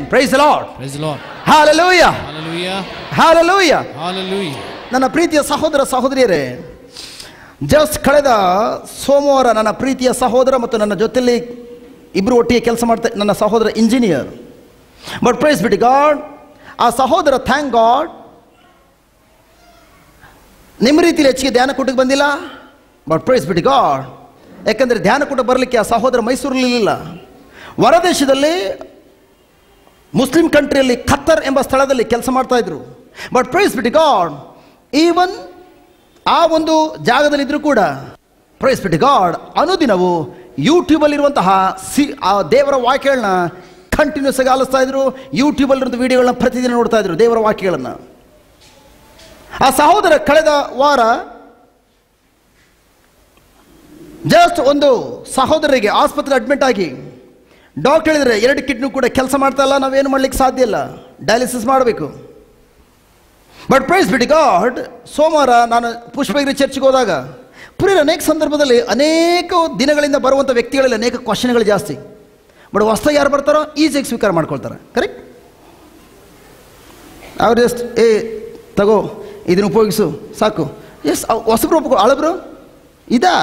Price lord Praise the Lord. Hallelujah Hallelujah. Hallelujah Hallelujah. ನನ್ನ ಪ್ರೀತಿಯ ಸಹೋದರ ಸಹೋದರಿಯರೇ ಜಸ್ಟ್ ಕಳೆದ ಸೋಮವಾರ ನನ್ನ ಪ್ರೀತಿಯ ಸಹೋದರ ಮತ್ತು ನನ್ನ ಜೊತೆಯಲ್ಲಿ ಇಬ್ಬರು ಒಟ್ಟಿಗೆ ಕೆಲಸ ಮಾಡ್ತಾ ನನ್ನ ಸಹೋದರ engineer but praise be the God ಆ ಸಹೋದರ ಥ್ಯಾಂಕ್ ಗಾಡ್ ನಿಮ್ಮ ರೀತಿಯಲ್ಲಿ ಹೆಚ್ಚಿಗೆ ಧ್ಯಾನ ಕೂಟಕ್ಕೆ ಬಂದಿಲ್ಲ ಬಟ್ ಪ್ರೈಸ್ ಬಿಡಿ ಗಾಡ್ ಯಾಕಂದರೆ ಧ್ಯಾನ ಕೂಟ ಬರಲಿಕ್ಕೆ ಆ ಸಹೋದರ ಮೈಸೂರಲ್ಲಿಲ್ಲ ಹೊರದೇಶದಲ್ಲಿ ಮುಸ್ಲಿಂ ಕಂಟ್ರಿಯಲ್ಲಿ ಖತ್ತರ್ ಎಂಬ ಸ್ಥಳದಲ್ಲಿ ಕೆಲಸ ಮಾಡ್ತಾ ಇದ್ರು but praise BT God even ಆ ಒಂದು ಜಾಗದಲ್ಲಿದ್ದರೂ ಕೂಡ ಪ್ರೈಸ್ ಬಿಟಿ ಗಾಡ್ ಅನುದಿನವು ಯೂಟ್ಯೂಬಲ್ಲಿರುವಂತಹ ಸಿ ಆ ದೇವರ ವಾಕ್ಯಗಳನ್ನ ಕಂಟಿನ್ಯೂಸ್ ಆಗಿ ಆಲಿಸ್ತಾ ಇದ್ರು ಯೂಟ್ಯೂಬಲ್ಲಿರುವಂಥ ವಿಡಿಯೋಗಳನ್ನ ಪ್ರತಿದಿನ ನೋಡ್ತಾ ಇದ್ರು ದೇವರ ವಾಕ್ಯಗಳನ್ನು ಆ ಸಹೋದರ ಕಳೆದ ವಾರ ಜಸ್ಟ್ ಒಂದು ಸಹೋದರಿಗೆ ಆಸ್ಪತ್ರೆ ಅಡ್ಮಿಟ್ ಆಗಿ ಡಾಕ್ಟರ್ ಹೇಳಿದ್ರೆ ಎರಡು ಕಿಡ್ನಿ ಕೂಡ ಕೆಲಸ ಮಾಡ್ತಾ ಇಲ್ಲ ನಾವೇನು ಮಾಡ್ಲಿಕ್ಕೆ ಸಾಧ್ಯ ಇಲ್ಲ ಡಯಾಲಿಸಿಸ್ ಮಾಡಬೇಕು ಬಟ್ ಪ್ರೈಸ್ ಬಿಡಿ ಗಾಡ್ ಸೋಮವಾರ ನಾನು ಪುಷ್ಪಗಿರಿ ಚರ್ಚ್ಗೆ ಹೋದಾಗ ಪುರಿ ಅನೇಕ ಸಂದರ್ಭದಲ್ಲಿ ಅನೇಕ ದಿನಗಳಿಂದ ಬರುವಂಥ ವ್ಯಕ್ತಿಗಳಲ್ಲಿ ಅನೇಕ ಕ್ವಶನ್ಗಳು ಜಾಸ್ತಿ ಬಟ್ ಹೊಸ್ದಾಗಿ ಯಾರು ಬರ್ತಾರೋ ಈಸಿಯಾಗಿ ಸ್ವೀಕಾರ ಮಾಡ್ಕೊಳ್ತಾರೆ ಕರೆಕ್ಟ್ ಅವ್ರು ಜಸ್ಟ್ ಏ ತಗೋ ಇದನ್ನು ಉಪಯೋಗಿಸು ಸಾಕು ಎಸ್ ಹೊಸಬ್ರು ಒಪ್ಕೊ ಹಳಬ್ರು ಇದಾ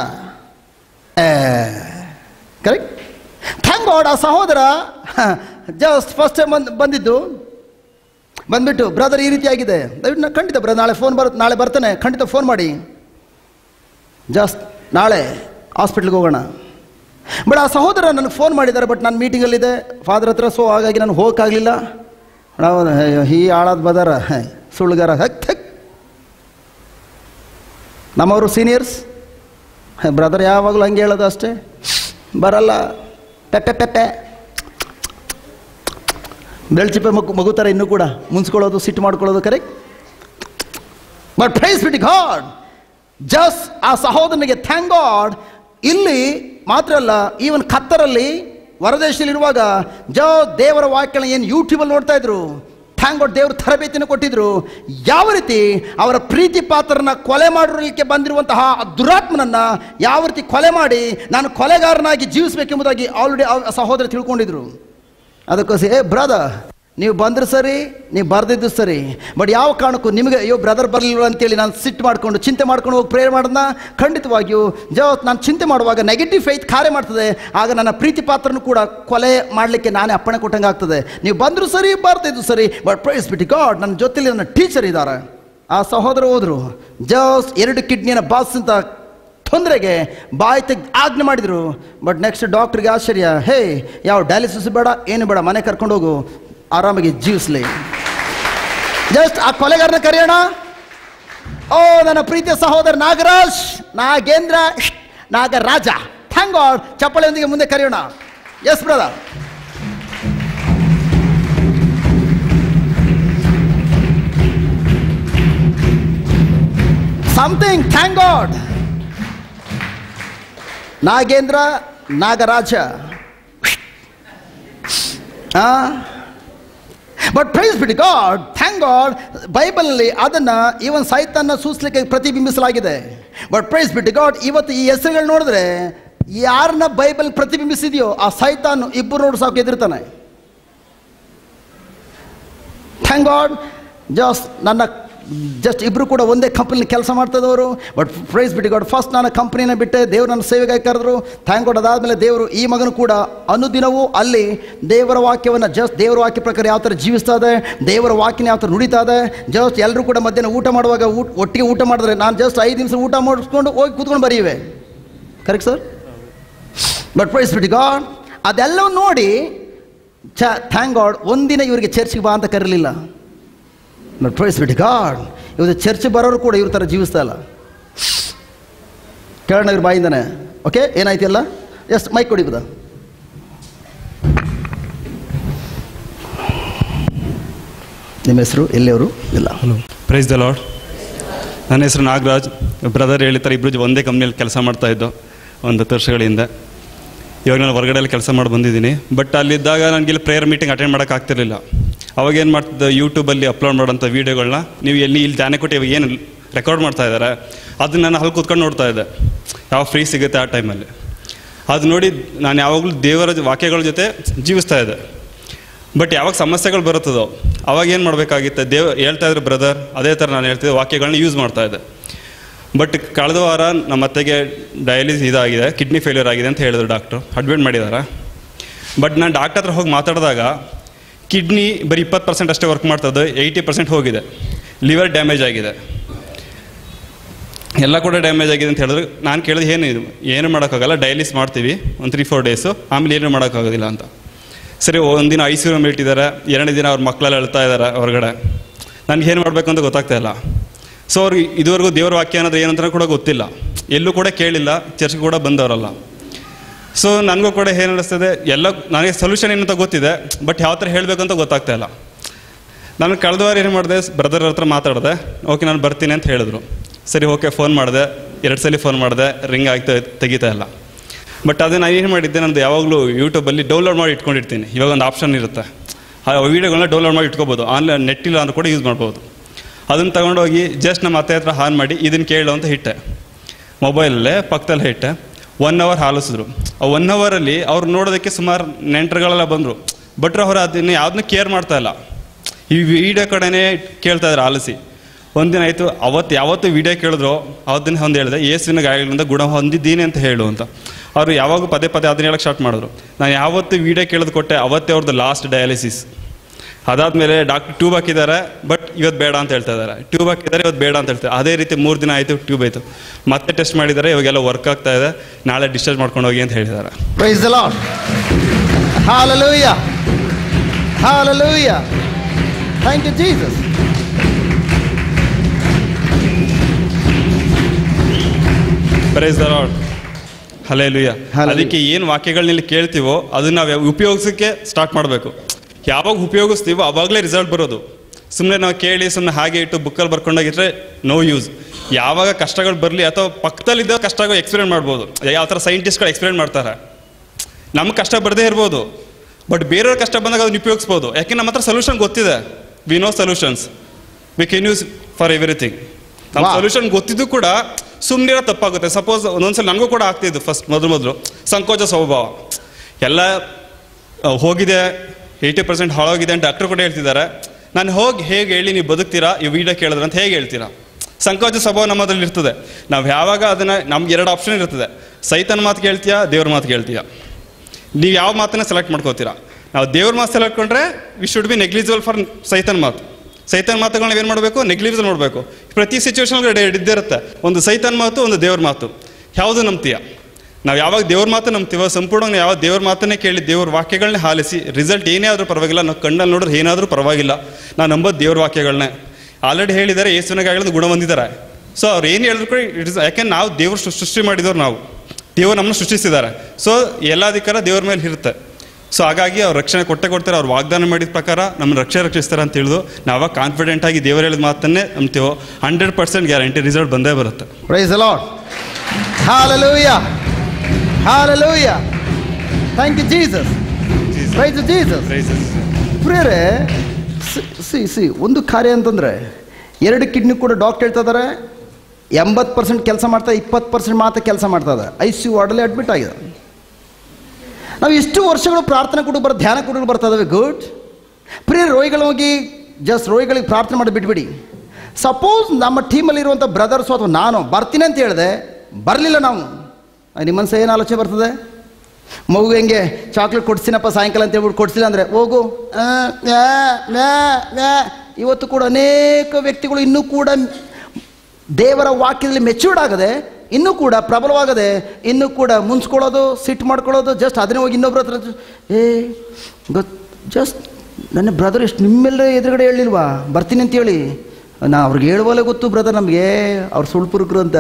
ಕರೆಕ್ಟ್ ಥ್ಯಾಂಕ್ ಗಾಡ್ ಆ ಸಹೋದರ ಜಸ್ಟ್ ಫಸ್ಟ್ ಟೈಮ್ ಬಂದು ಬಂದಿದ್ದು ಬಂದ್ಬಿಟ್ಟು ಬ್ರದರ್ ಈ ರೀತಿ ಆಗಿದೆ ದಯವಿಟ್ಟು ನಾ- ಖಂಡಿತ ಬ್ರದರ್ ನಾಳೆ ಫೋನ್ ಬರುತ್ತೆ ನಾಳೆ ಬರ್ತಾನೆ ಖಂಡಿತ ಫೋನ್ ಮಾಡಿ ಜಸ್ಟ್ ನಾಳೆ ಹಾಸ್ಪಿಟ್ಲಿಗೆ ಹೋಗೋಣ ಬಟ್ ಆ ಸಹೋದರ ನನಗೆ ಫೋನ್ ಮಾಡಿದ್ದಾರೆ ಬಟ್ ನಾನು ಮೀಟಿಂಗಲ್ಲಿದೆ ಫಾದರ್ ಹತ್ರ ಸೊ ಹಾಗಾಗಿ ನಾನು ಹೋಗೋಕ್ಕಾಗಲಿಲ್ಲ ನಾವು ಈ ಆಳಾದ ಬದಾರ ಹೇ, ಸುಳ್ಳುಗಾರ ಹಕ್ ಹಕ್ ನಮ್ಮವರು ಸೀನಿಯರ್ಸ್ ಬ್ರದರ್ ಯಾವಾಗಲೂ ಹಂಗೆ ಹೇಳೋದು ಅಷ್ಟೇ ಬರಲ್ಲ ಪೆಪ್ಪೆ ಪೆಪ್ಪೆ ಬೆಳ್ಚಿಪ್ಪೆ ಮಗು ಮಗು ಥರ ಇನ್ನೂ ಕೂಡ ಮುನ್ಸ್ಕೊಳ್ಳೋದು ಸಿಟ್ಟು ಮಾಡ್ಕೊಳ್ಳೋದು correct but praise BT God just ಆ ಸಹೋದರನಿಗೆ ಥ್ಯಾಂಕ್ ಗಾಡ್ ಇಲ್ಲಿ ಮಾತ್ರ ಅಲ್ಲ ಈವನ್ ಖತ್ತರಲ್ಲಿ ಹೊರದೇಶದಲ್ಲಿರುವಾಗ ಜ ದೇವರ ವಾಕ್ಯಗಳನ್ನ ಏನು ಯೂಟ್ಯೂಬಲ್ಲಿ ನೋಡ್ತಾ ಇದ್ರು ಥ್ಯಾಂಕ್ ಗಾಡ್ ದೇವರು ತರಬೇತಿಯನ್ನು ಕೊಟ್ಟಿದ್ರು ಯಾವ ರೀತಿ ಅವರ ಪ್ರೀತಿ ಪಾತ್ರನ ಕೊಲೆ ಮಾಡಲಿಕ್ಕೆ ಬಂದಿರುವಂತಹ ಆ ದುರಾತ್ಮನನ್ನ ಯಾವ ರೀತಿ ಕೊಲೆ ಮಾಡಿ ನಾನು ಕೊಲೆಗಾರನಾಗಿ ಜೀವಿಸಬೇಕೆಂಬುದಾಗಿ ಆಲ್ರೆಡಿ ಆ ಸಹೋದರ ತಿಳ್ಕೊಂಡಿದ್ರು ಅದಕ್ಕೋಸ್ಕರ ಏ ಬ್ರದರ್ ನೀವು ಬಂದ್ರೆ ಸರಿ ನೀವು ಬರ್ದಿದ್ದು ಸರಿ ಬಟ್ ಯಾವ ಕಾರಣಕ್ಕೂ ನಿಮಗೆ ಅಯ್ಯೋ ಬ್ರದರ್ ಬರಲಿಲ್ಲ ಅಂತೇಳಿ ನಾನು ಸಿಟ್ಟು ಮಾಡಿಕೊಂಡು ಚಿಂತೆ ಮಾಡ್ಕೊಂಡು ಹೋಗಿ ಪ್ರೇಯರ್ ಮಾಡೋದನ್ನ ಖಂಡಿತವಾಗಿಯೂ ಜೋ ನಾನು ಚಿಂತೆ ಮಾಡುವಾಗ ನೆಗೆಟಿವ್ ಫೈತ್ ಕಾರ್ಯ ಮಾಡ್ತದೆ ಆಗ ನನ್ನ ಪ್ರೀತಿ ಪಾತ್ರನೂ ಕೂಡ ಕೊಲೆ ಮಾಡಲಿಕ್ಕೆ ನಾನೇ ಅಪ್ಪಣೆ ಕೊಟ್ಟಂಗೆ ಆಗ್ತದೆ ನೀವು ಬಂದರೂ ಸರಿ ಬರ್ದಿದ್ದು ಸರಿ ಬಟ್ ಪ್ರೈಸ್ ಬಿಟ್ಟು ಗಾಡ್ ನನ್ನ ಜೊತೆಲಿ ನನ್ನ ಟೀಚರ್ ಇದ್ದಾರೆ ಆ ಸಹೋದರ ಹೋದರು ಜಸ್ಟ್ ಎರಡು ಕಿಡ್ನಿನ ಬಾಸ್ ಅಂತ ತೊಂದರೆಗೆ ಬಾಯಿ ತೆಗ್ದು ಆಜ್ಞೆ ಮಾಡಿದರು ಬಟ್ ನೆಕ್ಸ್ಟ್ ಡಾಕ್ಟ್ರಿಗೆ ಆಶ್ಚರ್ಯ ಹೇ ಯಾವ ಡಯಾಲಿಸಿಸ್ ಬೇಡ ಏನು ಬೇಡ ಮನೆ ಕರ್ಕೊಂಡು ಹೋಗು ಆರಾಮಾಗಿ ಜೀವಿಸ್ಲಿ ಜಸ್ಟ್ ಆ ಕೊಲೆಗಾರನ ಕರೆಯೋಣ ಓ ನನ್ನ ಪ್ರೀತಿಯ ಸಹೋದರ ನಾಗರಾಜ್ ನಾಗೇಂದ್ರ ಶ್ಟ್, ನಾಗರಾಜ ಥ್ಯಾಂಕ್ ಗಾಡ್ ಚಪ್ಪಳೆಯೊಂದಿಗೆ ಮುಂದೆ ಕರೆಯೋಣ yes brother something thank God Nagendra Nagaraja but praise be the God thank God ಬೈಬಲಲ್ಲಿ ಅದನ್ನು ಇವನ್ ಸೈತನ್ನ ಸೂಸ್ಲಿಕ್ಕೆ ಪ್ರತಿಬಿಂಬಿಸಲಾಗಿದೆ ಬಟ್ ಪ್ರೈಸ್ ಬಿಡಿ ಗಾಡ್ ಇವತ್ತು ಈ ಹೆಸರುಗಳು ನೋಡಿದ್ರೆ ಯಾರನ್ನ ಬೈಬಲ್ ಪ್ರತಿಬಿಂಬಿಸಿದೆಯೋ ಆ ಸೈತಾನ್ ಇಬ್ಬರು ನೋಡಿ ಸಾಕು ಎದುರ್ತಾನೆ ಥ್ಯಾಂಕ್ ಗಾಡ್ ಜಸ್ಟ್ ನನ್ನ ಜಸ್ಟ್ ಇಬ್ಬರು ಕೂಡ ಒಂದೇ ಕಂಪ್ನಿಲಿ ಕೆಲಸ ಮಾಡ್ತಿದ್ದವರು but praise be to God first ನಾನು ಕಂಪ್ನಿನ ಬಿಟ್ಟೆ ದೇವ್ರು ನನ್ನ ಸೇವೆಗಾಗಿ ಕರೆದ್ರು ಥ್ಯಾಂಕ್ ಗಾಡ್ ಅದಾದಮೇಲೆ ದೇವರು ಈ ಮಗನು ಕೂಡ ಅನುದಿನವೂ ಅಲ್ಲಿ ದೇವರ ವಾಕ್ಯವನ್ನು ಜಸ್ಟ್ ದೇವರ ವಾಕ್ಯ ಪ್ರಕಾರ ಯಾವ ಥರ ಜೀವಿಸ್ತಾ ಇದೆ ದೇವರ ವಾಕ್ಯನ ಯಾವ ಥರ ನುಡಿತಾ ಇದೆ ಜಸ್ಟ್ ಎಲ್ಲರೂ ಕೂಡ ಮಧ್ಯಾಹ್ನ ಊಟ ಮಾಡುವಾಗ ಊಟ ಒಟ್ಟಿಗೆ ಊಟ ಮಾಡಿದ್ರೆ ನಾನು ಜಸ್ಟ್ ಐದು ನಿಮಿಷ ಊಟ ಮಾಡಿಸ್ಕೊಂಡು ಹೋಗಿ ಕೂತ್ಕೊಂಡು ಬರೀವೆ correct sir but praise be to God ಅದೆಲ್ಲವೂ ನೋಡಿ ಚ ಥ್ಯಾಂಕ್ ಗಾಡ್ ಒಂದಿನ ಇವರಿಗೆ ಚರ್ಚ್ಗೆ ಬಾ ಅಂತ ಕರೀಲಿಲ್ಲ ಬಟ್ ಪ್ರೈಸ್ ಬಿಟ್ಟು ಗಾಡ್ ಇವತ್ತು ಚರ್ಚ್ ಬರೋರು ಕೂಡ ಇವ್ರ ಥರ ಜೀವಿಸ್ತಾ ಇಲ್ಲ ಕೇಳೋಣ ಇವ್ರ ಬಾಯಿಂದಾನೆ ಓಕೆ ಏನಾಯ್ತಿಲ್ಲ ಎಸ್ ಮೈಕ್ ಕೊಡಿ ಬದ ನಿಮ್ಮ ಹೆಸರು ಎಲ್ಲಿಯವರು ಇಲ್ಲ ಹಲೋ ಪ್ರೈಸ್ ದ ಲಾರ್ಡ್ ನನ್ನ ಹೆಸರು ನಾಗರಾಜ್ ಬ್ರದರ್ ಹೇಳಿರ್ತಾರೆ ಇಬ್ಬರು ಒಂದೇ ಕಂಪ್ನಿಯಲ್ಲಿ ಕೆಲಸ ಮಾಡ್ತಾ ಇದ್ದೋ ಒಂದು ಹತ್ತು ವರ್ಷಗಳಿಂದ ಇವಾಗ ನಾನು ಹೊರಗಡೆಯಲ್ಲಿ ಕೆಲಸ ಮಾಡಿ ಬಂದಿದ್ದೀನಿ ಬಟ್ ಅಲ್ಲಿದ್ದಾಗ ನನಗೆ ಇಲ್ಲಿ ಪ್ರೇಯರ್ ಮೀಟಿಂಗ್ ಅಟೆಂಡ್ ಮಾಡೋಕ್ಕಾಗ್ತಿರ್ಲಿಲ್ಲ ಅವಾಗ ಏನು ಮಾಡ್ತಿದ್ದೆ ಯೂಟ್ಯೂಬಲ್ಲಿ ಅಪ್ಲೋಡ್ ಮಾಡೋಂಥ ವೀಡಿಯೋಗಳನ್ನ ನೀವು ಎಲ್ಲಿ ಇಲ್ಲಿ ಧ್ಯಾನ ಕೊಟ್ಟು ಇವಾಗ ಏನು ರೆಕಾರ್ಡ್ ಮಾಡ್ತಾ ಇದ್ದಾರೆ ಅದನ್ನ ನಾನು ಅಲ್ಲಿ ಕೂತ್ಕೊಂಡು ನೋಡ್ತಾ ಇದ್ದೆ ಯಾವ ಫ್ರೀ ಸಿಗುತ್ತೆ ಆ ಟೈಮಲ್ಲಿ ಅದು ನೋಡಿ ನಾನು ಯಾವಾಗಲೂ ದೇವರ ವಾಕ್ಯಗಳ ಜೊತೆ ಜೀವಿಸ್ತಾ ಇದ್ದೆ ಬಟ್ ಯಾವಾಗ ಸಮಸ್ಯೆಗಳು ಬರುತ್ತದೋ ಅವಾಗ ಏನು ಮಾಡಬೇಕಾಗಿತ್ತು ದೇವ್ ಹೇಳ್ತಾ ಇದ್ರು ಬ್ರದರ್ ಅದೇ ಥರ ನಾನು ಹೇಳ್ತಿದ್ದೆ ವಾಕ್ಯಗಳನ್ನ ಯೂಸ್ ಮಾಡ್ತಾ ಇದ್ದೆ ಬಟ್ ಕಳೆದ ವಾರ ನಮ್ಮ ಅತ್ತೆಗೆ ಡಯಾಲಿಸ್ ಇದಾಗಿದೆ ಕಿಡ್ನಿ ಫೇಲ್ಯೂರ್ ಆಗಿದೆ ಅಂತ ಹೇಳಿದ್ರು ಡಾಕ್ಟ್ರು ಅಡ್ಮಿಟ್ ಮಾಡಿದ್ದಾರೆ ಬಟ್ ನಾನು ಡಾಕ್ಟರ್ ಹತ್ರ ಹೋಗಿ ಮಾತಾಡಿದಾಗ ಕಿಡ್ನಿ ಬರೀ ಇಪ್ಪತ್ತು ಪರ್ಸೆಂಟ್ ಅಷ್ಟೇ ವರ್ಕ್ ಮಾಡ್ತದೆ ಏಯ್ಟಿ ಪರ್ಸೆಂಟ್ ಹೋಗಿದೆ ಲಿವರ್ ಡ್ಯಾಮೇಜ್ ಆಗಿದೆ ಎಲ್ಲ ಕೂಡ ಡ್ಯಾಮೇಜ್ ಆಗಿದೆ ಅಂತ ಹೇಳಿದ್ರು ನಾನು ಕೇಳಿದ್ರೆ ಏನು ಇದು ಏನು ಮಾಡೋಕ್ಕಾಗಲ್ಲ ಡೈಲಿಸ್ ಮಾಡ್ತೀವಿ ಒಂದು ತ್ರೀ ಫೋರ್ ಡೇಸು ಆಮೇಲೆ ಏನು ಮಾಡೋಕ್ಕಾಗೋದಿಲ್ಲ ಅಂತ ಸರಿ ಒಂದಿನ ಐ ಸಿ ರೂಮ್ ಇಟ್ಟಿದ್ದಾರೆ ಎರಡನೇ ದಿನ ಅವ್ರ ಮಕ್ಕಳೆಲ್ಲ ಅಳ್ತಾ ಇದ್ದಾರೆ ಹೊರಗಡೆ ನನಗೆ ಏನು ಮಾಡಬೇಕು ಅಂತ ಗೊತ್ತಾಗ್ತಾ ಇಲ್ಲ ಸೊ ಅವ್ರಿಗೆ ಇದುವರೆಗೂ ದೇವ್ರ ವಾಕ್ಯ ಅನ್ನೋದು ಏನಂತ ಕೂಡ ಗೊತ್ತಿಲ್ಲ ಎಲ್ಲೂ ಕೂಡ ಕೇಳಿಲ್ಲ ಚರ್ಚ್ಗೆ ಕೂಡ ಬಂದವರಲ್ಲ ಸೊ ನನಗೂ ಕೂಡ ಏನು ಅನಿಸ್ತದೆ ಎಲ್ಲ ನನಗೆ ಸೊಲ್ಯೂಷನ್ ಏನಂತ ಗೊತ್ತಿದೆ ಬಟ್ ಯಾವ ಥರ ಹೇಳಬೇಕಂತ ಗೊತ್ತಾಗ್ತಾ ಇಲ್ಲ ನಾನು ಕಳೆದ ವಾರ ಏನು ಮಾಡಿದೆ ಬ್ರದರ್ ಹತ್ರ ಮಾತಾಡಿದೆ ಓಕೆ ನಾನು ಬರ್ತೀನಿ ಅಂತ ಹೇಳಿದ್ರು ಸರಿ ಓಕೆ ಫೋನ್ ಮಾಡಿದೆ ಎರಡು ಸಲ ಫೋನ್ ಮಾಡಿದೆ ರಿಂಗ್ ಆಗ್ತಾ ತೆಗಿತಾ ಇಲ್ಲ ಬಟ್ ಅದೇ ನಾನು ಏನು ಮಾಡಿದ್ದೆ ನಂದು ಯಾವಾಗಲೂ ಯೂಟ್ಯೂಬಲ್ಲಿ ಡೌನ್ಲೋಡ್ ಮಾಡಿ ಇಟ್ಕೊಂಡಿರ್ತೀನಿ ಇವಾಗ ಒಂದು ಆಪ್ಷನ್ ಇರುತ್ತೆ ಆ ವೀಡಿಯೋಗಳನ್ನ ಡೌನ್ಲೋಡ್ ಮಾಡಿ ಇಟ್ಕೋಬೋದು ಆನ್ಲೈನ್ ನೆಟ್ ಇಲ್ಲ ಅಂದ್ರೂ ಕೂಡ ಯೂಸ್ ಮಾಡ್ಬೋದು ಅದನ್ನು ತಗೊಂಡೋಗಿ ಜಸ್ಟ್ ನಮ್ಮ ಅತ್ತೆ ಹತ್ರ ಆನ್ ಮಾಡಿ ಇದನ್ನು ಕೇಳು ಅಂತ ಇಟ್ಟೆ ಮೊಬೈಲಲ್ಲೇ ಪಕ್ಕದಲ್ಲೇ ಇಟ್ಟೆ ಒನ್ ಅವರ್ ಆಲಿಸಿದ್ರು ಆ ಒನ್ ಅವರಲ್ಲಿ ಅವ್ರು ನೋಡೋದಕ್ಕೆ ಸುಮಾರು ನೆಂಟರುಗಳೆಲ್ಲ ಬಂದರು ಬಟ್ ಅವ್ರು ಅದನ್ನು ಯಾವುದನ್ನೂ ಕೇರ್ ಮಾಡ್ತಾ ಇಲ್ಲ ಈ ವಿಡಿಯೋ ಕಡೆನೇ ಕೇಳ್ತಾ ಇದ್ದಾರೆ ಆಲಿಸಿ ಒಂದಿನ ಆಯಿತು ಅವತ್ತು ಯಾವತ್ತು ವಿಡಿಯೋ ಕೇಳಿದ್ರು ಅವತ್ತಿನ ಒಂದು ಹೇಳಿದೆ ಯೇಸುವಿನ ಗಾಯಗಳಿಂದ ಗುಣ ಹೊಂದಿದ್ದೀನಿ ಅಂತ ಹೇಳು ಅಂತ ಅವರು ಯಾವಾಗ ಪದೇ ಪದೇ ಅದನ್ನ ಹೇಳಕ್ಕೆ ಸ್ಟಾರ್ಟ್ ಮಾಡಿದ್ರು ನಾನು ಯಾವತ್ತು ವಿಡಿಯೋ ಕೇಳೋದು ಕೊಟ್ಟೆ ಅವತ್ತೇ ಅವ್ರದ್ದು ಲಾಸ್ಟ್ ಡಯಾಲಿಸಿಸ್ ಅದಾದಮೇಲೆ ಡಾಕ್ಟರ್ ಟ್ಯೂಬ್ ಹಾಕಿದ್ದಾರೆ ಬಟ್ ಇವತ್ತು ಬೇಡ ಅಂತ ಹೇಳ್ತಾ ಇದ್ದಾರೆ ಟ್ಯೂಬ್ ಹಾಕಿದ್ದಾರೆ ಇವತ್ತು ಬೇಡ ಅಂತ ಹೇಳ್ತಾರೆ ಅದೇ ರೀತಿ ಮೂರು ದಿನ ಆಯಿತು ಟ್ಯೂಬ್ ಆಯಿತು ಮತ್ತೆ ಟೆಸ್ಟ್ ಮಾಡಿದ್ದಾರೆ ಇವಾಗೆಲ್ಲ ವರ್ಕ್ ಆಗ್ತಾ ಇದೆ ನಾಳೆ ಡಿಸ್ಚಾರ್ಜ್ ಮಾಡ್ಕೊಂಡು ಹೋಗಿ ಅಂತ ಹೇಳಿದ್ದಾರೆ Praise the Lord. Hallelujah. Hallelujah. Thank you, Jesus. Praise the Lord hallelujah Hallelujah. ಅದಕ್ಕೆ ಏನು ವಾಕ್ಯಗಳನ್ನೆಲ್ಲ ಕೇಳ್ತೀವೋ ಅದನ್ನ ನಾವು ಉಪಯೋಗಿಸೋಕ್ಕೆ ಸ್ಟಾರ್ಟ್ ಮಾಡಬೇಕು ಯಾವಾಗ ಉಪಯೋಗಿಸ್ತೀವೋ ಅವಾಗಲೇ ರಿಸಲ್ಟ್ ಬರೋದು ಸುಮ್ಮನೆ ನಾವು ಕೇಳಿ ಸುಮ್ಮನೆ ಹಾಗೆ ಇಟ್ಟು ಬುಕ್ಕಲ್ಲಿ ಬರ್ಕೊಂಡೋಗಿದ್ರೆ ನೋ ಯೂಸ್ ಯಾವಾಗ ಕಷ್ಟಗಳು ಬರಲಿ ಅಥವಾ ಪಕ್ಕದಲ್ಲಿದ್ದ ಕಷ್ಟಗಳು ಎಕ್ಸ್ಪ್ಲೇನ್ ಮಾಡ್ಬೋದು ಯಾವ ಥರ ಸೈಂಟಿಸ್ಟ್ಗಳು ಎಕ್ಸ್ಪ್ಲೇನ್ ಮಾಡ್ತಾರೆ ನಮ್ಗೆ ಕಷ್ಟ ಬರದೇ ಇರ್ಬೋದು ಬಟ್ ಬೇರೆಯವ್ರ ಕಷ್ಟ ಬಂದಾಗ ಅದನ್ನ ಉಪಯೋಗಿಸ್ಬೋದು ಯಾಕೆ ನಮ್ಮ ಹತ್ರ ಸೊಲ್ಯೂಷನ್ ಗೊತ್ತಿದೆ we know solutions we can use for everything ನಮ್ಮ Wow. ಸೊಲ್ಯೂಷನ್ ಗೊತ್ತಿದ್ದು ಕೂಡ ಸುಮ್ಮನೆ ತಪ್ಪಾಗುತ್ತೆ ಸಪೋಸ್ ಒಂದೊಂದ್ಸಲ ನನಗೂ ಕೂಡ ಆಗ್ತಿದ್ದು ಫಸ್ಟ್ ಮೊದಲು ಮೊದಲು ಸಂಕೋಚ ಸ್ವಭಾವ ಎಲ್ಲ ಆ, ಹೋಗಿದೆ ಏಯ್ಟಿ ಪರ್ಸೆಂಟ್ ಹಾಳಾಗಿದೆ ಅಂತ ಡಾಕ್ಟರ್ ಕೂಡ ಹೇಳ್ತಿದ್ದಾರೆ ನಾನು ಹೋಗಿ ಹೇಗೆ ಹೇಳಿ ನೀವು ಬದುಕ್ತೀರಾ ಈ ವಿಡಿಯೋ ಕೇಳಿದ್ರೆ ಅಂತ ಹೇಗೆ ಹೇಳ್ತೀರಾ ಸಂಕೋಚ ಸ್ವಭಾವ ನಮ್ಮದ್ರಲ್ಲಿ ಇರ್ತದೆ ನಾವು ಯಾವಾಗ ಅದನ್ನು ನಮ್ಗೆ ಎರಡು ಆಪ್ಷನ್ ಇರ್ತದೆ ಸೈತನ ಮಾತು ಕೇಳ್ತೀಯಾ ದೇವ್ರ ಮಾತು ಕೇಳ್ತೀಯಾ ನೀವು ಯಾವ ಮಾತನ್ನ ಸೆಲೆಕ್ಟ್ ಮಾಡ್ಕೋತೀರಾ ನಾವು ದೇವ್ರ ಮಾತು ಸೆಲೆಕ್ಟ್ ಕೊಂಡ್ರೆ we should be negligible for ಸೈತನ್ ಮಾತು ಸೈತನ್ ಮಾತುಗಳನ್ನ ಏನು ಮಾಡಬೇಕು ನೆಗ್ಲಿಜಿಬಲ್ ಮಾಡಬೇಕು ಪ್ರತಿ ಸಿಚುವೇಶನ್ ಇದ್ದೇ ಇರುತ್ತೆ ಒಂದು ಸೈತನ್ ಮಾತು ಒಂದು ದೇವ್ರ ಮಾತು ಯಾವುದು ನಂಬ್ತೀಯ ನಾವು ಯಾವಾಗ ದೇವ್ರ ಮಾತು ನಂಬ್ತೀವೋ ಸಂಪೂರ್ಣವಾಗಿ ಯಾವ ದೇವ್ರ ಮಾತನ್ನೇ ಕೇಳಿ ದೇವ್ರ ವಾಕ್ಯಗಳನ್ನೇ ಆಲಿಸಿ ರಿಸಲ್ಟ್ ಏನೇ ಆದರೂ ಪರವಾಗಿಲ್ಲ ನಾವು ಕಣ್ಣಲ್ಲಿ ನೋಡಿದ್ರೆ ಏನಾದರೂ ಪರವಾಗಿಲ್ಲ ನಾವು ನಂಬೋದು ದೇವ್ರ ವಾಕ್ಯಗಳನ್ನೇ ಆಲ್ರೆಡಿ ಹೇಳಿದ್ದಾರೆ ಯೇಸುವಿನಗಾಗಲದು ಗುಣ ಹೊಂದಿದ್ದಾರೆ ಸೊ ಅವ್ರು ಏನು ಹೇಳಿದ್ರು ಕೂಡ ಇಟ್ ಇಸ್ ಯಾಕೆಂದ್ರೆ ನಾವು ದೇವ್ರು ಸೃ- ಸೃಷ್ಟಿ ಮಾಡಿದವ್ರು ನಾವು ದೇವರು ನಮ್ಮನ್ನು ಸೃಷ್ಟಿಸಿದ್ದಾರೆ ಸೊ ಎಲ್ಲ ಅಧಿಕಾರ ದೇವ್ರ ಮೇಲೆ ಇರುತ್ತೆ ಸೊ ಹಾಗಾಗಿ ಅವ್ರು ರಕ್ಷಣೆ ಕೊಟ್ಟೆ ಕೊಡ್ತಾರೆ ಅವ್ರು ವಾಗ್ದಾನ ಮಾಡಿದ ಪ್ರಕಾರ ನಮ್ಮ ರಕ್ಷಣೆ ರಕ್ಷಿಸ್ತಾರೆ ಅಂತ ತಿಳಿದು ನಾವು ಕಾನ್ಫಿಡೆಂಟ್ ಆಗಿ ದೇವರು ಹೇಳಿದ ಮಾತನ್ನೇ ನಂಬ್ತೀವೋ ಹಂಡ್ರೆಡ್ ಪರ್ಸೆಂಟ್ ಗ್ಯಾರಂಟಿ ರಿಸಲ್ಟ್ ಬಂದೇ ಬರುತ್ತೆ Praise the Lord. Hallelujah. Hallelujah. Thank you, Jesus. Praise you, Jesus. ಪ್ರಿಯರೇ ಸಿ ಸಿ ಒಂದು ಕಾರ್ಯ ಅಂತಂದರೆ ಎರಡು ಕಿಡ್ನಿ ಕೂಡ ಡಾಕ್ಟರ್ ಹೇಳ್ತಾ ಇದ್ದಾರೆ ಎಂಬತ್ತು ಪರ್ಸೆಂಟ್ ಕೆಲಸ ಮಾಡ್ತಾ ಇಪ್ಪತ್ತು ಪರ್ಸೆಂಟ್ ಮಾತ್ರ ಕೆಲಸ ಮಾಡ್ತಾ ಇದೆ ಐ ಸಿ ಯು ವಾರ್ಡಲ್ಲಿ ಅಡ್ಮಿಟ್ ಆಗಿದೆ ನಾವು ಇಷ್ಟು ವರ್ಷಗಳು ಪ್ರಾರ್ಥನೆ ಕೂಡ ಬರೋ ಧ್ಯಾನ ಕೂಡ ಬರ್ತಾ ಇದಾವೆ ಗುಡ್ ಪ್ರಿಯ ರೋಗಿಗಳು ಹೋಗಿ ಜಸ್ಟ್ ರೋಗಿಗಳಿಗೆ ಪ್ರಾರ್ಥನೆ ಮಾಡಿ ಬಿಟ್ಬಿಡಿ ಸಪೋಸ್ ನಮ್ಮ ಟೀಮಲ್ಲಿರುವಂಥ ಬ್ರದರ್ಸು ಅಥವಾ ನಾನು ಬರ್ತೀನಿ ಅಂತ ಹೇಳಿದೆ ಬರಲಿಲ್ಲ ನಾವು ನಿಮ್ಮ ಮನಸ್ಸು ಏನು ಆಲೋಚನೆ ಬರ್ತದೆ ಮಗು ಹೆಂಗೆ ಚಾಕ್ಲೇಟ್ ಕೊಡ್ತೀನಪ್ಪ ಸಾಯಂಕಾಲ ಅಂತ ಹೇಳ್ಬಿಟ್ಟು ಕೊಡ್ಸಿಲ್ಲ ಅಂದರೆ ಹೋಗು ಆ, ಮ್ಯಾ, ಮ್ಯಾ, ಮ್ಯಾ. ಇವತ್ತು ಕೂಡ ಅನೇಕ ವ್ಯಕ್ತಿಗಳು ಇನ್ನೂ ಕೂಡ ದೇವರ ವಾಕ್ಯದಲ್ಲಿ ಮೆಚ್ಯೂರ್ಡ್ ಆಗದೆ ಇನ್ನೂ ಕೂಡ ಪ್ರಬಲವಾಗದೆ ಇನ್ನೂ ಕೂಡ ಮುನ್ಸ್ಕೊಳ್ಳೋದು ಸಿಟ್ಟು ಮಾಡ್ಕೊಳ್ಳೋದು ಜಸ್ಟ್ ಅದನ್ನೇ ಹೋಗಿ ಇನ್ನೊಬ್ರ ಹತ್ರ ಏ ಗೊತ್ ಜಸ್ಟ್ ನನ್ನ ಬ್ರದರ್ ಎಷ್ಟು ನಿಮ್ಮೆಲ್ಲ ಎದುರುಗಡೆ ಹೇಳಿಲ್ವಾ ಬರ್ತೀನಿ ಅಂತೇಳಿ ನಾ ಅವ್ರಿಗೆ ಹೇಳುವಲ್ಲೇ ಗೊತ್ತು ಬ್ರದರ್ ನಮಗೆ ಅವ್ರು ಸುಳ್ಪುರುಕರು ಅಂತ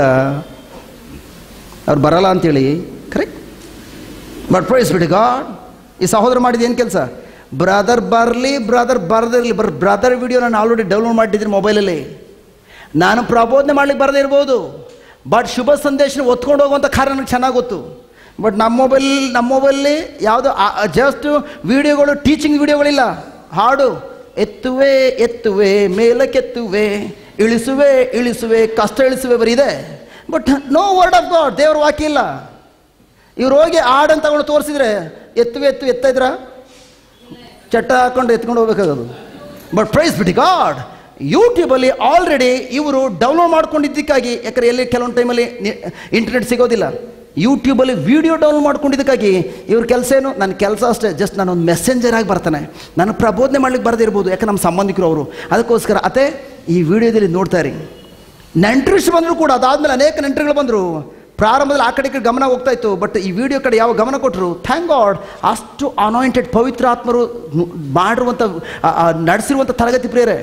ಅವ್ರು ಬರಲ್ಲ ಅಂತೇಳಿ correct but praise be the God ಈ ಸಹೋದರ ಮಾಡಿದ ಏನು ಕೆಲಸ ಬ್ರದರ್ ಬರಲಿ ಬ್ರದರ್ ಬರದಿರಲಿ ಬರ್ ಬ್ರದರ್ ವಿಡಿಯೋ ನಾನು ಆಲ್ರೆಡಿ ಡೌನ್ಲೋಡ್ ಮಾಡಿದ್ದೀನಿ ಮೊಬೈಲಲ್ಲಿ ನಾನು ಪ್ರಬೋಧನೆ ಮಾಡ್ಲಿಕ್ಕೆ ಬರದೇ ಇರ್ಬೋದು ಬಟ್ ಶುಭ ಸಂದೇಶ ಒತ್ಕೊಂಡು ಹೋಗುವಂಥ ಕಾರ್ಯ ನನಗೆ ಚೆನ್ನಾಗಿ ಗೊತ್ತು ಬಟ್ ನಮ್ಮ ಮೊಬೈಲ್ ನಮ್ಮ ಮೊಬೈಲಲ್ಲಿ ಯಾವುದು ಜಸ್ಟ್ ವಿಡಿಯೋಗಳು ಟೀಚಿಂಗ್ ವಿಡಿಯೋಗಳಿಲ್ಲ ಹಾಡು ಎತ್ತುವೆ ಎತ್ತುವೆ ಮೇಲಕ್ಕೆತ್ತುವೆ ಇಳಿಸುವೆ ಇಳಿಸುವೆ ಕಷ್ಟ ಇಳಿಸುವೆ ಬರೀ ಇದೆ but no word of God ದೇವ್ರ ವಾಕ್ಯ ಇಲ್ಲ ಇವ್ರು ಹೋಗಿ ಹಾಡನ್ನು ತಗೊಂಡು ತೋರಿಸಿದ್ರೆ ಎತ್ತುವೆ ಎತ್ತು ಎತ್ತ ಇದ್ರ ಚಟ್ಟ ಹಾಕೊಂಡು ಎತ್ಕೊಂಡು ಹೋಗ್ಬೇಕಾಗೋದು ಬಟ್ ಪ್ರೈಸ್ ಬಿಡಿ ಗಾಡ್ ಯೂಟ್ಯೂಬಲ್ಲಿ ಆಲ್ರೆಡಿ ಇವರು ಡೌನ್ಲೋಡ್ ಮಾಡ್ಕೊಂಡಿದ್ದಕ್ಕಾಗಿ ಯಾಕಂದ್ರೆ ಎಲ್ಲಿ ಕೆಲವೊಂದು ಟೈಮಲ್ಲಿ ಇಂಟರ್ನೆಟ್ ಸಿಗೋದಿಲ್ಲ ಯೂಟ್ಯೂಬಲ್ಲಿ ವಿಡಿಯೋ ಡೌನ್ಲೋಡ್ ಮಾಡ್ಕೊಂಡಿದ್ದಕ್ಕಾಗಿ ಇವ್ರ ಕೆಲಸ ಏನು ನನ್ನ ಕೆಲಸ ಅಷ್ಟೇ ಜಸ್ಟ್ ನಾನು ಒಂದು ಮೆಸೆಂಜರ್ ಆಗಿ ಬರ್ತಾನೆ ನಾನು ಪ್ರಬೋಧನೆ ಮಾಡ್ಲಿಕ್ಕೆ ಬರದಿರ್ಬೋದು ಯಾಕೆ ನಮ್ಮ ಸಂಬಂಧಿಕರು ಅವರು ಅದಕ್ಕೋಸ್ಕರ ಅದೇ ಈ ವಿಡಿಯೋದಲ್ಲಿ ನೋಡ್ತಾ ಇರಿ ನೆಂಟರಿಷ್ಟು ಬಂದರೂ ಕೂಡ ಅದಾದಮೇಲೆ ಅನೇಕ ನೆಂಟರುಗಳು ಬಂದರು ಪ್ರಾರಂಭದಲ್ಲಿ ಆ ಕಡೆ ಈ ಕಡೆ ಗಮನ ಹೋಗ್ತಾ ಇತ್ತು ಬಟ್ ಈ ವಿಡಿಯೋ ಕಡೆ ಯಾವ ಗಮನ ಕೊಟ್ಟರು ಥ್ಯಾಂಕ್ ಗಾಡ್ ಅಷ್ಟು ಅನಾಯಿಂಟೆಡ್ ಪವಿತ್ರ ಆತ್ಮರು ನು- ಮಾಡಿರುವಂಥ ಆ- ಆ ನಡೆಸಿರುವಂಥ ತರಗತಿ ಪ್ರೇರೆ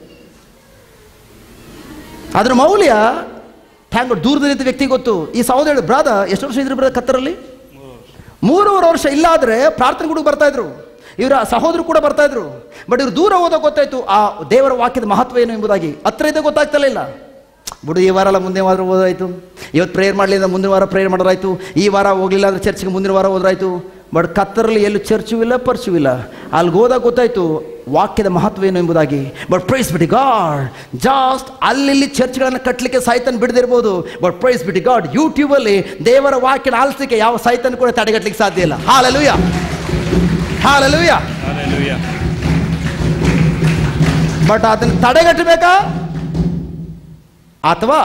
ಅದರ ಮೌಲ್ಯ ಥ್ಯಾಂಕ್ ಗಾಡ್ ದೂರದಲ್ಲಿದ್ದ ವ್ಯಕ್ತಿ ಗೊತ್ತು ಈ ಸಹೋದರ ಬ್ರಾದ ಎಷ್ಟು ವರ್ಷ ಇದ್ರು ಬ್ರಾದ ಕತ್ತರಲ್ಲಿ ಮೂರುವರೆ ವರ್ಷ ಇಲ್ಲಾದ್ರೆ ಪ್ರಾರ್ಥನೆ ಕೂಡ ಬರ್ತಾ ಇದ್ರು ಇವರ ಸಹೋದರು ಕೂಡ ಬರ್ತಾ ಇದ್ರು ಬಟ್ ಇವ್ರು ದೂರ ಹೋದಾಗ ಗೊತ್ತಾಯ್ತು ಆ ದೇವರ ವಾಕ್ಯದ ಮಹತ್ವ ಏನು ಎಂಬುದಾಗಿ ಹತ್ರ ಇದ್ದಾಗ ಗೊತ್ತಾಗ್ತಲೇ ಇಲ್ಲ ಬಿಡು ಈ ವಾರ ಅಲ್ಲ ಮುಂದಿನ ವಾರ ಓದಾಯ್ತು ಇವತ್ತು ಪ್ರೇಯರ್ ಮಾಡಲಿಲ್ಲ ಮುಂದಿನ ವಾರ ಪ್ರೇಯರ್ ಮಾಡೋದಾಯ್ತು ಈ ವಾರ ಹೋಗ್ಲಿಲ್ಲ ಅಂದ್ರೆ ಚರ್ಚ್ಗೆ ಮುಂದಿನ ವಾರ ಹೋದ್ರಾಯ್ತು ಬಟ್ ಕತ್ತರಲ್ಲಿ ಎಲ್ಲೂ ಚರ್ಚು ಇಲ್ಲ ಪರ್ಚು ಇಲ್ಲ ಅಲ್ಲಿಗೆ ಹೋದಾಗ ಗೊತ್ತಾಯ್ತು ವಾಕ್ಯದ ಮಹತ್ವ ಏನು ಎಂಬುದಾಗಿ but praise be the God just ಅಲ್ಲಿ ಚರ್ಚ್ಗಳನ್ನು ಕಟ್ಟಲಿಕ್ಕೆ ಸಾಯ್ತನ್ ಬಿಡದಿರ್ಬೋದು ಬಟ್ ಪ್ರೈಸ್ ಬಿಡಿ ಗಾಡ್ ಯೂಟ್ಯೂಬಲ್ಲಿ ದೇವರ ವಾಕ್ಯನ ಆಲಿಸಲಿಕ್ಕೆ ಯಾವ ಸಾಯ್ತನ್ ಕೂಡ ತಡೆಗಟ್ಟಲಿಕ್ಕೆ ಸಾಧ್ಯ ಇಲ್ಲ ಹಾಲಲುಯ ಹಾಲಲುಯ Hallelujah. ಬಟ್ ಅದನ್ನು ತಡೆಗಟ್ಟಬೇಕಾ ಅಥವಾ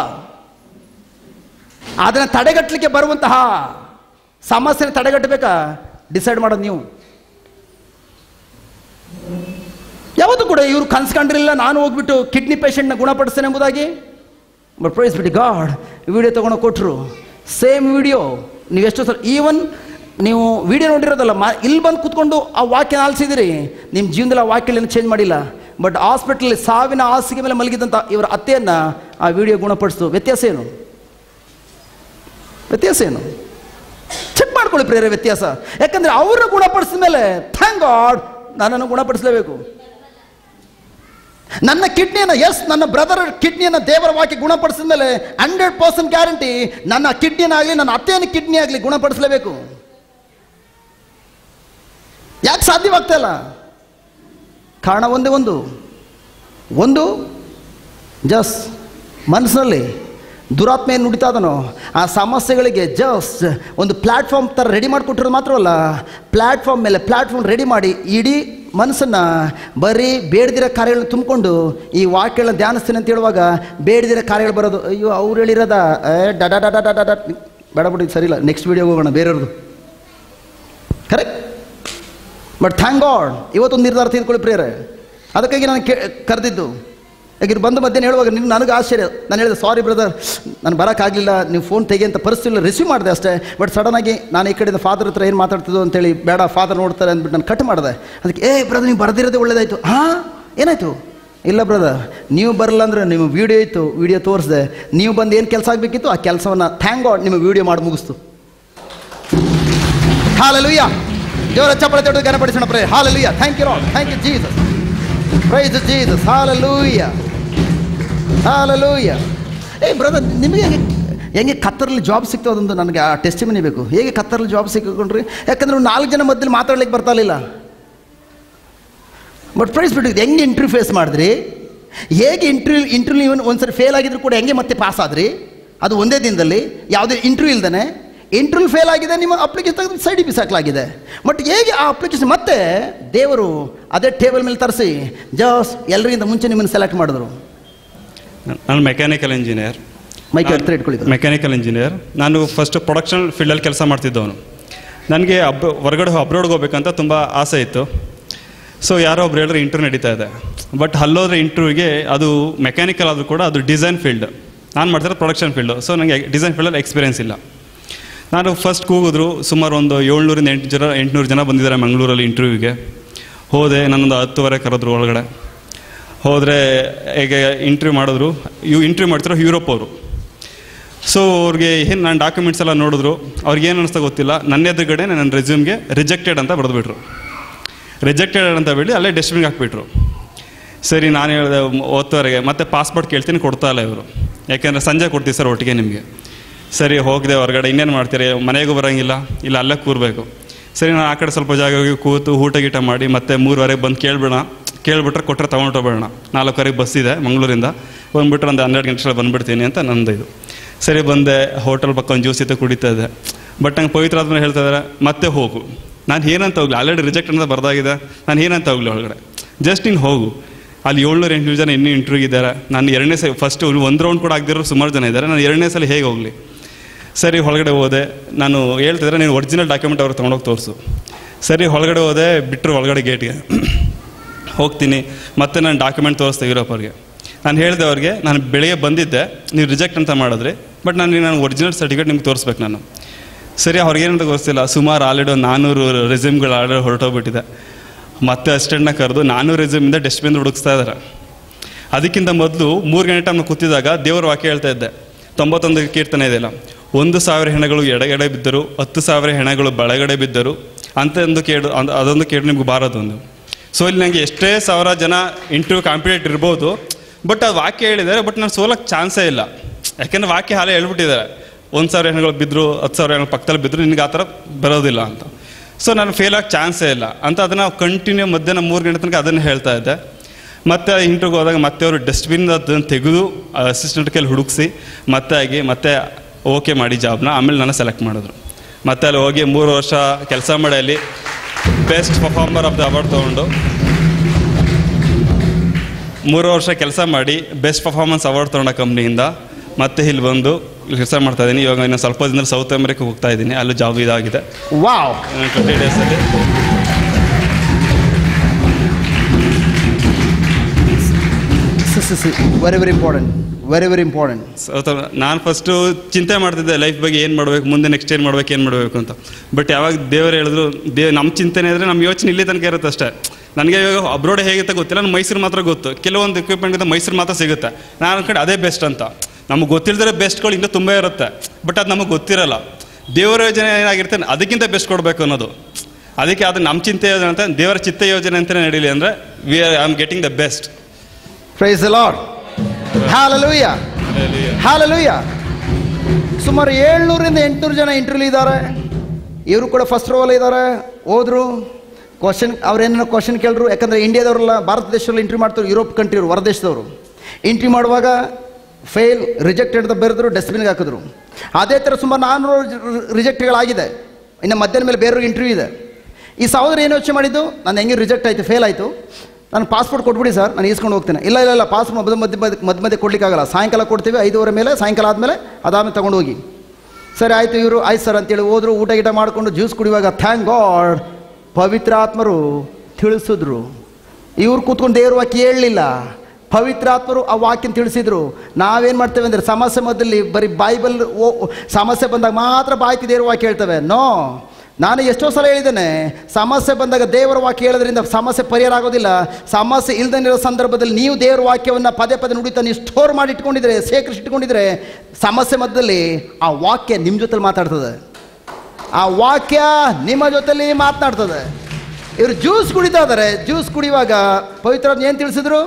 ಅದನ್ನು ತಡೆಗಟ್ಟಲಿಕ್ಕೆ ಬರುವಂತಹ ಸಮಸ್ಯೆನ ತಡೆಗಟ್ಟಬೇಕಾ ಡಿಸೈಡ್ ಮಾಡೋದು ನೀವು ಯಾವುದು ಕೂಡ ಇವರು ಕನ್ಸ್ಕೊಂಡಿರಲಿಲ್ಲ ನಾನು ಹೋಗ್ಬಿಟ್ಟು ಕಿಡ್ನಿ ಪೇಷಂಟ್ನ ಗುಣಪಡಿಸ್ತೇನೆ ಎಂಬುದಾಗಿ but praise be the God video ತೊಗೊಂಡು ಕೊಟ್ಟರು ಸೇಮ್ ವಿಡಿಯೋ ನೀವು ಎಷ್ಟು ಸಲ ಈವನ್ ನೀವು ವಿಡಿಯೋ ನೋಡಿರೋದಲ್ಲ ಮಾ ಇಲ್ಲಿ ಬಂದು ಕೂತ್ಕೊಂಡು ಆ ವಾಕ್ಯ ಆಲಿಸಿದಿರಿ ನಿಮ್ಮ ಜೀವನದಲ್ಲಿ ಆ ವಾಕ್ಯಗಳನ್ನು ಚೇಂಜ್ ಮಾಡಿಲ್ಲ ಬಟ್ ಹಾಸ್ಪಿಟಲ್ ಸಾವಿನ ಹಾಸಿಗೆ ಮೇಲೆ ಮಲಗಿದಂಥ ಇವರ ಅತ್ತೆಯನ್ನು ಆ ವಿಡಿಯೋ ಗುಣಪಡಿಸ್ತು ವ್ಯತ್ಯಾಸ ಏನು ವ್ಯತ್ಯಾಸ ಏನು ಚೆಕ್ ಮಾಡ್ಕೊಳ್ಳಿ ಪ್ರೇರೆ ವ್ಯತ್ಯಾಸ ಯಾಕಂದ್ರೆ ಅವರ ಗುಣಪಡಿಸಿದ ಮೇಲೆ ಥ್ಯಾಂಕ್ ಗಾಡ್ ನನ್ನನ್ನು ಗುಣಪಡಿಸಲೇಬೇಕು ನನ್ನ ಕಿಡ್ನಿಯನ್ನು ಎಸ್ ನನ್ನ ಬ್ರದರ್ ಕಿಡ್ನಿಯನ್ನು ದೇವರ ವಾಕ್ಯ ಗುಣಪಡಿಸಿದ ಮೇಲೆ ಹಂಡ್ರೆಡ್ ಪರ್ಸೆಂಟ್ ಗ್ಯಾರಂಟಿ ನನ್ನ ಕಿಡ್ನಿನಾಗಲಿ ನನ್ನ ಅತ್ತೆಯ ಕಿಡ್ನಿ ಆಗಲಿ ಗುಣಪಡಿಸಲೇಬೇಕು ಯಾಕೆ ಸಾಧ್ಯವಾಗ್ತಾ ಇಲ್ಲ ಕಾರಣ ಒಂದೇ ಒಂದು ಒಂದು ಜಸ್ ಮನಸ್ಸಿನಲ್ಲಿ ದುರಾತ್ಮ ಏನು ನುಡಿತಾ ಇದನೋ ಆ ಸಮಸ್ಯೆಗಳಿಗೆ ಜಸ್ಟ್ ಒಂದು ಪ್ಲ್ಯಾಟ್ಫಾರ್ಮ್ ಥರ ರೆಡಿ ಮಾಡಿಕೊಟ್ಟಿರೋದು ಮಾತ್ರವಲ್ಲ ಪ್ಲ್ಯಾಟ್ಫಾರ್ಮ್ ಮೇಲೆ ಪ್ಲ್ಯಾಟ್ಫಾರ್ಮ್ ರೆಡಿ ಮಾಡಿ ಇಡೀ ಮನಸ್ಸನ್ನು ಬರೀ ಬೇಡದಿರೋ ಕಾರ್ಯಗಳನ್ನ ತುಂಬಿಕೊಂಡು ಈ ವಾಕ್ಯಗಳನ್ನ ಧ್ಯಾನಿಸ್ತೀನಿ ಅಂತ ಹೇಳುವಾಗ ಬೇಡದಿರೋ ಕಾರ್ಯಗಳು ಬರೋದು ಅಯ್ಯೋ ಅವ್ರು ಹೇಳಿರೋದ ಏ ಡಡ ಡಡ ಡಡ ಡಡ ಬೇಡ ಬಿಡಿ ಸರಿ ಇಲ್ಲ ನೆಕ್ಸ್ಟ್ ವೀಡಿಯೋಗೆ ಹೋಗೋಣ ಬೇರೆಯವ್ರದ್ದು ಕರೆಕ್ಟ್ ಬಟ್ ಥ್ಯಾಂಕ್ ಗಾಡ್ ಇವತ್ತೊಂದು ನಿರ್ಧಾರ ತೆಗೆದುಕೊಳ್ಳಿ ಪ್ರೇರೆ ಅದಕ್ಕಾಗಿ ನಾನು ಕೇ ಕರೆದಿದ್ದು ಯಾಕೆ ಬಂದು ಮಧ್ಯಾಹ್ನ ಹೇಳುವಾಗ ನಿನ್ನ ನನಗೆ ಆಶ್ಚರ್ಯ ನಾನು ಹೇಳಿದೆ ಸಾರಿ ಬ್ರದರ್ ನಾನು ಬರೋಕ್ಕಾಗಲಿಲ್ಲ ನೀವು ಫೋನ್ ತೆಗಿ ಅಂತ ಪರಿಸ್ಥಿತಿ ರಿಸೀವ್ ಮಾಡಿದೆ ಅಷ್ಟೇ ಬಟ್ ಸಡನ್ನಾಗಿ ನಾನು ಈ ಕಡೆಯಿಂದ ಫಾದರ್ ಹತ್ರ ಏನು ಮಾತಾಡ್ತಿದ್ದು ಅಂತೇಳಿ ಬೇಡ ಫಾದರ್ ನೋಡ್ತಾರೆ ಅಂದ್ಬಿಟ್ಟು ನಾನು ಕಟ್ ಮಾಡಿದೆ ಅದಕ್ಕೆ ಏ ಬ್ರದರ್ ನೀವು ಬರೆದಿರೋದೇ ಒಳ್ಳೇದಾಯಿತು ಹಾಂ ಏನಾಯಿತು ಇಲ್ಲ ಬ್ರದರ್ ನೀವು ಬರಲ್ಲ ಅಂದರೆ ನಿಮ್ಮ ವೀಡಿಯೋ ಇತ್ತು ವೀಡಿಯೋ ತೋರಿಸಿದೆ ನೀವು ಬಂದು ಏನು ಕೆಲಸ ಆಗಬೇಕಿತ್ತು ಆ ಕೆಲಸವನ್ನು ಥ್ಯಾಂಕ್ ಗಾಡ್ ನಿಮ್ಮ ವೀಡಿಯೋ ಮಾಡಿ ಮುಗಿಸ್ತು ಹಾಲಲುಯ್ಯ ದೇವರ ಚಪ್ಪಳ ತೊಟ್ಟು ಗನಪಡಿಸೋಣ pray hallelujah thank you Lord thank you Jesus praise Jesus hallelujah hallelujah ಏ ಬ್ರದರ್ ನಿಮಗೆ ಹೆಂಗೆ ಹೆಂಗೆ ಕತ್ತರಲ್ಲಿ ಜಾಬ್ ಸಿಗ್ತದಂದು ನನಗೆ ಆ ಟೆಸ್ಟಿಮನಿ ಬೇಕು ಹೇಗೆ ಕತ್ತರಲ್ಲಿ ಜಾಬ್ ಸಿಕ್ಕೊಂಡ್ರಿ ಯಾಕಂದ್ರೆ ನೀವು ನಾಲ್ಕು ಜನ ಮಧ್ಯದಲ್ಲಿ ಮಾತಾಡ್ಲಿಕ್ಕೆ ಬರ್ತಾ ಇರಲಿಲ್ಲ ಬಟ್ ಪ್ರೈಸ್ ಬಿಟ್ಟು ಹೆಂಗೆ ಇಂಟರ್ವ್ಯೂ ಫೇಸ್ ಮಾಡಿದ್ರಿ ಹೇಗೆ ಇಂಟರ್ವ್ಯೂ ಇಂಟರ್ವ್ಯೂ ಇವನ್ ಒಂದ್ಸರಿ ಫೇಲ್ ಆಗಿದ್ರು ಕೂಡ ಹೆಂಗೆ ಮತ್ತೆ ಪಾಸ್ ಆದ್ರಿ ಅದು ಒಂದೇ ದಿನದಲ್ಲಿ ಯಾವುದೇ ಇಂಟರ್ವ್ಯೂ ಇಲ್ದೇ ಇಂಟರ್ವ್ಯೂ ಫೇಲ್ ಆಗಿದೆ ನಿಮ್ಮ ಅಪ್ಲಿಕೇಶನ್ ತೆಗೆದು ಸೈಡ್ ಬಿಸಾಕಲಾಗಿದೆ ಬಟ್ ಹೇಗೆ ಆ ಅಪ್ಲಿಕೇಶನ್ ಮತ್ತೆ ದೇವರು ಅದೇ ಟೇಬಲ್ ಮೇಲೆ ತರಿಸಿ ಜಸ್ಟ್ ಎಲ್ಲರಿಗಿಂತ ಮುಂಚೆ ನಿಮ್ಮನ್ನು ಸೆಲೆಕ್ಟ್ ಮಾಡಿದ್ರು ನಾನು ಮೆಕ್ಯಾನಿಕಲ್ ಇಂಜಿನಿಯರ್ ಮೈಕ್ ಹತ್ರ ಇಟ್ಕೊಳ್ಳಿ ಮೆಕ್ಯಾನಿಕಲ್ ಇಂಜಿನಿಯರ್ ನಾನು ಫಸ್ಟ್ ಪ್ರೊಡಕ್ಷನ್ ಫೀಲ್ಡಲ್ಲಿ ಕೆಲಸ ಮಾಡ್ತಿದ್ದವನು ನನಗೆ ಅಬ್ ಹೊರಗಡೆ ಅಬ್ರೋಡ್ಗೆ ಹೋಗ್ಬೇಕಂತ ತುಂಬ ಆಸೆ ಇತ್ತು ಸೊ ಯಾರೋ ಒಬ್ರು ಹೇಳಿದ್ರೆ ಇಂಟರ್ವ್ಯೂ ನಡೀತಾ ಇದೆ ಬಟ್ ಅಲ್ಲೋದ್ರೆ ಇಂಟರ್ವ್ಯೂಗೆ ಅದು ಮೆಕ್ಯಾನಿಕಲ್ ಆದರೂ ಕೂಡ ಅದು ಡಿಸೈನ್ ಫೀಲ್ಡ್ ನಾನು ಮಾಡ್ತಿರೋದು ಪ್ರೊಡಕ್ಷನ್ ಫೀಲ್ಡು ಸೊ ನನಗೆ ಡಿಸೈನ್ ಫೀಲ್ಡಲ್ಲಿ ಎಕ್ಸ್ಪೀರಿಯನ್ಸ್ ಇಲ್ಲ ನಾನು ಫಸ್ಟ್ ಕೂಗಿದ್ರು ಸುಮಾರು ಒಂದು ಏಳ್ನೂರಿಂದ ಎಂಟು ಜನ ಎಂಟುನೂರು ಜನ ಬಂದಿದ್ದಾರೆ ಮಂಗಳೂರಲ್ಲಿ ಇಂಟರ್ವ್ಯೂಗೆ ಹೋದೆ ನನ್ನೊಂದು ಹತ್ತುವರೆ ಕರೆದ್ರು ಒಳಗಡೆ ಹೋದರೆ ಹೇಗೆ ಇಂಟರ್ವ್ಯೂ ಮಾಡಿದ್ರು ಇವು ಇಂಟರ್ವ್ಯೂ ಮಾಡ್ತಿರೋ ಯುರೋಪ್ ಅವರು ಸೊ ಅವ್ರಿಗೆ ಏನು ನಾನು ಡಾಕ್ಯುಮೆಂಟ್ಸ್ ಎಲ್ಲ ನೋಡಿದ್ರು ಅವ್ರಿಗೆ ಏನು ಅನಿಸ್ತಾ ಗೊತ್ತಿಲ್ಲ ನನ್ನ ಎದುರುಗಡೆ ನನ್ನ ರೆಸ್ಯೂಮ್ಗೆ ರಿಜೆಕ್ಟೆಡ್ ಅಂತ ಬರೆದ್ಬಿಟ್ರು ರಿಜೆಕ್ಟೆಡ್ ಅಂತ ಹೇಳಿ ಅಲ್ಲೇ ಡಸ್ಟ್ಬಿನ್ಗೆ ಹಾಕ್ಬಿಟ್ರು ಸರಿ ನಾನು ಹೇಳಿದೆ ಓದ್ತವರೆಗೆ ಮತ್ತೆ ಪಾಸ್ಪೋರ್ಟ್ ಕೇಳ್ತೀನಿ ಕೊಡ್ತಾ ಇಲ್ಲ ಇವರು ಯಾಕೆಂದರೆ ಸಂಜೆ ಕೊಡ್ತೀವಿ ಸರ್ ಒಟ್ಟಿಗೆ ನಿಮಗೆ ಸರಿ ಹೋಗಿದೆ ಹೊರಗಡೆ ಇನ್ನೇನು ಮಾಡ್ತೀರಿ ಮನೆಗೂ ಬರೋಂಗಿಲ್ಲ ಇಲ್ಲ ಅಲ್ಲೇ ಕೂರಬೇಕು ಸರಿ ನಾನು ಆ ಕಡೆ ಸ್ವಲ್ಪ ಜಾಗ ಹೋಗಿ ಕೂತು ಊಟ ಗೀಟ ಮಾಡಿ ಮತ್ತೆ ಮೂರುವರೆಗೆ ಬಂದು ಕೇಳ್ಬಿಡೋಣ ಕೇಳ್ಬಿಟ್ರೆ ಕೊಟ್ಟರೆ ತೊಗೊಂಡೋಗ್ಬೇಡ ನಾಲ್ಕುವರೆಗೆ ಬಸ್ ಇದೆ ಮಂಗಳೂರಿಂದ ಬಂದ್ಬಿಟ್ರೆ ಒಂದು ಹನ್ನೆರಡು ಗಂಟೆ ಬಂದುಬಿಡ್ತೀನಿ ಅಂತ ನಂದು ಇದು ಸರಿ ಬಂದೆ ಹೋಟೆಲ್ ಪಕ್ಕ ಒಂದು ಜ್ಯೂಸ್ ಇತ್ತು ಕುಡಿತಾ ಇದೆ ಬಟ್ ನಂಗೆ ಪವಿತ್ರ ಆದ್ಮೇಲೆ ಹೇಳ್ತಾ ಇದ್ದಾರೆ ಮತ್ತೆ ಹೋಗು ನಾನು ಏನಂತ ಹೋಗ್ಲಿ ಆಲ್ರೆಡಿ ರಿಜೆಕ್ಟ್ ಅಂತ ಬರ್ದಾಗಿದೆ ನಾನು ಏನಂತ ಹೋಗ್ಲಿ ಒಳಗಡೆ ಜಸ್ಟ್ ನೀನು ಹೋಗು ಅಲ್ಲಿ ಏಳ್ನೂರ ಎಂಟುನೂರು ಜನ ಇನ್ನೂ ಇಂಟರ್ವ್ಯೂ ಇದ್ದಾರೆ ನಾನು ಎರಡನೇ ಸಲ ಫಸ್ಟ್ ಒಂದು ರೌಂಡ್ ಕೂಡ ಆಗದಿರೋ ಸುಮಾರು ಜನ ಇದ್ದಾರೆ ನಾನು ಎರಡನೇ ಸಲ ಹೇಗೆ ಹೋಗಲಿ ಸರಿ ಹೊರಗಡೆ ಹೋದೆ ನಾನು ಹೇಳ್ತಿದ್ರೆ ನೀನು ಒರಿಜಿನಲ್ ಡಾಕ್ಯುಮೆಂಟ್ ಅವ್ರಿಗೆ ತೊಗೊಂಡೋಗಿ ತೋರಿಸು ಸರಿ ಹೊರಗಡೆ ಹೋದೆ ಬಿಟ್ಟರು ಒಳಗಡೆ ಗೇಟ್ಗೆ ಹೋಗ್ತೀನಿ ಮತ್ತೆ ನಾನು ಡಾಕ್ಯುಮೆಂಟ್ ತೋರಿಸ್ದೆ ಯುರೋಪರ್ಗೆ ನಾನು ಹೇಳಿದೆ ಅವ್ರಿಗೆ ನಾನು ಬೆಳಿಗ್ಗೆ ಬಂದಿದ್ದೆ ನೀವು ರಿಜೆಕ್ಟ್ ಅಂತ ಮಾಡಿದ್ರಿ ಬಟ್ ನಾನು ನಾನು ಒರಿಜಿನಲ್ ಸರ್ಟಿಫಿಕೇಟ್ ನಿಮ್ಗೆ ತೋರಿಸ್ಬೇಕು ನಾನು ಸರಿ ಅವ್ರಿಗೇನಂತ ಗೊತ್ತಿಲ್ಲ ಸುಮಾರು ಆಲ್ರೆಡಿ ಒಂದು ನಾನ್ನೂರು ರೆಸ್ಯೂಮ್ಗಳು ಆಲ್ರೆಡಿ ಹೊರಟೋಗ್ಬಿಟ್ಟಿದೆ ಮತ್ತೆ ಅಸಿಸ್ಟೆಂಟ್ನ ಕರೆದು ನಾನ್ನೂರು ರೆಸ್ಯೂಮಿಂದ ಡಸ್ಟ್ಬಿನ್ ಹುಡುಕ್ಸ್ತಾ ಇದ್ದಾರೆ ಅದಕ್ಕಿಂತ ಮೊದಲು ಮೂರು ಗಂಟೆ ಟೈಮ್ ಕೂತಿದ್ದಾಗ ದೇವರ ವಾಕ್ಯ ಹೇಳ್ತಾ ಇದ್ದೆ ತೊಂಬತ್ತೊಂದು ಕೀರ್ತನೆ ಇದೆಯಲ್ಲ ಒಂದು ಸಾವಿರ ಹೆಣಗಳು ಎಡಗಡೆ ಬಿದ್ದರು ಹತ್ತು ಸಾವಿರ ಹೆಣಗಳು ಬಲಗಡೆ ಬಿದ್ದರು ಅಂತ ಒಂದು ಕೇಳು ಅಂದ್- ಅದೊಂದು ಕೇಳು ನಿಮ್ಗೆ ಬಾರದೊಂದು ಸೊ ಇಲ್ಲಿ ನನಗೆ ಎಷ್ಟೇ ಸಾವಿರ ಜನ ಇಂಟರ್ವ್ಯೂ ಕಾಂಪಿಟೇಟ್ ಇರ್ಬೋದು ಬಟ್ ಅದು ವಾಕ್ಯ ಹೇಳಿದ್ದಾರೆ ಬಟ್ ನಾನು ಸೋಲಕ್ಕೆ ಚಾನ್ಸೇ ಇಲ್ಲ ಯಾಕೆಂದ್ರೆ ವಾಕ್ಯ ಹಾಲೆ ಹೇಳ್ಬಿಟ್ಟಿದ್ದಾರೆ ಒಂದು ಸಾವಿರ ಹೆಣಗಳು ಬಿದ್ದರು ಹತ್ತು ಸಾವಿರ ಹೆಣಗಳು ಪಕ್ಕದಲ್ಲಿ ಬಿದ್ದರು ನಿನಗೆ ಆ ಥರ ಬರೋದಿಲ್ಲ ಅಂತ ಸೊ ನಾನು ಫೇಲ್ ಆಗಿ ಚಾನ್ಸೇ ಇಲ್ಲ ಅಂತ ಅದನ್ನು ಕಂಟಿನ್ಯೂ ಮಧ್ಯಾಹ್ನ ಮೂರು ಗಂಟೆ ತನಕ ಅದನ್ನು ಹೇಳ್ತಾ ಇದ್ದೆ ಮತ್ತೆ ಇಂಟರ್ವ್ಯೂಗೆ ಹೋದಾಗ ಮತ್ತೆ ಅವರು ಡಸ್ಟ್ಬಿನ್ ಅದನ್ನು ತೆಗೆದು ಅಸಿಸ್ಟೆಂಟ್ ಕೈಲಿ ಹುಡುಕ್ಸಿ ಮತ್ತೆ ಆಗಿ ಮತ್ತೆ ಓಕೆ ಮಾಡಿ ಜಾಬ್ನ ಆಮೇಲೆ ನಾನು ಸೆಲೆಕ್ಟ್ ಮಾಡಿದ್ರು ಮತ್ತೆ ಅಲ್ಲಿ ಹೋಗಿ ಮೂರು ವರ್ಷ ಕೆಲಸ ಮಾಡಿ ಅಲ್ಲಿ best performer of the award ತೊಗೊಂಡು ಮೂರು ವರ್ಷ ಕೆಲಸ ಮಾಡಿ ಬೆಸ್ಟ್ ಪರ್ಫಾರ್ಮೆನ್ಸ್ ಅವಾರ್ಡ್ ತೊಗೊಂಡ ಕಂಪ್ನಿಯಿಂದ ಮತ್ತೆ ಇಲ್ಲಿ ಬಂದು ಕೆಲಸ ಮಾಡ್ತಾ ಇದ್ದೀನಿ ಇವಾಗ ಇನ್ನು ಸ್ವಲ್ಪ ದಿನ ಸೌತ್ ಅಮೆರಿಕ ಹೋಗ್ತಾ ಇದ್ದೀನಿ ಅಲ್ಲೂ ಜಾಬ್ ಇದಾಗಿದೆ ವಾವ್ ಟ್ವೆಂಟಿ ಡೇಸಲ್ಲಿ very very important very very important south ನಾನು ಫಸ್ಟು ಚಿಂತೆ ಮಾಡ್ತಿದ್ದೆ ಲೈಫ್ ಬಗ್ಗೆ ಏನು ಮಾಡಬೇಕು ಮುಂದೆ ನೆಕ್ಸ್ಟ್ ಏನು ಮಾಡ್ಬೇಕು ಏನು ಮಾಡಬೇಕು ಅಂತ ಬಟ್ ಯಾವಾಗ ದೇವರು ಹೇಳಿದ್ರು ದೇ ನಮ್ಮ ಚಿಂತನೆ ಇದ್ರೆ ನಮ್ಮ ಯೋಚನೆ ಇಲ್ಲಿ ತನಕ ಇರುತ್ತೆ ಅಷ್ಟೇ ನನಗೆ ಇವಾಗ ಅಬ್ರೋಡ್ ಹೇಗಿರುತ್ತೆ ಗೊತ್ತಿಲ್ಲ ನಾನು ಮೈಸೂರು ಮಾತ್ರ ಗೊತ್ತು ಕೆಲವೊಂದು equipment ಇದೆ ಮೈಸೂರು ಮಾತ್ರ ಸಿಗುತ್ತೆ ನಾನು ಅನ್ಕೊಂಡು ಅದೇ ಬೆಸ್ಟ್ ಅಂತ ನಮಗೆ ಗೊತ್ತಿಲ್ಲದ್ರೆ ಬೆಸ್ಟ್ಗಳು ಇನ್ನೂ ತುಂಬ ಇರುತ್ತೆ ಬಟ್ ಅದು ನಮಗೆ ಗೊತ್ತಿರಲ್ಲ ದೇವರ ಯೋಜನೆ ಏನಾಗಿರುತ್ತೆ ಅದಕ್ಕಿಂತ ಬೆಸ್ಟ್ ಕೊಡಬೇಕು ಅನ್ನೋದು ಅದಕ್ಕೆ ಅದು ನಮ್ಮ ಚಿಂತೆ ಯೋಜನೆ ಅಂತ ದೇವರ ಚಿತ್ತ ಯೋಜನೆ ಅಂತಲೇ ನಡೀಲಿ ಅಂದರೆ we are I am getting the best praise lord hallelujah hallelujah ಸುಮಾರು ಏಳ್ನೂರಿಂದ ಎಂಟುನೂರು ಜನ ಇಂಟರ್ವ್ಯೂ ಇದ್ದಾರೆ ಇವರು ಕೂಡ ಫಸ್ಟ್ ರೋಲ್ ಇದ್ದಾರೆ ಹೋದ್ರು ಕ್ವಶನ್ ಅವ್ರೇನೋ ಕ್ವಶನ್ ಕೇಳಿದ್ರು ಯಾಕಂದರೆ ಇಂಡಿಯಾದವರೆಲ್ಲ ಭಾರತ ದೇಶದಲ್ಲಿ ಇಂಟ್ರಿ ಮಾಡ್ತಾರೆ ಯುರೋಪ್ ಕಂಟ್ರಿಯವರು ಹೊರದೇಶದವರು ಇಂಟ್ರಿ ಮಾಡುವಾಗ ಫೇಲ್ ರಿಜೆಕ್ಟೆಡ್ ಅಂತ ಬರೆದ್ರು ಡಸ್ಟ್ಬಿನ್ಗೆ ಹಾಕಿದ್ರು ಅದೇ ಥರ ಸುಮಾರು ನಾನ್ನೂರು ರಿಜೆಕ್ಟ್ಗಳಾಗಿದೆ ಇನ್ನು ಮಧ್ಯಾಹ್ನ ಮೇಲೆ ಬೇರೆಯವ್ರಿಗೆ ಇಂಟರ್ವ್ಯೂ ಇದೆ ಈ ಸಹೋದರ ಏನು ಯೋಚನೆ ಮಾಡಿದ್ದು ನಾನು ಹೆಂಗೆ ರಿಜೆಕ್ಟ್ ಆಯಿತು ಫೇಲ್ ಆಯಿತು ನಾನು ಪಾಸ್ಪೋರ್ಟ್ ಕೊಟ್ಬಿಡಿ ಸರ್ ನಾನು ಈಸ್ಕೊಂಡು ಹೋಗ್ತೇನೆ ಇಲ್ಲ ಇಲ್ಲ ಇಲ್ಲ ಪಾಸ್ಪೋರ್ಟ್ ಮಧ್ಯ ಮಧ್ಯ ಮಧ್ಯ ಮಧ್ಯ ಮಧ್ಯೆ ಕೊಡ್ಲಿಕ್ಕಾಗಲ್ಲ ಸಾಯಂಕಾಲ ಕೊಡ್ತೀವಿ ಐದೂವರೆ ಮೇಲೆ ಸಾಯಂಕಾಲ ಆದಮೇಲೆ ಅದಾದಮೇಲೆ ತಗೊಂಡು ಹೋಗಿ ಸರಿ ಆಯಿತು ಇವರು ಆಯ್ತು ಸರ್ ಅಂತೇಳಿ ಹೋದ್ರು ಊಟ ಗೀಟ ಮಾಡಿಕೊಂಡು ಜ್ಯೂಸ್ ಕುಡಿಯುವಾಗ ಥ್ಯಾಂಕ್ ಗಾಡ್ ಪವಿತ್ರ ಆತ್ಮರು ತಿಳಿಸಿದ್ರು ಇವ್ರು ಕೂತ್ಕೊಂಡು ದೇವ್ರ ವಾಕ್ಯ ಹೇಳಲಿಲ್ಲ ಪವಿತ್ರ ಆತ್ಮರು ಆ ವಾಕ್ಯನ ತಿಳಿಸಿದ್ರು ನಾವೇನು ಮಾಡ್ತೇವೆ ಅಂದರೆ ಸಮಸ್ಯೆ ಮೊದಲಲ್ಲಿ ಬರೀ ಬೈಬಲ್ ಓ ಸಮಸ್ಯೆ ಬಂದಾಗ ಮಾತ್ರ ಬಾಯ್ತಿ ದೇವ್ರ ವಾಕ್ಯ ಹೇಳ್ತೇವೆ ನೋ ನಾನು ಎಷ್ಟೋ ಸಲ ಹೇಳಿದ್ದೇನೆ ಸಮಸ್ಯೆ ಬಂದಾಗ ದೇವರ ವಾಕ್ಯ ಹೇಳೋದ್ರಿಂದ ಸಮಸ್ಯೆ ಪರಿಹಾರ ಆಗೋದಿಲ್ಲ ಸಮಸ್ಯೆ ಇಲ್ದನಿರೋ ಸಂದರ್ಭದಲ್ಲಿ ನೀವು ದೇವರ ವಾಕ್ಯವನ್ನು ಪದೇ ಪದೇ ನುಡಿತಾ ನೀವು ಸ್ಟೋರ್ ಮಾಡಿ ಇಟ್ಕೊಂಡಿದ್ರೆ ಶೇಖರಿಸಿ ಇಟ್ಕೊಂಡಿದ್ರೆ ಸಮಸ್ಯೆ ಮಧ್ಯದಲ್ಲಿ ಆ ವಾಕ್ಯ ನಿಮ್ಮ ಜೊತೆಲಿ ಮಾತಾಡ್ತದೆ ಆ ವಾಕ್ಯ ನಿಮ್ಮ ಜೊತೆಲಿ ಮಾತನಾಡ್ತದೆ ಇವರು ಜ್ಯೂಸ್ ಕುಡಿತಾ ಇದ್ದಾರೆ ಜ್ಯೂಸ್ ಕುಡಿಯುವಾಗ ಪವಿತ್ರ ಏನು ತಿಳಿಸಿದ್ರು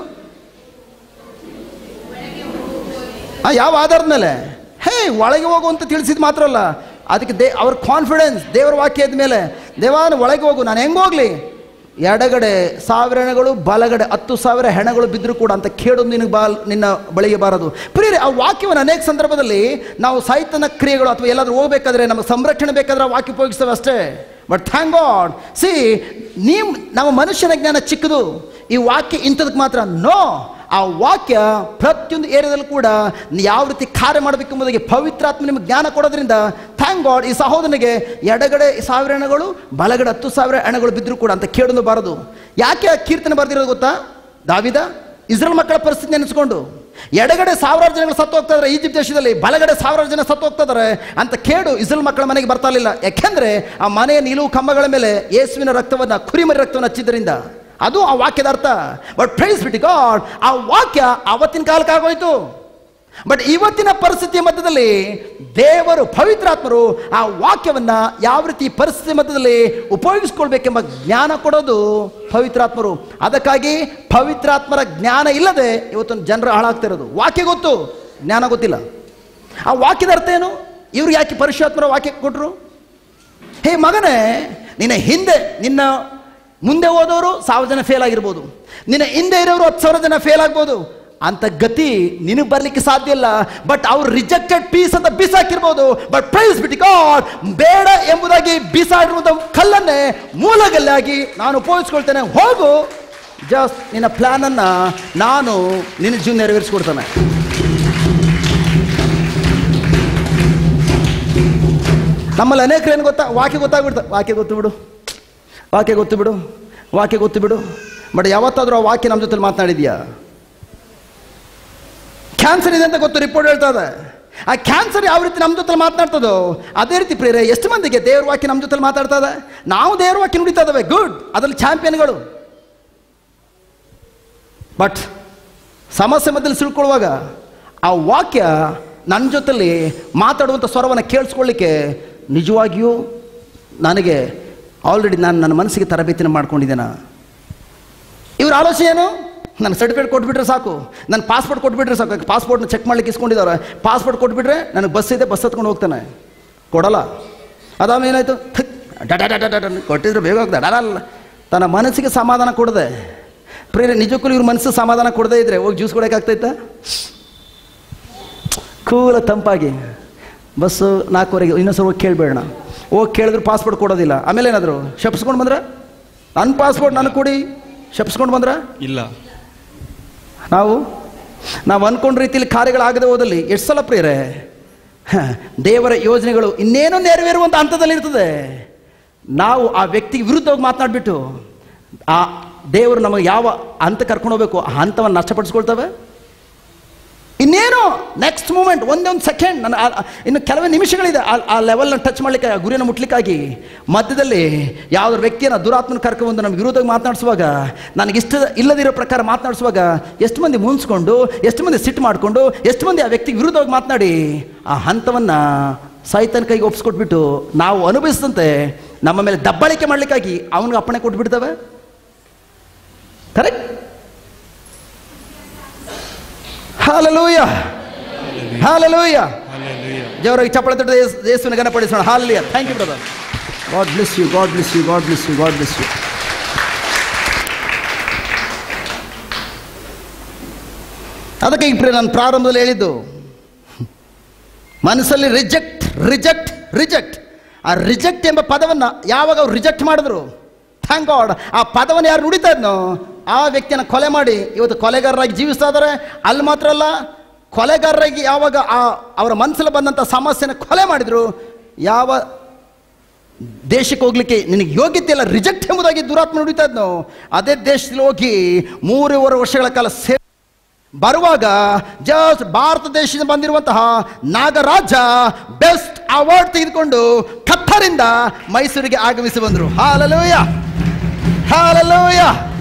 ಆ ಯಾವ ಆಧಾರದ ಮೇಲೆ ಹೇ ಒಳಗೆ ಹೋಗು ಅಂತ ತಿಳಿಸಿದ್ ಮಾತ್ರ ಅಲ್ಲ ಅದಕ್ಕೆ ದೇ ಅವ್ರ ಕಾನ್ಫಿಡೆನ್ಸ್ ದೇವರ ವಾಕ್ಯದ ಮೇಲೆ ದೇವಾನ ಒಳಗೆ ಹೋಗು ನಾನು ಹೆಂಗೆ ಹೋಗ್ಲಿ ಎಡಗಡೆ ಸಾವಿರ ಹೆಣಗಳು ಬಲಗಡೆ ಹತ್ತು ಸಾವಿರ ಹೆಣಗಳು ಬಿದ್ದರೂ ಕೂಡ ಅಂತ ಕೇಳೋದು ನಿನಗೆ ಬಾಲ್ ನಿನ್ನ ಬಳಿಗೆ ಬಾರದು ಪ್ರಿಯರೇ ಆ ವಾಕ್ಯವನ್ನು ಅನೇಕ ಸಂದರ್ಭದಲ್ಲಿ ನಾವು ಸಾಹಿತ್ಯನ ಕ್ರಿಯೆಗಳು ಅಥವಾ ಎಲ್ಲಾದ್ರೂ ಹೋಗ್ಬೇಕಾದ್ರೆ ನಮಗೆ ಸಂರಕ್ಷಣೆ ಬೇಕಾದ್ರೆ ಆ ವಾಕ್ಯ ಉಪಯೋಗಿಸ್ತೇವೆ ಅಷ್ಟೇ ಬಟ್ ಥ್ಯಾಂಕ್ ಗಾಡ್ ಸಿ ನೀವು ನಮ್ಮ ಮನುಷ್ಯನ ಜ್ಞಾನ ಚಿಕ್ಕದು ಈ ವಾಕ್ಯ ಇಂಥದಕ್ಕೆ ಮಾತ್ರ ನೋ ಆ ವಾಕ್ಯ ಪ್ರತಿಯೊಂದು ಏರಿಯಾದಲ್ಲೂ ಕೂಡ ಯಾವ ರೀತಿ ಕಾರ್ಯ ಮಾಡಬೇಕು ಎಂಬುದಕ್ಕೆ ಪವಿತ್ರಾತ್ಮ ನಿಮಗೆ ಜ್ಞಾನ ಕೊಡೋದ್ರಿಂದ ಥ್ಯಾಂಕ್ ಗಾಡ್ ಈ ಸಹೋದರನಿಗೆ ಎಡಗಡೆ ಸಾವಿರ ಹೆಣಗಳು ಬಲಗಡೆ ಹತ್ತು ಸಾವಿರ ಹೆಣಗಳು ಬಿದ್ದರೂ ಕೂಡ ಅಂತ ಕೇಳಲು ಬಾರದು ಯಾಕೆ ಆ ಕೀರ್ತನೆ ಬರೆದಿರೋದು ಗೊತ್ತಾ ದಾವಿದ ಇಸ್ರೇಲ್ ಮಕ್ಕಳ ಪರಿಸ್ಥಿತಿ ನೆನೆಸ್ಕೊಂಡು ಎಡಗಡೆ ಸಾವಿರಾರು ಜನಗಳು ಸತ್ತು ಹೋಗ್ತಾ ಇದ್ದಾರೆ ಈಜಿಪ್ಟ್ ದೇಶದಲ್ಲಿ ಬಲಗಡೆ ಸಾವಿರಾರು ಜನ ಸತ್ತು ಹೋಗ್ತಾ ಇದ್ದಾರೆ ಅಂತ ಕೇಡು ಇಸ್ರೇಲ್ ಮಕ್ಕಳ ಮನೆಗೆ ಬರ್ತಾ ಇರಲಿಲ್ಲ ಯಾಕೆಂದ್ರೆ ಆ ಮನೆಯ ನಿಲುವು ಕಂಬಗಳ ಮೇಲೆ ಯೇಸುವಿನ ರಕ್ತವನ್ನ ಕುರಿಮರಿ ರಕ್ತವನ್ನು ಹಚ್ಚಿದ್ರಿಂದ ಅದು ಆ ವಾಕ್ಯದ ಅರ್ಥ ಬಟ್ ಪ್ರೈಸ್ ಬಿಟ್ಟು ಗಾಡ್ ಆ ವಾಕ್ಯ ಅವತ್ತಿನ ಕಾಲಕ್ಕೆ ಆಗೋಯ್ತು ಬಟ್ ಇವತ್ತಿನ ಪರಿಸ್ಥಿತಿಯ ಮಧ್ಯದಲ್ಲಿ ದೇವರು ಪವಿತ್ರಾತ್ಮರು ಆ ವಾಕ್ಯವನ್ನ ಯಾವ ರೀತಿ ಪರಿಸ್ಥಿತಿ ಮಧ್ಯದಲ್ಲಿ ಉಪಯೋಗಿಸ್ಕೊಳ್ಬೇಕೆಂಬ ಜ್ಞಾನ ಕೊಡೋದು ಪವಿತ್ರಾತ್ಮರು ಅದಕ್ಕಾಗಿ ಪವಿತ್ರಾತ್ಮರ ಜ್ಞಾನ ಇಲ್ಲದೆ ಇವತ್ತೊಂದು ಜನರು ಹಾಳಾಗ್ತಿರೋದು ವಾಕ್ಯ ಗೊತ್ತು ಜ್ಞಾನ ಗೊತ್ತಿಲ್ಲ ಆ ವಾಕ್ಯದ ಅರ್ಥ ಏನು ಇವ್ರು ಯಾಕೆ ಪರಿಶುದ್ಧಾತ್ಮರ ವಾಕ್ಯ ಕೊಟ್ಟರು ಹೇ ಮಗನೇ ನಿನ್ನ ಹಿಂದೆ ನಿನ್ನ ಮುಂದೆ ಹೋದವರು ಸಾವಿರ ಜನ ಫೇಲ್ ಆಗಿರ್ಬೋದು ನಿನ್ನ ಹಿಂದೆ ಇರೋರು ಹತ್ತು ಸಾವಿರ ಜನ ಫೇಲ್ ಆಗ್ಬೋದು ಅಂತ ಗತಿ ನಿನಗೆ ಬರ್ಲಿಕ್ಕೆ ಸಾಧ್ಯ ಇಲ್ಲ ಬಟ್ ಅವ್ರು ರಿಜೆಕ್ಟೆಡ್ ಪೀಸ್ ಅಂತ ಬಿಸಾಕಿರ್ಬೋದು ಬಟ್ ಪ್ರೈಸ್ ಬಿಟ್ಟು ಗಾಡ್ ಬೇಡ ಎಂಬುದಾಗಿ ಬಿಸಾಡಿರುವಂಥ ಕಲ್ಲನ್ನೇ ಮೂಲಗಲ್ಲಾಗಿ ನಾನು ಉಪಯೋಗಿಸ್ಕೊಳ್ತೇನೆ ಹೋಗು ಜಸ್ಟ್ ನಿನ್ನ ಪ್ಲಾನನ್ನು ನಾನು ನಿನ್ನ ಜೀವನ ನೆರವೇರಿಸ್ಕೊಡ್ತೇನೆ ನಮ್ಮಲ್ಲಿ ಅನೇಕರು ಏನು ಗೊತ್ತಾ ವಾಕ್ಯ ಗೊತ್ತಾಗ್ಬಿಡ್ತಾರೆ ವಾಕ್ಯ ಗೊತ್ತು ಬಿಡು ವಾಕ್ಯ ಗೊತ್ತು ಬಿಡು ವಾಕ್ಯ ಗೊತ್ತು ಬಿಡು ಬಟ್ ಯಾವತ್ತಾದ್ರೂ ಆ ವಾಕ್ಯ ನಮ್ಮ ಜೊತೆ ಮಾತನಾಡಿದ್ಯಾ ಕ್ಯಾನ್ಸರ್ ಇದೆ ಅಂತ ಗೊತ್ತು ರಿಪೋರ್ಟ್ ಹೇಳ್ತಾ ಇದೆ ಆ ಕ್ಯಾನ್ಸರ್ ಯಾವ ರೀತಿ ನಮ್ಮ ಜೊತೆ ಮಾತನಾಡ್ತದೋ ಅದೇ ರೀತಿ ಪ್ರೇರೆ ಎಷ್ಟು ಮಂದಿಗೆ ದೇವ್ರ ವಾಕ್ಯ ನಮ್ಮ ಜೊತೆ ಮಾತಾಡ್ತಾ ಇದೆ ನಾವು ದೇವ್ರ ವಾಕ್ಯ ನುಡಿತಾ ಇದ್ದಾವೆ ಗುಡ್ ಅದರಲ್ಲಿ ಚಾಂಪಿಯನ್ಗಳು ಬಟ್ ಸಮಸ್ಯೆ ಮಧ್ಯದಲ್ಲಿ ಸಿಳ್ಕೊಳ್ಳುವಾಗ ಆ ವಾಕ್ಯ ನನ್ನ ಜೊತೆಲಿ ಮಾತಾಡುವಂಥ ಸ್ವರವನ್ನು ಕೇಳಿಸ್ಕೊಳ್ಳಿಕ್ಕೆ ನಿಜವಾಗಿಯೂ ನನಗೆ ಆಲ್ರೆಡಿ ನಾನು ನನ್ನ ಮನಸ್ಸಿಗೆ ತರಬೇತಿನ ಮಾಡ್ಕೊಂಡಿದ್ದೇನೆ ಇವ್ರ ಆಲೋಚನೆ ಏನು ನನ್ನ ಸರ್ಟಿಫಿಕೇಟ್ ಕೊಟ್ಬಿಟ್ರೆ ಸಾಕು ನನ್ನ ಪಾಸ್ಪೋರ್ಟ್ ಕೊಟ್ಬಿಟ್ರೆ ಸಾಕು ಪಾಸ್ಪೋರ್ಟ್ನ ಚೆಕ್ ಮಾಡ್ಲಿಕ್ಕೆ ಇಸ್ಕೊಂಡಿದ್ದಾರೆ ಪಾಸ್ಪೋರ್ಟ್ ಕೊಟ್ಬಿಟ್ರೆ ನನಗೆ ಬಸ್ ಇದೆ ಬಸ್ ಹತ್ಕೊಂಡು ಹೋಗ್ತಾನೆ ಕೊಡಲ್ಲ ಅದಾದ್ಮೇಲೆ ಏನಾಯ್ತು ಥಕ್, ಡಡ ಡಡ ಡಡ ಡಡ ಕೊಟ್ಟಿದ್ರೆ ಬೇಗ ಹೋಗ್ತಾ ಡಡಲ್ಲ ತನ್ನ ಮನಸ್ಸಿಗೆ ಸಮಾಧಾನ ಕೊಡದೆ ಪ್ರೇರೆ ನಿಜಕ್ಕೂ ಇವ್ರ ಮನಸ್ಸು ಸಮಾಧಾನ ಕೊಡದೇ ಇದ್ರೆ ಹೋಗಿ ಜ್ಯೂಸ್ ಕೊಡೋಕ್ಕಾಗ್ತೈತಾ ಕೂಲ ತಂಪಾಗಿ ಬಸ್ಸು ನಾಲ್ಕುವರೆಗೆ ಇನ್ನೊಂದ್ಸಲ ಹೋಗಿ ಕೇಳಬೇಡ ಹೋಗಿ ಕೇಳಿದ್ರು ಪಾಸ್ಪೋರ್ಟ್ ಕೊಡೋದಿಲ್ಲ ಆಮೇಲೆ ಏನಾದರೂ ಶಪ್ಸ್ಕೊಂಡು ಬಂದ್ರೆ ನನ್ನ ಪಾಸ್ಪೋರ್ಟ್ ನನಗೆ ಕೊಡಿ ಶಪ್ಸ್ಕೊಂಡು ಬಂದ್ರೆ ಇಲ್ಲ ನಾವು ನಾವು ಅಂದ್ಕೊಂಡ ರೀತಿಯಲ್ಲಿ ಕಾರ್ಯಗಳಾಗದೆ ಹೋದಲ್ಲಿ ಎಷ್ಟು ಸಲ ಪ್ರಿಯರೇ ಹ, ದೇವರ ಯೋಜನೆಗಳು ಇನ್ನೇನೋ ನೆರವೇರುವಂಥ ಹಂತದಲ್ಲಿ ಇರ್ತದೆ ನಾವು ಆ ವ್ಯಕ್ತಿಗೆ ವಿರುದ್ಧವಾಗಿ ಮಾತನಾಡ್ಬಿಟ್ಟು ಆ ದೇವರು ನಮಗೆ ಯಾವ ಹಂತ ಕರ್ಕೊಂಡು ಹೋಗ್ಬೇಕು ಆ ಹಂತವನ್ನು ನಷ್ಟಪಡಿಸ್ಕೊಳ್ತವೆ ಇನ್ನೇನು ನೆಕ್ಸ್ಟ್ ಮೂಮೆಂಟ್ ಒಂದೇ ಒಂದು ಸೆಕೆಂಡ್ ನನ್ನ ಆ- ಆ- ಇನ್ನು ಕೆಲವೇ ನಿಮಿಷಗಳಿದೆ ಆ ಆ ಲೆವೆಲ್ನ ಟಚ್ ಮಾಡಲಿಕ್ಕೆ ಆ ಗುರಿಯನ್ನು ಮುಟ್ಲಿಕ್ಕಾಗಿ ಮಧ್ಯದಲ್ಲಿ ಯಾವುದ್ರ ವ್ಯಕ್ತಿಯನ್ನು ದುರಾತ್ಮನ ಕರ್ಕೊಂಡ್ಬಂದು ನಮ್ಗೆ ವಿರೋಧವಾಗಿ ಮಾತನಾಡಿಸುವಾಗ ನನಗೆ ಇಷ್ಟ ಇಲ್ಲದಿರೋ ಪ್ರಕಾರ ಮಾತನಾಡಿಸುವಾಗ ಎಷ್ಟು ಮಂದಿ ಮುನ್ಸ್ಕೊಂಡು ಎಷ್ಟು ಮಂದಿ ಸಿಟ್ಟು ಮಾಡಿಕೊಂಡು ಎಷ್ಟು ಮಂದಿ ಆ ವ್ಯಕ್ತಿಗೆ ವಿರುದ್ಧವಾಗಿ ಮಾತನಾಡಿ ಆ ಹಂತವನ್ನು ಸಾಯ್ತನ ಕೈಗೆ ಒಪ್ಪಿಸ್ಕೊಟ್ಬಿಟ್ಟು ನಾವು ಅನುಭವಿಸಿದಂತೆ ನಮ್ಮ ಮೇಲೆ ದಬ್ಬಾಳಿಕೆ ಮಾಡಲಿಕ್ಕಾಗಿ ಅವನಿಗೆ ಅಪ್ಪಣೆ ಕೊಟ್ಬಿಡ್ತವೆ ಕರೆಕ್ಟ್ ಹಾಲಲೂಯ ಹಾಲಲೂಯ ದೇವರಿಗೆ ಚಪ್ಪಳ ತಟ್ಟದ ಯೇಸುವಿನ ಗಣಪಡಿಸೋಣ ಹಾಲಿಯ thank you brother god bless you god bless you god bless you god bless you ಅದಕ್ಕೆ ಈಗ ನಾನು ಪ್ರಾರಂಭದಲ್ಲಿ ಹೇಳಿದ್ದು ಮನಸ್ಸಲ್ಲಿ ರಿಜೆಕ್ಟ್ ರಿಜೆಕ್ಟ್ ರಿಜೆಕ್ಟ್ ಆ ರಿಜೆಕ್ಟ್ ಎಂಬ ಪದವನ್ನು ಯಾವಾಗ ಅವ್ರು ರಿಜೆಕ್ಟ್ ಮಾಡಿದ್ರು ಥ್ಯಾಂಕ್ ಗಾಡ್ ಆ ಪದವನ್ನು ಯಾರು ನುಡಿತಾ ಇದ್ನೋ ಆ ವ್ಯಕ್ತಿಯನ್ನು ಕೊಲೆ ಮಾಡಿ ಇವತ್ತು ಕೊಲೆಗಾರರಾಗಿ ಜೀವಿಸ್ತಾ ಇದ್ದಾರೆ ಅಲ್ಲಿ ಮಾತ್ರ ಅಲ್ಲ ಕೊಲೆಗಾರರಾಗಿ ಯಾವಾಗ ಆ ಅವರ ಮನಸ್ಸಲ್ಲಿ ಬಂದಂಥ ಸಮಸ್ಯೆನ ಕೊಲೆ ಮಾಡಿದ್ರು ಯಾವ ದೇಶಕ್ಕೆ ಹೋಗ್ಲಿಕ್ಕೆ ನಿನಗೆ ಯೋಗ್ಯತೆ ಇಲ್ಲ ರಿಜೆಕ್ಟ್ ಎಂಬುದಾಗಿ ದುರಾತ್ಮ ನುಡಿತಾ ಇದ್ನೋ ಅದೇ ದೇಶದಲ್ಲಿ ಹೋಗಿ ಮೂರುವರೆ ವರ್ಷಗಳ ಕಾಲ ಸೇ ಬರುವಾಗ ಜಸ್ಟ್ ಭಾರತ ದೇಶದಿಂದ ಬಂದಿರುವಂತಹ ನಾಗರಾಜ ಬೆಸ್ಟ್ ಅವಾರ್ಡ್ ತೆಗೆದುಕೊಂಡು ಕತ್ತರಿಂದ ಮೈಸೂರಿಗೆ ಆಗಮಿಸಿ ಬಂದರು ಹಾಲಲೂಯ ಹಾಲಲೂಯ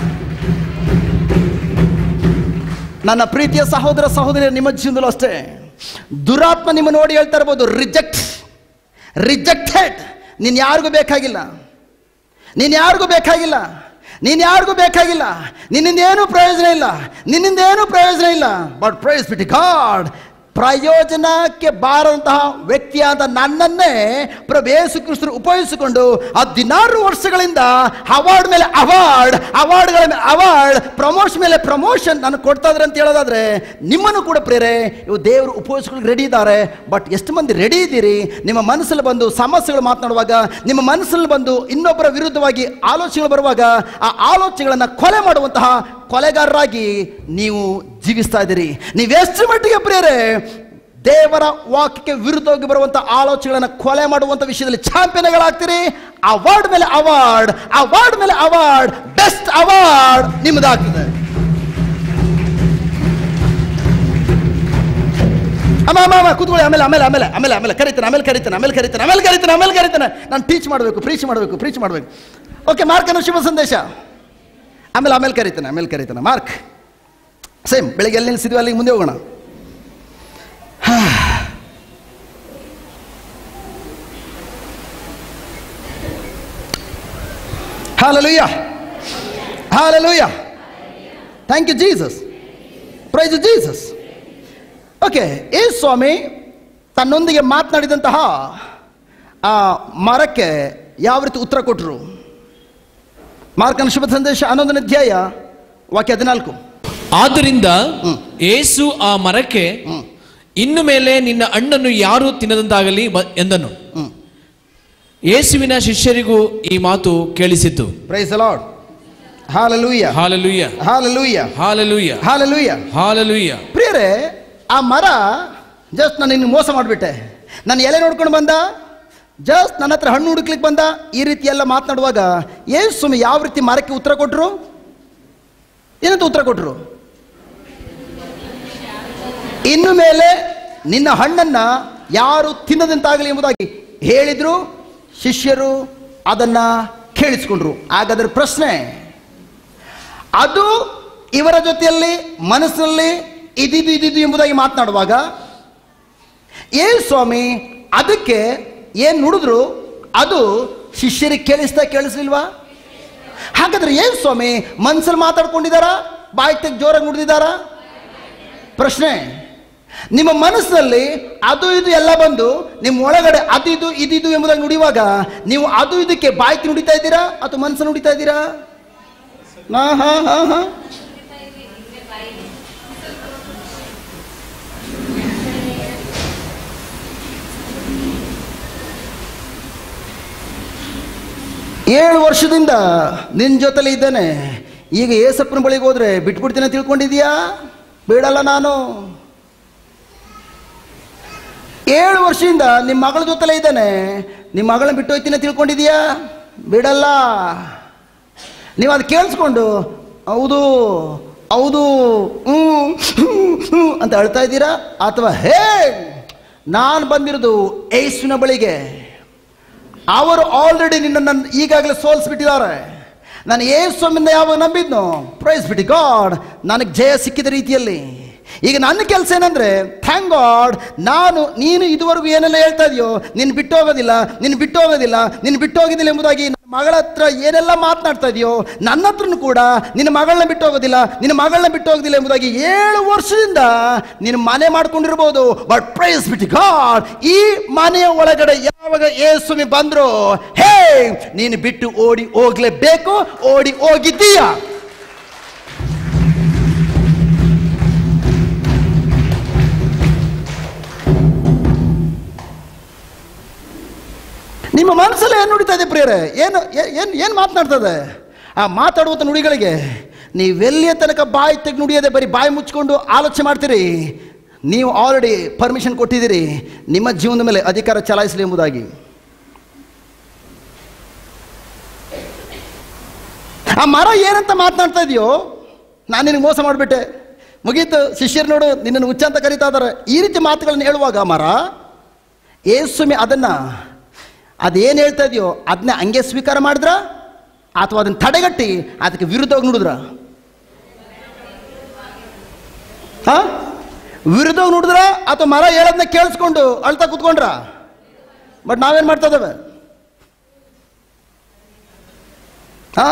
ನನ್ನ ಪ್ರೀತಿಯ ಸಹೋದರ ಸಹೋದರಿಯ ನಿಮ್ಮ ಜೀವನದಲ್ಲೂ ಅಷ್ಟೇ ದುರಾತ್ಮ ನಿಮ್ಮ ನೋಡಿ ಹೇಳ್ತಾ ಇರ್ಬೋದು ರಿಜೆಕ್ಟ್ ರಿಜೆಕ್ಟೆಡ್ ನೀನು ಯಾರಿಗೂ ಬೇಕಾಗಿಲ್ಲ ನೀನು ಯಾರಿಗೂ ಬೇಕಾಗಿಲ್ಲ ನೀನು ಯಾರಿಗೂ ಬೇಕಾಗಿಲ್ಲ ನಿನ್ನಿಂದ ಏನೂ ಪ್ರಯೋಜನ ಇಲ್ಲ ನಿನ್ನಿಂದ ಏನೂ ಪ್ರಯೋಜನ ಇಲ್ಲ ಬಟ್ ಪ್ರೈಸ್ ಬಿಟ್ಟು ಗಾಡ್ ಪ್ರಯೋಜನಕ್ಕೆ ಬಾರದಂತಹ ವ್ಯಕ್ತಿಯಾದ ನನ್ನನ್ನೇ ಪ್ರಭು ಯೇಸು ಕ್ರಿಸ್ತರು ಉಪಯೋಗಿಸಿಕೊಂಡು ಹದಿನಾರು ವರ್ಷಗಳಿಂದ ಅವಾರ್ಡ್ ಮೇಲೆ ಅವಾರ್ಡ್ ಅವಾರ್ಡ್ಗಳ ಮೇಲೆ ಅವಾರ್ಡ್ ಪ್ರಮೋಷನ್ ಮೇಲೆ ಪ್ರಮೋಷನ್ ನಾನು ಕೊಡ್ತಾ ಇದ್ರೆ ಅಂತ ಹೇಳೋದಾದ್ರೆ ನಿಮ್ಮನ್ನು ಕೂಡ ಪ್ರೇರೆ ಇವು ದೇವರು ಉಪಯೋಗಿಸ್ಕೊಳ್ಳಿ ರೆಡಿ ಇದ್ದಾರೆ ಬಟ್ ಎಷ್ಟು ಮಂದಿ ರೆಡಿ ಇದ್ದೀರಿ ನಿಮ್ಮ ಮನಸ್ಸಲ್ಲಿ ಬಂದು ಸಮಸ್ಯೆಗಳು ಮಾತನಾಡುವಾಗ ನಿಮ್ಮ ಮನಸ್ಸಲ್ಲಿ ಬಂದು ಇನ್ನೊಬ್ಬರ ವಿರುದ್ಧವಾಗಿ ಆಲೋಚನೆಗಳು ಬರುವಾಗ ಆ ಆಲೋಚನೆಗಳನ್ನು ಕೊಲೆ ಮಾಡುವಂತಹ ಕೊಲೆಗಾರರಾಗಿ ನೀವು ಜೀವಿಸ್ತಾ ಇದ್ದೀರಿ ನೀವೆಷ್ಟು ಮಟ್ಟಿಗೆ ಪ್ರಿಯರೇ ದೇವರ ವಾಕ್ಯಕ್ಕೆ ವಿರುದ್ಧವಾಗಿ ಬರುವಂಥ ಆಲೋಚನೆಗಳನ್ನು ಕೊಲೆ ಮಾಡುವಂಥ ವಿಷಯದಲ್ಲಿ ಚಾಂಪಿಯನ್ಗಳಾಗ್ತೀರಿ ಅವಾರ್ಡ್ ಮೇಲೆ ಅವಾರ್ಡ್ ಅವಾರ್ಡ್ ಮೇಲೆ ಅವಾರ್ಡ್ ಬೆಸ್ಟ್ ಅವಾರ್ಡ್ ನಿಮ್ಮದಾಗ್ತದೆ ಅಮ್ಮ ಅಮ್ಮ ಅಮ್ಮ ಕೂತ್ಕೊಳ್ಳಿ ಆಮೇಲೆ ಆಮೇಲೆ ಆಮೇಲೆ ಆಮೇಲೆ ಆಮೇಲೆ ಕರಿತಾನೆ ಆಮೇಲೆ ಕರಿತಾನೆ ಆಮೇಲೆ ಕರಿತಾನೆ ಆಮೇಲೆ ಕರಿತಾನೆ ಆಮೇಲೆ ಕರಿತಾನೆ ನಾನು ಟೀಚ್ ಮಾಡಬೇಕು ಪ್ರೀಚ್ ಮಾಡಬೇಕು ಪ್ರೀಚ್ ಮಾಡಬೇಕು ಓಕೆ ಮಾರ್ಕನ ಶುಭ ಸಂದೇಶ ಆಮೇಲೆ ಆಮೇಲೆ ಕರಿತಾನೆ ಆಮೇಲೆ ಕರಿತಾನೆ ಮಾರ್ಕ್ ಸೇಮ್ ಬೆಳಿಗ್ಗೆ ಎಲ್ಲಿ ನಿಲ್ಸಿದ್ವಿ ಅಲ್ಲಿಗೆ ಮುಂದೆ ಹೋಗೋಣ hallelujah hallelujah thank you Jesus praise Jesus okay ಏ ಸ್ವಾಮಿ ತನ್ನೊಂದಿಗೆ ಮಾತನಾಡಿದಂತಹ ಆ ಮರಕ್ಕೆ ಯಾವ ರೀತಿ ಉತ್ತರ ಕೊಟ್ಟರು ಮಾರ್ಕನ ಶುಭ ಸಂದೇಶ ಹನ್ನೊಂದನೇ ಅಧ್ಯಾಯ ವಾಕ್ಯ ಹದಿನಾಲ್ಕು ಆದ್ದರಿಂದ ಏಸು ಆ ಮರಕ್ಕೆ ಇನ್ನು ಮೇಲೆ ನಿನ್ನ ಹಣ್ಣನ್ನು ಯಾರೂ ತಿನ್ನದಂತಾಗಲಿ ಬ- ಎಂದನು ಹ್ಮ್. ಯೇಸುವಿನ ಶಿಷ್ಯರಿಗೂ ಈ ಮಾತು ಕೇಳಿಸಿತು praise lord hallelujah hallelujah hallelujah hallelujah hallelujah hallelujah ಪ್ರಿಯರೇ ಆ ಮರ ಜಸ್ಟ್ ನಾನು ನಿನ್ನ ಮೋಸ ಮಾಡಿಬಿಟ್ಟೆ ನಾನು ಎಲೆ ನೋಡ್ಕೊಂಡು ಬಂದ ಜಸ್ಟ್ ನನ್ನ ಹತ್ರ ಹಣ್ಣು ಹುಡುಕ್ಲಿಕ್ಕೆ ಬಂದ ಈ ರೀತಿ ಎಲ್ಲ ಮಾತನಾಡುವಾಗ ಏಸು ಸ್ವಾಮಿ ಯಾವ ರೀತಿ ಮರಕ್ಕೆ ಉತ್ತರ ಕೊಟ್ಟರು ಏನಂತ ಉತ್ತರ ಕೊಟ್ಟರು ಇನ್ನು ಮೇಲೆ ನಿನ್ನ ಹಣ್ಣನ್ನ ಯಾರು ತಿನ್ನದಂತಾಗಲಿ ಎಂಬುದಾಗಿ ಹೇಳಿದ್ರು ಶಿಷ್ಯರು ಅದನ್ನ ಕೇಳಿಸ್ಕೊಂಡ್ರು ಹಾಗಾದ್ರೆ ಪ್ರಶ್ನೆ ಅದು ಇವರ ಜೊತೆಯಲ್ಲಿ ಮನಸ್ಸಿನಲ್ಲಿ ಇದಿದು ಇದಿದು ಎಂಬುದಾಗಿ ಮಾತನಾಡುವಾಗ ಏ ಸ್ವಾಮಿ ಅದಕ್ಕೆ ಏನು ನುಡಿದ್ರು ಅದು ಶಿಷ್ಯರಿಗೆ ಕೇಳಿಸ್ತಾ ಕೇಳಿಸ್ಲಿಲ್ವಾ ಹಾಗಾದ್ರೆ ಏನ್ ಸ್ವಾಮಿ ಮನ್ಸಲ್ಲಿ ಮಾತಾಡ್ಕೊಂಡಿದ್ದಾರಾ ಬಾಯಿ ತೆಗ್ ಜೋರಾಗಿ ನುಡಿದಿದ್ದಾರಾ ಪ್ರಶ್ನೆ ನಿಮ್ಮ ಮನಸ್ಸಿನಲ್ಲಿ ಅದು ಇದು ಎಲ್ಲ ಬಂದು ನಿಮ್ಮ ಒಳಗಡೆ ಅದು ಇದು ಇದಿದು ಎಂಬುದಾಗಿ ನುಡಿಯುವಾಗ ನೀವು ಅದು ಇದಕ್ಕೆ ಬಾಯ್ತಿ ನುಡಿತಾ ಇದ್ದೀರಾ ಅಥವಾ ಮನಸ್ಸು ನುಡಿತಾ ಇದ್ದೀರಾ ಹಾ ಹಾ ಹಾ ಹಾ ಏಳು ವರ್ಷದಿಂದ ನಿನ್ನ ಜೊತೆಲಿ ಇದ್ದೇನೆ ಈಗ ಏಸಪ್ಪನ ಬಳಿಗೆ ಹೋದ್ರೆ ಬಿಟ್ಬಿಡ್ತೀನಿ ಅಂತ ತಿಳ್ಕೊಂಡಿದ್ಯಾ ಬೇಡಲ್ಲ ನಾನು ಏಳು ವರ್ಷದಿಂದ ನಿಮ್ಮ ಮಗಳ ಜೊತೆಲೇ ಇದ್ದಾನೆ ನಿಮ್ಮ ಮಗಳನ್ನ ಬಿಟ್ಟು ಹೋಯ್ತೀನಿ ಅಂತ ತಿಳ್ಕೊಂಡಿದ್ಯಾ ಬಿಡಲ್ಲ ನೀವು ಅದು ಕೇಳಿಸ್ಕೊಂಡು ಹೌದು ಹೌದು ಹ್ಞೂ ಹ್ಞೂ, ಹ್ಞೂ ಅಂತ ಅಳ್ತಾ ಇದ್ದೀರಾ ಅಥವಾ ಹೇ ನಾನು ಬಂದಿರೋದು ಏಸುವಿನ ಬಳಿಗೆ ಅವರು ಆಲ್ರೆಡಿ ನಿನ್ನನ್ನು ಈಗಾಗಲೇ ಸೋಲಿಸ್ಬಿಟ್ಟಿದ್ದಾರೆ ನಾನು ಏಸುವಿಂದ ಯಾವಾಗ ನಂಬಿದ್ನೋ ಪ್ರೈಸ್ ಬಿಟ್ಟು ಗಾಡ್ ನನಗೆ ಜಯ ಸಿಕ್ಕಿದ ರೀತಿಯಲ್ಲಿ ಈಗ ನನ್ನ ಕೆಲಸ ಏನಂದ್ರೆ ಥ್ಯಾಂಕ್ ಗಾಡ್ ನಾನು ನೀನು ಇದುವರೆಗೂ ಏನೆಲ್ಲ ಹೇಳ್ತಾ ಇದೆಯೋ ನಿನ್ನ ಬಿಟ್ಟು ಹೋಗೋದಿಲ್ಲ ನಿನ್ನ ಬಿಟ್ಟು ಹೋಗೋದಿಲ್ಲ ನಿನ್ನ ಬಿಟ್ಟು ಹೋಗೋದಿಲ್ಲ ಎಂಬುದಾಗಿ ನನ್ನ ಮಗಳ ಹತ್ರ ಏನೆಲ್ಲ ಮಾತನಾಡ್ತಾ ಇದೆಯೋ ನನ್ನ ಹತ್ರನೂ ಕೂಡ ನಿನ್ನ ಮಗಳನ್ನ ಬಿಟ್ಟು ಹೋಗೋದಿಲ್ಲ ನಿನ್ನ ಮಗಳನ್ನ ಬಿಟ್ಟು ಹೋಗೋದಿಲ್ಲ ಎಂಬುದಾಗಿ ಏಳು ವರ್ಷದಿಂದ ನೀನು ಮನೆ ಮಾಡ್ಕೊಂಡಿರ್ಬೋದು ಬಟ್ ಪ್ರೈಸ್ ಬಿಟ್ಟು ಗಾಡ್ ಈ ಮನೆಯ ಒಳಗಡೆ ಯಾವಾಗ ಏಸುಮಿ ಬಂದ್ರು ಹೇ ನೀನು ಬಿಟ್ಟು ಓಡಿ ಹೋಗ್ಲೇಬೇಕು ಓಡಿ ಹೋಗಿದ್ದೀಯಾ ನಿಮ್ಮ ಮನಸ್ಸಲ್ಲಿ ಏನು ನುಡಿತಾ ಇದೆ ಪ್ರಿಯರೇ ಏನು ಏನು ಏನು ಮಾತನಾಡ್ತದೆ ಆ ಮಾತಾಡುವಂಥ ನುಡಿಗಳಿಗೆ ನೀವೆಲ್ಲಿಯ ತನಕ ಬಾಯಿ ತೆಗೆದು ನುಡಿಯದೆ ಬರೀ ಬಾಯಿ ಮುಚ್ಕೊಂಡು ಆಲೋಚನೆ ಮಾಡ್ತೀರಿ ನೀವು ಆಲ್ರೆಡಿ ಪರ್ಮಿಷನ್ ಕೊಟ್ಟಿದ್ದೀರಿ ನಿಮ್ಮ ಜೀವನದ ಮೇಲೆ ಅಧಿಕಾರ ಚಲಾಯಿಸಲಿ ಎಂಬುದಾಗಿ ಆ ಮರ ಏನಂತ ಮಾತನಾಡ್ತಾ ಇದೆಯೋ ನಾನು ನಿನಗೆ ಮೋಸ ಮಾಡಿಬಿಟ್ಟೆ ಮುಗೀತು ಶಿಷ್ಯರು ನೋಡು ನಿನ್ನನ್ನು ಹುಚ್ಚ ಅಂತ ಕರೀತಾ ಇದ್ದಾರೆ ಈ ರೀತಿ ಮಾತುಗಳನ್ನು ಹೇಳುವಾಗ ಆ ಮರ ಏಸುಮಿ ಅದನ್ನ ಅದೇನು ಹೇಳ್ತಾ ಇದೆಯೋ ಅದನ್ನ ಹಂಗೆ ಸ್ವೀಕಾರ ಮಾಡಿದ್ರ ಅಥವಾ ಅದನ್ನ ತಡೆಗಟ್ಟಿ ಅದಕ್ಕೆ ವಿರುದ್ಧವಾಗಿ ನುಡಿದ್ರ ಹಾ ವಿರುದ್ಧವಾಗಿ ನುಡಿದ್ರ ಅಥವಾ ಮರ ಹೇಳೋದನ್ನ ಕೇಳಿಸ್ಕೊಂಡು ಅಳ್ತಾ ಕೂತ್ಕೊಂಡ್ರ ಬಟ್ ನಾವೇನು ಮಾಡ್ತಾ ಇದ್ದೇವೆ ಹಾ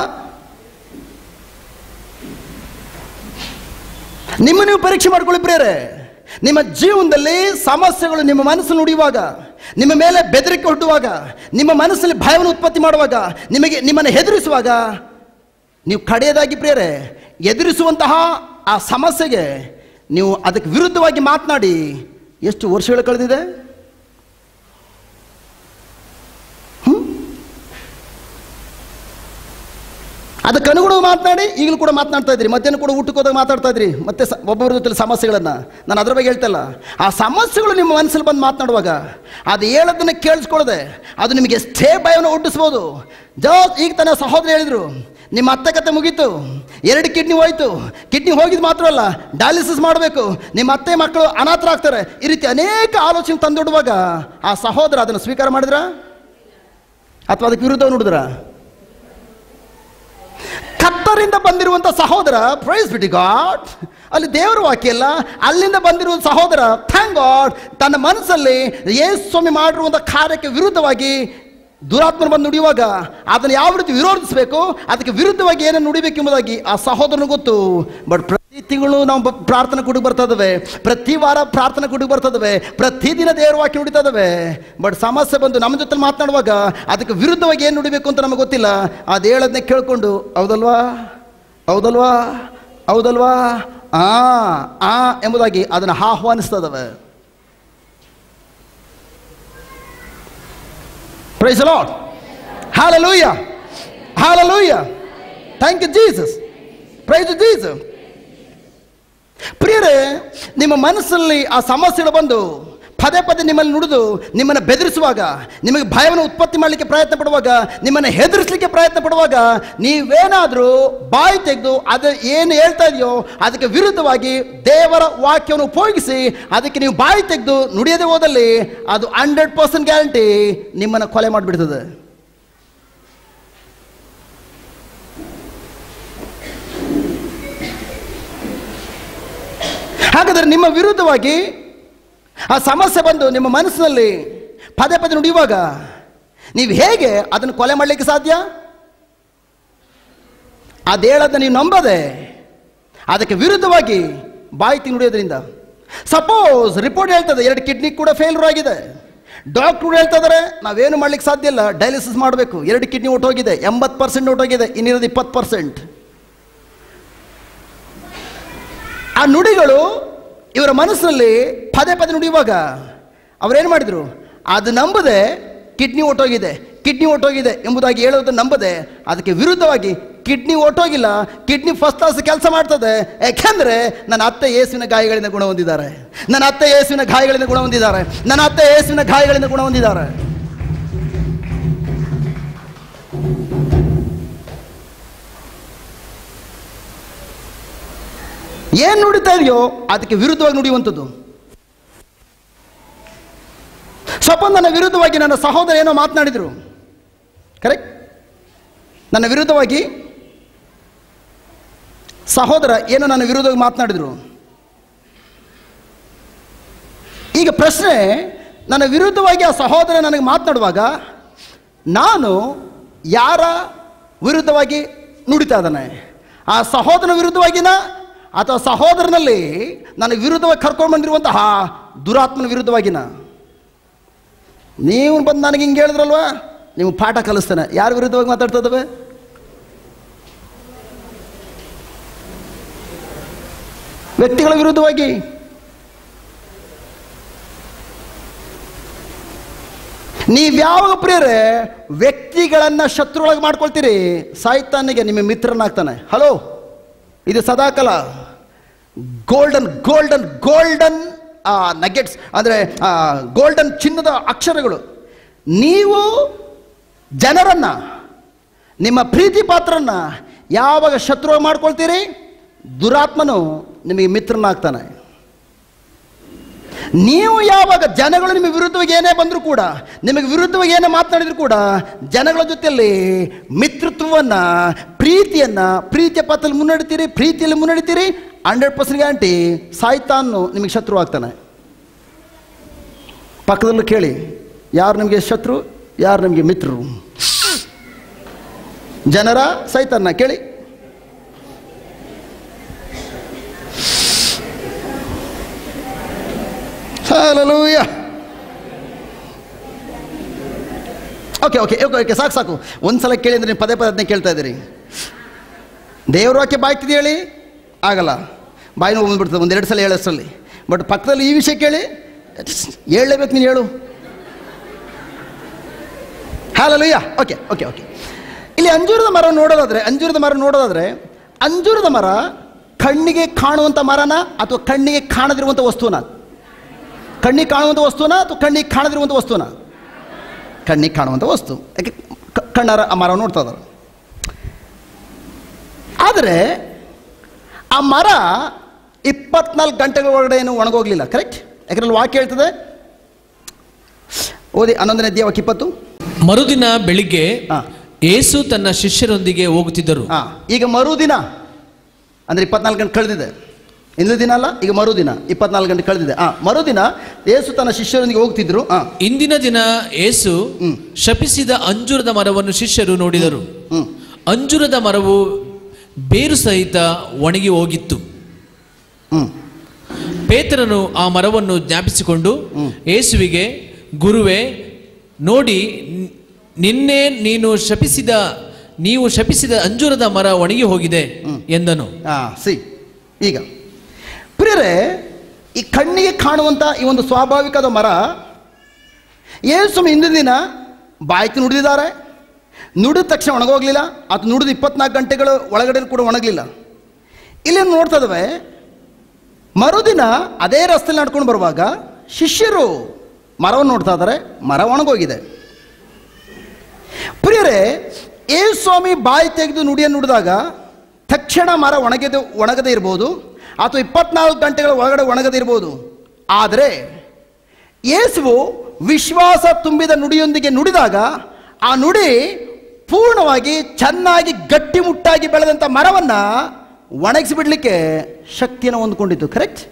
ನಿಮ್ಮ ನೀವು ಪರೀಕ್ಷೆ ಮಾಡ್ಕೊಳ್ಳಿ ಪ್ರೇರೆ ನಿಮ್ಮ ಜೀವನದಲ್ಲಿ ಸಮಸ್ಯೆಗಳು ನಿಮ್ಮ ಮನಸ್ಸು ನುಡಿಯುವಾಗ ನಿಮ್ಮ ಮೇಲೆ ಬೆದರಿಕೆ ಹುಟ್ಟುವಾಗ ನಿಮ್ಮ ಮನಸ್ಸಲ್ಲಿ ಭಯವನ್ನು ಉತ್ಪತ್ತಿ ಮಾಡುವಾಗ ನಿಮಗೆ ನಿಮ್ಮನ್ನು ಹೆದರಿಸುವಾಗ ನೀವು ಕಡೆಯದಾಗಿ ಪ್ರೇರೆ ಎದುರಿಸುವಂತಹ ಆ ಸಮಸ್ಯೆಗೆ ನೀವು ಅದಕ್ಕೆ ವಿರುದ್ಧವಾಗಿ ಮಾತನಾಡಿ ಎಷ್ಟು ವರ್ಷಗಳು ಕಳೆದಿದೆ ಅದಕ್ಕೆ ಅನುಗುಣವಾಗಿ ಮಾತನಾಡಿ ಈಗಲೂ ಕೂಡ ಮಾತನಾಡ್ತಾ ಇದ್ರಿ ಮಧ್ಯಾಹ್ನ ಕೂಡ ಊಟಕ್ಕೆ ಹೋದಾಗ ಮಾತಾಡ್ತಾ ಇದ್ರಿ ಮತ್ತೆ ಸ- ಒಬ್ಬೊಬ್ಬರ ಜೊತೆ ಸಮಸ್ಯೆಗಳನ್ನು ನಾನು ಅದ್ರ ಬಗ್ಗೆ ಹೇಳ್ತಲ್ಲ ಆ ಸಮಸ್ಯೆಗಳು ನಿಮ್ಮ ಮನಸ್ಸಲ್ಲಿ ಬಂದು ಮಾತನಾಡುವಾಗ ಅದು ಹೇಳೋದನ್ನ ಕೇಳಿಸ್ಕೊಳ್ಳದೆ ಅದು ನಿಮಗೆ ಎಷ್ಟೇ ಭಯವನ್ನು ಹುಟ್ಟಿಸ್ಬೋದು ಜಸ್ಟ್ ಈಗ ತನ್ನ ಸಹೋದರ ಹೇಳಿದರು ನಿಮ್ಮ ಅತ್ತೆ ಕತೆ ಮುಗೀತು ಎರಡು ಕಿಡ್ನಿ ಹೋಯ್ತು ಕಿಡ್ನಿ ಹೋಗಿದ್ದು ಮಾತ್ರ ಅಲ್ಲ ಡಯಾಲಿಸಿಸ್ ಮಾಡಬೇಕು ನಿಮ್ಮ ಅತ್ತೆ ಮಕ್ಕಳು ಅನಾಥರಾಗ್ತಾರೆ ಈ ರೀತಿ ಅನೇಕ ಆಲೋಚನೆ ತಂದೊಡುವಾಗ ಆ ಸಹೋದರ ಅದನ್ನು ಸ್ವೀಕಾರ ಮಾಡಿದ್ರ ಅಥವಾ ಅದಕ್ಕೆ ವಿರುದ್ಧ ನೋಡಿದ್ರ ಕತ್ತರಿಂದ ಬಂದಿರುವಂತ ಸಹೋದರ ಪ್ರೈಸ್ ಬಿಡಿ ಗಾಡ್ ಅಲ್ಲಿ ದೇವರ ವಾಕ್ಯ ಇಲ್ಲ ಅಲ್ಲಿಂದ ಬಂದಿರುವ ಸಹೋದರ ಥ್ಯಾಂಕ್ ಗಾಡ್ ತನ್ನ ಮನಸ್ಸಲ್ಲಿ ಯೇಸು ಸ್ವಾಮಿ ಮಾಡಿರುವಂಥ ಕಾರ್ಯಕ್ಕೆ ವಿರುದ್ಧವಾಗಿ ದುರಾತ್ಮನ ಬಂದು ನುಡಿಯುವಾಗ ಅದನ್ನು ಯಾವ ರೀತಿ ವಿರೋಧಿಸಬೇಕು ಅದಕ್ಕೆ ವಿರುದ್ಧವಾಗಿ ಏನನ್ನು ನುಡಿಬೇಕು ಎಂಬುದಾಗಿ ಆ ಸಹೋದರನು ಗೊತ್ತು ಬಟ್ ಪ್ರತಿ ತಿಂಗಳು ನಾವು ಬ- ಪ್ರಾರ್ಥನೆ ಕೂಡಿಗೆ ಬರ್ತಾ ಇದ್ದಾವೆ ಪ್ರತಿ ವಾರ ಪ್ರಾರ್ಥನೆ ಕೂಡಿಗೆ ಬರ್ತಾ ಇದ್ದಾವೆ ಪ್ರತಿದಿನ ದೇವರ ವಾಕ್ಯ ನುಡಿತಾ ಇದ್ದಾವೆ ಬಟ್ ಸಮಸ್ಯೆ ಬಂದು ನಮ್ಮ ಜೊತೆ ಮಾತನಾಡುವಾಗ ಅದಕ್ಕೆ ವಿರುದ್ಧವಾಗಿ ಏನು ನುಡಿಬೇಕು ಅಂತ ನಮಗೆ ಗೊತ್ತಿಲ್ಲ ಅದು ಹೇಳೋದನ್ನೇ ಕೇಳ್ಕೊಂಡು ಹೌದಲ್ವಾ ಹೌದಲ್ವಾ ಹೌದಲ್ವಾ ಆ ಆ ಎಂಬುದಾಗಿ ಅದನ್ನು ಆಹ್ವಾನಿಸ್ತದವೆ praise lord hallelujah hallelujah thank you Jesus praise Jesus ಪ್ರಿಯರೇ ನಿಮ್ಮ ಮನಸ್ಸಲ್ಲಿ ಆ ಸಮಸ್ಯೆಗಳು ಬಂದು ಪದೇ ಪದೇ ನಿಮ್ಮಲ್ಲಿ ನುಡಿದು ನಿಮ್ಮನ್ನು ಬೆದರಿಸುವಾಗ ನಿಮಗೆ ಭಯವನ್ನು ಉತ್ಪತ್ತಿ ಮಾಡಲಿಕ್ಕೆ ಪ್ರಯತ್ನ ಪಡುವಾಗ ನಿಮ್ಮನ್ನು ಹೆದರಿಸಲಿಕ್ಕೆ ಪ್ರಯತ್ನ ಪಡುವಾಗ ನೀವೇನಾದರೂ ಬಾಯಿ ತೆಗೆದು ಅದು ಏನು ಹೇಳ್ತಾ ಇದೆಯೋ ಅದಕ್ಕೆ ವಿರುದ್ಧವಾಗಿ ದೇವರ ವಾಕ್ಯವನ್ನು ಉಪಯೋಗಿಸಿ ಅದಕ್ಕೆ ನೀವು ಬಾಯಿ ತೆಗೆದು ನುಡಿಯದೆ ಹೋದಲ್ಲಿ ಅದು ಹಂಡ್ರೆಡ್ ಪರ್ಸೆಂಟ್ ಗ್ಯಾರಂಟಿ ನಿಮ್ಮನ್ನು ಕೊಲೆ ಮಾಡಿಬಿಡ್ತದೆ ಹಾಗಾದರೆ ನಿಮ್ಮ ವಿರುದ್ಧವಾಗಿ ಆ ಸಮಸ್ಯೆ ಬಂದು ನಿಮ್ಮ ಮನಸ್ಸಿನಲ್ಲಿ ಪದೇ ಪದೇ ನುಡಿಯುವಾಗ ನೀವು ಹೇಗೆ ಅದನ್ನು ಕೊಲೆ ಮಾಡಲಿಕ್ಕೆ ಸಾಧ್ಯ ಅದು ಹೇಳೋದನ್ನ ನೀವು ನಂಬದೆ ಅದಕ್ಕೆ ವಿರುದ್ಧವಾಗಿ ಬಾಯಿ ನುಡಿಯೋದ್ರಿಂದ ಸಪೋಸ್ ರಿಪೋರ್ಟ್ ಹೇಳ್ತದೆ ಎರಡು ಕಿಡ್ನಿ ಕೂಡ ಫೇಲ್ಯೂರ್ ಆಗಿದೆ ಡಾಕ್ಟ್ರು ಹೇಳ್ತಾ ಇದಾರೆ ನಾವೇನು ಮಾಡ್ಲಿಕ್ಕೆ ಸಾಧ್ಯ ಇಲ್ಲ ಡಯಾಲಿಸಿಸ್ ಮಾಡಬೇಕು ಎರಡು ಕಿಡ್ನಿ ಒಟ್ಟೋಗಿದೆ ಎಂಬತ್ತು ಪರ್ಸೆಂಟ್ ಒಟ್ಟೋಗಿದೆ ಇನ್ನಿರೋದು ಇಪ್ಪತ್ತು ಪರ್ಸೆಂಟ್ ಆ ನುಡಿಗಳು ಇವರ ಮನಸ್ಸಿನಲ್ಲಿ ಪದೇ ಪದೇ ನುಡಿಯುವಾಗ ಅವರೇನು ಮಾಡಿದರು ಅದು ನಂಬದೆ ಕಿಡ್ನಿ ಒಟ್ಟೋಗಿದೆ ಕಿಡ್ನಿ ಒಟ್ಟೋಗಿದೆ ಎಂಬುದಾಗಿ ಹೇಳೋದನ್ನು ನಂಬದೆ ಅದಕ್ಕೆ ವಿರುದ್ಧವಾಗಿ ಕಿಡ್ನಿ ಒಟ್ಟೋಗಿಲ್ಲ ಕಿಡ್ನಿ ಫಸ್ಟ್ ಕ್ಲಾಸ್ ಕೆಲಸ ಮಾಡ್ತದೆ ಯಾಕೆಂದ್ರೆ ನನ್ನ ಅತ್ತೆ ಯೇಸುವಿನ ಗಾಯಗಳಿಂದ ಗುಣ ಹೊಂದಿದ್ದಾರೆ ನನ್ನ ಅತ್ತೆ ಯೇಸುವಿನ ಗಾಯಗಳಿಂದ ಗುಣ ಹೊಂದಿದ್ದಾರೆ ನನ್ನ ಅತ್ತೆ ಯೇಸುವಿನ ಗಾಯಗಳಿಂದ ಗುಣ ಹೊಂದಿದ್ದಾರೆ ಏನ್ ನುಡಿತಾ ಇದೆಯೋ ಅದಕ್ಕೆ ವಿರುದ್ಧವಾಗಿ ನುಡಿಯುವಂಥದ್ದು ಸ್ವಲ್ಪ ನನ್ನ ವಿರುದ್ಧವಾಗಿ ನನ್ನ ಸಹೋದರ ಏನೋ ಮಾತನಾಡಿದರು ಕರೆಕ್ಟ್ ನನ್ನ ವಿರುದ್ಧವಾಗಿ ಸಹೋದರ ಏನೋ ನನ್ನ ವಿರುದ್ಧವಾಗಿ ಮಾತನಾಡಿದರು ಈಗ ಪ್ರಶ್ನೆ ನನ್ನ ವಿರುದ್ಧವಾಗಿ ಆ ಸಹೋದರ ನನಗೆ ಮಾತನಾಡುವಾಗ ನಾನು ಯಾರ ವಿರುದ್ಧವಾಗಿ ನುಡಿತಾ ಇದ್ದಾನೆ ಆ ಸಹೋದರನ ವಿರುದ್ಧವಾಗಿನ ಅಥವಾ ಸಹೋದರನಲ್ಲಿ ನನಗೆ ವಿರುದ್ಧವಾಗಿ ಕರ್ಕೊಂಡು ಬಂದಿರುವಂತಹ ದುರಾತ್ಮನ ವಿರುದ್ಧವಾಗಿನ ನೀವು ಬಂದು ನನಗೆ ಹಿಂಗೆ ಹೇಳಿದ್ರಲ್ವಾ ನೀವು ಪಾಠ ಕಲಿಸ್ತೇನೆ ಯಾರ ವಿರುದ್ಧವಾಗಿ ಮಾತಾಡ್ತಾ ಇದ್ದಾವೆ ವ್ಯಕ್ತಿಗಳ ವಿರುದ್ಧವಾಗಿ ನೀವ್ಯಾವಾಗ ಪ್ರಿಯರೇ ವ್ಯಕ್ತಿಗಳನ್ನ ಶತ್ರುಗಳಾಗಿ ಮಾಡ್ಕೊಳ್ತೀರಿ ಸಾಯ್ತಾನಿಗೆ ನಿಮ್ಮ ಮಿತ್ರನಾಗ್ತಾನೆ ಹಲೋ ಇದು ಸದಾಕಾಲ ಗೋಲ್ಡನ್ ಗೋಲ್ಡನ್ ಗೋಲ್ಡನ್ ನಗೆಟ್ಸ್ ಅಂದರೆ ಗೋಲ್ಡನ್ ಚಿನ್ನದ ಅಕ್ಷರಗಳು ನೀವು ಜನರನ್ನ ನಿಮ್ಮ ಪ್ರೀತಿ ಪಾತ್ರನ್ನ ಯಾವಾಗ ಶತ್ರು ಮಾಡ್ಕೊಳ್ತೀರಿ ದುರಾತ್ಮನು ನಿಮಗೆ ಮಿತ್ರನಾಗ್ತಾನೆ ನೀವು ಯಾವಾಗ ಜನಗಳು ನಿಮ್ಮ ವಿರುದ್ಧವಾಗಿ ಏನೇ ಬಂದರೂ ಕೂಡ ನಿಮಗೆ ವಿರುದ್ಧವಾಗಿ ಏನೇ ಮಾತನಾಡಿದ್ರು ಕೂಡ ಜನಗಳ ಜೊತೆಯಲ್ಲಿ ಮಿತ್ರತ್ವವನ್ನು ಪ್ರೀತಿಯನ್ನು ಪ್ರೀತಿಯ ಪಥದಲ್ಲಿ ಮುನ್ನಡಿತೀರಿ ಪ್ರೀತಿಯಲ್ಲಿ ಮುನ್ನಡಿತೀರಿ ಹಂಡ್ರೆಡ್ ಪರ್ಸೆಂಟ್ ಗ್ಯಾರಂಟಿ ಸಾಯ್ತಾನು ನಿಮಗೆ ಶತ್ರು ಆಗ್ತಾನೆ ಪಕ್ಕದಲ್ಲೂ ಕೇಳಿ ಯಾರು ನಿಮಗೆ ಶತ್ರು ಯಾರು ನಿಮಗೆ ಮಿತ್ರರು ಜನರ ಸೈತಾನ ಕೇಳಿ hallelujah okay okay okay okay ಸಾಕು ಸಾಕು ಒಂದ್ಸಲ ಕೇಳಿ ಅಂದ್ರೆ ನೀವು ಪದೇ ಪದೇ ಅದನ್ನೇ ಕೇಳ್ತಾ ಇದ್ದೀರಿ ದೇವ್ರ ವಾಕ್ಯ ಬಾಯ್ತಿದೆ ಹೇಳಿ ಆಗಲ್ಲ ಬಾಯಿ ನೋವು ಬಂದ್ಬಿಡ್ತದೆ ಒಂದೆರಡು ಸಲ ಹೇಳೋಷ್ಟರಲ್ಲಿ ಬಟ್ ಪಕ್ಕದಲ್ಲಿ ಈ ವಿಷಯ ಕೇಳಿ ಹೇಳಲೇಬೇಕು ನೀನು ಹೇಳು ಹಾಲಲೂಯ ಓಕೆ ಓಕೆ ಓಕೆ ಇಲ್ಲಿ ಅಂಜೂರದ ಮರ ನೋಡೋದಾದ್ರೆ ಅಂಜೂರದ ಮರ ನೋಡೋದಾದ್ರೆ ಅಂಜೂರದ ಮರ ಕಣ್ಣಿಗೆ ಕಾಣುವಂಥ ಮರನ ಅಥವಾ ಕಣ್ಣಿಗೆ ಕಾಣದಿರುವಂಥ ವಸ್ತುನ ಕಣ್ಣಿಗೆ ಕಾಣುವಂಥ ವಸ್ತುನ ಅಥವಾ ಕಣ್ಣಿಗೆ ಕಾಣದಿರುವಂಥ ವಸ್ತುನ ಕಣ್ಣಿಗೆ ಕಾಣುವಂಥ ವಸ್ತು ಯಾಕೆ ಕ- ಕಣ್ಣಾರ ಆ ಮರ ನೋಡ್ತಾ ಇದ್ದಾರೆ ಆದರೆ ಆ ಮರ ಇಪ್ಪತ್ನಾಲ್ಕು ಗಂಟೆಗಳ ಒಳಗಡೆ ಏನು ಒಣಗೋಗ್ಲಿಲ್ಲ ಕರೆಕ್ಟ್ ಯಾಕಂದ್ರೆ ಅಲ್ಲಿ ವಾಕ್ಯ ಹೇಳ್ತದೆ ಓದಿ ಹನ್ನೊಂದನೇ ಅಧ್ಯಾಯ ಇಪ್ಪತ್ತು ಮರುದಿನ ಬೆಳಿಗ್ಗೆ ಹಾ. ಏಸು ತನ್ನ ಶಿಷ್ಯರೊಂದಿಗೆ ಹೋಗುತ್ತಿದ್ದರು ಹಾ ಈಗ ಮರುದಿನ ಅಂದ್ರೆ ಇಪ್ಪತ್ನಾಲ್ಕು ಗಂಟೆ ಕಳೆದಿದೆ ಇಂದು ದಿನ ಅಲ್ಲ ಈಗ ಮರುದಿನ ಇಪ್ಪತ್ನಾಲ್ಕು ಗಂಟೆ ಕಳೆದಿದೆ ಹಾ ಮರುದಿನ ಯೇಸು ತನ್ನ ಶಿಷ್ಯರೊಂದಿಗೆ ಹೋಗ್ತಿದ್ರು ಹಾ ಇಂದಿನ ದಿನ ಏಸು ಹ್ಮ್. ಶಪಿಸಿದ ಅಂಜೂರದ ಮರವನ್ನು ಶಿಷ್ಯರು ನೋಡಿದರು ಹ್ಮ್ ಅಂಜೂರದ ಮರವು ಬೇರು ಸಹಿತ ಒಣಗಿ ಹೋಗಿತ್ತು ಹ್ಮ್ ಪೇತ್ರನು ಆ ಮರವನ್ನು ಜ್ಞಾಪಿಸಿಕೊಂಡು ಏಸುವಿಗೆ ಗುರುವೇ ನೋಡಿ ನ್- ನಿನ್ನೆ ನೀನು ಶಪಿಸಿದ ನೀವು ಶಪಿಸಿದ ಅಂಜೂರದ ಮರ ಒಣಗಿ ಹೋಗಿದೆ ಎಂದನು ಹಾ ಸಿ ಈಗ ಪ್ರಿಯರೇ ಈ ಕಣ್ಣಿಗೆ ಕಾಣುವಂಥ ಈ ಒಂದು ಸ್ವಾಭಾವಿಕದ ಮರ ಯೇಸು ಹಿಂದಿನ ದಿನ ಬಾಯ್ತು ನುಡಿದಿದ್ದಾರೆ ನುಡಿದ ತಕ್ಷಣ ಒಣಗೋಗ್ಲಿಲ್ಲ ಅದು ನುಡಿದು ಇಪ್ಪತ್ನಾಲ್ಕು ಗಂಟೆಗಳು ಒಳಗಡೆ ಕೂಡ ಒಣಗಲಿಲ್ಲ ಇಲ್ಲಿ ನೋಡ್ತಾ ಇದ್ದಾವೆ ಮರುದಿನ ಅದೇ ರಸ್ತೆಯಲ್ಲಿ ನಡ್ಕೊಂಡು ಬರುವಾಗ ಶಿಷ್ಯರು ಮರವನ್ನು ನೋಡ್ತಾ ಇದ್ದಾರೆ ಮರ ಒಣಗೋಗಿದೆ ಪ್ರಿಯರೇ ಏ ಸ್ವಾಮಿ ಬಾಯಿ ತೆಗೆದು ನುಡಿಯನ್ನು ನುಡಿದಾಗ ತಕ್ಷಣ ಮರ ಒಣಗಿದ ಒಣಗದೇ ಇರ್ಬೋದು ಅಥವಾ ಇಪ್ಪತ್ನಾಲ್ಕು ಗಂಟೆಗಳ ಒಳಗಡೆ ಒಣಗದೇ ಇರ್ಬೋದು ಆದರೆ ಯೇಸುವು ವಿಶ್ವಾಸ ತುಂಬಿದ ನುಡಿಯೊಂದಿಗೆ ನುಡಿದಾಗ ಆ ನುಡಿ ಪೂರ್ಣವಾಗಿ ಚೆನ್ನಾಗಿ ಗಟ್ಟಿಮುಟ್ಟಾಗಿ ಬೆಳೆದಂಥ ಮರವನ್ನು ಒಣಗಿಸಿಬಿಡ್ಲಿಕ್ಕೆ ಶಕ್ತಿಯನ್ನು ಹೊಂದ್ಕೊಂಡಿತ್ತು ಕರೆಕ್ಟ್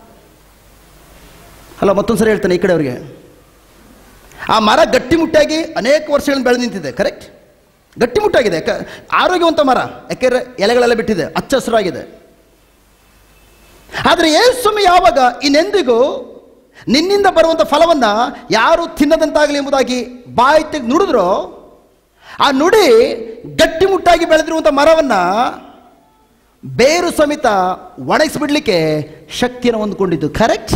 ಅಲ್ಲ ಮತ್ತೊಂದು ಸರಿ ಹೇಳ್ತಾನೆ ಈ ಕಡೆ ಅವರಿಗೆ ಆ ಮರ ಗಟ್ಟಿಮುಟ್ಟಾಗಿ ಅನೇಕ ವರ್ಷಗಳಿಂದ ಬೆಳೆದು ನಿಂತಿದೆ ಕರೆಕ್ಟ್ ಗಟ್ಟಿಮುಟ್ಟಾಗಿದೆ ಯಾಕೆ ಆರೋಗ್ಯವಂತ ಮರ ಯಾಕೆಂದ್ರೆ ಎಲೆಗಳೆಲ್ಲ ಬಿಟ್ಟಿದೆ ಹಚ್ಚ ಹಸಿರಾಗಿದೆ ಆದರೆ ಯೇಸುಸ್ವಾಮಿ ಯಾವಾಗ ಇನ್ನೆಂದಿಗೂ ನಿನ್ನಿಂದ ಬರುವಂಥ ಫಲವನ್ನ ಯಾರು ತಿನ್ನದಂತಾಗಲಿ ಎಂಬುದಾಗಿ ಬಾಯಿ ತೆಗೆದು ನುಡಿದ್ರೋ ಆ ನುಡಿ ಗಟ್ಟಿಮುಟ್ಟಾಗಿ ಬೆಳೆದಿರುವಂಥ ಮರವನ್ನ ಬೇರು ಸಮೇತ ಒಣಗಿಸ್ಬಿಡ್ಲಿಕ್ಕೆ ಶಕ್ತಿಯನ್ನು ಹೊಂದ್ಕೊಂಡಿದ್ದು ಕರೆಕ್ಟ್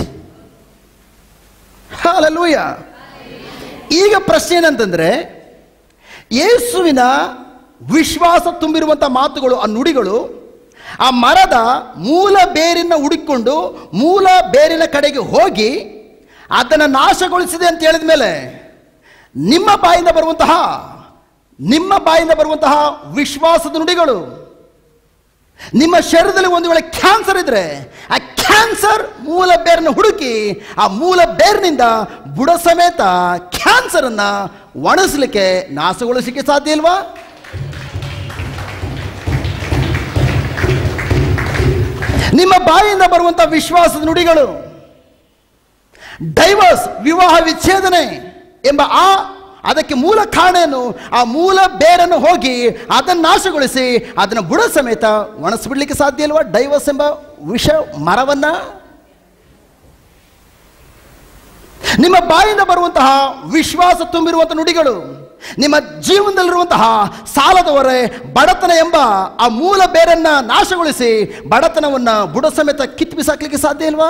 ಹಾಲಲ್ಲೂಯ ಈಗ ಪ್ರಶ್ನೆ ಏನಂತಂದ್ರೆ ಯೇಸುವಿನ ವಿಶ್ವಾಸ ತುಂಬಿರುವಂಥ ಮಾತುಗಳು ಆ ನುಡಿಗಳು ಆ ಮರದ ಮೂಲ ಬೇರಿನ ಹುಡುಕಿಕೊಂಡು ಮೂಲ ಬೇರಿನ ಕಡೆಗೆ ಹೋಗಿ ಅದನ್ನು ನಾಶಗೊಳಿಸಿದೆ ಅಂತ ಹೇಳಿದ ಮೇಲೆ ನಿಮ್ಮ ಬಾಯಿಂದ ಬರುವಂತಹ ನಿಮ್ಮ ಬಾಯಿಂದ ಬರುವಂತಹ ವಿಶ್ವಾಸದ ನುಡಿಗಳು ನಿಮ್ಮ ಶರೀರದಲ್ಲಿ ಒಂದು ವೇಳೆ ಕ್ಯಾನ್ಸರ್ ಇದ್ರೆ ಆ ಕ್ಯಾನ್ಸರ್ ಮೂಲ ಬೇರನ್ನು ಹುಡುಕಿ ಆ ಮೂಲ ಬೇರಿನಿಂದ ಬುಡ ಸಮೇತ ಕ್ಯಾನ್ಸರ್ ಅನ್ನ ಒಣಗಿಸ್ಲಿಕ್ಕೆ ನಾಶಗೊಳಿಸಲಿಕ್ಕೆ ಸಾಧ್ಯ ಇಲ್ವಾ ನಿಮ್ಮ ಬಾಯಿಂದ ಬರುವಂತ ವಿಶ್ವಾಸದ ನುಡಿಗಳು ಡೈವರ್ಸ್ ವಿವಾಹ ವಿಚ್ಛೇದನೆ ಎಂಬ ಆ ಅದಕ್ಕೆ ಮೂಲ ಕಾರಣ ಏನು ಆ ಮೂಲ ಬೇರನ್ನು ಹೋಗಿ ಅದನ್ನು ನಾಶಗೊಳಿಸಿ ಅದನ್ನು ಬುಡ ಸಮೇತ ಒಣಗಿಸ್ಬಿಡ್ಲಿಕ್ಕೆ ಸಾಧ್ಯ ಇಲ್ವಾ ಡೈವರ್ಸ್ ಎಂಬ ವಿಷ ಮರವನ್ನ ನಿಮ್ಮ ಬಾಯಿಂದ ಬರುವಂತಹ ವಿಶ್ವಾಸ ತುಂಬಿರುವಂಥ ನುಡಿಗಳು ನಿಮ್ಮ ಜೀವನದಲ್ಲಿರುವಂತಹ ಸಾಲದವರೆ ಬಡತನ ಎಂಬ ಆ ಮೂಲ ಬೇರನ್ನ ನಾಶಗೊಳಿಸಿ ಬಡತನವನ್ನ ಬುಡ ಸಮೇತ ಕಿತ್ತು ಬಿಸಾಕ್ಲಿಕ್ಕೆ ಸಾಧ್ಯ ಇಲ್ವಾ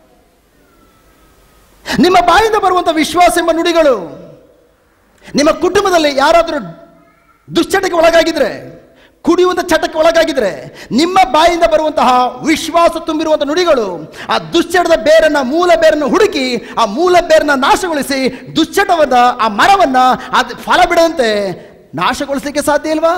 ನಿಮ್ಮ ಬಾಯಿಂದ ಬರುವಂಥ ವಿಶ್ವಾಸ ಎಂಬ ನುಡಿಗಳು ನಿಮ್ಮ ಕುಟುಂಬದಲ್ಲಿ ಯಾರಾದರೂ ದುಶ್ಚಟಕ್ಕೆ ಒಳಗಾಗಿದ್ರೆ ಕುಡಿಯುವಂಥ ಚಟಕ್ಕೆ ಒಳಗಾಗಿದ್ರೆ ನಿಮ್ಮ ಬಾಯಿಂದ ಬರುವಂತಹ ವಿಶ್ವಾಸ ತುಂಬಿರುವಂಥ ನುಡಿಗಳು ಆ ದುಶ್ಚಟದ ಬೇರನ್ನ ಮೂಲ ಬೇರನ್ನು ಹುಡುಕಿ ಆ ಮೂಲ ಬೇರನ್ನ ನಾಶಗೊಳಿಸಿ ದುಶ್ಚಟವನ್ನ ಆ ಮರವನ್ನ ಅದು ಫಲ ಬಿಡದಂತೆ ನಾಶಗೊಳಿಸಲಿಕ್ಕೆ ಸಾಧ್ಯ ಇಲ್ವಾ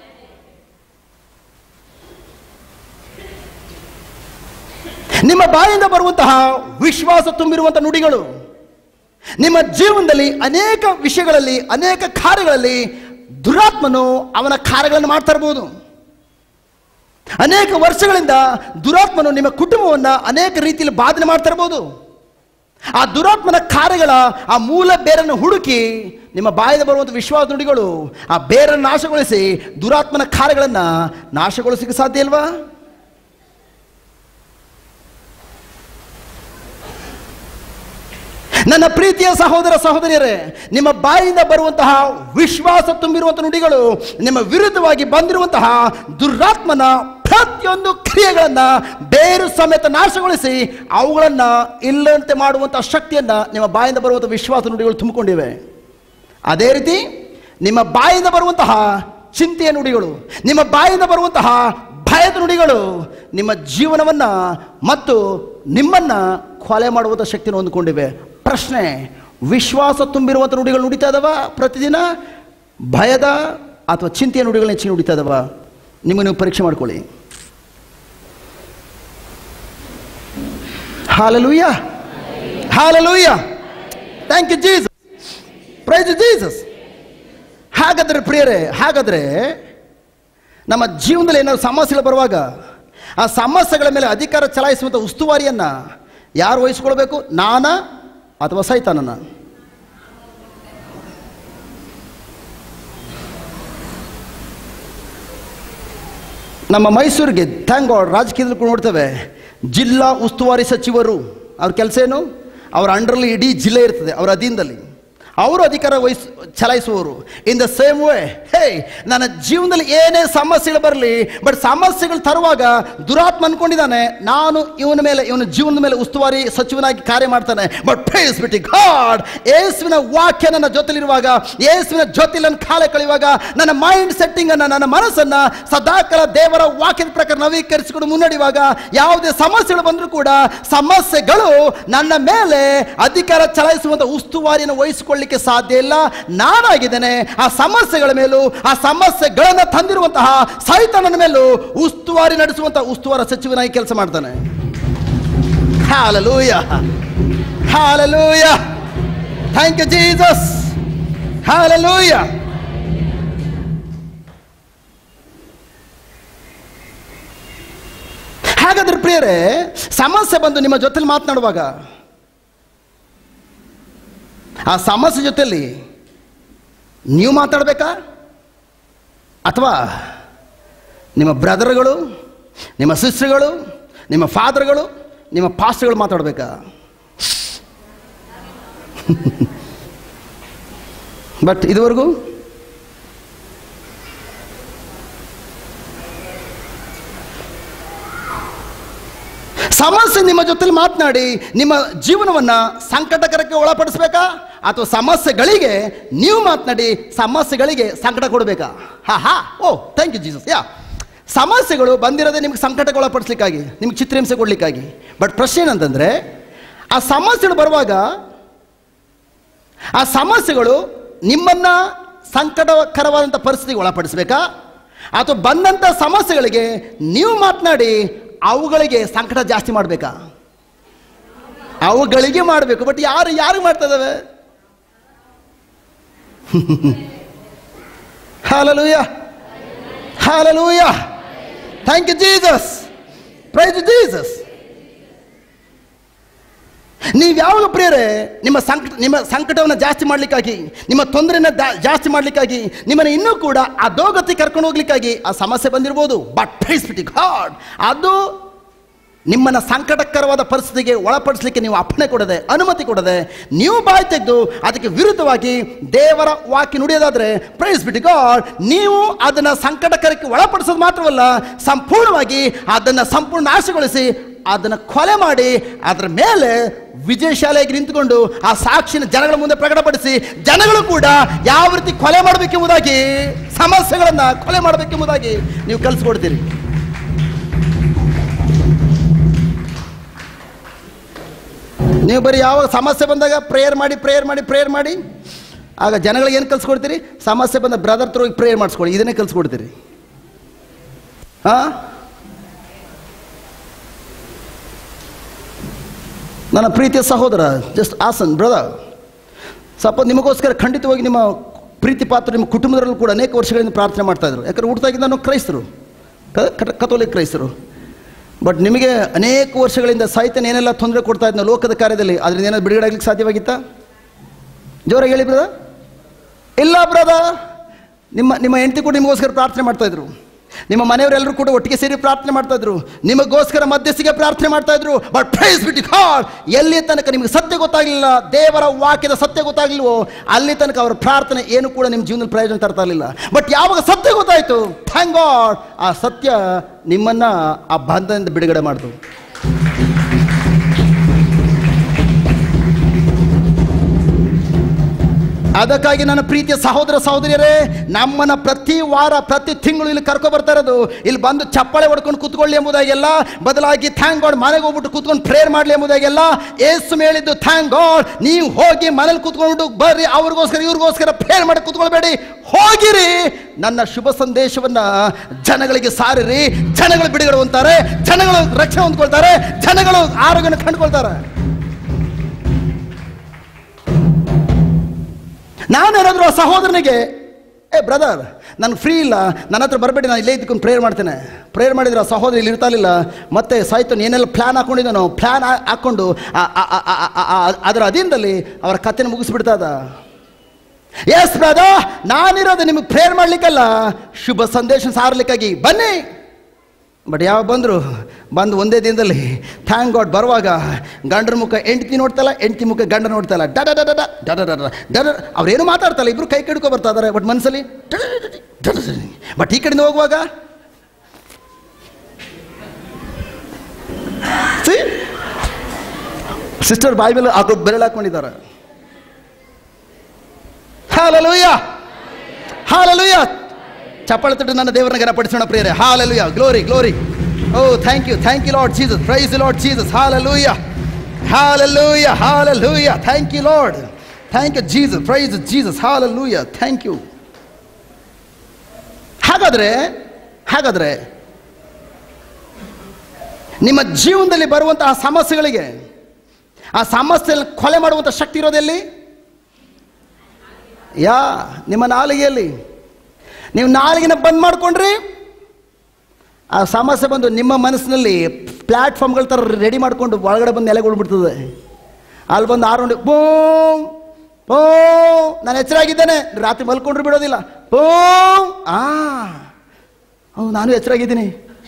ನಿಮ್ಮ ಬಾಯಿಂದ ಬರುವಂತಹ ವಿಶ್ವಾಸ ತುಂಬಿರುವಂಥ ನುಡಿಗಳು ನಿಮ್ಮ ಜೀವನದಲ್ಲಿ ಅನೇಕ ವಿಷಯಗಳಲ್ಲಿ ಅನೇಕ ಕಾರ್ಯಗಳಲ್ಲಿ ದುರಾತ್ಮನು ಅವನ ಕಾರ್ಯಗಳನ್ನು ಮಾಡ್ತಾ ಇರ್ಬೋದು ಅನೇಕ ವರ್ಷಗಳಿಂದ ದುರಾತ್ಮನು ನಿಮ್ಮ ಕುಟುಂಬವನ್ನು ಅನೇಕ ರೀತಿಯಲ್ಲಿ ಬಾಧನೆ ಮಾಡ್ತಾ ಇರ್ಬೋದು ಆ ದುರಾತ್ಮನ ಕಾರ್ಯಗಳ ಆ ಮೂಲ ಬೇರನ್ನು ಹುಡುಕಿ ನಿಮ್ಮ ಬಾಯಿಂದ ಬರುವಂಥ ವಿಶ್ವಾಸ ನುಡಿಗಳು ಆ ಬೇರನ್ನು ನಾಶಗೊಳಿಸಿ ದುರಾತ್ಮನ ಕಾರ್ಯಗಳನ್ನು ನಾಶಗೊಳಿಸಲಿಕ್ಕೆ ಸಾಧ್ಯ ಇಲ್ವಾ ನನ್ನ ಪ್ರೀತಿಯ ಸಹೋದರ ಸಹೋದರಿಯರೇ ನಿಮ್ಮ ಬಾಯಿಂದ ಬರುವಂತಹ ವಿಶ್ವಾಸ ತುಂಬಿರುವಂಥ ನುಡಿಗಳು ನಿಮ್ಮ ವಿರುದ್ಧವಾಗಿ ಬಂದಿರುವಂತಹ ದುರಾತ್ಮನ ಪ್ರತಿಯೊಂದು ಕ್ರಿಯೆಗಳನ್ನು ಬೇರು ಸಮೇತ ನಾಶಗೊಳಿಸಿ ಅವುಗಳನ್ನು ಇಲ್ಲಂತೆ ಮಾಡುವಂತಹ ಶಕ್ತಿಯನ್ನು ನಿಮ್ಮ ಬಾಯಿಂದ ಬರುವಂಥ ವಿಶ್ವಾಸ ನುಡಿಗಳು ತುಂಬಿಕೊಂಡಿವೆ ಅದೇ ರೀತಿ ನಿಮ್ಮ ಬಾಯಿಂದ ಬರುವಂತಹ ಚಿಂತೆಯ ನುಡಿಗಳು ನಿಮ್ಮ ಬಾಯಿಂದ ಬರುವಂತಹ ಭಯದ ನುಡಿಗಳು ನಿಮ್ಮ ಜೀವನವನ್ನು ಮತ್ತು ನಿಮ್ಮನ್ನು ಕೊಲೆ ಮಾಡುವಂಥ ಶಕ್ತಿಯನ್ನು ಹೊಂದಿಕೊಂಡಿವೆ ಪ್ರಶ್ನೆ ವಿಶ್ವಾಸ ತುಂಬಿರುವಂಥ ನುಡಿಗಳು ನುಡಿತಾ ಇದಾವ ಪ್ರತಿದಿನ ಭಯದ ಅಥವಾ ಚಿಂತೆಯ ನುಡಿಗಳನ್ನ ಹೆಚ್ಚಿಗೆ ನುಡಿತಾ ಇದಾವ ನಿಮಗೆ ನೀವು ಪರೀಕ್ಷೆ ಮಾಡ್ಕೊಳ್ಳಿ hallelujah hallelujah thank you Jesus praise Jesus ಹಾಗಾದ್ರೆ ಪ್ರಿಯರೇ ಹಾಗಾದ್ರೆ ನಮ್ಮ ಜೀವನದಲ್ಲಿ ಏನಾದ್ರು ಸಮಸ್ಯೆಗಳು ಬರುವಾಗ ಆ ಸಮಸ್ಯೆಗಳ ಮೇಲೆ ಅಧಿಕಾರ ಚಲಾಯಿಸುವಂಥ ಉಸ್ತುವಾರಿಯನ್ನು ಯಾರು ವಹಿಸ್ಕೊಳ್ಬೇಕು ನಾನ ಅಥವಾ ಸೈತಾನನ ನಮ್ಮ ಮೈಸೂರಿಗೆ ಥ್ಯಾಂಕ್ ಗಾಡ್ ರಾಜಕೀಯದಲ್ಲಿ ಕೂಡ ನೋಡ್ತೇವೆ ಜಿಲ್ಲಾ ಉಸ್ತುವಾರಿ ಸಚಿವರು ಅವ್ರ ಕೆಲಸ ಏನು ಅವರ ಅಂಡರ್ಲಿ ಇಡೀ ಜಿಲ್ಲೆ ಇರ್ತದೆ ಅವರ ಅಧೀನದಲ್ಲಿ ಅವರು ಅಧಿಕಾರ ವಹಿಸ್ ಚಲಾಯಿಸುವವರು in the same way hey ನನ್ನ ಜೀವನದಲ್ಲಿ ಏನೇ ಸಮಸ್ಯೆಗಳು ಬರಲಿ ಬಟ್ ಸಮಸ್ಯೆಗಳು ತರುವಾಗ ದುರಾತ್ಮ ಅನ್ಕೊಂಡಿದ್ದಾನೆ ನಾನು ಇವನ ಮೇಲೆ ಇವನ ಜೀವನದ ಮೇಲೆ ಉಸ್ತುವಾರಿ ಸಚಿವನಾಗಿ ಕಾರ್ಯ ಮಾಡ್ತಾನೆ ಬಟ್ ಫೇಸ್ ಬಿಟ್ಟು ಗಾಡ್ ಯೇಸುವಿನ ವಾಕ್ಯ ನನ್ನ ಜೊತೆಲಿರುವಾಗ ಯೇಸುವಿನ ಜೊತೆಲಿ ನನ್ನ ಕಾಲ ಕಳೆಯುವಾಗ ನನ್ನ ಮೈಂಡ್ ಸೆಟ್ಟಿಂಗ್ ಅನ್ನ ನನ್ನ ಮನಸ್ಸನ್ನ ಸದಾಕಾಲ ದೇವರ ವಾಕ್ಯದ ಪ್ರಕಾರ ನವೀಕರಿಸಿಕೊಂಡು ಮುನ್ನಡೆಯುವಾಗ ಯಾವುದೇ ಸಮಸ್ಯೆಗಳು ಬಂದರೂ ಕೂಡ ಸಮಸ್ಯೆಗಳು ನನ್ನ ಮೇಲೆ ಅಧಿಕಾರ ಚಲಾಯಿಸುವಂತ ಉಸ್ತುವಾರಿಯನ್ನು ವಹಿಸಿಕೊಳ್ಳಿಕ್ಕೆ ಸಾಧ್ಯ ಇಲ್ಲ ನಾನಾಗಿದ್ದೇನೆ ಆ ಸಮಸ್ಯೆಗಳ ಮೇಲೂ ಆ ಸಮಸ್ಯೆಗಳನ್ನು ತಂದಿರುವಂತಹ ಸೈತನನ ಮೇಲೂ ಉಸ್ತುವಾರಿ ನಡೆಸುವಂತಹ ಉಸ್ತುವಾರ ಸಚಿವನಾಗಿ ಕೆಲಸ ಮಾಡ್ತಾನೆ hallelujah hallelujah thank you Jesus hallelujah ಹಾಗಾದ್ರೆ ಪ್ರಿಯರೇ ಸಮಸ್ಯೆ ಬಂದು ನಿಮ್ಮ ಜೊತೆಲಿ ಮಾತನಾಡುವಾಗ ಆ ಸಮಸ್ಯೆ ಜೊತೆಲಿ ನೀವು ಮಾತಾಡಬೇಕಾ ಅಥವಾ ನಿಮ್ಮ ಬ್ರದರ್ಗಳು ನಿಮ್ಮ ಸಿಸ್ಟರ್ಗಳು ನಿಮ್ಮ ಫಾದರ್ಗಳು ನಿಮ್ಮ ಪಾಸ್ಟರ್ಗಳು ಮಾತಾಡಬೇಕಾ ಬಟ್ ಇದುವರೆಗೂ ಸಮಸ್ಯೆ ನಿಮ್ಮ ಜೊತೆಲಿ ಮಾತನಾಡಿ ನಿಮ್ಮ ಜೀವನವನ್ನ ಸಂಕಟಕರಕ್ಕೆ ಒಳಪಡಿಸ್ಬೇಕಾ ಅಥವಾ ಸಮಸ್ಯೆಗಳಿಗೆ ನೀವು ಮಾತನಾಡಿ ಸಮಸ್ಯೆಗಳಿಗೆ ಸಂಕಟ ಕೊಡಬೇಕಾ ಹಾ ಹಾ oh thank you Jesus yeah ಸಮಸ್ಯೆಗಳು ಬಂದಿರೋದೇ ನಿಮ್ಗೆ ಸಂಕಟಕ್ಕೆ ಒಳಪಡಿಸ್ಲಿಕ್ಕಾಗಿ ನಿಮ್ಗೆ ಚಿತ್ರಹಿಂಸೆ ಕೊಡ್ಲಿಕ್ಕಾಗಿ ಬಟ್ ಪ್ರಶ್ನೆ ಏನಂತಂದ್ರೆ ಆ ಸಮಸ್ಯೆಗಳು ಬರುವಾಗ ಆ ಸಮಸ್ಯೆಗಳು ನಿಮ್ಮನ್ನ ಸಂಕಟಕರವಾದಂಥ ಪರಿಸ್ಥಿತಿಗೆ ಒಳಪಡಿಸ್ಬೇಕಾ ಅಥವಾ ಬಂದಂಥ ಸಮಸ್ಯೆಗಳಿಗೆ ನೀವು ಮಾತನಾಡಿ ಅವುಗಳಿಗೆ ಸಂಕಟ ಜಾಸ್ತಿ ಮಾಡಬೇಕಾ ಅವುಗಳಿಗೆ ಮಾಡಬೇಕು ಬಟ್ ಯಾರು ಯಾರು ಮಾಡ್ತಾ ಇದಾವೆ hallelujah hallelujah thank you Jesus praise Jesus ನೀವು ಯಾವಾಗ ಪ್ರಿಯರೇ ನಿಮ್ಮ ಸಂಕಟ ನಿಮ್ಮ ಸಂಕಟವನ್ನು ಜಾಸ್ತಿ ಮಾಡಲಿಕ್ಕಾಗಿ ನಿಮ್ಮ ತೊಂದರೆನ ಜಾಸ್ತಿ ಮಾಡಲಿಕ್ಕಾಗಿ ನಿಮ್ಮನ್ನು ಇನ್ನೂ ಕೂಡ ಅಧೋಗತಿ ಕರ್ಕೊಂಡು ಹೋಗ್ಲಿಕ್ಕಾಗಿ ಆ ಸಮಸ್ಯೆ ಬಂದಿರ್ಬೋದು ಬಟ್ ಪ್ರೈಸ್ ಬಿಟಿ ಗಾಡ್ ಅದು ನಿಮ್ಮನ್ನ ಸಂಕಟಕರವಾದ ಪರಿಸ್ಥಿತಿಗೆ ಒಳಪಡಿಸಲಿಕ್ಕೆ ನೀವು ಅಪ್ಪಣೆ ಕೊಡದೆ ಅನುಮತಿ ಕೊಡದೆ ನೀವು ಬಾಯಿ ತೆಗೆದು ಅದಕ್ಕೆ ವಿರುದ್ಧವಾಗಿ ದೇವರ ವಾಕ್ಯ ನುಡಿಯೋದಾದ್ರೆ ಪ್ರೈಸ್ ಬಿಟ್ಟು ಗಾಡ್ ನೀವು ಅದನ್ನ ಸಂಕಟಕರಕ್ಕೆ ಒಳಪಡಿಸೋದು ಮಾತ್ರವಲ್ಲ ಸಂಪೂರ್ಣವಾಗಿ ಅದನ್ನ ಸಂಪೂರ್ಣ ನಾಶಗೊಳಿಸಿ ಅದನ್ನ ಕೊಲೆ ಮಾಡಿ ಅದರ ಮೇಲೆ ವಿಜಯಶಾಲೆಯಾಗಿ ನಿಂತುಕೊಂಡು ಆ ಸಾಕ್ಷಿನ ಜನಗಳ ಮುಂದೆ ಪ್ರಕಟಪಡಿಸಿ ಜನಗಳು ಕೂಡ ಯಾವ ರೀತಿ ಕೊಲೆ ಮಾಡಬೇಕೆಂಬುದಾಗಿ ಸಮಸ್ಯೆಗಳನ್ನ ಕೊಲೆ ಮಾಡಬೇಕೆಂಬುದಾಗಿ ನೀವು ಕಲಿಸ್ಕೊಡ್ತೀರಿ ನೀವು ಬರೀ ಯಾವಾಗ ಸಮಸ್ಯೆ ಬಂದಾಗ ಪ್ರೇಯರ್ ಮಾಡಿ ಪ್ರೇಯರ್ ಮಾಡಿ ಪ್ರೇಯರ್ ಮಾಡಿ ಆಗ ಜನಗಳಿಗೆ ಏನು ಕಲ್ಸ್ಕೊಡ್ತೀರಿ ಸಮಸ್ಯೆ ಬಂದ ಬ್ರದರ್ ತ್ರೂ ಪ್ರೇಯರ್ ಮಾಡಿಸ್ಕೊಳ್ಳಿ ಇದನ್ನೇ ಕಲ್ಸ್ಕೊಡ್ತೀರಿ ಹಾ ನನ್ನ ಪ್ರೀತಿಯ ಸಹೋದರ ಜಸ್ಟ್ ಆಸನ್ ಬ್ರದರ್ ಸ್ವಲ್ಪ ನಿಮಗೋಸ್ಕರ ಖಂಡಿತವಾಗಿ ನಿಮ್ಮ ಪ್ರೀತಿ ಪಾತ್ರ ನಿಮ್ಮ ಕುಟುಂಬದಲ್ಲೂ ಕೂಡ ಅನೇಕ ವರ್ಷಗಳಿಂದ ಪ್ರಾರ್ಥನೆ ಮಾಡ್ತಾ ಇದ್ರು ಯಾಕಂದ್ರೆ ಹುಟ್ಟಿದಾಗಿಂದ ನಾವು ಕ್ರೈಸ್ತರು ಕಥೋಲಿಕ್ ಕ್ರೈಸ್ತರು ಬಟ್ ನಿಮಗೆ ಅನೇಕ ವರ್ಷಗಳಿಂದ ಸಾಹಿತ್ಯನ ಏನೆಲ್ಲ ತೊಂದರೆ ಕೊಡ್ತಾ ಇದ್ನ ಲೋಕದ ಕಾರ್ಯದಲ್ಲಿ ಅದರಿಂದ ಏನಾದ್ರು ಬಿಡುಗಡೆ ಆಗ್ಲಿಕ್ಕೆ ಸಾಧ್ಯವಾಗಿತ್ತಾ ಜೋರಾಗಿ ಹೇಳಿ ಬ್ರದ ಇಲ್ಲ ಬ್ರದ ನಿಮ್ಮ ನಿಮ್ಮ ಹೆಂಡತಿ ಕೂಡ ನಿಮಗೋಸ್ಕರ ಪ್ರಾರ್ಥನೆ ಮಾಡ್ತಾ ಇದ್ರು ನಿಮ್ಮ ಮನೆಯವರೆಲ್ಲರೂ ಕೂಡ ಒಟ್ಟಿಗೆ ಸೇರಿ ಪ್ರಾರ್ಥನೆ ಮಾಡ್ತಾ ಇದ್ರು ನಿಮಗೋಸ್ಕರ ಮಧ್ಯಸ್ಥಿಗೆ ಪ್ರಾರ್ಥನೆ ಮಾಡ್ತಾ ಇದ್ರು ಬಟ್ ಪ್ರೈಸ್ ಬಿಟ್ಟು ಗಾಡ್ ಎಲ್ಲಿ ತನಕ ನಿಮಗೆ ಸತ್ಯ ಗೊತ್ತಾಗಲಿಲ್ಲ ದೇವರ ವಾಕ್ಯದ ಸತ್ಯ ಗೊತ್ತಾಗಲಿಲ್ವೋ ಅಲ್ಲಿ ತನಕ ಅವರ ಪ್ರಾರ್ಥನೆ ಏನು ಕೂಡ ನಿಮ್ಮ ಜೀವನದಲ್ಲಿ ಪ್ರಯೋಜನ ತರ್ತಾ ಇರಲಿಲ್ಲ ಬಟ್ ಯಾವಾಗ ಸತ್ಯ ಗೊತ್ತಾಯಿತು ಥ್ಯಾಂಕ್ ಗಾಡ್ ಆ ಸತ್ಯ ನಿಮ್ಮನ್ನ ಆ ಬಂಧನದಿಂದ ಬಿಡುಗಡೆ ಮಾಡಿತು ಅದಕ್ಕಾಗಿ ನನ್ನ ಪ್ರೀತಿಯ ಸಹೋದರ ಸಹೋದರಿಯರೇ ನಮ್ಮನ್ನ ಪ್ರತಿ ವಾರ ಪ್ರತಿ ತಿಂಗಳು ಇಲ್ಲಿ ಕರ್ಕೊ ಬರ್ತಾ ಇರೋದು ಇಲ್ಲಿ ಬಂದು ಚಪ್ಪಾಳೆ ಹೊಡ್ಕೊಂಡು ಕೂತ್ಕೊಳ್ಳಿ ಎಂಬುದಾಗೆಲ್ಲ ಬದಲಾಗಿ ಥ್ಯಾಂಕ್ ಗಾಡ್ ಮನೆಗೆ ಹೋಗ್ಬಿಟ್ಟು ಕೂತ್ಕೊಂಡು ಪ್ರೇಯರ್ ಮಾಡಲಿ ಎಂಬುದಾಗೆಲ್ಲ ಏಸು ಹೇಳಿದ್ದು ಥ್ಯಾಂಕ್ ಗಾಡ್ ನೀವು ಹೋಗಿ ಮನೇಲಿ ಕೂತ್ಕೊಂಡು ಬರ್ರಿ ಅವ್ರಿಗೋಸ್ಕರ ಇವ್ರಿಗೋಸ್ಕರ ಪ್ರೇಯರ್ ಮಾಡಿ ಕೂತ್ಕೊಳ್ಬೇಡಿ ಹೋಗಿರಿ ನನ್ನ ಶುಭ ಸಂದೇಶವನ್ನ ಜನಗಳಿಗೆ ಸಾರಿರಿ ಜನಗಳು ಬಿಡುಗಡೆ ಹೊಂದ್ತಾರೆ ಜನಗಳು ರಕ್ಷಣೆ ಹೊಂದ್ಕೊಳ್ತಾರೆ ಜನಗಳು ಆರೋಗ್ಯನ ಕಂಡುಕೊಳ್ತಾರೆ ನಾನೇನಾದರೂ ಆ ಸಹೋದರನಿಗೆ ಏ ಬ್ರದರ್ ನಾನು ಫ್ರೀ ಇಲ್ಲ ನನ್ನ ಹತ್ರ ಬರಬೇಡಿ ನಾನು ಇಲ್ಲೇ ಇದ್ಕೊಂಡು ಪ್ರೇಯರ್ ಮಾಡ್ತೇನೆ ಪ್ರೇಯರ್ ಮಾಡಿದ್ರೆ ಆ ಸಹೋದರ ಇಲ್ಲಿ ಇರ್ತಾ ಇರಲಿಲ್ಲ ಮತ್ತೆ ಸಾಯ್ತಾನೆ ಏನೆಲ್ಲ ಪ್ಲ್ಯಾನ್ ಹಾಕೊಂಡಿದ್ದಾನೋ ಪ್ಲ್ಯಾನ್ ಹಾಕ್ಕೊಂಡು ಆ- ಆ- ಆ- ಆ- ಆ- ಆ- ಅದರ ಅಧೀನದಲ್ಲಿ ಅವರ ಕಥೆನ ಮುಗಿಸ್ಬಿಡ್ತಾ ಇದ್ದ ಎಸ್ ಬ್ರದರ್ ನಾನಿರೋದು ನಿಮಗೆ ಪ್ರೇಯರ್ ಮಾಡ್ಲಿಕ್ಕಲ್ಲ ಶುಭ ಸಂದೇಶ ಸಾರಲಿಕ್ಕಾಗಿ ಬನ್ನಿ ಬಟ್ ಯಾವ ಬಂದರು ಬಂದು ಒಂದೇ ದಿನದಲ್ಲಿ ಥ್ಯಾಂಕ್ ಗಾಡ್ ಬರುವಾಗ ಗಂಡನ ಮುಖ ಹೆಂಡ್ತಿ ನೋಡ್ತಲ್ಲ ಹೆಂಡ್ತಿ ಮುಖ ಗಂಡ ನೋಡ್ತಲ್ಲ ಡಡ ಡಡ ಡಡ ಡಡ ಡಡ ಡಡ ಅವ್ರೇನು ಮಾತಾಡ್ತಲ್ಲ ಇಬ್ರು ಕೈ ಕಡ್ಕೊ ಬರ್ತಾ ಇದಾರೆ ಬಟ್ ಮನಸ್ಸಲ್ಲಿ ಬಟ್ ಈ ಕಡೆಯಿಂದ ಹೋಗುವಾಗ ಸಿಸ್ಟರ್ ಬಾಯಿ ಮೇಲೆ ಹಾಕೋ ಬೆರಳು ಹಾಕೊಂಡಿದ್ದಾರೆ ಹಾಲಲೂಯ ಹಾಲಲೂಯ ಚಪ್ಪಾಳೆ ತಟ್ಟು ನನ್ನ ದೇವರನ್ನ ಗನಪಡಿಸೋಣ ಪ್ರಿಯರೇ hallelujah glory glory oh thank you thank you lord Jesus praise lord Jesus hallelujah hallelujah hallelujah thank you lord thank you Jesus praise Jesus hallelujah thank you ಹಾಗಾದ್ರೆ ಹಾಗಾದ್ರೆ ನಿಮ್ಮ ಜೀವನದಲ್ಲಿ ಬರುವಂತಹ ಸಮಸ್ಯೆಗಳಿಗೆ ಆ ಸಮಸ್ಯೆಯಲ್ಲಿ ಕೊಲೆ ಮಾಡುವಂಥ ಶಕ್ತಿ ಇರೋದೆಲ್ಲಿ ಯಾ ನಿಮ್ಮ ನಾಲಿಗೆಯಲ್ಲಿ ನೀವು ನಾಲಿಗೆನ ಬಂದ್ ಮಾಡ್ಕೊಂಡ್ರಿ ಆ ಸಮಸ್ಯೆ ಬಂದು ನಿಮ್ಮ ಮನಸ್ಸಿನಲ್ಲಿ ಪ್ಲ್ಯಾಟ್ಫಾರ್ಮ್ಗಳ ಥರ ರೆಡಿ ಮಾಡ್ಕೊಂಡು ಒಳಗಡೆ ಬಂದು ನೆಲೆಗೊಳ್ಬಿಡ್ತದೆ ಅಲ್ಲಿ ಬಂದು ಆರೋಂಡು ಬೋ ಬೋ ನಾನು ಎಚ್ಚರಾಗಿದ್ದೇನೆ ರಾತ್ರಿ ಮಲ್ಕೊಂಡ್ರು ಬಿಡೋದಿಲ್ಲ ಬೋ ಆ ಹೌದು ನಾನು ಎಚ್ಚರಾಗಿದ್ದೀನಿ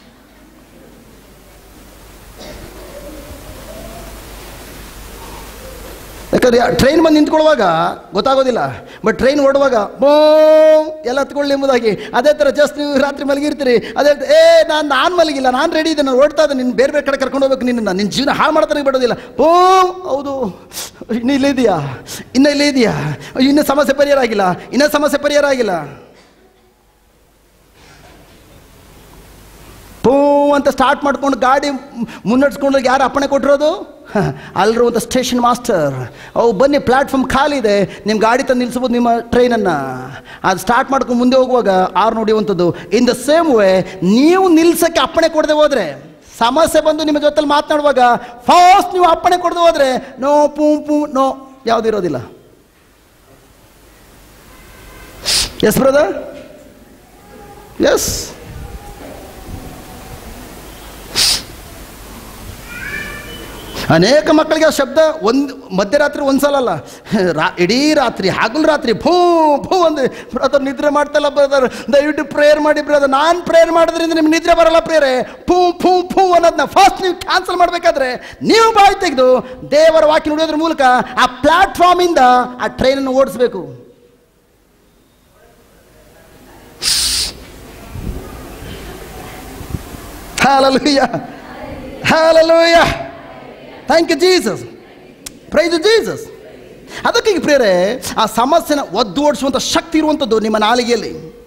ಯಾಕಂದ್ರೆ ಟ್ರೈನ್ ಬಂದು ನಿಂತ್ಕೊಳ್ಳುವಾಗ ಗೊತ್ತಾಗೋದಿಲ್ಲ ಬಟ್ ಟ್ರೈನ್ ಓಡುವಾಗ ಬೋ ಎಲ್ಲ ಹತ್ಕೊಳ್ಳಿ ಎಂಬುದಾಗಿ ಅದೇ ಥರ ಜಸ್ಟ್ ನೀವು ರಾತ್ರಿ ಮಲಗಿರ್ತೀರಿ ಅದೇ ಏ ನಾನು ನಾನು ಮಲಗಿಲ್ಲ ನಾನು ರೆಡಿ ಇದ್ದೆ ನಾನು ಓಡ್ತಾ ಇದ್ದೆ ನಿನ್ನ ಬೇರೆ ಬೇರೆ ಕಡೆ ಕರ್ಕೊಂಡು ಹೋಗ್ಬೇಕು ನಿನ್ನ ನಿನ್ನ ಜೀವನ ಹಾಳು ಮಾಡ್ತಾನೆ ಬಿಡೋದಿಲ್ಲ ಬೋ ಹೌದು ಇನ್ನು ಇಲ್ಲೇ ಇದೆಯಾ ಇನ್ನು ಇಲ್ಲೇ ಇದೆಯಾ ಇನ್ನೂ ಸಮಸ್ಯೆ ಪರಿಹಾರ ಆಗಿಲ್ಲ ಇನ್ನೂ ಸಮಸ್ಯೆ ಪರಿಹಾರ ಆಗಿಲ್ಲ ಪೂ ಅಂತ ಸ್ಟಾರ್ಟ್ ಮಾಡ್ಕೊಂಡು ಗಾಡಿ ಮುನ್ನಡೆಸ್ಕೊಂಡು ಯಾರು ಅಪ್ಪಣೆ ಕೊಟ್ಟಿರೋದು ಅಲ್ಲಿರುವಂಥ ಸ್ಟೇಷನ್ ಮಾಸ್ಟರ್ ಅವು ಬನ್ನಿ ಪ್ಲ್ಯಾಟ್ಫಾರ್ಮ್ ಖಾಲಿ ಇದೆ ನಿಮ್ಮ ಗಾಡಿ ತಂದು ನಿಲ್ಲಿಸ್ಬೋದು ನಿಮ್ಮ ಟ್ರೈನನ್ನು ಅದು ಸ್ಟಾರ್ಟ್ ಮಾಡ್ಕೊಂಡು ಮುಂದೆ ಹೋಗುವಾಗ ಆರು ನೋಡಿಯುವಂಥದ್ದು ಇನ್ ದ ಸೇಮ್ ವೇ ನೀವು ನಿಲ್ಸಕ್ಕೆ ಅಪ್ಪಣೆ ಕೊಡದೆ ಹೋದರೆ ಸಮಸ್ಯೆ ಬಂದು ನಿಮ್ಮ ಜೊತೆಲಿ ಮಾತನಾಡುವಾಗ ಫಾಸ್ಟ್ ನೀವು ಅಪ್ಪಣೆ ಕೊಡದೆ ಹೋದರೆ ನೋ ಪೂ ಪೂ ನೋ ಯಾವುದಿರೋದಿಲ್ಲ ಎಸ್ ಬ್ರದರ್ ಎಸ್ ಅನೇಕ ಮಕ್ಕಳಿಗೆ ಆ ಶಬ್ದ ಒಂದು ಮಧ್ಯರಾತ್ರಿ ಒಂದ್ಸಲ ಅಲ್ಲ ರಾ ಇಡೀ ರಾತ್ರಿ ಹಗಲು ರಾತ್ರಿ ಭೂ ಭೂ ಅಂದು ಬ್ರದರ್ ನಿದ್ರೆ ಮಾಡ್ತಲ್ಲ ಬ್ರದರ್ ದಯವಿಟ್ಟು ಪ್ರೇಯರ್ ಮಾಡಿ ಬ್ರದರ್ ನಾನು ಪ್ರೇಯರ್ ಮಾಡೋದ್ರಿಂದ ನಿಮ್ಗೆ ನಿದ್ರೆ ಬರಲ್ಲ ಪ್ರೇರೆ ಫೂ ಫೂ ಫೂ ಅನ್ನೋದನ್ನ ಫಸ್ಟ್ ನೀವು ಕ್ಯಾನ್ಸಲ್ ಮಾಡಬೇಕಾದ್ರೆ ನೀವು ಬಾಯಿ ತೆಗೆದು ದೇವರ ವಾಕ್ಯ ನುಡಿಯೋದ್ರ ಮೂಲಕ ಆ ಪ್ಲಾಟ್ಫಾರ್ಮಿಂದ ಆ ಟ್ರೈನನ್ನು ಓಡಿಸ್ಬೇಕು Hallelujah. Hallelujah. Thank you Jesus praise Jesus ಅದಕ್ಕೆ ಈಗ ಪ್ರೇರೆ ಆ ಸಮಸ್ಯೆನ ಒದ್ದು ಓಡಿಸುವಂಥ ಶಕ್ತಿ ಇರುವಂಥದ್ದು ನಿಮ್ಮ ನಾಲಿಗೆಯಲ್ಲಿ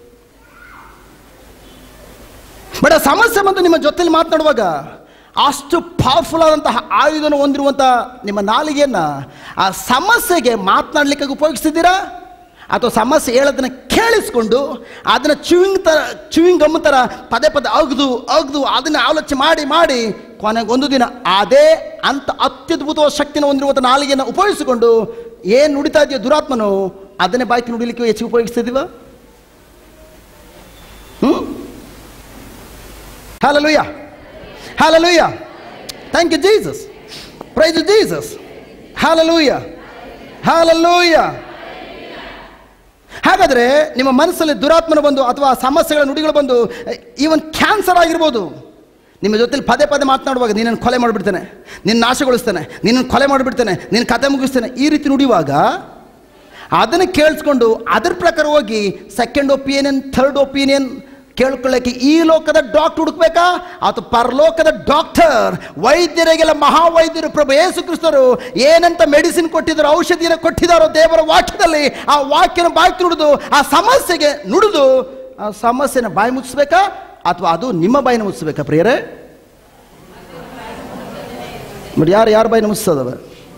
ಬಟ್ ಆ ಸಮಸ್ಯೆ ಬಂದು ನಿಮ್ಮ ಜೊತೆಲಿ ಮಾತನಾಡುವಾಗ ಅಷ್ಟು ಪವರ್ಫುಲ್ ಆದಂತಹ ಆಯುಧನ ಹೊಂದಿರುವಂಥ ನಿಮ್ಮ ನಾಲಿಗೆಯನ್ನು ಆ ಸಮಸ್ಯೆಗೆ ಮಾತನಾಡಲಿಕ್ಕೆ ಉಪಯೋಗಿಸ್ತಿದ್ದೀರಾ ಅಥವಾ ಸಮಸ್ಯೆ ಹೇಳೋದನ್ನ ಕೇಳಿಸ್ಕೊಂಡು ಅದನ್ನು ಚೂಯಿಂಗ್ ಥರ ಚೂಯಿಂಗ್ ಗಮ್ ಥರ ಪದೇ ಪದೇ ಅಗ್ದು ಅಗ್ದು ಅದನ್ನು ಆಲೋಚನೆ ಮಾಡಿ ಮಾಡಿ ಕೊನೆಗೆ ಒಂದು ದಿನ ಅದೇ ಅಂತ ಅತ್ಯದ್ಭುತವಾದ ಶಕ್ತಿನ ಹೊಂದಿರುವಂಥ ನಾಲಿಗೆಯನ್ನು ಉಪಯೋಗಿಸಿಕೊಂಡು ಏನು ನುಡಿತಾ ಇದೆಯೋ ದುರಾತ್ಮನು ಅದನ್ನೇ ಬಾಯ್ಕೆ ನುಡಿಲಿಕ್ಕೆ ಹೆಚ್ಚು ಉಪಯೋಗಿಸ್ತಿದ್ದೀವ ಹ್ಞೂ hallelujah hallelujah thank you Jesus praise Jesus hallelujah hallelujah ಹಾಗಾದರೆ ನಿಮ್ಮ ಮನಸ್ಸಲ್ಲಿ ದುರಾತ್ಮನ ಬಂದು ಅಥವಾ ಸಮಸ್ಯೆಗಳ ನುಡಿಗಳು ಬಂದು ಈವನ್ ಕ್ಯಾನ್ಸರ್ ಆಗಿರ್ಬೋದು ನಿಮ್ಮ ಜೊತೆಲಿ ಪದೇ ಪದೇ ಮಾತನಾಡುವಾಗ ನಿನ್ನನ್ನು ಕೊಲೆ ಮಾಡಿಬಿಡ್ತೇನೆ ನಿನ್ನ ನಾಶಗೊಳಿಸ್ತೇನೆ ನಿನ್ನನ್ನು ಕೊಲೆ ಮಾಡಿಬಿಡ್ತೇನೆ ನಿನ್ನ ಕತೆ ಮುಗಿಸ್ತೇನೆ ಈ ರೀತಿ ನುಡಿಯುವಾಗ ಅದನ್ನು ಕೇಳಿಸ್ಕೊಂಡು ಅದ್ರ ಪ್ರಕಾರ ಹೋಗಿ ಸೆಕೆಂಡ್ ಒಪಿನಿಯನ್ ಥರ್ಡ್ ಒಪಿನಿಯನ್ ಕೇಳ್ಕೊಳ್ಳೋಕ್ಕೆ ಈ ಲೋಕದ ಡಾಕ್ಟರ್ ಹುಡುಕ್ಬೇಕಾ ಅಥವಾ ಪರಲೋಕದ ಡಾಕ್ಟರ್ ವೈದ್ಯರಿಗೆಲ್ಲ ಮಹಾವೈದ್ಯರು ಪ್ರಭು ಯೇಸು ಕ್ರಿಸ್ತರು ಏನಂತ ಮೆಡಿಸಿನ್ ಕೊಟ್ಟಿದ್ದಾರೋ ಔಷಧಿನ ಕೊಟ್ಟಿದ್ದಾರೋ ದೇವರ ವಾಕ್ಯದಲ್ಲಿ ಆ ವಾಕ್ಯನ ಬಾಯಿ ನುಡಿದು ಆ ಸಮಸ್ಯೆಗೆ ನುಡಿದು ಆ ಸಮಸ್ಯೆನ ಬಾಯಿ ಮುಚ್ಚಿಸ್ಬೇಕಾ ಅಥವಾ ಅದು ನಿಮ್ಮ ಬಾಯಿನ ಮುಚ್ಚಿಸ್ಬೇಕಾ ಪ್ರಿಯರೇ ಬಟ್ ಯಾರು ಯಾರ ಬಾಯಿನ ಮುಚ್ಚಿಸೋದವ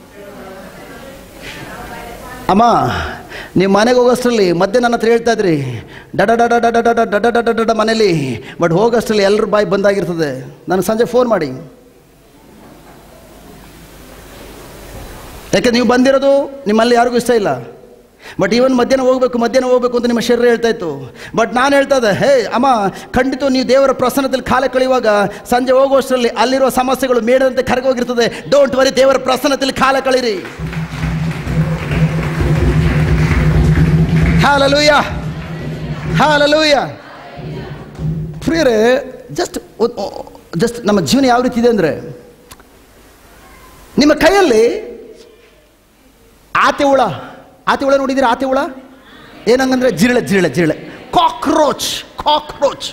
ಅಮ್ಮ ನೀವು ಮನೆಗೆ ಹೋಗೋಷ್ಟರಲ್ಲಿ ಮಧ್ಯೆ ನನ್ನ ಹತ್ರ ಹೇಳ್ತಾ ಇದ್ರಿ ಡಡ ಡಡ ಡಡ ಡಡ ಡಡ ಡಡ ಡಡ ಮನೇಲಿ ಬಟ್ ಹೋಗೋಷ್ಟರಲ್ಲಿ ಎಲ್ಲರ ಬಾಯಿ ಬಂದಾಗಿರ್ತದೆ ನಾನು ಸಂಜೆ ಫೋನ್ ಮಾಡಿ ಯಾಕೆ ನೀವು ಬಂದಿರೋದು ನಿಮ್ಮಲ್ಲಿ ಯಾರಿಗೂ ಇಷ್ಟ ಇಲ್ಲ ಬಟ್ ಇವನ್ ಮಧ್ಯಾಹ್ನ ಹೋಗ್ಬೇಕು ಮಧ್ಯಾಹ್ನ ಹೋಗ್ಬೇಕು ಅಂತ ನಿಮ್ಮ ಶರೀರ ಹೇಳ್ತಾ ಇತ್ತು ಬಟ್ ನಾನು ಹೇಳ್ತಾ ಇದ್ದೆ ಹೇ ಅಮ್ಮ ಖಂಡಿತ ನೀವು ದೇವರ ಪ್ರಸನ್ನದಲ್ಲಿ ಕಾಲ ಕಳೆಯುವಾಗ ಸಂಜೆ ಹೋಗುವಷ್ಟರಲ್ಲಿ ಅಲ್ಲಿರುವ ಸಮಸ್ಯೆಗಳು ಮೇಡದಂತೆ ಕರಗೋಗಿರ್ತದೆ ಡೋಂಟ್ ವರಿ ದೇವರ ಪ್ರಸನ್ನದಲ್ಲಿ ಕಾಲ ಕಳೀರಿ ಹಾಲಲೂಯ ಹಾಲಲೂಯ ಪ್ರಿಯರೇ ಜಸ್ಟ್ ಜಸ್ಟ್ ನಮ್ಮ ಜೀವನ ಯಾವ ರೀತಿ ಇದೆ ಅಂದರೆ ನಿಮ್ಮ ಕೈಯಲ್ಲಿ ಆತೆ ಹುಳ ಆತೆ ಹುಳ ನೋಡಿದ್ದೀರಾ ಆತೆ ಹುಳ ಏನಂಗಂದ್ರೆ ಜಿರಳೆ ಜಿರಳೆ ಜಿರಳೆ ಕಾಕ್ರೋಚ್ ಕಾಕ್ರೋಚ್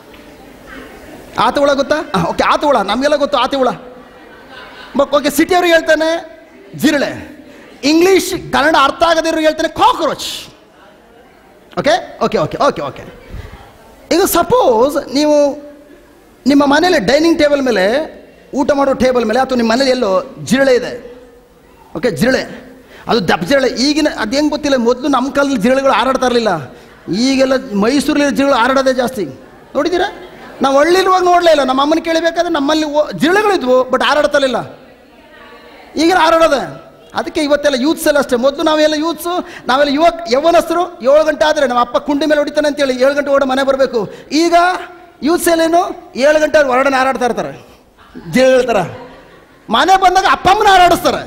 ಆತ ಹುಳ ಗೊತ್ತಾ ಓಕೆ ಆತ ಹುಳ ನಮಗೆಲ್ಲ ಗೊತ್ತು ಆತೆ ಹುಳ ಓಕೆ ಸಿಟಿಯವ್ರಿಗೆ ಹೇಳ್ತಾನೆ ಜಿರಳೆ ಇಂಗ್ಲೀಷ್ ಕನ್ನಡ ಅರ್ಥ ಆಗದಿರೋರಿಗೆ ಹೇಳ್ತಾನೆ cockroach okay okay okay okay okay ಈಗ ಸಪೋಸ್ ನೀವು ನಿಮ್ಮ ಮನೇಲಿ ಡೈನಿಂಗ್ ಟೇಬಲ್ ಮೇಲೆ ಊಟ ಮಾಡೋ ಟೇಬಲ್ ಮೇಲೆ ಅಥವಾ ನಿಮ್ಮ ಮನೇಲಿ ಎಲ್ಲೋ ಜಿರಳೆ ಇದೆ ಓಕೆ ಜಿರಳೆ ಅದು ದಪ್ಪ ಜಿರಳೆ ಈಗಿನ ಅದು ಹೆಂಗೆ ಗೊತ್ತಿಲ್ಲ ಮೊದಲು ನಮ್ಮ ಕಾಲದಲ್ಲಿ ಜಿರಳೆಗಳು ಹಾರಾಡ್ತಾ ಇರಲಿಲ್ಲ ಈಗೆಲ್ಲ ಮೈಸೂರಲ್ಲಿ ಜಿರಳೆ ಹಾರಾಡೋದೇ ಜಾಸ್ತಿ ನೋಡಿದ್ದೀರಾ ನಾವು ಹಳ್ಳಿರುವಾಗ ನೋಡಲೇ ಇಲ್ಲ ನಮ್ಮ ಅಮ್ಮನ ಕೇಳಬೇಕಾದ್ರೆ ನಮ್ಮಲ್ಲಿ ಓ- ಜಿರಳೆಗಳಿದ್ವು ಬಟ್ ಹಾರಾಡ್ತಾ ಇರಲಿಲ್ಲ ಈಗಿನ ಹಾರಾಡೋದೆ ಅದಕ್ಕೆ ಇವತ್ತೆಲ್ಲ ಯೂತ್ಸ್ ಎಲ್ಲ ಅಷ್ಟೇ ಮೊದಲು ನಾವೆಲ್ಲ ಯೂತ್ಸು ನಾವೆಲ್ಲ ಯುವಕ್ ಯೌವನಸ್ಥರು ಏಳು ಗಂಟೆ ಆದರೆ ನಮ್ಮ ಅಪ್ಪ ಕುಂಡಿ ಮೇಲೆ ಹೊಡಿತಾನೆ ಅಂತೇಳಿ ಏಳು ಗಂಟೆ ಓಡ ಮನೆ ಬರಬೇಕು ಈಗ ಯೂತ್ಸ್ ಎಲ್ಲೇನು ಏಳು ಗಂಟೆ ಹೊರಗಡೆ ಹಾರಾಡ್ತಾ ಇರ್ತಾರೆ ಜಿರಳೆ ಥರ ಮನೆ ಬಂದಾಗ ಅಪ್ಪ ಅಮ್ಮನ ಹಾರಾಡಿಸ್ತಾರೆ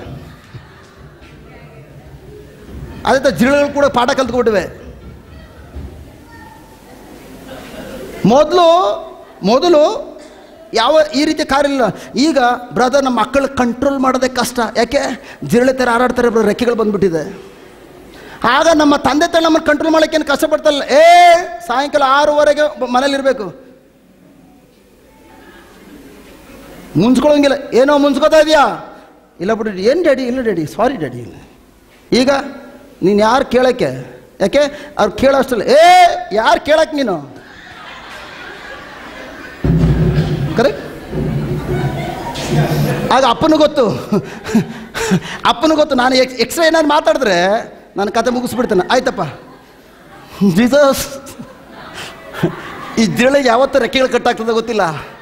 ಅದೇ ಥರ ಜಿರಳೆಗಳು ಕೂಡ ಪಾಠ ಕಲ್ತ್ಕೊಟ್ಟಿವೆ ಮೊದಲು ಮೊದಲು ಯಾವ ಈ ರೀತಿ ಕಾರ್ಯ ಇಲ್ಲ ಈಗ ಬ್ರದರ್ ನಮ್ಮ ಮಕ್ಕಳು ಕಂಟ್ರೋಲ್ ಮಾಡೋದೇ ಕಷ್ಟ ಯಾಕೆ ಜಿರಳೆ ಥರ ಹಾರಾಡ್ತಾರೆ ಬ್ರ ರೆಕ್ಕೆಗಳು ಬಂದ್ಬಿಟ್ಟಿದೆ ಆಗ ನಮ್ಮ ತಂದೆ ತಾಯಿ ನಮ್ಮನ್ನು ಕಂಟ್ರೋಲ್ ಮಾಡೋಕ್ಕೆ ಏನು ಕಷ್ಟಪಡ್ತಲ್ಲ ಏ ಸಾಯಂಕಾಲ ಆರೂವರೆಗೆ ಮನೇಲಿ ಇರಬೇಕು ಮುನ್ಸ್ಕೊಳಂಗಿಲ್ಲ ಏನೋ ಮುನ್ಸ್ಕೊತಾ ಇದೆಯಾ ಇಲ್ಲ ಬಿಡಿ ಏನು ಡ್ಯಾಡಿ ಇಲ್ಲ ಡ್ಯಾಡಿ ಸಾರಿ ಡ್ಯಾಡಿ ಈಗ ನೀನು ಯಾರು ಕೇಳೋಕ್ಕೆ ಯಾಕೆ ಅವ್ರು ಕೇಳೋ ಅಷ್ಟಲ್ಲ ಏ ಯಾರು ಕೇಳಕ್ಕೆ ನೀನು ಕರೆಕ್ಟ್ ಆಗ ಅಪ್ಪನೂ ಗೊತ್ತು ಅಪ್ಪನೂ ಗೊತ್ತು ನಾನು ಎಕ್ಸ್ ಎಕ್ಸ್ಟ್ರಾ ಏನಾದ್ರು ಮಾತಾಡಿದ್ರೆ ನಾನು ಕತೆ ಮುಗಿಸ್ಬಿಡ್ತೇನೆ ಆಯ್ತಪ್ಪ ಜೀಸಸ್ ಈ ಜಿರಳೆಗೆ ಯಾವತ್ತೂ ರೆಕ್ಕೆಗಳು ಕಟ್ಟಾಗ್ತದೆ ಗೊತ್ತಿಲ್ಲ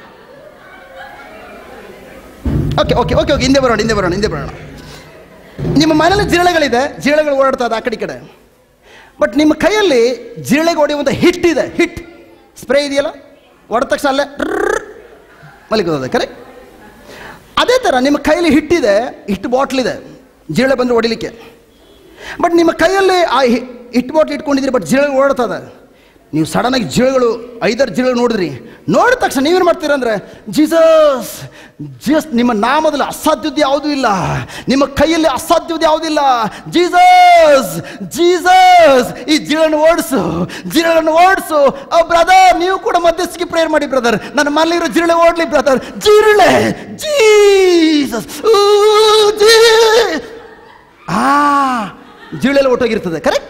ಓಕೆ ಓಕೆ ಓಕೆ ಓಕೆ ಹಿಂದೆ ಬರೋಣ ಹಿಂದೆ ಬರೋಣ ಹಿಂದೆ ಬರೋಣ ನಿಮ್ಮ ಮನೇಲಿ ಜಿರಳೆಗಳಿದೆ ಜಿರಳೆಗಳು ಓಡಾಡ್ತಾ ಇದೆ ಆ ಕಡೆ ಈ ಕಡೆ ಬಟ್ ನಿಮ್ಮ ಕೈಯಲ್ಲಿ ಜಿರಳೆಗೆ ಹೊಡೆಯುವಂಥ ಹಿಟ್ ಇದೆ ಹಿಟ್ ಸ್ಪ್ರೇ ಇದೆಯಲ್ಲ ಹೊಡೆದ ತಕ್ಷಣ ಅಲ್ಲೇ ಮಲಿಕೋದೆ ಕರೆಕ್ಟ್ ಅದೇ ಥರ ನಿಮ್ಮ ಕೈಯಲ್ಲಿ ಹಿಟ್ಟಿದೆ ಹಿಟ್ಟು ಬಾಟ್ಲಿದೆ ಜಿರಳೆ ಬಂದರೆ ಹೊಡಿಲಿಕ್ಕೆ ಬಟ್ ನಿಮ್ಮ ಕೈಯಲ್ಲಿ ಆ ಹಿ- ಹಿಟ್ಟು ಬಾಟ್ಲ್ ಇಟ್ಕೊಂಡಿದ್ದೀರಿ ಬಟ್ ಜಿರಳೆ ಓಡ್ತದೆ ನೀವು ಸಡನ್ನಾಗಿ ಜಿರಳೆಗಳು ಐದಾರು ಜಿರಳೆ ನೋಡಿದ್ರಿ ನೋಡಿದ ತಕ್ಷಣ ನೀವೇನು ಮಾಡ್ತೀರಾ ಅಂದರೆ ಜೀಸಸ್ ಜೀಸಸ್ ನಿಮ್ಮ ನಾಮದಲ್ಲಿ ಅಸಾಧ್ಯದ ಯಾವುದೂ ಇಲ್ಲ ನಿಮ್ಮ ಕೈಯಲ್ಲಿ ಅಸಾಧ್ಯದ ಯಾವುದಿಲ್ಲ ಜೀಸಸ್ ಜೀಸಸ್ ಈ ಜಿರಳನ್ನು ಓಡಿಸು ಜಿರಳನ್ನು ಓಡಿಸು ಬ್ರದರ್ ನೀವು ಕೂಡ ಮಧ್ಯಸ್ಥಿಗೆ ಪ್ರೇಯರ್ ಮಾಡಿ ಬ್ರದರ್ ನನ್ನ ಮನೆಯಲ್ಲಿರೋ ಜಿರಳೆ ಓಡ್ಲಿ ಬ್ರದರ್ ಜಿರಳೆ ಜೀಸಸ್ ಊ, ಜೀ ಆ ಜಿರಳೆಲ್ಲ ಒಟ್ಟೋಗಿರ್ತದೆ ಕರೆಕ್ಟ್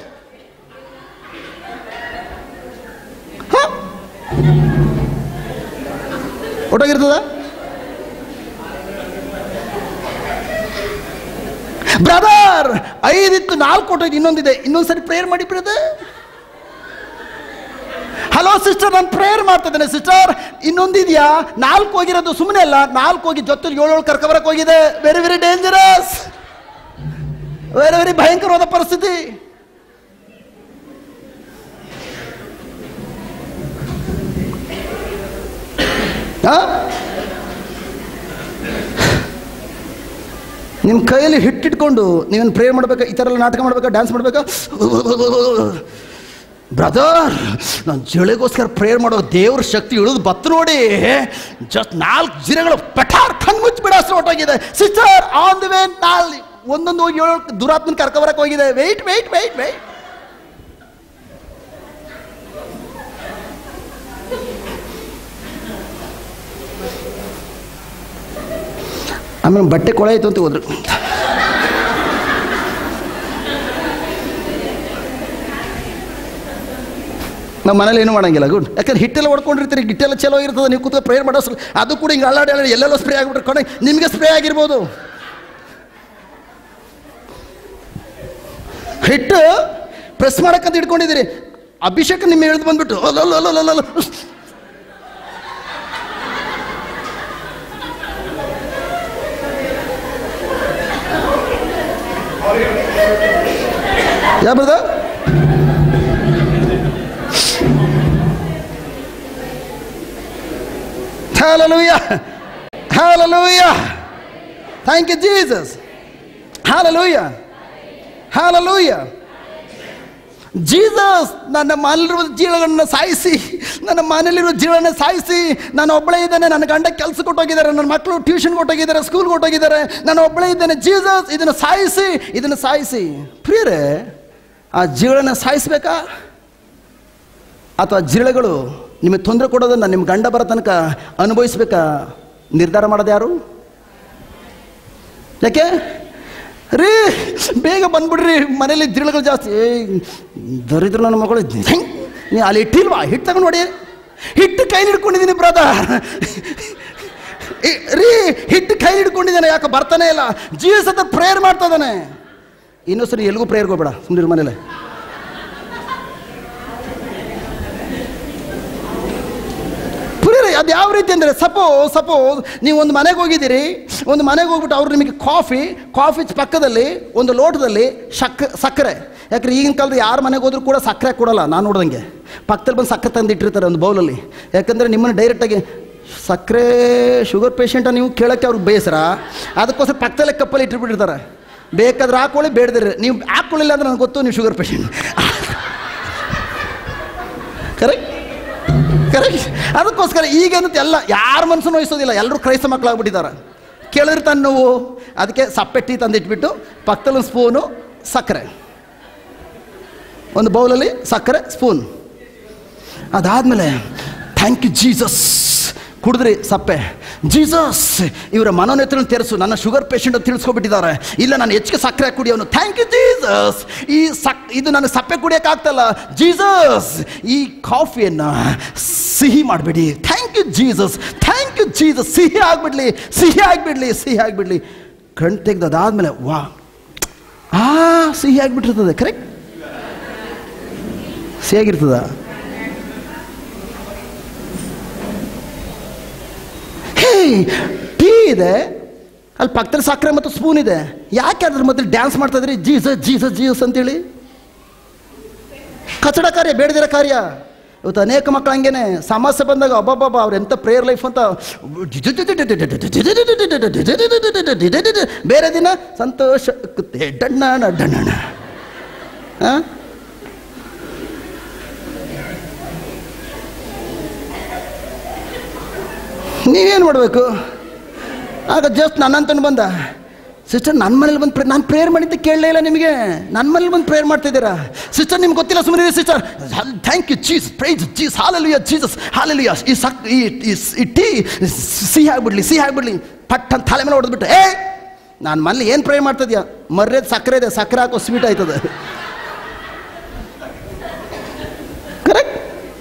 ಒಟ್ಟೋಗಿರ್ತದ ಬ್ರದರ್ ಐದಿತ್ತು ನಾಲ್ಕು ಹೊಟ್ಟೋಗಿ ಇನ್ನೊಂದಿದೆ ಇನ್ನೊಂದ್ಸರಿ ಪ್ರೇಯರ್ ಮಾಡಿ ಬ್ರದರ್ ಹಲೋ ಸಿಸ್ಟರ್ ನಾನು ಪ್ರೇಯರ್ ಮಾಡ್ತಾ ಇದ್ದೇನೆ ಸಿಸ್ಟರ್ ಇನ್ನೊಂದಿದೆಯಾ ನಾಲ್ಕು ಹೋಗಿರೋದು ಸುಮ್ಮನೆ ಅಲ್ಲ ನಾಲ್ಕು ಹೋಗಿ ಜೊತೆಲಿ ಏಳು ಏಳು ಕರ್ಕೊಬರಕ್ಕೆ ಹೋಗಿದೆ very very dangerous very very ಭಯಂಕರವಾದ ಪರಿಸ್ಥಿತಿ ಆ? ನಿಮ್ಮ ಕೈಯಲ್ಲಿ ಹಿಟ್ಟಿಟ್ಕೊಂಡು ನೀವೇನು ಪ್ರೇ ಮಾಡ್ಬೇಕಾ ಈ ಥರ ಎಲ್ಲ ನಾಟಕ ಮಾಡ್ಬೇಕಾ ಡ್ಯಾನ್ಸ್ ಮಾಡ್ಬೇಕಾ ಬ್ರದರ್ ನಾನು ಜಿಳೆಗೋಸ್ಕರ ಪ್ರೇಯರ್ ಮಾಡೋ ದೇವ್ರ ಶಕ್ತಿ ಇಳಿದು ಬತ್ತು ನೋಡಿ ಜಸ್ಟ್ ನಾಲ್ಕು ಜಿರಗಳು ಪಠಾರ್ ಕಣ್ಮುಚ್ಚಿ ಬಿಡ ಅಷ್ಟು ಹೊಟ್ಟೋಗಿದೆ ಸಿಸ್ಟರ್ ಆನ್ ದಿ ವೇ ನಾಲ್ ಒಂದೊಂದು ಹೋಗಿ ಏಳು ದುರಾತ್ಮನ ಕರ್ಕೊಬರಕ್ಕೆ ಹೋಗಿದೆ ವೆಯ್ಟ್ ವೆಯ್ಟ್ ವೆಯ್ಟ್ ವೆಯ್ಟ್ ಆಮೇಲೆ ಬಟ್ಟೆ ಕೊಳೆ ಆಯ್ತು ಅಂತ ಹೋದ್ರು ನಮ್ಮ ಮನೇಲಿ ಏನು ಮಾಡಂಗಿಲ್ಲ ಗುಡ್ ಯಾಕಂದ್ರೆ ಹಿಟ್ಟೆಲ್ಲ ಹೊಡ್ಕೊಂಡಿರ್ತೀರಿ ಹಿಟ್ಟೆಲ್ಲ ಚಲೋ ಇರ್ತದೆ ನೀವು ಕೂತ್ಕೊಂಡು ಪ್ರೇಯರ್ ಮಾಡೋ ಅಷ್ಟ್ರಲ್ಲಿ ಅದು ಕೂಡ ಹಿಂಗೆ ಅಲ್ಲಾಡಿ ಅಲ್ಲಾಡಿ ಎಲ್ಲೆಲ್ಲೋ ಸ್ಪ್ರೇ ಆಗಿಬಿಟ್ರೆ ಕೊನೆ ನಿಮಗೆ ಸ್ಪ್ರೇ ಆಗಿರ್ಬೋದು ಹಿಟ್ಟು ಪ್ರೆಸ್ ಮಾಡಕ್ಕಂತ ಇಟ್ಕೊಂಡಿದ್ದೀರಿ ಅಭಿಷೇಕ ನಿಮ್ಮ ಎಳೆದು ಬಂದ್ಬಿಟ್ಟು ಅಲ್ಲಲ್ಲ yeah brother Hallelujah. Hallelujah. Thank you, Jesus. Hallelujah. Hallelujah. Jesus ನನ್ನ ಮನೆಯಲ್ಲಿರುವ ಜೀವಗಳನ್ನು ಸಾಯಿಸಿ ನನ್ನ ಮನೆಯಲ್ಲಿರುವ ಜೀವನ ಸಾಯಿಸಿ ನಾನು ಒಬ್ಬಳೇ ಇದ್ದೇನೆ ನನ್ನ ಗಂಡ ಕೆಲಸ ಕೊಟ್ಟೋಗಿದ್ದಾರೆ ನನ್ನ ಮಕ್ಕಳು ಟ್ಯೂಷನ್ ಕೊಟ್ಟೋಗಿದ್ದಾರೆ ಸ್ಕೂಲ್ ಕೊಟ್ಟೋಗಿದ್ದಾರೆ ನಾನು ಒಬ್ಬಳೇ ಇದ್ದೇನೆ ಜೀಸಸ್ ಇದನ್ನು ಸಾಯಿಸಿ ಇದನ್ನು ಸಾಯಿಸಿ ಪ್ರಿಯರೇ ಆ ಜೀವನ ಸಾಯಿಸ್ಬೇಕಾ ಅಥವಾ ಜಿರಳೆಗಳು ನಿಮಗೆ ತೊಂದರೆ ಕೊಡೋದನ್ನು ನಿಮ್ಮ ಗಂಡ ಬರೋ ತನಕ ಅನುಭವಿಸ್ಬೇಕಾ ನಿರ್ಧಾರ ಮಾಡೋದು ಯಾರು ಯಾಕೆ ರೀ ಬೇಗ ಬಂದ್ಬಿಡ್ರಿ ಮನೇಲಿ ಜಿರಳೆಗಳು ಜಾಸ್ತಿ ಏ ದರಿದ್ರ ನನ್ನ ಮಗಳು ಹೆಂಗ್? ನೀ ಅಲ್ಲಿ ಇಟ್ಟಿಲ್ವಾ ಹಿಟ್ಟು ತಗೊಂಡು ನೋಡಿ ಹಿಟ್ಟು ಕೈ ಹಿಡ್ಕೊಂಡಿದ್ದೀನಿ ಬ್ರದರ್ ರೀ ಹಿಟ್ಟು ಕೈ ಹಿಡ್ಕೊಂಡಿದ್ದಾನೆ ಯಾಕೆ ಬರ್ತಾನೆ ಇಲ್ಲ ಜೀವಸ್ ಹತ್ರ ಪ್ರೇಯರ್ ಮಾಡ್ತಾ ಇದ್ದಾನೆ ಇನ್ನೂ ಸರಿ ಎಲ್ಗೂ ಪ್ರೇಯರ್ಗೆ ಹೋಗ್ಬೇಡ ಸುಮ್ಮನೆ ಮನೇಲೆ ಪುರಿಯರೇ ಅದು ಯಾವ ರೀತಿ ಅಂದರೆ ಸಪೋಸ್ ಸಪೋಸ್ ನೀವು ಒಂದು ಮನೆಗೆ ಹೋಗಿದ್ದೀರಿ ಒಂದು ಮನೆಗೆ ಹೋಗ್ಬಿಟ್ಟು ಅವ್ರು ನಿಮಗೆ ಕಾಫಿ ಕಾಫಿ ಪಕ್ಕದಲ್ಲಿ ಒಂದು ಲೋಟದಲ್ಲಿ ಶಕ್ ಸಕ್ಕರೆ ಯಾಕಂದ್ರೆ ಈಗಿನ ಕಾಲದ ಯಾರ ಮನೆಗೆ ಹೋದ್ರೂ ಕೂಡ ಸಕ್ಕರೆ ಕೊಡಲ್ಲ ನಾನು ನೋಡ್ದಂಗೆ ಪಕ್ಕದಲ್ಲಿ ಬಂದು ಸಕ್ಕರೆ ತಂದು ಇಟ್ಟಿರ್ತಾರೆ ಒಂದು ಬೌಲಲ್ಲಿ ಯಾಕಂದರೆ ನಿಮ್ಮನ್ನು ಡೈರೆಕ್ಟಾಗಿ ಸಕ್ಕರೆ ಶುಗರ್ ಪೇಷಂಟ ನೀವು ಕೇಳೋಕ್ಕೆ ಅವ್ರಿಗೆ ಬೇಸರ ಅದಕ್ಕೋಸ್ಕರ ಪಕ್ಕದಲ್ಲೇ ಕಪ್ಪಲ್ಲಿ ಇಟ್ಟಿರ್ಬಿಟ್ಟಿರ್ತಾರೆ ಬೇಕಾದ್ರೆ ಹಾಕೊಳ್ಳಿ ಬೇಡದಿರಿ ನೀವು ಹಾಕ್ಕೊಳ್ಳಿಲ್ಲ ಅಂದ್ರೆ ನನಗೆ ಗೊತ್ತು ನೀವು ಶುಗರ್ ಪೇಷಂಟ್ ಕರೆಕ್ಟ್ ಕರೆಕ್ಟ್ ಅದಕ್ಕೋಸ್ಕರ ಈಗೇನಂತ ಎಲ್ಲ ಯಾರ ಮನಸ್ಸನ್ನು ವಹಿಸೋದಿಲ್ಲ ಎಲ್ಲರೂ ಕ್ರೈಸ್ತ ಮಕ್ಕಳಾಗ್ಬಿಟ್ಟಿದ್ದಾರೆ ಕೇಳಿರ್ತಾನೆ ನೋವು ಅದಕ್ಕೆ ಸಪ್ಪೆ ಟೀ ತಂದಿಟ್ಬಿಟ್ಟು ಪಕ್ಕದಲ್ಲಿ ಒಂದು ಸ್ಪೂನು ಸಕ್ಕರೆ ಒಂದು ಬೌಲಲ್ಲಿ ಸಕ್ಕರೆ ಸ್ಪೂನ್ ಅದಾದಮೇಲೆ ಥ್ಯಾಂಕ್ ಯು ಜೀಸಸ್ ಕುಡಿದ್ರಿ ಸಪ್ಪೆ ಜೀಸಸ್ ಇವರ ಮನೋನೇತ್ರನ ತೆರೆಸು ನನ್ನ ಶುಗರ್ ಪೇಷಂಟ್ ಅಂತ ತಿಳಿಸ್ಕೊಬಿಟ್ಟಿದ್ದಾರೆ ಇಲ್ಲ ನಾನು ಹೆಚ್ಚಿಗೆ ಸಕ್ಕರೆ ಕುಡಿಯೋನು ಥ್ಯಾಂಕ್ ಯು ಜೀಸಸ್ ಈ ಸಕ್ ಇದು ನನಗೆ ಸಪ್ಪೆ ಕುಡಿಯೋಕ್ಕಾಗ್ತಲ್ಲ ಜೀಸಸ್ ಈ ಕಾಫಿಯನ್ನು ಸಿಹಿ ಮಾಡಿಬಿಡಿ thank you Jesus thank you Jesus ಸಿಹಿ ಆಗಿಬಿಡ್ಲಿ ಸಿಹಿ ಆಗಿಬಿಡ್ಲಿ ಸಿಹಿ ಆಗಿಬಿಡ್ಲಿ ಕಣ್ ತೆಗ್ದು ಅದಾದಮೇಲೆ ವಾ ಆ ಸಿಹಿ ಆಗಿಬಿಟ್ಟಿರ್ತದೆ ಕರೆಕ್ಟ್ ಸಿಹಿಯಾಗಿರ್ತದ ಹೇ ಟೀ ಇದೆ ಅಲ್ಲಿ ಪಕ್ಕದಲ್ಲಿ ಸಕ್ಕರೆ ಮತ್ತು ಸ್ಪೂನ್ ಇದೆ ಯಾಕೆ ಅದ್ರ ಮಧ್ಯೆ ಡ್ಯಾನ್ಸ್ ಮಾಡ್ತಾ ಇದ್ರಿ ಜೀಸಸ್ ಜೀಸಸ್ ಜೀಸಸ್ ಅಂತೇಳಿ ಕಚಡ ಕಾರ್ಯ ಬೇಡದಿರೋ ಕಾರ್ಯ ಇವತ್ತು ಅನೇಕ ಮಕ್ಕಳು ಹಂಗೇನೆ ಸಮಸ್ಯೆ ಬಂದಾಗ ಒಬ್ಬೊಬ್ಬ ಅವ್ರು ಎಂಥ ಪ್ರೇಯರ್ ಲೈಫ್ ಅಂತ ಬೇರೆ ದಿನ ಸಂತೋಷ ಡಣ್ಣ ಡಣ್ಣ ಹಾಂ ನೀವೇನು ಮಾಡಬೇಕು ಆಗ ಜಸ್ಟ್ ನನ್ನಂತನು ಬಂದ ಸಿಸ್ಟರ್ ನನ್ನ ಮನೇಲಿ ಬಂದು ಪ್ರೇ ನಾನು ಪ್ರೇಯರ್ ಮಾಡಿದ್ದೆ ಕೇಳಲೇ ಇಲ್ಲ ನಿಮಗೆ ನನ್ನ ಮನೇಲಿ ಬಂದು ಪ್ರೇಯರ್ ಮಾಡ್ತಿದ್ದೀರಾ ಸಿಸ್ಟರ್ ನಿಮ್ಗೆ ಗೊತ್ತಿಲ್ಲ ಸುಮ್ಮನೆ sister thank you Jesus praise Jesus hallelujah Jesus hallelujah ಈ ಸಕ್ ಈ ಈ- ಈ ಟೀ ಸಿಹಿ ಆಗ್ಬಿಡ್ಲಿ ಸಿಹಿ ಆಗ್ಬಿಡ್ಲಿ ಪಟ್ ಅಂತ ತಲೆ ಮೇಲೆ ಹೊಡೆದ್ಬಿಟ್ಟು ಏ ನಾನು ಮನೇಲಿ ಏನು ಪ್ರೇಯರ್ ಮಾಡ್ತಿದ್ಯಾ ಮರ್ಯಾದೆ ಸಕ್ಕರೆ ಇದೆ ಸಕ್ಕರೆ ಹಾಕೋ ಸ್ವೀಟ್ ಆಯ್ತದೆ correct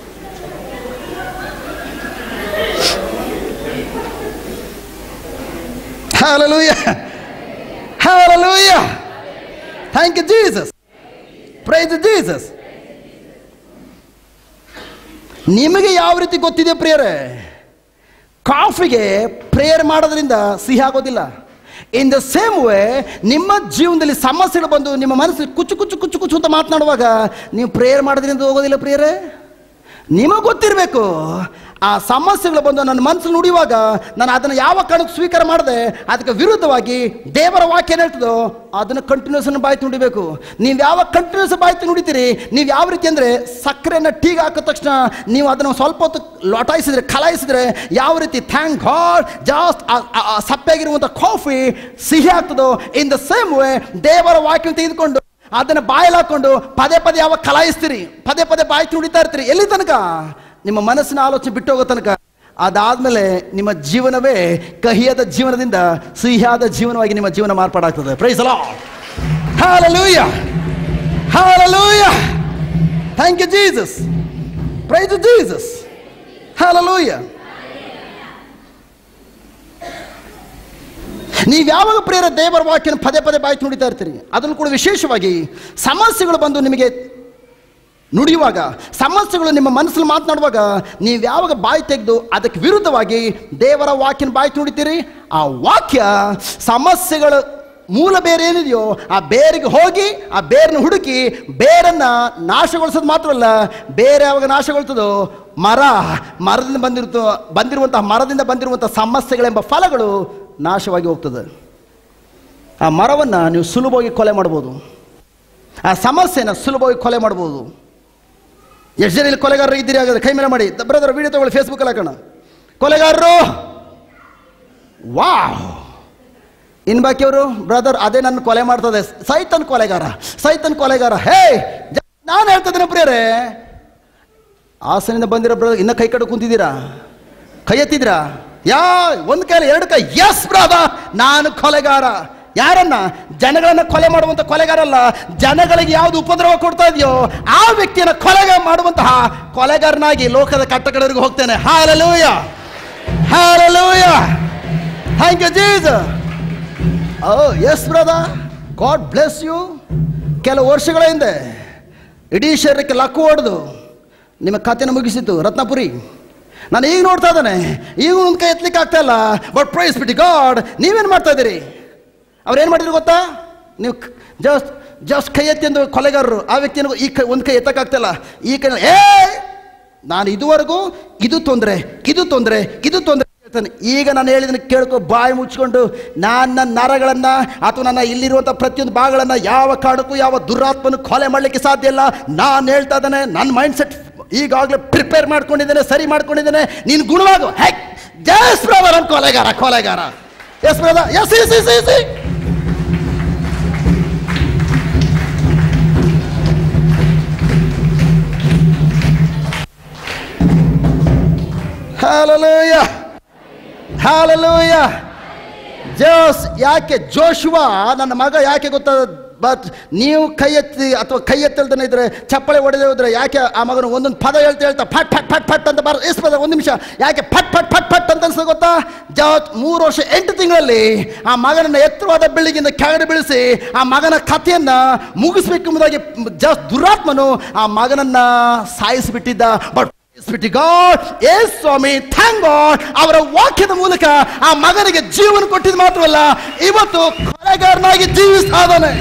Hallelujah. Hallelujah. Thank you, Jesus. Praise Jesus. ನಿಮಗೆ ಯಾವ ರೀತಿ ಗೊತ್ತಿದೆ ಪ್ರೇಯರೇ ಕಾಫಿಗೆ ಪ್ರೇಯರ್ ಮಾಡೋದ್ರಿಂದ ಸಿಹಿ ಆಗೋದಿಲ್ಲ ಇನ್ ದ ಸೇಮ್ ವೇ ನಿಮ್ಮ ಜೀವನದಲ್ಲಿ ಸಮಸ್ಯೆಗಳು ಬಂದು ನಿಮ್ಮ ಮನಸ್ಸು ಕುಚ್ಚು ಕುಚ್ಚು ಕುಚ್ಚು ಕುಚ್ಚು ಅಂತ ಮಾತನಾಡುವಾಗ ನೀವು ಪ್ರೇಯರ್ ಮಾಡೋದ್ರಿಂದ ಹೋಗೋದಿಲ್ಲ ಪ್ರೇಯರೇ ನಿಮಗೆ ಗೊತ್ತಿರಬೇಕು ಆ ಸಮಸ್ಯೆಗಳು ಬಂದು ನನ್ನ ಮನಸ್ಸು ನುಡಿಯುವಾಗ ನಾನು ಅದನ್ನು ಯಾವ ಕಾರಣಕ್ಕೆ ಸ್ವೀಕಾರ ಮಾಡದೆ ಅದಕ್ಕೆ ವಿರುದ್ಧವಾಗಿ ದೇವರ ವಾಕ್ಯ ಏನ್ ಹೇಳ್ತದೋ ಅದನ್ನು ಕಂಟಿನ್ಯೂಸ್ ಬಾಯ್ತು ನುಡಿಬೇಕು ನೀವು ಯಾವ ಕಂಟಿನ್ಯೂಸ್ ಬಾಯ್ತು ನುಡಿತೀರಿ ನೀವು ಯಾವ ರೀತಿ ಅಂದರೆ ಸಕ್ಕರೆನ ಟೀಗೆ ಹಾಕಿದ ತಕ್ಷಣ ನೀವು ಅದನ್ನು ಸ್ವಲ್ಪ ಹೊತ್ತು ಲೊಟಾಯಿಸಿದ್ರೆ ಕಲಾಯಿಸಿದ್ರೆ ಯಾವ ರೀತಿ ಥ್ಯಾಂಕ್ ಗಾಡ್ ಜಾಸ್ಟ್ ಸಪ್ಪೆಯಾಗಿರುವಂಥ ಕಾಫಿ ಸಿಹಿ ಆಗ್ತದೋ ಇನ್ ದ ಸೇಮ್ ವೇ ದೇವರ ವಾಕ್ಯ ತೆಗೆದುಕೊಂಡು ಅದನ್ನು ಬಾಯಲ್ಲಿ ಹಾಕೊಂಡು ಪದೇ ಪದೇ ಯಾವಾಗ ಕಲಾಯಿಸ್ತೀರಿ ಪದೇ ಪದೇ ಬಾಯಿ ತುಡಿತಾ ಇರ್ತೀರಿ ಎಲ್ಲಿ ತನಕ ನಿಮ್ಮ ಮನಸ್ಸಿನ ಆಲೋಚನೆ ಬಿಟ್ಟು ಹೋಗೋ ತನಕ ಅದಾದ್ಮೇಲೆ ನಿಮ್ಮ ಜೀವನವೇ ಕಹಿಯಾದ ಜೀವನದಿಂದ ಸಿಹಿಯಾದ ಜೀವನವಾಗಿ ನಿಮ್ಮ ಜೀವನ ಮಾರ್ಪಾಡಾಗ್ತದೆ ಪ್ರೈಸ್ ಅಲಾ hallelujah hallelujah thank you Jesus praise Jesus hallelujah ನೀವು ಯಾವಾಗ ಪ್ರೇರ ದೇವರ ವಾಕ್ಯನ ಪದೇ ಪದೇ ಬಾಯಿ ನುಡಿತಾ ಇರ್ತೀರಿ ಅದನ್ನು ಕೂಡ ವಿಶೇಷವಾಗಿ ಸಮಸ್ಯೆಗಳು ಬಂದು ನಿಮಗೆ ನುಡಿಯುವಾಗ ಸಮಸ್ಯೆಗಳು ನಿಮ್ಮ ಮನಸ್ಸಲ್ಲಿ ಮಾತನಾಡುವಾಗ ನೀವು ಯಾವಾಗ ಬಾಯಿ ತೆಗೆದು ಅದಕ್ಕೆ ವಿರುದ್ಧವಾಗಿ ದೇವರ ವಾಕ್ಯನ ಬಾಯಿ ನುಡಿತೀರಿ ಆ ವಾಕ್ಯ ಸಮಸ್ಯೆಗಳ ಮೂಲ ಬೇರೆ ಏನಿದೆಯೋ ಆ ಬೇರಿಗೆ ಹೋಗಿ ಆ ಬೇರನ್ನ ಹುಡುಕಿ ಬೇರನ್ನ ನಾಶಗೊಳಿಸೋದು ಮಾತ್ರವಲ್ಲ ಬೇರೆ ಯಾವಾಗ ನಾಶಗೊಳ್ತದೋ ಮರ ಮರದಿಂದ ಬಂದಿರುತ್ತೋ ಬಂದಿರುವಂತಹ ಮರದಿಂದ ಬಂದಿರುವಂಥ ಸಮಸ್ಯೆಗಳೆಂಬ ಫಲಗಳು ನಾಶವಾಗಿ ಹೋಗ್ತದೆ ಆ ಮರವನ್ನು ನೀವು ಸುಲಭವಾಗಿ ಕೊಲೆ ಮಾಡ್ಬೋದು ಆ ಸಮಸ್ಯೆನ ಸುಲಭವಾಗಿ ಕೊಲೆ ಮಾಡ್ಬೋದು ಎಷ್ಟು ಜನ ಇಲ್ಲಿ ಕೊಲೆಗಾರರು ಇದ್ದೀರಿ ಹಾಗಾದ್ರೆ ಕೈ ಮೇಲೆ ಮಾಡಿ ಬ್ರದರ್ ವಿಡಿಯೋ ತಗೊಳ್ಳಿ ಫೇಸ್ಬುಕ್ಕಲ್ಲಿ ಹಾಕೋಣ ಕೊಲೆಗಾರರು ವಾವ್ ಇನ್ ಬಾಕಿಯವರು ಬ್ರದರ್ ಅದೇ ನನ್ನ ಕೊಲೆ ಮಾಡ್ತದೆ ಸೈತನ್ ಕೊಲೆಗಾರ ಸೈತನ್ ಕೊಲೆಗಾರ ಹೇ ಜ- ನಾನು ಹೇಳ್ತಿದ್ದೇನೆ ಪ್ರಿಯರೇ ಹಾಸನಿಂದ ಬಂದಿರೋ ಬ್ರದರ್ ಇನ್ನ ಕೈ ಕಡೆ ಕುಂತಿದ್ದೀರಾ ಕೈ ಎತ್ತಿದ್ರಾ ಯಾ ಒಂದು ಕೈಲಿ ಎರಡು ಕೈ ಎಸ್ ಬ್ರದರ್ ನಾನು ಕೊಲೆಗಾರ ಯಾರನ್ನ ಜನಗಳನ್ನ ಕೊಲೆ ಮಾಡುವಂತ ಕೊಲೆಗಾರ ಅಲ್ಲ ಜನಗಳಿಗೆ ಯಾವ್ದು ಉಪದ್ರವ ಕೊಡ್ತಾ ಇದೆಯೋ ಆ ವ್ಯಕ್ತಿಯನ್ನ ಕೊಲೆಗ ಮಾಡುವಂತಹ ಕೊಲೆಗಾರನಾಗಿ ಲೋಕದ ಕಟ್ಟಕಡೆವರೆಗೂ ಹೋಗ್ತೇನೆ hallelujah hallelujah thank you Jesus oh yes brother god bless you ಕೆಲವು ವರ್ಷಗಳ ಹಿಂದೆ ಇಡೀ ಶರೀರಕ್ಕೆ ಲಕ್ಕು ಹೊಡೆದು ನಿಮ್ಮ ಕಥೆನ ಮುಗಿಸಿತು ರತ್ನಪುರಿ ನಾನು ಈಗ ನೋಡ್ತಾ ಇದ್ದಾನೆ ಈಗ ಒಂದು ಕೈ ಎತ್ತಲಿಕ್ಕೆ ಆಗ್ತಾ ಇಲ್ಲ ಬಟ್ ಪ್ರೈಸ್ ಬಿಟ್ಟು ಗಾಡ್ ನೀವೇನು ಮಾಡ್ತಾ ಇದ್ದೀರಿ ಅವ್ರು ಏನು ಮಾಡಿದ್ರು ಗೊತ್ತಾ ನೀವು ಜಸ್ಟ್ ಜಸ್ಟ್ ಕೈ ಎತ್ತಿ ಎಂದು ಕೊಲೆಗಾರರು ಆ ವ್ಯಕ್ತಿಯನ್ನು ಈ ಕೈ ಒಂದು ಕೈ ಎತ್ತಕ್ಕಾಗ್ತಿಲ್ಲ ಈ ಕೈ ಏ ನಾನು ಇದುವರೆಗೂ ಇದು ತೊಂದರೆ ಇದು ತೊಂದರೆ ಇದು ತೊಂದರೆ ಹೇಳ್ತಾನೆ ಈಗ ನಾನು ಹೇಳಿದನ್ನು ಕೇಳ್ಕೊ ಬಾಯಿ ಮುಚ್ಕೊಂಡು ನನ್ನ ನರಗಳನ್ನು ಅಥವಾ ನನ್ನ ಇಲ್ಲಿರುವಂಥ ಪ್ರತಿಯೊಂದು ಭಾಗಗಳನ್ನು ಯಾವ ಕಾರಣಕ್ಕೂ ಯಾವ ದುರಾತ್ಮನು ಕೊಲೆ ಮಾಡಲಿಕ್ಕೆ ಸಾಧ್ಯ ಇಲ್ಲ ನಾನು ಹೇಳ್ತಾ ಇದ್ದಾನೆ ನನ್ನ ಮೈಂಡ್ ಸೆಟ್ ಈಗಾಗಲೇ ಪ್ರಿಪೇರ್ ಮಾಡ್ಕೊಂಡಿದ್ದೇನೆ ಸರಿ ಮಾಡ್ಕೊಂಡಿದ್ದೇನೆ ನೀನು ಗುಣವಾಗು ಹೇ ಜಸ್ ಬ್ರದರ್ ಅವ್ನು ಕೊಲೆಗಾರ ಕೊಲೆಗಾರ yes brother yes yes yes yes hallelujah hallelujah ಜೋಸ್ ಯಾಕೆ ಜೋಶುವ ನನ್ನ ಮಗ ಯಾಕೆ ಗೊತ್ತಾ ಬಟ್ ನೀವು ಕೈ ಎತ್ತಿ ಅಥವಾ ಕೈ ಎತ್ತಲ್ದನೆ ಇದ್ರೆ ಚಪ್ಪಳೆ ಹೊಡೆದೇ ಹೋದ್ರೆ ಯಾಕೆ ಆ ಮಗನು ಒಂದೊಂದು ಪದ ಹೇಳ್ತಾ ಹೇಳ್ತಾ ಫಟ್ ಫಟ್ ಫಟ್ ಫಟ್ ಅಂತ ಬರ್ ಎಷ್ಟು ಪದ ಒಂದು ನಿಮಿಷ ಯಾಕೆ ಫಟ್ ಫಟ್ ಫಟ್ ಫಟ್ ಅಂತ ಅನ್ಸ್ತದೆ ಗೊತ್ತಾ ಜತ್ ಮೂರು ವರ್ಷ ಎಂಟು ತಿಂಗಳಲ್ಲಿ ಆ ಮಗನನ್ನ ಎತ್ತರವಾದ ಬೆಳ್ಳಿಗಿಂದ ಕೆಳಗಡೆ ಬೀಳಿಸಿ ಆ ಮಗನ ಕಥೆಯನ್ನ ಮುಗಿಸ್ಬೇಕೆಂಬುದಾಗಿ ಜಸ್ಟ್ ದುರಾತ್ಮನು ಆ ಮಗನನ್ನ ಸಾಯಿಸಿಬಿಟ್ಟಿದ್ದ ಬಟ್ ಗಾಡ್ ಏ ಸ್ವಾಮಿ ಥ್ಯಾಂಕ್ ಗಾಡ್ ಅವರ ವಾಕ್ಯದ ಮೂಲಕ ಆ ಮಗನಿಗೆ ಜೀವನ ಕೊಟ್ಟಿದ್ದು ಮಾತ್ರವಲ್ಲ ಇವತ್ತು ಕೊಲೆಗಾರನಾಗಿ ಜೀವಿಸ್ತಾ ಇದ್ದಾನೆ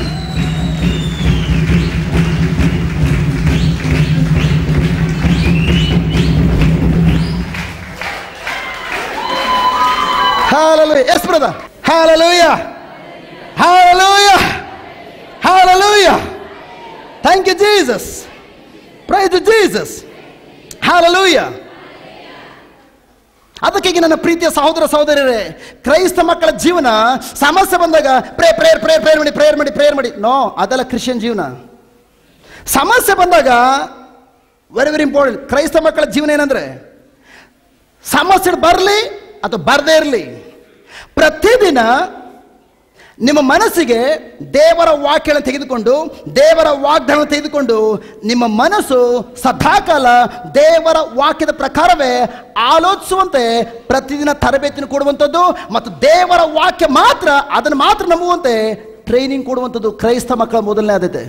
Hallelujah. Yes, brother. Hallelujah. Hallelujah. Hallelujah. Thank you, Jesus. Praise to Jesus. Hallelujah. ಅದಕ್ಕಾಗಿ ನನ್ನ ಪ್ರೀತಿಯ ಸಹೋದರ ಸಹೋದರರೇ ಕ್ರೈಸ್ತ ಮಕ್ಕಳ ಜೀವನ ಸಮಸ್ಯೆ ಬಂದಾಗ ಪ್ರೇ ಪ್ರೇಯರ್ ಪ್ರೇಯರ್ ಪ್ರೇಯರ್ ಮಾಡಿ ಪ್ರೇಯರ್ ಮಾಡಿ ಪ್ರೇಯರ್ ಮಾಡಿ ನೋ ಅದೆಲ್ಲ ಕ್ರಿಶ್ಚಿಯನ್ ಜೀವನ ಸಮಸ್ಯೆ ಬಂದಾಗ ವೆರಿ ವೆರಿ ಇಂಪಾರ್ಟೆಂಟ್ ಕ್ರೈಸ್ತ ಮಕ್ಕಳ ಜೀವನ ಏನಂದ್ರೆ ಸಮಸ್ಯೆ ಬರಲಿ ಅಥವಾ ಬರದೇ ಇರಲಿ ಪ್ರತಿದಿನ ನಿಮ್ಮ ಮನಸ್ಸಿಗೆ ದೇವರ ವಾಕ್ಯನ ತೆಗೆದುಕೊಂಡು ದೇವರ ವಾಗ್ದಾನ ತೆಗೆದುಕೊಂಡು ನಿಮ್ಮ ಮನಸ್ಸು ಸದಾಕಾಲ ದೇವರ ವಾಕ್ಯದ ಪ್ರಕಾರವೇ ಆಲೋಚಿಸುವಂತೆ ಪ್ರತಿದಿನ ತರಬೇತಿನ ಕೊಡುವಂಥದ್ದು ಮತ್ತು ದೇವರ ವಾಕ್ಯ ಮಾತ್ರ ಅದನ್ನು ಮಾತ್ರ ನಂಬುವಂತೆ ಟ್ರೈನಿಂಗ್ ಕೊಡುವಂಥದ್ದು ಕ್ರೈಸ್ತ ಮಕ್ಕಳ ಮೊದಲನೇ ಆದ್ಯತೆ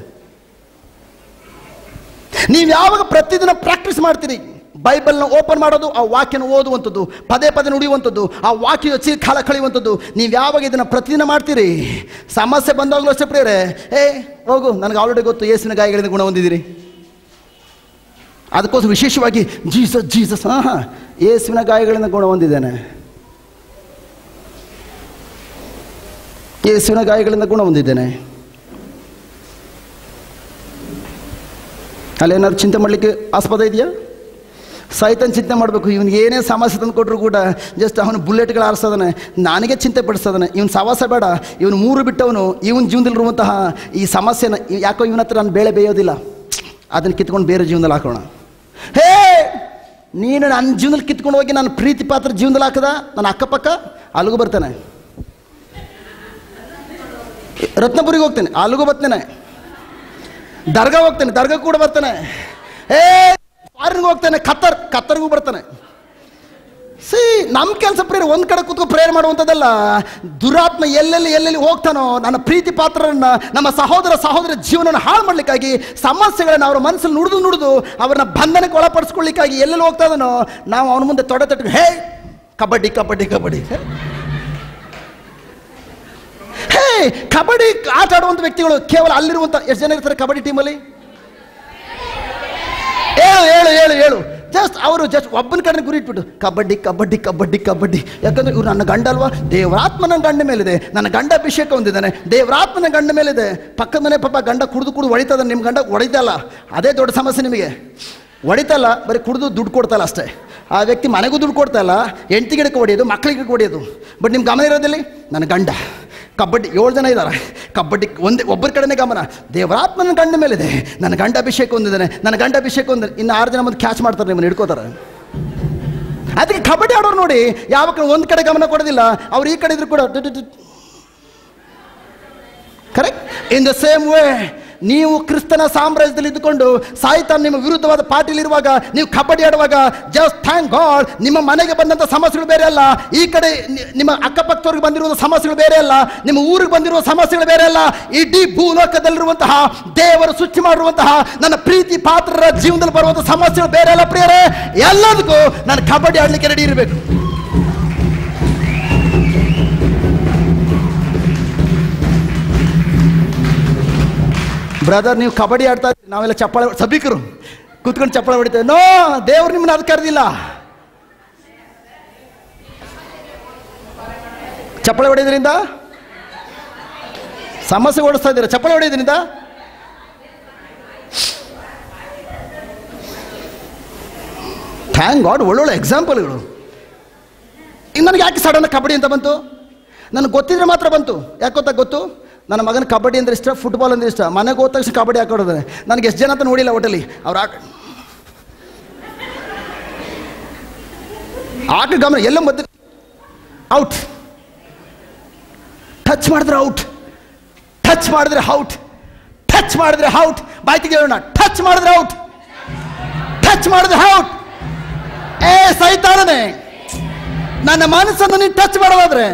ನೀವು ಯಾವಾಗ ಪ್ರತಿದಿನ ಪ್ರಾಕ್ಟೀಸ್ ಮಾಡ್ತೀರಿ ಬೈಬಲ್ನ ಓಪನ್ ಮಾಡೋದು ಆ ವಾಕ್ಯನ ಓದುವಂಥದ್ದು ಪದೇ ಪದೇ ನುಡಿಯುವಂಥದ್ದು ಆ ವಾಕ್ಯ ಹಚ್ಚಿ ಕಾಲ ಕಳೆಯುವಂಥದ್ದು ನೀವು ಯಾವಾಗ ಇದನ್ನು ಪ್ರತಿದಿನ ಮಾಡ್ತೀರಿ ಸಮಸ್ಯೆ ಬಂದಾಗಲೂ ಅಷ್ಟೇ ಪ್ರಿಯರೇ ಏ ಹೋಗು ನನಗೆ ಆಲ್ರೆಡಿ ಗೊತ್ತು ಯೇಸುವಿನ ಗಾಯಗಳಿಂದ ಗುಣ ಹೊಂದಿದ್ದೀರಿ ಅದಕ್ಕೋಸ್ಕರ ವಿಶೇಷವಾಗಿ ಜೀಸಸ್ ಜೀಸಸ್ ಹಾಂ ಹಾಂ ಯೇಸುವಿನ ಗಾಯಗಳಿಂದ ಗುಣ ಹೊಂದಿದ್ದೇನೆ ಯೇಸುವಿನ ಗಾಯಗಳಿಂದ ಗುಣ ಹೊಂದಿದ್ದೇನೆ ಅಲ್ಲೇನಾದ್ರು ಚಿಂತೆ ಮಾಡಲಿಕ್ಕೆ ಆಸ್ಪದ ಇದೆಯಾ ಸೈತನ್ ಚಿಂತೆ ಮಾಡಬೇಕು ಇವನಿಗೆ ಏನೇ ಸಮಸ್ಯೆ ತಂದು ಕೊಟ್ಟರು ಕೂಡ ಜಸ್ಟ್ ಅವನು ಬುಲೆಟ್ಗಳು ಆರಿಸೋದನೆ ನನಗೆ ಚಿಂತೆ ಪಡಿಸೋದನೆ ಇವನು ಸವಾಸ ಬೇಡ ಇವನು ಮೂರು ಬಿಟ್ಟವನು ಇವನ ಜೀವನದಲ್ಲಿರುವಂತಹ ಈ ಸಮಸ್ಯೆನ ಯಾಕೋ ಇವನ ಹತ್ರ ನಾನು ಬೇಳೆ ಬೇಯೋದಿಲ್ಲ ಅದನ್ನು ಕಿತ್ಕೊಂಡು ಬೇರೆ ಜೀವನದಲ್ಲಿ ಹಾಕೋಣ ಹೇ ನೀನು ನನ್ನ ಜೀವನದಲ್ಲಿ ಕಿತ್ಕೊಂಡು ಹೋಗಿ ನಾನು ಪ್ರೀತಿ ಪಾತ್ರ ಜೀವನದಲ್ಲಿ ಹಾಕದ ನನ್ನ ಅಕ್ಕಪಕ್ಕ ಅಲ್ಲಿಗೂ ಬರ್ತಾನೆ ರತ್ನಪುರಿಗೆ ಹೋಗ್ತೇನೆ ಅಲ್ಲಿಗೂ ಬರ್ತೇನೆ ದರ್ಗಾ ಹೋಗ್ತೇನೆ ದರ್ಗಾ ಕೂಡ ಬರ್ತಾನೆ ಏ ಫಾರಿನ್ಗೆ ಹೋಗ್ತಾನೆ ಖತ್ತರ್ ಖತ್ತರ್ಗೂ ಬರ್ತಾನೆ ಸಿ ನಮ್ಮ ಕೆಲಸ ಪ್ರೇರ್ ಒಂದು ಕಡೆ ಕೂತ್ಕೊ ಪ್ರೇರ್ ಮಾಡುವಂಥದ್ದಲ್ಲ ದುರಾತ್ಮ ಎಲ್ಲೆಲ್ಲಿ ಎಲ್ಲೆಲ್ಲಿ ಹೋಗ್ತಾನೋ ನನ್ನ ಪ್ರೀತಿ ಪಾತ್ರರನ್ನ ನಮ್ಮ ಸಹೋದರ ಸಹೋದರ ಜೀವನನ ಹಾಳು ಮಾಡ್ಲಿಕ್ಕಾಗಿ ಸಮಸ್ಯೆಗಳನ್ನ ಅವರ ಮನಸ್ಸಲ್ಲಿ ನುಡಿದು ನುಡಿದು ಅವ್ರನ್ನ ಬಂಧನಕ್ಕೆ ಒಳಪಡಿಸ್ಕೊಳ್ಳಿಕ್ಕಾಗಿ ಎಲ್ಲೆಲ್ಲಿ ಹೋಗ್ತಾ ಇದ್ದಾನೋ ನಾವು ಅವನ ಮುಂದೆ ತೊಡೆ ತಟ್ಟು ಹೇ ಕಬಡ್ಡಿ ಕಬಡ್ಡಿ ಕಬಡ್ಡಿ ಹೇ ಕಬಡ್ಡಿ ಆಟ ಆಡುವಂಥ ವ್ಯಕ್ತಿಗಳು ಕೇವಲ ಅಲ್ಲಿರುವಂಥ ಎಷ್ಟು ಜನ ಇರ್ತಾರೆ ಕಬಡ್ಡಿ ಟೀಮಲ್ಲಿ ಹೇಳು ಹೇಳು ಹೇಳು ಹೇಳು ಜಸ್ಟ್ ಅವರು ಜಸ್ಟ್ ಒಬ್ಬನ ಕಡೆ ಗುರಿ ಇಟ್ಬಿಟ್ಟು ಕಬಡ್ಡಿ ಕಬಡ್ಡಿ ಕಬಡ್ಡಿ ಕಬಡ್ಡಿ ಯಾಕಂದ್ರೆ ಇವ್ರು ನನ್ನ ಗಂಡ ಅಲ್ವಾ ದೇವರಾತ್ಮನ ಗಂಡ ಮೇಲಿದೆ ನನ್ನ ಗಂಡ ಅಭಿಷೇಕ ಹೊಂದಿದ್ದಾನೆ ದೇವರಾತ್ಮನ ಗಂಡ ಮೇಲಿದೆ ಪಕ್ಕದ ಮನೆ ಪಾಪ ಗಂಡ ಕುಡಿದು ಕುಡಿದು ಹೊಡಿತದ ನಿಮ್ಮ ಗಂಡ ಹೊಡಿತಲ್ಲ ಅದೇ ದೊಡ್ಡ ಸಮಸ್ಯೆ ನಿಮಗೆ ಹೊಡಿತಲ್ಲ ಬರೀ ಕುಡಿದು ದುಡ್ಡು ಕೊಡ್ತಲ್ಲ ಅಷ್ಟೇ ಆ ವ್ಯಕ್ತಿ ಮನೆಗೂ ದುಡ್ಡು ಕೊಡ್ತಾ ಇಲ್ಲ ಹೆಂಡತಿ ಗಿಡಕ್ಕೆ ಹೊಡೆಯೋದು ಮಕ್ಕಳಿಗೆ ಹೊಡೆಯೋದು ಬಟ್ ನಿಮ್ಮ ಗಮನ ಇರೋದಿಲ್ಲಿ ನನ್ನ ಗಂಡ ಕಬಡ್ಡಿ ಏಳು ಜನ ಇದ್ದಾರೆ ಕಬಡ್ಡಿ ಒಂದೇ ಒಬ್ಬರ ಕಡೆನೇ ಗಮನ ದೇವರಾತ್ಮನ ಗಂಡ ಮೇಲಿದೆ ನನ್ನ ಗಂಡ ಅಭಿಷೇಕ ಹೊಂದಿದ್ದಾನೆ ನನ್ನ ಗಂಡ ಅಭಿಷೇಕ ಹೊಂದಿದೆ ಇನ್ನು ಆರು ಜನ ಬಂದು ಕ್ಯಾಚ್ ಮಾಡ್ತಾರೆ ನಿಮ್ಮನ್ನು ಹಿಡ್ಕೋತಾರೆ ಅದಕ್ಕೆ ಕಬಡ್ಡಿ ಆಡೋರು ನೋಡಿ ಯಾವ ಕಡೆ ಒಂದು ಕಡೆ ಗಮನ ಕೊಡೋದಿಲ್ಲ ಅವ್ರು ಈ ಕಡೆ ಇದ್ರು ಕೂಡ correct in the same way ನೀವು ಕ್ರಿಸ್ತನ ಸಾಮ್ರಾಜ್ಯದಲ್ಲಿ ಇದ್ದುಕೊಂಡು ಸಾಯ್ತಾನ ನಿಮ್ಮ ವಿರುದ್ಧವಾದ ಪಾರ್ಟಿಲಿರುವಾಗ ನೀವು ಕಬಡ್ಡಿ ಆಡುವಾಗ ಜಸ್ಟ್ ಥ್ಯಾಂಕ್ ಗಾಡ್ ನಿಮ್ಮ ಮನೆಗೆ ಬಂದಂಥ ಸಮಸ್ಯೆಗಳು ಬೇರೆ ಅಲ್ಲ ಈ ಕಡೆ ನಿ- ನಿಮ್ಮ ಅಕ್ಕಪಕ್ಕದವ್ರಿಗೆ ಬಂದಿರುವ ಸಮಸ್ಯೆಗಳು ಬೇರೆ ಅಲ್ಲ ನಿಮ್ಮ ಊರಿಗೆ ಬಂದಿರುವ ಸಮಸ್ಯೆಗಳು ಬೇರೆ ಅಲ್ಲ ಇಡೀ ಭೂಲೋಕದಲ್ಲಿರುವಂತಹ ದೇವರು ಸೃಷ್ಟಿ ಮಾಡಿರುವಂತಹ ನನ್ನ ಪ್ರೀತಿ ಪಾತ್ರರ ಜೀವನದಲ್ಲಿ ಬರುವಂತಹ ಸಮಸ್ಯೆಗಳು ಬೇರೆ ಅಲ್ಲ ಪ್ರಿಯರೇ ಎಲ್ಲದಕ್ಕೂ ನಾನು ಕಬಡ್ಡಿ ಆಡ್ಲಿಕ್ಕೆ ರೆಡಿ ಇರಬೇಕು ಬ್ರದರ್ ನೀವು ಕಬಡ್ಡಿ ಆಡ್ತಾ ಇದ್ದೀರಿ ನಾವೆಲ್ಲ ಚಪ್ಪಾಳೆ ಸಭಿಕರು ಕೂತ್ಕೊಂಡು ಚಪ್ಪಾಳೆ ಹೊಡಿತೇವೆ ನೋ ದೇವ್ರು ನಿಮ್ಮನ್ನ ಅದು ಕರೆದಿಲ್ಲ ಚಪ್ಪಾಳೆ ಹೊಡೆಯೋದ್ರಿಂದ ಸಮಸ್ಯೆ ಓಡಿಸ್ತಾ ಇದ್ದೀರಾ ಚಪ್ಪಾಳೆ ಹೊಡೆಯೋದ್ರಿಂದ ಥ್ಯಾಂಕ್ ಗಾಡ್ ಒಳ್ಳೊಳ್ಳೆ ಎಕ್ಸಾಂಪಲ್ಗಳು ಈಗ ನನಗೆ ಯಾಕೆ ಸಡನ್ ಕಬಡ್ಡಿ ಅಂತ ಬಂತು ನನಗೆ ಗೊತ್ತಿದ್ರೆ ಮಾತ್ರ ಬಂತು ಯಾಕೆ ಗೊತ್ತಾ ಗೊತ್ತು ನನ್ನ ಮಗನ ಕಬಡ್ಡಿ ಅಂದ್ರೆ ಇಷ್ಟ ಫುಟ್ಬಾಲ್ ಅಂದ್ರೆ ಇಷ್ಟ ಮನೆಗೆ ಹೋದ ತಕ್ಷಣ ಕಬಡ್ಡಿ ಹಾಕೊಡೋದಾನೆ ನನಗೆ ಎಷ್ಟು ಜನ ಅಂತ ನೋಡಿಲ್ಲ ಹೋಟೆಲಿ ಅವ್ರು ಆಟ ಆಟ ಗಮನ ಎಲ್ಲ ಮಧ್ಯ ಔಟ್ ಟಚ್ ಮಾಡಿದ್ರೆ ಔಟ್ ಟಚ್ ಮಾಡಿದ್ರೆ ಔಟ್ ಟಚ್ ಮಾಡಿದ್ರೆ ಔಟ್ ಬಾಯ್ತಿಗೆ ಹೇಳೋಣ ಟಚ್ ಮಾಡಿದ್ರೆ ಔಟ್ ಟಚ್ ಮಾಡಿದ್ರೆ ಔಟ್ ಏ ಸೈತಾನನೇ ನನ್ನ ಮನಸ್ಸನ್ನು ನೀನು ಟಚ್ ಮಾಡೋದಾದ್ರೆ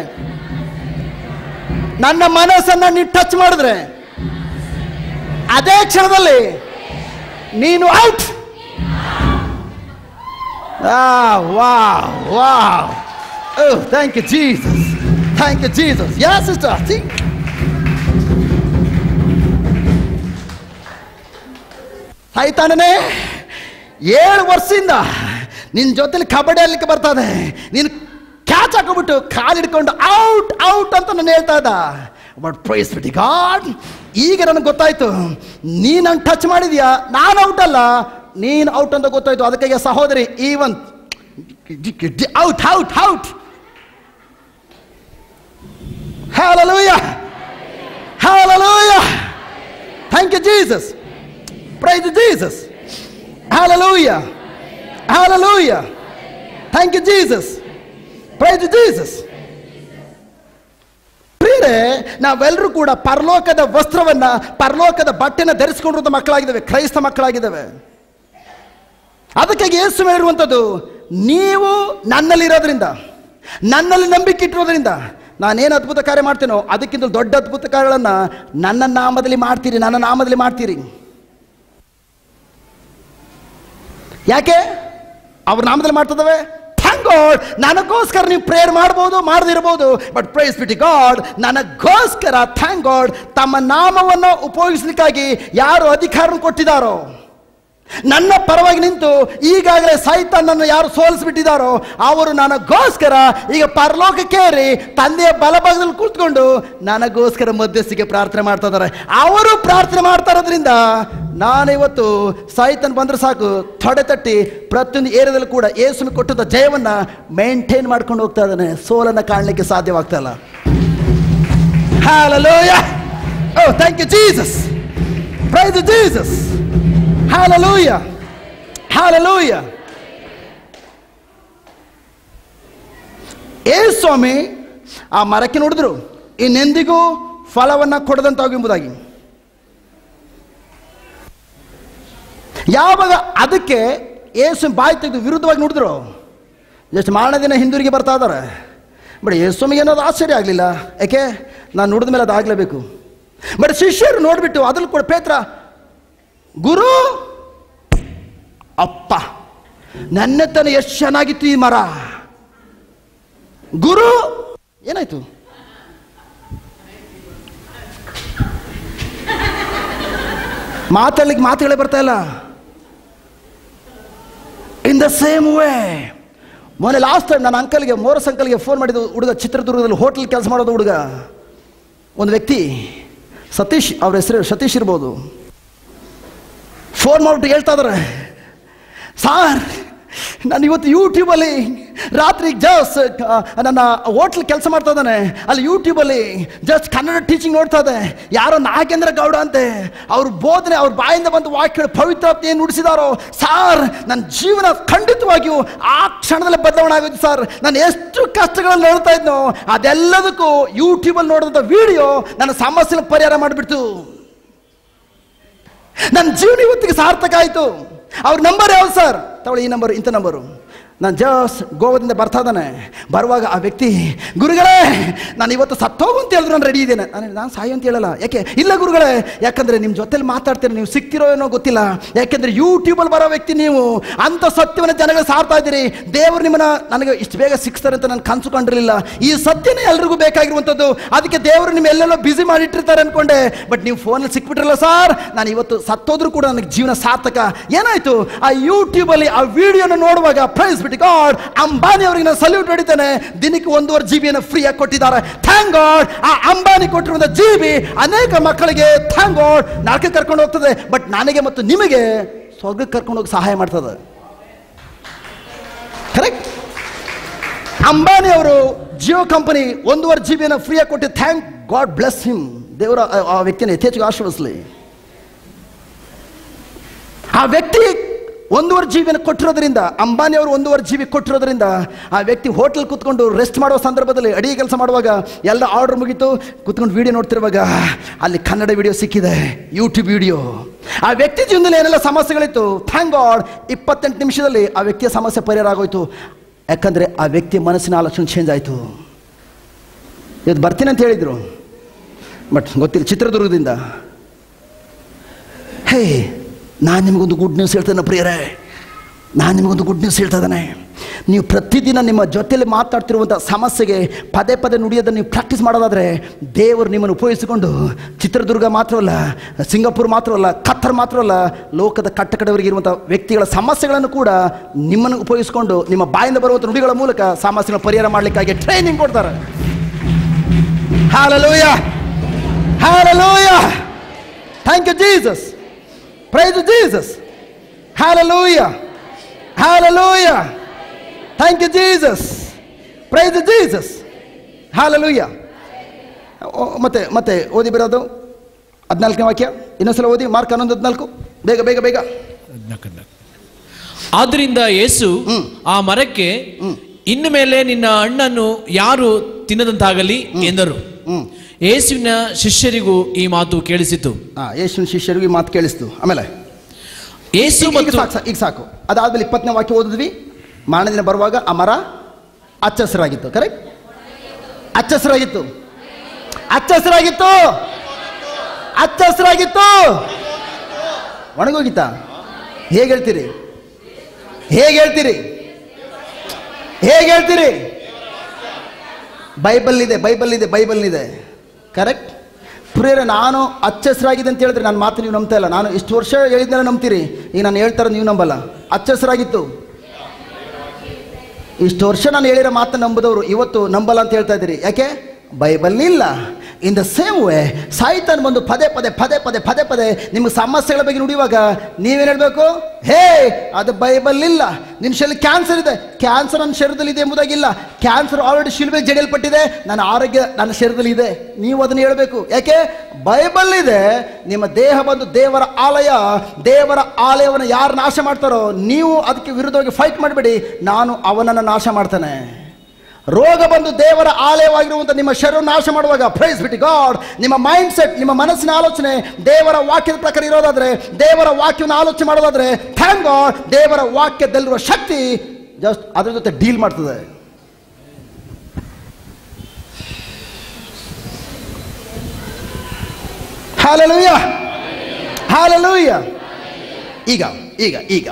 ನನ್ನ ಮನಸ್ಸನ್ನು ನೀನು ಟಚ್ ಮಾಡಿದ್ರೆ ಅದೇ ಕ್ಷಣದಲ್ಲಿ ನೀನು ಔಟ್ ವಾ ವಾ thank you Jesus thank you Jesus yeah sister ಸಿ ಆಯ್ತಾನೇ ಏಳು ವರ್ಷದಿಂದ ನಿನ್ನ ಜೊತೆಲಿ ಕಬಡ್ಡಿ ಆಡ್ಲಿಕ್ಕೆ ಬರ್ತದೆ ನೀನು ಕ್ಯಾಚ್ ಹಾಕೊಂಡ್ಬಿಟ್ಟು ಕಾಲು ಹಿಡ್ಕೊಂಡು ಔಟ್ ಔಟ್ ಅಂತ ನಾನು ಹೇಳ್ತಾ ಇದ್ದ ಬಟ್ ಪ್ರೈಸ್ ಬಿಟಿ ಗಾಡ್ ಈಗ ನನಗೆ ಗೊತ್ತಾಯ್ತು ನೀನು ನಂಗೆ ಟಚ್ ಮಾಡಿದ್ಯಾ ನಾನು ಔಟ್ ಅಲ್ಲ ನೀನು ಔಟ್ ಅಂತ ಗೊತ್ತಾಯ್ತು ಅದಕ್ಕಾಗಿ ಸಹೋದರಿ even out out out Hallelujah! Hallelujah! Thank you, Jesus. Praise Jesus. Hallelujah. Hallelujah. Thank you, Jesus. Praise Jesus. ಪ್ರಿಯರೇ ನಾವೆಲ್ಲರೂ ಕೂಡ ಪರಲೋಕದ ವಸ್ತ್ರವನ್ನ ಪರಲೋಕದ ಬಟ್ಟೆನ ಧರಿಸಿಕೊಂಡಿರುವಂಥ ಮಕ್ಕಳಾಗಿದ್ದಾವೆ ಕ್ರೈಸ್ತ ಮಕ್ಕಳಾಗಿದ್ದಾವೆ ಅದಕ್ಕಾಗಿ ಯೇಸು ಹೇಳಿರುವಂಥದ್ದು ನೀವು ನನ್ನಲ್ಲಿರೋದ್ರಿಂದ ನನ್ನಲ್ಲಿ ನಂಬಿಕೆ ಇಟ್ಟಿರೋದ್ರಿಂದ ನಾನೇನು ಅದ್ಭುತ ಕಾರ್ಯ ಮಾಡ್ತೇನೋ ಅದಕ್ಕಿಂತ ದೊಡ್ಡ ಅದ್ಭುತ ಕಾರ್ಯಗಳನ್ನು ನನ್ನ ನಾಮದಲ್ಲಿ ಮಾಡ್ತೀರಿ ನನ್ನ ನಾಮದಲ್ಲಿ ಮಾಡ್ತೀರಿ ಯಾಕೆ ಅವ್ರ ನಾಮದಲ್ಲಿ ಮಾಡ್ತದವೆ ಥ್ಯಾಂಕ್ ಗಾಡ್ ನನಗೋಸ್ಕರ ನೀವು ಪ್ರೇಯರ್ ಮಾಡ್ಬೋದು ಮಾಡದಿರ್ಬೋದು ಬಟ್ ಪ್ರೈಸ್ ಬಿಟಿ ಗಾಡ್ ನನಗೋಸ್ಕರ ಥ್ಯಾಂಕ್ ಗಾಡ್ ತಮ್ಮ ನಾಮವನ್ನು ಉಪಯೋಗಿಸ್ಲಿಕ್ಕಾಗಿ ಯಾರು ಅಧಿಕಾರ ಕೊಟ್ಟಿದ್ದಾರೋ ನನ್ನ ಪರವಾಗಿ ನಿಂತು ಈಗಾಗಲೇ ಸೈತಾನನ್ನು ಯಾರು ಸೋಲಿಸ್ಬಿಟ್ಟಿದ್ದಾರೋ ಅವರು ನನಗೋಸ್ಕರ ಈಗ ಪರಲೋಕಕ್ಕೇರಿ ತಂದೆಯ ಬಲಭಾಗದಲ್ಲಿ ಕೂತ್ಕೊಂಡು ನನಗೋಸ್ಕರ ಮಧ್ಯಸ್ಥಿಗೆ ಪ್ರಾರ್ಥನೆ ಮಾಡ್ತಾ ಇದ್ದಾರೆ ಅವರು ಪ್ರಾರ್ಥನೆ ಮಾಡ್ತಾ ಇರೋದ್ರಿಂದ ನಾನಿವತ್ತು ಸೈತನ್ ಬಂದ್ರೆ ಸಾಕು ತೊಡೆ ತಟ್ಟಿ ಪ್ರತಿಯೊಂದು ಏರಿಯಾದಲ್ಲೂ ಕೂಡ ಏಸುನು ಕೊಟ್ಟದ ಜಯವನ್ನು ಮೇಂಟೈನ್ ಮಾಡ್ಕೊಂಡು ಹೋಗ್ತಾ ಇದ್ದಾನೆ ಸೋಲನ್ನು ಕಾಣಲಿಕ್ಕೆ ಸಾಧ್ಯವಾಗ್ತಾ ಇಲ್ಲ Hallelujah. Oh, thank you, Jesus. Praise Jesus. Hallelujah. Hallelujah. ಏ ಸ್ವಾಮಿ ಆ ಮರಕ್ಕೆ ನೋಡಿದ್ರು ಇನ್ನೆಂದಿಗೂ ಫಲವನ್ನು ಕೊಡದಂತಾಗೆಂಬುದಾಗಿ ಯಾವಾಗ ಅದಕ್ಕೆ ಏಸು ಬಾಯಿ ತೆಗೆದು ವಿರುದ್ಧವಾಗಿ ನೋಡಿದ್ರು ಎಷ್ಟು ಮಾರನೇ ದಿನ ಹಿಂದಿರುಗಿ ಬರ್ತಾ ಇದ್ದಾರೆ ಬಟ್ ಯೇಸುಮಿಗೆ ಏನಾದ್ರು ಆಶ್ಚರ್ಯ ಆಗಲಿಲ್ಲ ಯಾಕೆ ನಾನು ನೋಡಿದ ಮೇಲೆ ಅದಾಗಲೇಬೇಕು ಬಟ್ ಶಿಷ್ಯರು ನೋಡಿಬಿಟ್ಟು ಅದ್ರಲ್ಲಿ ಕೂಡ ಪೇತ್ರ ಗುರು ಅಪ್ಪ ನನ್ನ ತನ ಎಷ್ಟು ಚೆನ್ನಾಗಿತ್ತು ಈ ಮರ ಗುರು ಏನಾಯ್ತು ಮಾತಾಡ್ಲಿಕ್ಕೆ ಮಾತುಗಳೇ ಬರ್ತಾ ಇಲ್ಲ in in the same way ಮೊನ್ನೆ ಲಾಸ್ಟ್ ಟೈಮ್ ನನ್ನ ಅಂಕಲ್ಗೆ ಮೋರಸ್ ಅಂಕಲ್ಗೆ ಫೋನ್ ಮಾಡಿದ ಹುಡುಗ ಚಿತ್ರದುರ್ಗದಲ್ಲಿ ಹೋಟ್ಲ್ ಕೆಲಸ ಮಾಡೋದು ಹುಡುಗ ಒಂದು ವ್ಯಕ್ತಿ ಸತೀಶ್ ಅವ್ರ ಹೆಸರು ಸತೀಶ್ ಇರ್ಬೋದು ಫೋನ್ ಮಾಡಿಬಿಟ್ಟು ಹೇಳ್ತಾ ಇದಾರೆ ಸಾರ್ ನಾನು ಇವತ್ತು ಯೂಟ್ಯೂಬಲ್ಲಿ ರಾತ್ರಿ ಜಸ್ಟ್ ನನ್ನ ಹೋಟ್ಲ್ ಕೆಲಸ ಮಾಡ್ತಾ ಇದ್ದಾನೆ ಅಲ್ಲಿ ಯೂಟ್ಯೂಬಲ್ಲಿ ಜಸ್ಟ್ ಕನ್ನಡ ಟೀಚಿಂಗ್ ನೋಡ್ತಾ ಇದೆ ಯಾರೋ ನಾಗೇಂದ್ರ ಗೌಡ ಅಂತೆ ಅವ್ರ ಬೋಧನೆ ಅವ್ರ ಬಾಯಿಂದ ಬಂದು ವಾಕ್ಯ ಪವಿತ್ರತೆ ಏನು ನುಡಿಸಿದಾರೋ ಸಾರ್ ನನ್ನ ಜೀವನ ಖಂಡಿತವಾಗಿಯೂ ಆ ಕ್ಷಣದಲ್ಲೇ ಬದಲಾವಣೆ ಆಗೋದು ಸರ್ ನಾನು ಎಷ್ಟು ಕಷ್ಟಗಳಲ್ಲಿ ನೋಡ್ತಾ ಇದ್ನೋ ಅದೆಲ್ಲದಕ್ಕೂ ಯೂಟ್ಯೂಬಲ್ಲಿ ನೋಡಿದಂಥ ವಿಡಿಯೋ ನನ್ನ ಸಮಸ್ಯೆನ ಪರಿಹಾರ ಮಾಡಿಬಿಡ್ತು ನನ್ನ ಜೀವನ ಇವತ್ತಿಗೆ ಸಾರ್ಥಕ ಆಯಿತು ಅವ್ರ ನಂಬರ್ ಯಾವ್ದು ಸರ್ ತಗೊಳ್ಳಿ ಈ ನಂಬರ್ ಇಂಥ ನಂಬರು ನಾನು ಜಸ್ಟ್ ಗೋವಾದಿಂದ ಬರ್ತಾ ಇದ್ದಾನೆ ಬರುವಾಗ ಆ ವ್ಯಕ್ತಿ ಗುರುಗಳೇ ನಾನು ಇವತ್ತು ಸತ್ತೋಗು ಅಂತ ಹೇಳಿದ್ರು ನಾನು ರೆಡಿ ಇದ್ದೇನೆ ನಾನು ನಾನು ಸಾಯು ಅಂತ ಹೇಳಲ್ಲ ಯಾಕೆ ಇಲ್ಲ ಗುರುಗಳೇ ಯಾಕಂದರೆ ನಿಮ್ಮ ಜೊತೆಲಿ ಮಾತಾಡ್ತೀರ ನೀವು ಸಿಗ್ತಿರೋ ಏನೋ ಗೊತ್ತಿಲ್ಲ ಯಾಕೆಂದರೆ ಯೂಟ್ಯೂಬಲ್ಲಿ ಬರೋ ವ್ಯಕ್ತಿ ನೀವು ಅಂಥ ಸತ್ಯವನ್ನು ಜನಗಳು ಸಾರ್ತಾ ಇದ್ದೀರಿ ದೇವರು ನಿಮ್ಮನ್ನ ನನಗೆ ಇಷ್ಟು ಬೇಗ ಸಿಕ್ಸ್ತಾರೆ ಅಂತ ನಾನು ಕನಸು ಕಂಡಿರಲಿಲ್ಲ ಈ ಸತ್ಯನೇ ಎಲ್ರಿಗೂ ಬೇಕಾಗಿರುವಂಥದ್ದು ಅದಕ್ಕೆ ದೇವರು ನಿಮ್ಮ ಎಲ್ಲೆಲ್ಲೋ ಬಿಸಿ ಮಾಡಿಟ್ಟಿರ್ತಾರೆ ಅನ್ಕೊಂಡೆ ಬಟ್ ನೀವು ಫೋನಲ್ಲಿ ಸಿಕ್ಬಿಟ್ರಲ್ಲ ಸರ್ ನಾನು ಇವತ್ತು ಸತ್ತೋದ್ರೂ ಕೂಡ ನನಗೆ ಜೀವನ ಸಾರ್ಥಕ ಏನಾಯ್ತು ಆ ಯೂಟ್ಯೂಬಲ್ಲಿ ಆ ವಿಡಿಯೋನ ನೋಡುವಾಗ ಪ್ರೈಸ್ ಬಿಟ್ಟು ಗಾಡ್ ಅಂಬಾನಿ ಅವರಿಗೆ ನಾನು ಸಲ್ಯೂಟ್ ಹೊಡಿತೇನೆ ದಿನಕ್ಕೆ ಒಂದೂವರೆ ಜಿ ಬಿಯನ್ನು ಫ್ರೀಯಾಗಿ ಕೊಟ್ಟಿದ್ದಾರೆ ಥ್ಯಾಂಕ್ ಗಾಡ್ ಆ ಅಂಬಾನಿ ಕೊಟ್ಟಿರುವಂಥ ಜಿ ಬಿ ಅನೇಕ ಮಕ್ಕಳಿಗೆ ಥ್ಯಾಂಕ್ ಗಾಡ್ ನಾಲ್ಕು ಕರ್ಕೊಂಡು ಹೋಗ್ತದೆ ಬಟ್ ನನಗೆ ಮತ್ತು ನಿಮಗೆ ಸ್ವರ್ಗಕ್ಕೆ ಕರ್ಕೊಂಡು ಹೋಗಿ ಸಹಾಯ ಮಾಡ್ತದೆ ಕರೆಕ್ಟ್ ಅಂಬಾನಿ ಅವರು ಜಿಯೋ ಕಂಪನಿ ಒಂದೂವರೆ ಜಿ ಬಿಯನ್ನು ಫ್ರೀಯಾಗಿ ಕೊಟ್ಟು ಥ್ಯಾಂಕ್ ಗಾಡ್ ಬ್ಲೆಸ್ ಹಿಮ್ ದೇವರ ಆ- ಆ ವ್ಯಕ್ತಿನ ಯಥೇಚ್ಛ ಆಶೀರ್ವದಿಸಲಿ ಆ ವ್ಯಕ್ತಿ ಒಂದೂವರೆ ಜಿ ಬಿಯನ್ನು ಕೊಟ್ಟಿರೋದ್ರಿಂದ ಅಂಬಾನಿ ಅವರು ಒಂದೂವರೆ ಜಿ ಬಿ ಕೊಟ್ಟಿರೋದ್ರಿಂದ ಆ ವ್ಯಕ್ತಿ ಹೋಟೆಲ್ ಕೂತ್ಕೊಂಡು ರೆಸ್ಟ್ ಮಾಡೋ ಸಂದರ್ಭದಲ್ಲಿ ಅಡಿಗೆ ಕೆಲಸ ಮಾಡುವಾಗ ಎಲ್ಲ ಆರ್ಡರ್ ಮುಗೀತು ಕೂತ್ಕೊಂಡು ವಿಡಿಯೋ ನೋಡ್ತಿರುವಾಗ ಅಲ್ಲಿ ಕನ್ನಡ ವಿಡಿಯೋ ಸಿಕ್ಕಿದೆ ಯೂಟ್ಯೂಬ್ ವಿಡಿಯೋ ಆ ವ್ಯಕ್ತಿ ಜೀವನದಲ್ಲಿ ಏನೆಲ್ಲ ಸಮಸ್ಯೆಗಳಿತ್ತು ಥ್ಯಾಂಕ್ ಗಾಡ್ ಇಪ್ಪತ್ತೆಂಟು ನಿಮಿಷದಲ್ಲಿ ಆ ವ್ಯಕ್ತಿಯ ಸಮಸ್ಯೆ ಪರಿಹಾರ ಆಗೋಯ್ತು ಯಾಕಂದರೆ ಆ ವ್ಯಕ್ತಿಯ ಮನಸ್ಸಿನ ಆಲೋಚನೆ ಚೇಂಜ್ ಆಯಿತು ಇವತ್ತು ಬರ್ತೀನಿ ಅಂತ ಹೇಳಿದರು ಬಟ್ ಗೊತ್ತಿಲ್ಲ ಚಿತ್ರದುರ್ಗದಿಂದ ಹೇ ನಾನು ನಿಮಗೊಂದು ಗುಡ್ ನ್ಯೂಸ್ ಹೇಳ್ತೇನೆ ಪ್ರಿಯರೇ ನಾನು ನಿಮಗೊಂದು ಗುಡ್ ನ್ಯೂಸ್ ಹೇಳ್ತಾ ಇದ್ದಾನೆ ನೀವು ಪ್ರತಿದಿನ ನಿಮ್ಮ ಜೊತೆಯಲ್ಲಿ ಮಾತಾಡ್ತಿರುವಂಥ ಸಮಸ್ಯೆಗೆ ಪದೇ ಪದೇ ನುಡಿಯೋದನ್ನು ನೀವು ಪ್ರಾಕ್ಟೀಸ್ ಮಾಡೋದಾದರೆ ದೇವರು ನಿಮ್ಮನ್ನು ಉಪಯೋಗಿಸಿಕೊಂಡು ಚಿತ್ರದುರ್ಗ ಮಾತ್ರವಲ್ಲ ಸಿಂಗಾಪುರ್ ಮಾತ್ರವಲ್ಲ ಖತ್ತರ್ ಮಾತ್ರವಲ್ಲ ಲೋಕದ ಕಟ್ಟಕಡೆವರೆಗೆ ಇರುವಂಥ ವ್ಯಕ್ತಿಗಳ ಸಮಸ್ಯೆಗಳನ್ನು ಕೂಡ ನಿಮ್ಮನ್ನು ಉಪಯೋಗಿಸಿಕೊಂಡು ನಿಮ್ಮ ಬಾಯಿಂದ ಬರುವಂಥ ನುಡಿಗಳ ಮೂಲಕ ಸಮಸ್ಯೆಗಳ ಪರಿಹಾರ ಮಾಡಲಿಕ್ಕಾಗಿ ಟ್ರೈನಿಂಗ್ ಕೊಡ್ತಾರೆ Hallelujah. Hallelujah. Thank you, Jesus. Praise you, Jesus. Hallelujah. Hallelujah. Thank you, Jesus. Praise you, Jesus. Hallelujah. ಓ, ಮತ್ತೆ ಮತ್ತೆ ಓದಿ ಬರೋದು ಹದಿನಾಲ್ಕನೇ ವಾಕ್ಯ ಇನ್ನೊಂದ್ಸಲ ಓದಿ ಮಾರ್ಕ್ ಹನ್ನೊಂದು ಹದಿನಾಲ್ಕು ಬೇಗ ಬೇಗ ಬೇಗ ಆದ್ರಿಂದ ಯೇಸು ಆ ಮರಕ್ಕೆ ಇನ್ನು ಮೇಲೆ ನಿನ್ನ ಹಣ್ಣನ್ನು ಯಾರು ತಿನ್ನದಂತಾಗಲಿ ಎಂದರು ಹ್ಮ್ ಯೇಸುವಿನ ಶಿಷ್ಯರಿಗೂ ಈ ಮಾತು ಕೇಳಿಸಿತು ಹಾ ಯೇಸುವಿನ ಶಿಷ್ಯರಿಗೆ ಈ ಮಾತು ಕೇಳಿಸ್ತು ಆಮೇಲೆ ಯೇಸು ಈಗ- ಈಗ ಮತ್ತು ಸಾಕು ಸಾ- ಈಗ ಸಾಕು ಅದಾದ್ಮೇಲೆ ಇಪ್ಪತ್ತನೇ ವಾಕ್ಯ ಓದಿದ್ವಿ ಮಾರನೇ ದಿನ ಬರುವಾಗ ಆ ಮರ ಹಚ್ಚ ಹಸಿರಾಗಿತ್ತು ಕರೆಕ್ಟ್ ಹಚ್ಚ ಹಸಿರಾಗಿತ್ತು ಹಚ್ಚ ಹಸಿರಾಗಿತ್ತು ಹಚ್ಚ ಹಸಿರಾಗಿತ್ತು ಒಣಗೋಗಿತ್ತಾ ಹೇಗೆ ಹೇಳ್ತೀರಿ ಹೇಗೆ ಹೇಳ್ತೀರಿ ಹೇಗೆ ಹೇಳ್ತೀರಿ ಬೈಬಲ್ ಇದೆ ಬೈಬಲ್ ಇದೆ ಬೈಬಲ್ ಇದೆ ಕರೆಕ್ಟ್ ಪ್ರಿಯರೇ ನಾನು ಹಚ್ಚ ಹಸಿರಾಗಿದೆ ಅಂತ ಹೇಳಿದ್ರೆ ನನ್ನ ಮಾತು ನೀವು ನಂಬ್ತಾ ಇಲ್ಲ ನಾನು ಇಷ್ಟು ವರ್ಷ ಹೇಳಿದ್ಮೇಲೆ ನಂಬ್ತೀರಿ ಈಗ ನಾನು ಹೇಳ್ತಾರೆ ನೀವು ನಂಬಲ್ಲ ಹಚ್ಚ ಹಸಿರಾಗಿತ್ತು ಇಷ್ಟು ವರ್ಷ ನಾನು ಹೇಳಿರೋ ಮಾತನ್ನ ನಂಬುದವರು ಇವತ್ತು ನಂಬಲ್ಲ ಅಂತ ಹೇಳ್ತಾ ಇದ್ದೀರಿ ಯಾಕೆ ಬೈಬಲ್ ಇಲ್ಲ ಇನ್ ದ ಸೇಮ್ ವೇ ಸಾಯ್ತಾನ್ ಬಂದು ಪದೇ ಪದೇ ಪದೇ ಪದೇ ಪದೇ ಪದೇ ನಿಮ್ಗೆ ಸಮಸ್ಯೆಗಳ ಬಗ್ಗೆ ನುಡಿಯುವಾಗ ನೀವೇನು ಹೇಳಬೇಕು ಹೇ ಅದು ಬೈಬಲ್ ಇಲ್ಲ ನಿನ್ನ ಶರೀರ ಕ್ಯಾನ್ಸರ್ ಇದೆ ಕ್ಯಾನ್ಸರ್ ನನ್ನ ಶರೀರದಲ್ಲಿ ಇದೆ ಎಂಬುದಾಗಿಲ್ಲ ಕ್ಯಾನ್ಸರ್ ಆಲ್ರೆಡಿ ಶಿಲ್ಬೆಗೆ ಜಡಿಯಲ್ಪಟ್ಟಿದೆ ನನ್ನ ಆರೋಗ್ಯ ನನ್ನ ಶರೀರದಲ್ಲಿ ಇದೆ ನೀವು ಅದನ್ನು ಹೇಳಬೇಕು ಯಾಕೆ ಬೈಬಲ್ ಇದೆ ನಿಮ್ಮ ದೇಹ ಬಂದು ದೇವರ ಆಲಯ ದೇವರ ಆಲಯವನ್ನು ಯಾರು ನಾಶ ಮಾಡ್ತಾರೋ ನೀವು ಅದಕ್ಕೆ ವಿರುದ್ಧವಾಗಿ ಫೈಟ್ ಮಾಡಬೇಡಿ ನಾನು ಅವನನ್ನು ನಾಶ ಮಾಡ್ತೇನೆ ರೋಗ ಬಂದು ದೇವರ ಆಲಯವಾಗಿರುವಂಥ ನಿಮ್ಮ ಶರೀರ ನಾಶ ಮಾಡುವಾಗ ಪ್ರೈಸ್ ಬಿಟ್ಟು ಗಾಡ್ ನಿಮ್ಮ ಮೈಂಡ್ ಸೆಟ್ ನಿಮ್ಮ ಮನಸ್ಸಿನ ಆಲೋಚನೆ ದೇವರ ವಾಕ್ಯದ ಪ್ರಕಾರ ಇರೋದಾದ್ರೆ ದೇವರ ವಾಕ್ಯವನ್ನು ಆಲೋಚನೆ ಮಾಡೋದಾದ್ರೆ ಥ್ಯಾಂಕ್ ಗಾಡ್ ದೇವರ ವಾಕ್ಯದಲ್ಲಿರುವ ಶಕ್ತಿ ಜಸ್ಟ್ ಅದ್ರ ಜೊತೆ ಡೀಲ್ ಮಾಡ್ತದೆ ಹಾಲೆಲೂಯ ಹಾಲೆಲೂಯ ಈಗ ಈಗ ಈಗ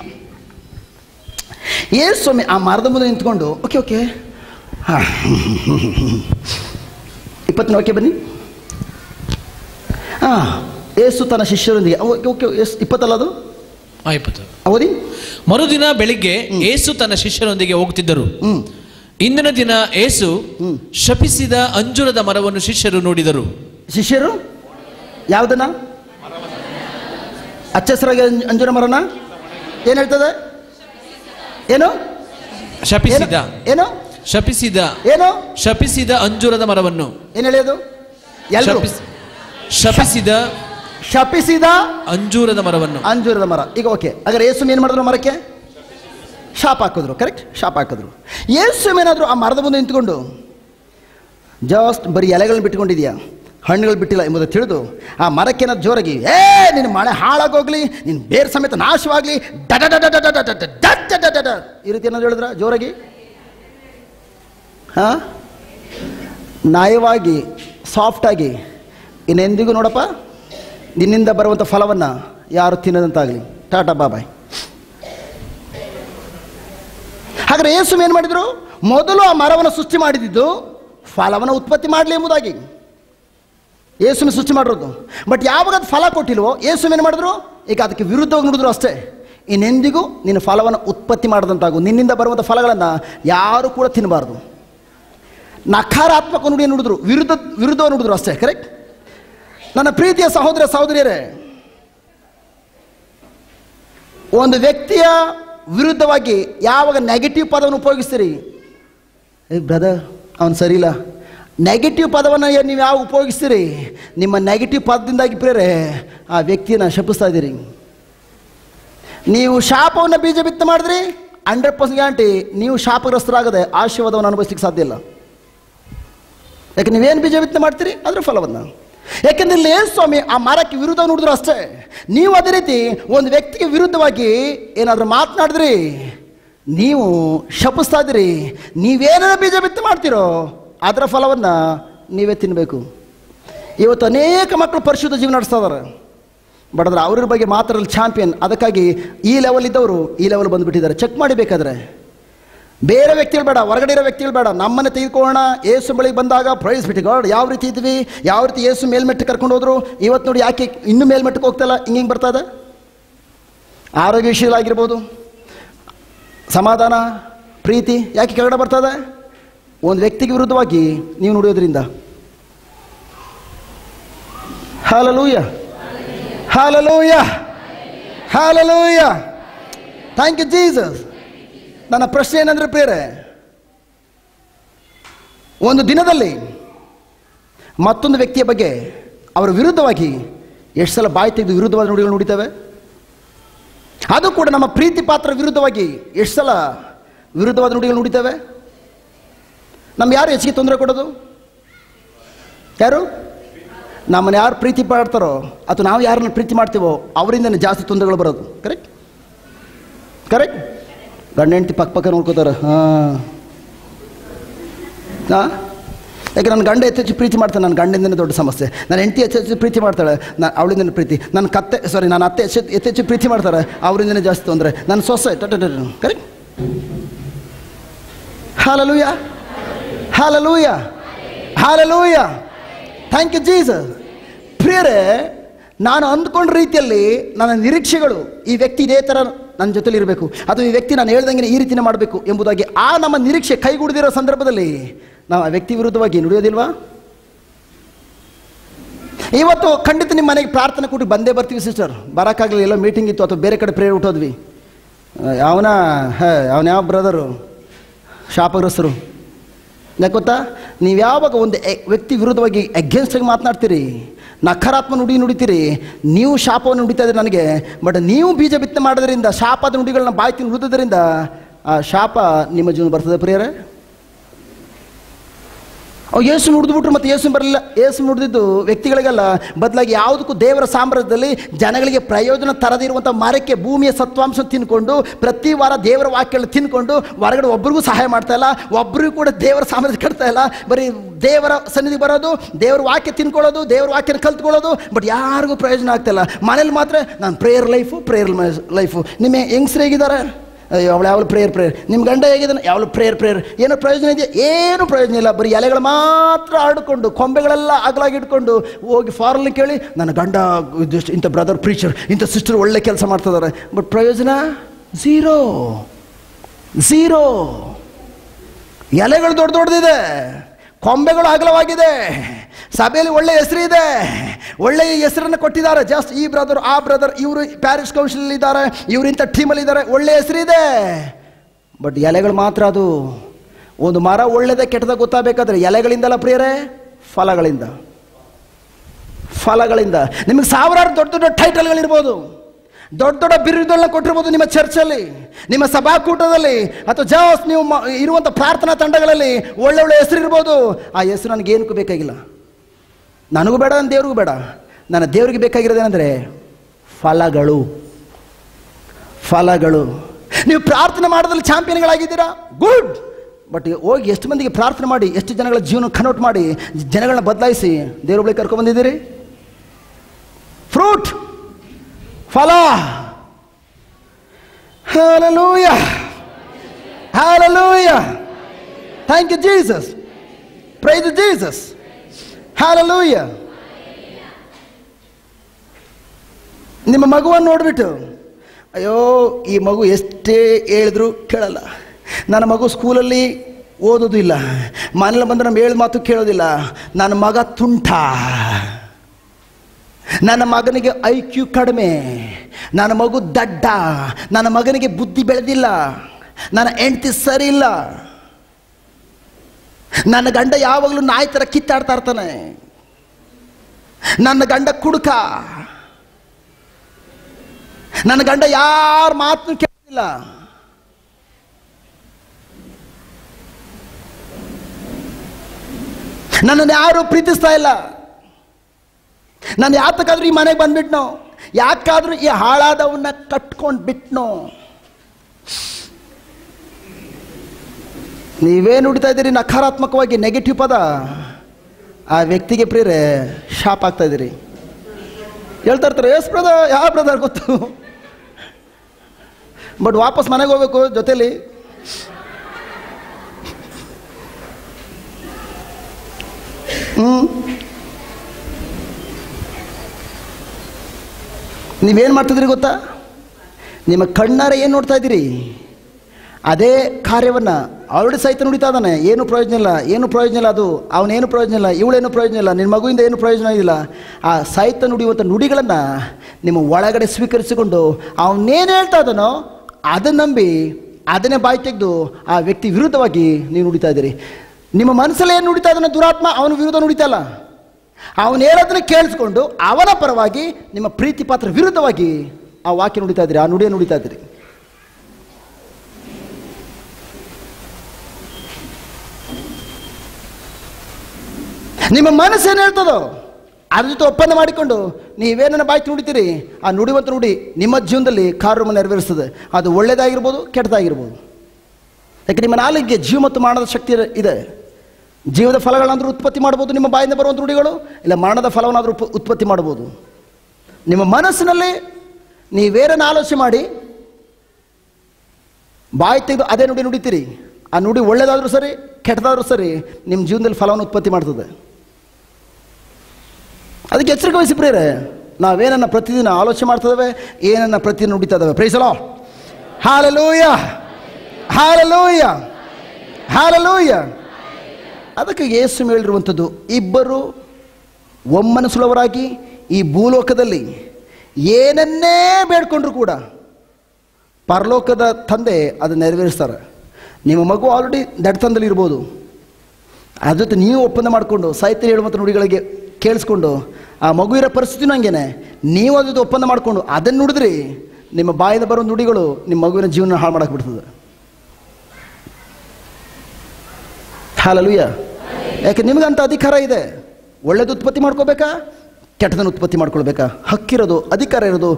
ಏಸು ಸ್ವಾಮಿ ಆ ಮರದ ಮುಂದೆ ನಿಂತ್ಕೊಂಡು ಓಕೆ ಓಕೆ ಹಾಂ ಇಪ್ಪತ್ತನೇ ವಾಕ್ಯ ಬನ್ನಿ ಹಾಂ ಏಸು ತನ್ನ ಶಿಷ್ಯರೊಂದಿಗೆ ಓಕೆ ಓಕೆ ಎಸ್ ಇಪ್ಪತ್ತಲ್ಲ ಅದು ಆ, ಇಪ್ಪತ್ತು ಓದಿ ಮರುದಿನ ಬೆಳಿಗ್ಗೆ ಏಸು ತನ್ನ ಶಿಷ್ಯರೊಂದಿಗೆ ಹೋಗುತ್ತಿದ್ದರು ಹ್ಮ್ ಇಂದಿನ ದಿನ ಏಸು ಹ್ಮ್. ಶಪಿಸಿದ ಅಂಜೂರದ ಮರವನ್ನು ಶಿಷ್ಯರು ನೋಡಿದರು ಶಿಷ್ಯರು ಯಾವುದನ್ನ ಅಚ್ಚಸರಾಗಿ ಅಂಜೂರ ಮರನ ಏನು ಹೇಳ್ತದೆ ಏನು ಶಪಿಸಿದ ಏನು? ಏನು ಶಪಿಸಿದ ಏನು ಶಪಿಸಿದ ಅಂಜೂರದ ಮರವನ್ನು ಏನು ಹೇಳಿಯೋದು ಎಲ್ಲರೂ ಶಪಿಸ್- ಶಪಿಸಿದ ಶಪಿಸಿದ ಅಂಜೂರದ ಮರವನ್ನು ಅಂಜೂರದ ಮರ ಈಗ ಓಕೆ ಹಾಗಾದ್ರೆ ಯೇಸು ಏನು ಮಾಡಿದ್ರು ಮರಕ್ಕೆ ಶಾಪ್ ಹಾಕಿದ್ರು ಕರೆಕ್ಟ್ ಶಾಪ್ ಹಾಕಿದ್ರು ಯೇಸು ಏನಾದರೂ ಆ ಮರದ ಮುಂದೆ ನಿಂತ್ಕೊಂಡು ಜಸ್ಟ್ ಬರೀ ಎಲೆಗಳನ್ನ ಬಿಟ್ಕೊಂಡಿದ್ಯಾ ಹಣ್ಣುಗಳು ಬಿಟ್ಟಿಲ್ಲ ಎಂಬುದು ತಿಳಿದು ಆ ಮರಕ್ಕೇನಾದ್ರು ಜೋರಾಗಿ ಏ ನಿನ್ನ ಮಳೆ ಹಾಳಾಗೋಗ್ಲಿ ನಿನ್ನ ಬೇರೆ ಸಮೇತ ನಾಶವಾಗಲಿ ಡಡ ಡಡ ಡಡ ಡಡ ಡಡ ಡಡ ಡಡ ಡಡ ಈ ರೀತಿ ಏನಾದ್ರು ಹೇಳಿದ್ರ ಜೋರಾಗಿ ಹಾ ನ್ಯಾಯವಾಗಿ ಸಾಫ್ಟಾಗಿ ಇನ್ನೆಂದಿಗೂ ನೋಡಪ್ಪ ನಿನ್ನಿಂದ ಬರುವಂಥ ಫಲವನ್ನು ಯಾರು ತಿನ್ನದಂತಾಗಲಿ ಟಾಟಾ ಬಾಬಾಯ್ ಹಾಗಾದ್ರೆ ಯೇಸು ಏನು ಮಾಡಿದ್ರು ಮೊದಲು ಆ ಮರವನ್ನು ಸೃಷ್ಟಿ ಮಾಡಿದ್ದು ಫಲವನ್ನು ಉತ್ಪತ್ತಿ ಮಾಡಲಿ ಎಂಬುದಾಗಿ ಯೇಸುನ ಸೃಷ್ಟಿ ಮಾಡಿರೋದು ಬಟ್ ಯಾವಾಗ ಅದು ಫಲ ಕೊಟ್ಟಿಲ್ವೋ ಯೇಸು ಏನು ಮಾಡಿದ್ರು ಈಗ ಅದಕ್ಕೆ ವಿರುದ್ಧವಾಗಿ ನೋಡಿದ್ರು ಅಷ್ಟೇ ಇನ್ನೆಂದಿಗೂ ನಿನ್ನ ಫಲವನ್ನು ಉತ್ಪತ್ತಿ ಮಾಡದಂತಾಗು ನಿನ್ನಿಂದ ಬರುವಂಥ ಫಲಗಳನ್ನು ಯಾರು ಕೂಡ ತಿನ್ನಬಾರ್ದು ನಕಾರಾತ್ಮಕ ನುಡಿಯನ್ನು ನುಡಿದ್ರು ವಿರುದ್ಧ ವಿರುದ್ಧ ನುಡಿದ್ರು ಅಷ್ಟೇ ಕರೆಕ್ಟ್ ನನ್ನ ಪ್ರೀತಿಯ ಸಹೋದರ ಸಹೋದರಿಯರೇ ಒಂದು ವ್ಯಕ್ತಿಯ ವಿರುದ್ಧವಾಗಿ ಯಾವಾಗ ನೆಗೆಟಿವ್ ಪದವನ್ನು ಉಪಯೋಗಿಸ್ತೀರಿ ಏ ಬ್ರದರ್ ಅವನು ಸರಿಯಿಲ್ಲ ನೆಗೆಟಿವ್ ಪದವನ್ನು ನೀವು ಯಾವ ಉಪಯೋಗಿಸ್ತೀರಿ ನಿಮ್ಮ ನೆಗೆಟಿವ್ ಪದದಿಂದಾಗಿ ಪ್ರೇರೆ ಆ ವ್ಯಕ್ತಿಯನ್ನು ಶಪಿಸ್ತಾ ಇದ್ದೀರಿ ನೀವು ಶಾಪವನ್ನು ಬೀಜ ಬಿತ್ತ ಮಾಡಿದ್ರಿ ಹಂಡ್ರೆಡ್ ಪರ್ಸೆಂಟ್ ಗ್ಯಾರಂಟಿ ನೀವು ಶಾಪಗ್ರಸ್ತರಾಗದೆ ಆಶೀರ್ವಾದವನ್ನು ಅನುಭವಿಸ್ಲಿಕ್ಕೆ ಸಾಧ್ಯ ಇಲ್ಲ ಯಾಕೆ ನೀವೇನು ಬೀಜ ಬಿತ್ತನೆ ಮಾಡ್ತೀರಿ ಅದ್ರ ಫಲವನ್ನು ಯಾಕೆಂದ್ರೆ ಇಲ್ಲಿ ಯೇಸು ಸ್ವಾಮಿ ಆ ಮರಕ್ಕೆ ವಿರುದ್ಧ ನೋಡಿದ್ರು ಅಷ್ಟೇ ನೀವು ಅದೇ ರೀತಿ ಒಂದು ವ್ಯಕ್ತಿಗೆ ವಿರುದ್ಧವಾಗಿ ಏನಾದರೂ ಮಾತನಾಡಿದ್ರಿ ನೀವು ಶಪಿಸ್ತಾ ಇದ್ದೀರಿ ನೀವೇನಾರ ಬೀಜ ಬಿತ್ತನೆ ಮಾಡ್ತೀರೋ ಅದರ ಫಲವನ್ನು ನೀವೇ ತಿನ್ನಬೇಕು ಇವತ್ತು ಅನೇಕ ಮಕ್ಕಳು ಪರಿಶುದ್ಧ ಜೀವನ ನಡೆಸ್ತಾ ಇದ್ದಾರೆ ಬಟ್ ಅದ್ರ ಅವ್ರ ಬಗ್ಗೆ ಮಾತ್ರ ಚಾಂಪಿಯನ್ ಅದಕ್ಕಾಗಿ ಈ ಲೆವೆಲ್ ಇದ್ದವರು ಈ ಲೆವೆಲ್ ಬಂದುಬಿಟ್ಟಿದ್ದಾರೆ ಚೆಕ್ ಮಾಡಿ ಬೇಕಾದ್ರೆ ಬೇರೆ ವ್ಯಕ್ತಿಗಳು ಬೇಡ ಹೊರಗಡೆ ಇರೋ ವ್ಯಕ್ತಿಗಳು ಬೇಡ ನಮ್ಮನ್ನು ತೆಗೆದುಕೊಳ್ಳೋಣ ಏಸು ಬಳಿಗೆ ಬಂದಾಗ ಪ್ರೈಸ್ ಬಿಟ್ಟು ಗಾಡ್ ಯಾವ ರೀತಿ ಇದ್ವಿ ಯಾವ ರೀತಿ ಏಸು ಮೇಲ್ಮೆಟ್ಟು ಕರ್ಕೊಂಡು ಹೋದ್ರು ಇವತ್ತು ನೋಡಿ ಯಾಕೆ ಇನ್ನೂ ಮೇಲ್ಮೆಟ್ಟಕ್ಕೆ ಹೋಗ್ತಲ್ಲ ಹಿಂಗೆ ಹಿಂಗೆ ಬರ್ತಾ ಇದೆ ಆರೋಗ್ಯ ವಿಷಯವಾಗಿರ್ಬೋದು ಸಮಾಧಾನ ಪ್ರೀತಿ ಯಾಕೆ ಕೆಳಗಡೆ ಬರ್ತದೆ ಒಂದು ವ್ಯಕ್ತಿಗೆ ವಿರುದ್ಧವಾಗಿ ನೀವು ನುಡಿಯೋದ್ರಿಂದ hallelujah hallelujah hallelujah thank you Jesus ನನ್ನ ಪ್ರಶ್ನೆ ಏನಂದ್ರೆ ಪ್ರೇರೆ ಒಂದು ದಿನದಲ್ಲಿ ಮತ್ತೊಂದು ವ್ಯಕ್ತಿಯ ಬಗ್ಗೆ ಅವರ ವಿರುದ್ಧವಾಗಿ ಎಷ್ಟು ಸಲ ಬಾಯಿ ತೆಗೆದು ವಿರುದ್ಧವಾದ ನುಡಿಗಳು ನುಡಿತವೆ ಅದು ಕೂಡ ನಮ್ಮ ಪ್ರೀತಿ ಪಾತ್ರ ವಿರುದ್ಧವಾಗಿ ಎಷ್ಟು ಸಲ ವಿರುದ್ಧವಾದ ನುಡಿಗಳು ನುಡಿತವೆ ನಮ್ಗೆ ಯಾರು ಹೆಚ್ಚಿಗೆ ತೊಂದರೆ ಕೊಡೋದು ಯಾರು ನಮ್ಮನ್ನು ಯಾರು ಪ್ರೀತಿ ಮಾಡ್ತಾರೋ ಅಥವಾ ನಾವು ಯಾರನ್ನ ಪ್ರೀತಿ ಮಾಡ್ತೀವೋ ಅವರಿಂದನೇ ಜಾಸ್ತಿ ತೊಂದರೆಗಳು ಬರೋದು ಕರೆಕ್ಟ್ ಕರೆಕ್ಟ್ ಗಂಡ ಹೆಂಡತಿ ಪಕ್ಕ ಪಕ್ಕ ನೋಡ್ಕೋತಾರೆ ಹಾಂ ಹಾಂ ಯಾಕೆ ನನ್ನ ಗಂಡ ಹೆಚ್ಚು ಹೆಚ್ಚು ಪ್ರೀತಿ ಮಾಡ್ತಾನೆ ನನ್ನ ಗಂಡಿಂದನೇ ದೊಡ್ಡ ಸಮಸ್ಯೆ ನನ್ನ ಹೆಂಡತಿ ಹೆಚ್ಚು ಹೆಚ್ಚು ಪ್ರೀತಿ ಮಾಡ್ತಾಳೆ ನಾನು ಅವಳಿಂದನೇ ಪ್ರೀತಿ ನನ್ನ ಕತ್ತೆ ಸಾರಿ ನನ್ನ ಅತ್ತೆ ಹೆಚ್ಚು ಹೆಚ್ಚು ಹೆಚ್ಚು ಪ್ರೀತಿ ಮಾಡ್ತಾರೆ ಅವರಿಂದನೇ ಜಾಸ್ತಿ ತೊಂದರೆ ನನ್ನ ಸೊಸೆ correct hallelujah hallelujah hallelujah thank you Jesus ಪ್ರಿಯರೇ ನಾನು ಅಂದ್ಕೊಂಡ ರೀತಿಯಲ್ಲಿ ನನ್ನ ನಿರೀಕ್ಷೆಗಳು ಈ ವ್ಯಕ್ತಿ ಇದೇ ಥರ ನನ್ನ ಜೊತೆಲಿ ಇರಬೇಕು ಅಥವಾ ಈ ವ್ಯಕ್ತಿ ನಾನು ಹೇಳ್ದಂಗೆ ಈ ರೀತಿನೇ ಮಾಡಬೇಕು ಎಂಬುದಾಗಿ ಆ ನಮ್ಮ ನಿರೀಕ್ಷೆ ಕೈಗೂಡದಿರೋ ಸಂದರ್ಭದಲ್ಲಿ ನಾವು ಆ ವ್ಯಕ್ತಿ ವಿರುದ್ಧವಾಗಿ ನುಡಿಯೋದಿಲ್ವಾ ಇವತ್ತು ಖಂಡಿತ ನಿಮ್ಮ ಮನೆಗೆ ಪ್ರಾರ್ಥನೆ ಕೊಟ್ಟು ಬಂದೇ ಬರ್ತೀವಿ ಸಿಸ್ಟರ್ ಬರೋಕ್ಕಾಗಲಿಲ್ಲ ಎಲ್ಲೋ ಮೀಟಿಂಗ್ ಇತ್ತು ಅಥವಾ ಬೇರೆ ಕಡೆ ಪ್ರೇಯರ್ ಹುಟ್ಟೋದ್ವಿ ಅವನ ಹೇ ಅವನ ಯಾವ ಬ್ರದರು ಶಾಪಗ್ರಸ್ತರು ಯಾಕೆ ಗೊತ್ತಾ ನೀವು ಯಾವಾಗ ಒಂದು ಎ- ವ್ಯಕ್ತಿ ವಿರುದ್ಧವಾಗಿ ಅಗೇನ್ಸ್ಟಾಗಿ ಮಾತನಾಡ್ತೀರಿ ನಕಾರಾತ್ಮ ನುಡಿ ನುಡಿತೀರಿ ನೀವು ಶಾಪವನ್ನು ನುಡಿತಾ ಇದ್ದೀರಿ ನನಗೆ ಬಟ್ ನೀವು ಬೀಜ ಬಿತ್ತನೆ ಮಾಡೋದ್ರಿಂದ ಶಾಪದ ನುಡಿಗಳನ್ನ ಬಾಯ್ತಿ ನುಡಿದ್ರಿಂದ ಆ ಶಾಪ ನಿಮ್ಮ ಜೀವನ ಬರ್ತದೆ ಪ್ರಿಯರೇ ಅವು ಯೇಸು ನುಡಿದ್ಬಿಟ್ರು ಮತ್ತೆ ಯೇಸು ಬರಲಿಲ್ಲ ಯೇಸು ನುಡಿದಿದ್ದು ವ್ಯಕ್ತಿಗಳಿಗೆಲ್ಲ ಬದಲಾಗಿ ಯಾವುದಕ್ಕೂ ದೇವರ ಸಾಮ್ರಾಜ್ಯದಲ್ಲಿ ಜನಗಳಿಗೆ ಪ್ರಯೋಜನ ತರದಿರುವಂಥ ಮರಕ್ಕೆ ಭೂಮಿಯ ಸತ್ವಾಂಶ ತಿನ್ಕೊಂಡು ಪ್ರತಿ ವಾರ ದೇವರ ವಾಕ್ಯಗಳು ತಿನ್ಕೊಂಡು ಹೊರಗಡೆ ಒಬ್ರಿಗೂ ಸಹಾಯ ಮಾಡ್ತಾ ಇಲ್ಲ ಒಬ್ರಿಗೂ ಕೂಡ ದೇವರ ಸಾಮ್ರಾಜ್ಯ ಕಟ್ತಾ ಇಲ್ಲ ಬರೀ ದೇವರ ಸನ್ನಿಧಿ ಬರೋದು ದೇವರ ವಾಕ್ಯ ತಿನ್ಕೊಳ್ಳೋದು ದೇವರ ವಾಕ್ಯನ ಕಲ್ತ್ಕೊಳ್ಳೋದು ಬಟ್ ಯಾರಿಗೂ ಪ್ರಯೋಜನ ಆಗ್ತಾ ಇಲ್ಲ ಮನೇಲಿ ಮಾತ್ರ ನಾನು ಪ್ರೇಯರ್ ಲೈಫು ಪ್ರೇಯರ್ ಲೈಫು ನಿಮ್ಮ ಹೆಂಗಸ್ರು ಹೇಗಿದ್ದಾರೆ ಅಯ್ಯೋ ಅವಳು ಯಾವಳು ಪ್ರೇಯರ್ ಪ್ರೇಯರ್ ನಿಮ್ಮ ಗಂಡ ಹೇಗಿದ್ದಾನೆ ಯಾವಳು ಪ್ರೇಯರ್ ಪ್ರೇಯರ್ ಏನೋ ಪ್ರಯೋಜನ ಇದೆಯಾ ಏನು ಪ್ರಯೋಜನ ಇಲ್ಲ ಬರೀ ಎಲೆಗಳು ಮಾತ್ರ ಆಡಿಕೊಂಡು ಕೊಂಬೆಗಳೆಲ್ಲ ಅಗಲಾಗಿ ಇಟ್ಕೊಂಡು ಹೋಗಿ ಫಾರಲ್ಲಿ ಕೇಳಿ ನನ್ನ ಗಂಡ ಇದಿಷ್ಟು ಇಂಥ ಬ್ರದರ್ ಪ್ರೀಚರ್ ಇಂಥ ಸಿಸ್ಟರ್ ಒಳ್ಳೆ ಕೆಲಸ ಮಾಡ್ತಿದ್ದಾರೆ ಬಟ್ ಪ್ರಯೋಜನ ಝೀರೋ ಝೀರೋ ಎಲೆಗಳು ದೊಡ್ಡ ದೊಡ್ಡದಿದೆ ಕೊಂಬೆಗಳು ಅಗಲವಾಗಿದೆ ಸಭೆಯಲ್ಲಿ ಒಳ್ಳೆ ಹೆಸರು ಇದೆ ಒಳ್ಳೆ ಹೆಸರನ್ನು ಕೊಟ್ಟಿದ್ದಾರೆ ಜಸ್ಟ್ ಈ ಬ್ರದರ್ ಆ ಬ್ರದರ್ ಇವರು ಪ್ಯಾರಿಸ್ ಕೌನ್ಸಿಲ್ ಇದ್ದಾರೆ ಇವರು ಇಂಥ ಟೀಮಲ್ಲಿ ಇದ್ದಾರೆ ಒಳ್ಳೆ ಹೆಸರಿದೆ ಬಟ್ ಎಲೆಗಳು ಮಾತ್ರ ಅದು ಒಂದು ಮರ ಒಳ್ಳೆದ ಕೆಟ್ಟದ ಗೊತ್ತಾಗಬೇಕಾದ್ರೆ ಎಲೆಗಳಿಂದಲ್ಲ ಪ್ರಿಯರೇ ಫಲಗಳಿಂದ ಫಲಗಳಿಂದ ನಿಮಗೆ ಸಾವಿರಾರು ದೊಡ್ಡ ದೊಡ್ಡ ಟೈಟಲ್ಗಳಿರ್ಬೋದು ದೊಡ್ಡ ದೊಡ್ಡ ಬಿರುದುಗಳನ್ನ ಕೊಟ್ಟಿರ್ಬೋದು ನಿಮ್ಮ ಚರ್ಚಲ್ಲಿ ನಿಮ್ಮ ಸಭಾಕೂಟದಲ್ಲಿ ಅಥವಾ ಜಾಸ್ ನೀವು ಮ- ಇರುವಂಥ ಪ್ರಾರ್ಥನಾ ತಂಡಗಳಲ್ಲಿ ಒಳ್ಳೆ ಒಳ್ಳೆ ಹೆಸರು ಇರ್ಬೋದು ಆ ಹೆಸರು ನನಗೆ ಏನಕ್ಕೂ ಬೇಕಾಗಿಲ್ಲ ನನಗೂ ಬೇಡ ನನ್ನ ದೇವ್ರಿಗೂ ಬೇಡ ನನ್ನ ದೇವರಿಗೆ ಬೇಕಾಗಿರೋದೇನೆಂದರೆ ಫಲಗಳು ಫಲಗಳು ನೀವು ಪ್ರಾರ್ಥನೆ ಮಾಡೋದ್ರಲ್ಲಿ ಚಾಂಪಿಯನ್ಗಳಾಗಿದ್ದೀರಾ ಗುಡ್ ಬಟ್ ಹೋಗಿ ಎಷ್ಟು ಮಂದಿಗೆ ಪ್ರಾರ್ಥನೆ ಮಾಡಿ ಎಷ್ಟು ಜನಗಳ ಜೀವನ ಕನ್ವರ್ಟ್ ಮಾಡಿ ಜನಗಳನ್ನ ಬದಲಾಯಿಸಿ ದೇವ್ರ ಬಳಿ ಕರ್ಕೊಂಡ್ ಬಂದಿದ್ದೀರಿ ಫ್ರೂಟ್ ಫಲ Hallelujah. Hallelujah. Thank you, Jesus. Praise Jesus. Hallelujah. ನಿಮ್ಮ ಮಗುವನ್ನು ನೋಡ್ಬಿಟ್ಟು ಅಯ್ಯೋ ಈ ಮಗು ಎಷ್ಟೇ ಹೇಳಿದ್ರು ಕೇಳಲ್ಲ ನನ್ನ ಮಗು ಸ್ಕೂಲಲ್ಲಿ ಓದೋದು ಇಲ್ಲ ಮನೇಲಿ ಬಂದ್ರೆ ನಮ್ಮ ಹೇಳಿದ ಮಾತು ಕೇಳೋದಿಲ್ಲ ನನ್ನ ಮಗ ತುಂಟ ನನ್ನ ಮಗನಿಗೆ ಐ ಕ್ಯೂ ಕಡಿಮೆ ನನ್ನ ಮಗು ದಡ್ಡ ನನ್ನ ಮಗನಿಗೆ ಬುದ್ಧಿ ಬೆಳೆದಿಲ್ಲ ನನ್ನ ಹೆಂಡತಿ ಸರಿ ಇಲ್ಲ ನನ್ನ ಗಂಡ ಯಾವಾಗಲೂ ನಾಯಿ ಥರ ಕಿತ್ತಾಡ್ತಾ ಇರ್ತಾನೆ ನನ್ನ ಗಂಡ ಕುಡುಕ ನನ್ನ ಗಂಡ ಯಾರ ಮಾತನ್ನು ಕೇಳೋದಿಲ್ಲ ನನ್ನನ್ನು ಯಾರು ಪ್ರೀತಿಸ್ತಾ ಇಲ್ಲ ನಾನು ಯಾತಕ್ಕಾದ್ರೂ ಈ ಮನೆಗೆ ಬಂದ್ಬಿಟ್ನೋ ಯಾಕಾದ್ರೂ ಈ ಹಾಳಾದವನ್ನ ಕಟ್ಕೊಂಡು ಬಿಟ್ನೋ ನೀವೇನು ನುಡಿತಾ ಇದ್ದೀರಿ ನಕಾರಾತ್ಮಕವಾಗಿ ನೆಗೆಟಿವ್ ಪದ ಆ ವ್ಯಕ್ತಿಗೆ ಪ್ರಿಯರೇ ಶಾಪ್ ಆಗ್ತಾ ಇದ್ದೀರಿ ಹೇಳ್ತಾ ಇರ್ತಾರೆ ಎಸ್ ಬ್ರದರ್ ಯಾವ ಬ್ರದರ್ ಗೊತ್ತು ಬಟ್ ವಾಪಸ್ ಮನೆಗೆ ಹೋಗ್ಬೇಕು ಜೊತೆಲಿ ಹ್ಞೂ ನೀವೇನು ಮಾಡ್ತಿದ್ರಿ ಗೊತ್ತಾ ನಿಮ್ಮ ಕಣ್ಣಾರೆ ಏನು ನೋಡ್ತಾ ಇದ್ದೀರಿ ಅದೇ ಕಾರ್ಯವನ್ನು ಆಲ್ರೆಡಿ ಸಹಿತ ನುಡಿತಾ ಇದ್ದಾನೆ ಏನು ಪ್ರಯೋಜನ ಇಲ್ಲ ಏನು ಪ್ರಯೋಜನ ಇಲ್ಲ ಅದು ಅವನೇನು ಪ್ರಯೋಜನ ಇಲ್ಲ ಇವಳೇನು ಪ್ರಯೋಜನ ಇಲ್ಲ ನಿನ್ನ ಮಗುವಿಂದ ಏನು ಪ್ರಯೋಜನ ಇಲ್ಲ ಆ ಸಾಹಿತ್ಯ ನುಡಿಯುವಂಥ ನುಡಿಗಳನ್ನು ನಿಮ್ಮ ಒಳಗಡೆ ಸ್ವೀಕರಿಸಿಕೊಂಡು ಅವನೇನು ಹೇಳ್ತಾ ಇದ್ದಾನೋ ಅದನ್ನು ನಂಬಿ ಅದನ್ನೇ ಬಾಯಿ ತೆಗೆದು ಆ ವ್ಯಕ್ತಿ ವಿರುದ್ಧವಾಗಿ ನೀವು ನುಡಿತಾ ಇದ್ದೀರಿ ನಿಮ್ಮ ಮನಸ್ಸಲ್ಲಿ ಏನು ನುಡಿತಾ ಇದ್ದಾನೋ ದುರಾತ್ಮ ಅವನ ವಿರುದ್ಧ ನುಡಿತಾ ಇಲ್ಲ ಅವನು ಹೇಳೋದನ್ನ ಕೇಳಿಸ್ಕೊಂಡು ಅವನ ಪರವಾಗಿ ನಿಮ್ಮ ಪ್ರೀತಿ ಪಾತ್ರ ವಿರುದ್ಧವಾಗಿ ಆ ವಾಕ್ಯ ನುಡಿತಾ ಇದ್ದೀರಿ ಆ ನುಡಿಯ ನುಡಿತಾ ಇದ್ದೀರಿ ನಿಮ್ಮ ಮನಸ್ಸೇನು ಹೇಳ್ತದೋ ಅದ್ರ ಜೊತೆ ಒಪ್ಪಂದ ಮಾಡಿಕೊಂಡು ನೀವೇನನ್ನ ಬಾಯಿ ನುಡಿತೀರಿ ಆ ನುಡಿವಂತ ನುಡಿ ನಿಮ್ಮ ಜೀವನದಲ್ಲಿ ಕಾರ್ಯವನ್ನು ನೆರವೇರಿಸ್ತದೆ ಅದು ಒಳ್ಳೇದಾಗಿರ್ಬೋದು ಕೆಟ್ಟದಾಗಿರ್ಬೋದು ಯಾಕೆ ನಿಮ್ಮ ನಾಲಿಗೆ ಜೀವ ಮತ್ತು ಮರಣದ ಶಕ್ತಿ ಇದೆ ಜೀವದ ಫಲಗಳನ್ನಾದರೂ ಉತ್ಪತ್ತಿ ಮಾಡ್ಬೋದು ನಿಮ್ಮ ಬಾಯಿಂದ ಬರುವಂಥ ನುಡಿಗಳು ಇಲ್ಲ ಮರಣದ ಫಲವನ್ನಾದರೂ ಉಪ ಉತ್ಪತ್ತಿ ಮಾಡ್ಬೋದು ನಿಮ್ಮ ಮನಸ್ಸಿನಲ್ಲಿ ನೀವೇನನ್ನು ಆಲೋಚನೆ ಮಾಡಿ ಬಾಯಿ ತೆಗೆದು ಅದೇ ನುಡಿ ನುಡಿತೀರಿ ಆ ನುಡಿ ಒಳ್ಳೇದಾದರೂ ಸರಿ ಕೆಟ್ಟದಾದ್ರೂ ಸರಿ ನಿಮ್ಮ ಜೀವನದಲ್ಲಿ ಫಲವನ್ನು ಉತ್ಪತ್ತಿ ಮಾಡ್ತದೆ ಅದಕ್ಕೆ ಎಚ್ಚರಿಕೆ ವಹಿಸಿ ಪ್ರಿಯರೇ ನಾವೇನನ್ನ ಪ್ರತಿದಿನ ಆಲೋಚನೆ ಮಾಡ್ತದವೆ ಏನನ್ನ ಪ್ರತಿದಿನ ನುಡಿತಾ ಇದ್ದಾವೆ ಪ್ರೈಸಲೋ ಹಾಲಲೂಯ ಹಾಲಲೂಯ ಹಾಲಲೂಯ ಅದಕ್ಕೆ ಯೇಸು ಹೇಳಿರುವಂಥದ್ದು ಇಬ್ಬರು ಒಮ್ಮನಸುಳವರಾಗಿ ಈ ಭೂಲೋಕದಲ್ಲಿ ಏನನ್ನೇ ಬೇಡ್ಕೊಂಡ್ರು ಕೂಡ ಪರಲೋಕದ ತಂದೆ ಅದು ನೆರವೇರಿಸ್ತಾರೆ ನಿಮ್ಮ ಮಗು ಆಲ್ರೆಡಿ ದಡ್ತನದಲ್ಲಿ ಇರ್ಬೋದು ಅದ್ರ ಜೊತೆ ನೀವು ಒಪ್ಪಂದ ಮಾಡಿಕೊಂಡು ಸಾಹಿತ್ಯ ಹೇಳುವಂಥ ನುಡಿಗಳಿಗೆ ಕೇಳಿಸ್ಕೊಂಡು ಆ ಮಗು ಇರೋ ಪರಿಸ್ಥಿತಿನೂ ಹಂಗೇನೆ ನೀವು ಅದ್ರ ಜೊತೆ ಒಪ್ಪಂದ ಮಾಡಿಕೊಂಡು ಅದನ್ನು ನುಡಿದ್ರಿ ನಿಮ್ಮ ಬಾಯಿಂದ ಬರೋ ನುಡಿಗಳು ನಿಮ್ಮ ಮಗುವಿನ ಜೀವನ ಹಾಳು ಮಾಡಕ್ಕೆ ಬಿಡ್ತದೆ ಹಾಲಲುಯ್ಯ ಯಾಕೆ ನಿಮಗಂತ ಅಧಿಕಾರ ಇದೆ ಒಳ್ಳೇದು ಉತ್ಪತ್ತಿ ಮಾಡ್ಕೋಬೇಕಾ ಕೆಟ್ಟದನ್ನು ಉತ್ಪತ್ತಿ ಮಾಡ್ಕೊಳ್ಬೇಕಾ ಹಕ್ಕಿರೋದು ಅಧಿಕಾರ ಇರೋದು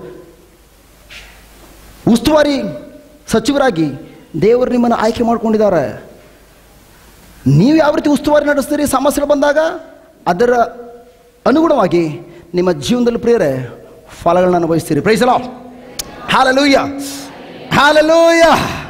ಉಸ್ತುವಾರಿ ಸಚಿವರಾಗಿ ದೇವರು ನಿಮ್ಮನ್ನು ಆಯ್ಕೆ ಮಾಡ್ಕೊಂಡಿದ್ದಾರೆ ನೀವು ಯಾವ ರೀತಿ ಉಸ್ತುವಾರಿ ನಡೆಸ್ತೀರಿ ಸಮಸ್ಯೆಗಳು ಬಂದಾಗ ಅದರ ಅನುಗುಣವಾಗಿ ನಿಮ್ಮ ಜೀವನದಲ್ಲಿ ಪ್ರಿಯರೇ ಫಲಗಳನ್ನ ಅನುಭವಿಸ್ತೀರಿ ಪ್ರೈಸಲೋ hallelujah hallelujah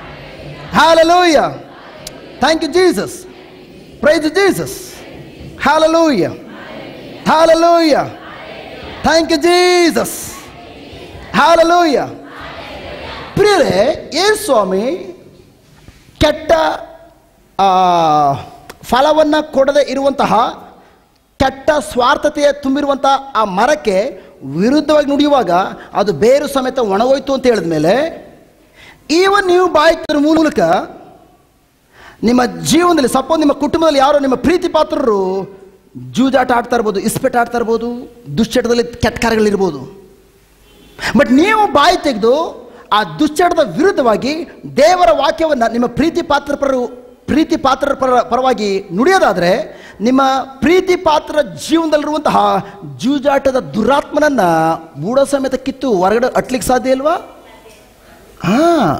Hallelujah. Thank you, Jesus. Praise Jesus. Hallelujah. Hallelujah. Thank you, Jesus. Hallelujah. ಪ್ರಿಯರೇ ಏನ್ ಸ್ವಾಮಿ ಕೆಟ್ಟ ಆ, ಫಲವನ್ನ ಕೊಡದೆ ಇರುವಂತಹ ಕೆಟ್ಟ ಸ್ವಾರ್ಥತೆಯ ತುಂಬಿರುವಂಥ ಆ ಮರಕ್ಕೆ ವಿರುದ್ಧವಾಗಿ ನುಡಿಯುವಾಗ ಅದು ಬೇರು ಸಮೇತ ಒಣಗೋಯ್ತು ಅಂತ ಹೇಳಿದ ಮೇಲೆ ಈವನ್ ನೀವು ಬಾಯ್ತರ ಮೂಲಕ ನಿಮ್ಮ ಜೀವನದಲ್ಲಿ ಸಪೋಸ್ ನಿಮ್ಮ ಕುಟುಂಬದಲ್ಲಿ ಯಾರೋ ನಿಮ್ಮ ಪ್ರೀತಿ ಪಾತ್ರರು ಜೂಜಾಟ ಆಡ್ತಾ ಇರ್ಬೋದು ಇಸ್ಪೆಟ್ ಆಡ್ತಾ ಇರ್ಬೋದು ದುಶ್ಚಟದಲ್ಲಿ ಕೆಟ್ಟ ಕಾರ್ಯಗಳಿರ್ಬೋದು ಬಟ್ ನೀವು ಬಾಯಿ ತೆಗೆದು ಆ ದುಶ್ಚಟದ ವಿರುದ್ಧವಾಗಿ ದೇವರ ವಾಕ್ಯವನ್ನು ನಿಮ್ಮ ಪ್ರೀತಿ ಪಾತ್ರ ಪರ ಪ್ರೀತಿ ಪಾತ್ರರ ಪರ ಪರವಾಗಿ ನುಡಿಯೋದಾದರೆ ನಿಮ್ಮ ಪ್ರೀತಿ ಪಾತ್ರ ಜೀವನದಲ್ಲಿರುವಂತಹ ಜೂಜಾಟದ ದುರಾತ್ಮನನ್ನ ಬೂಡ ಸಮೇತ ಕಿತ್ತು ಹೊರಗಡೆ ಅಟ್ಲಿಕ್ಕೆ ಸಾಧ್ಯ ಇಲ್ವಾ ಹಾ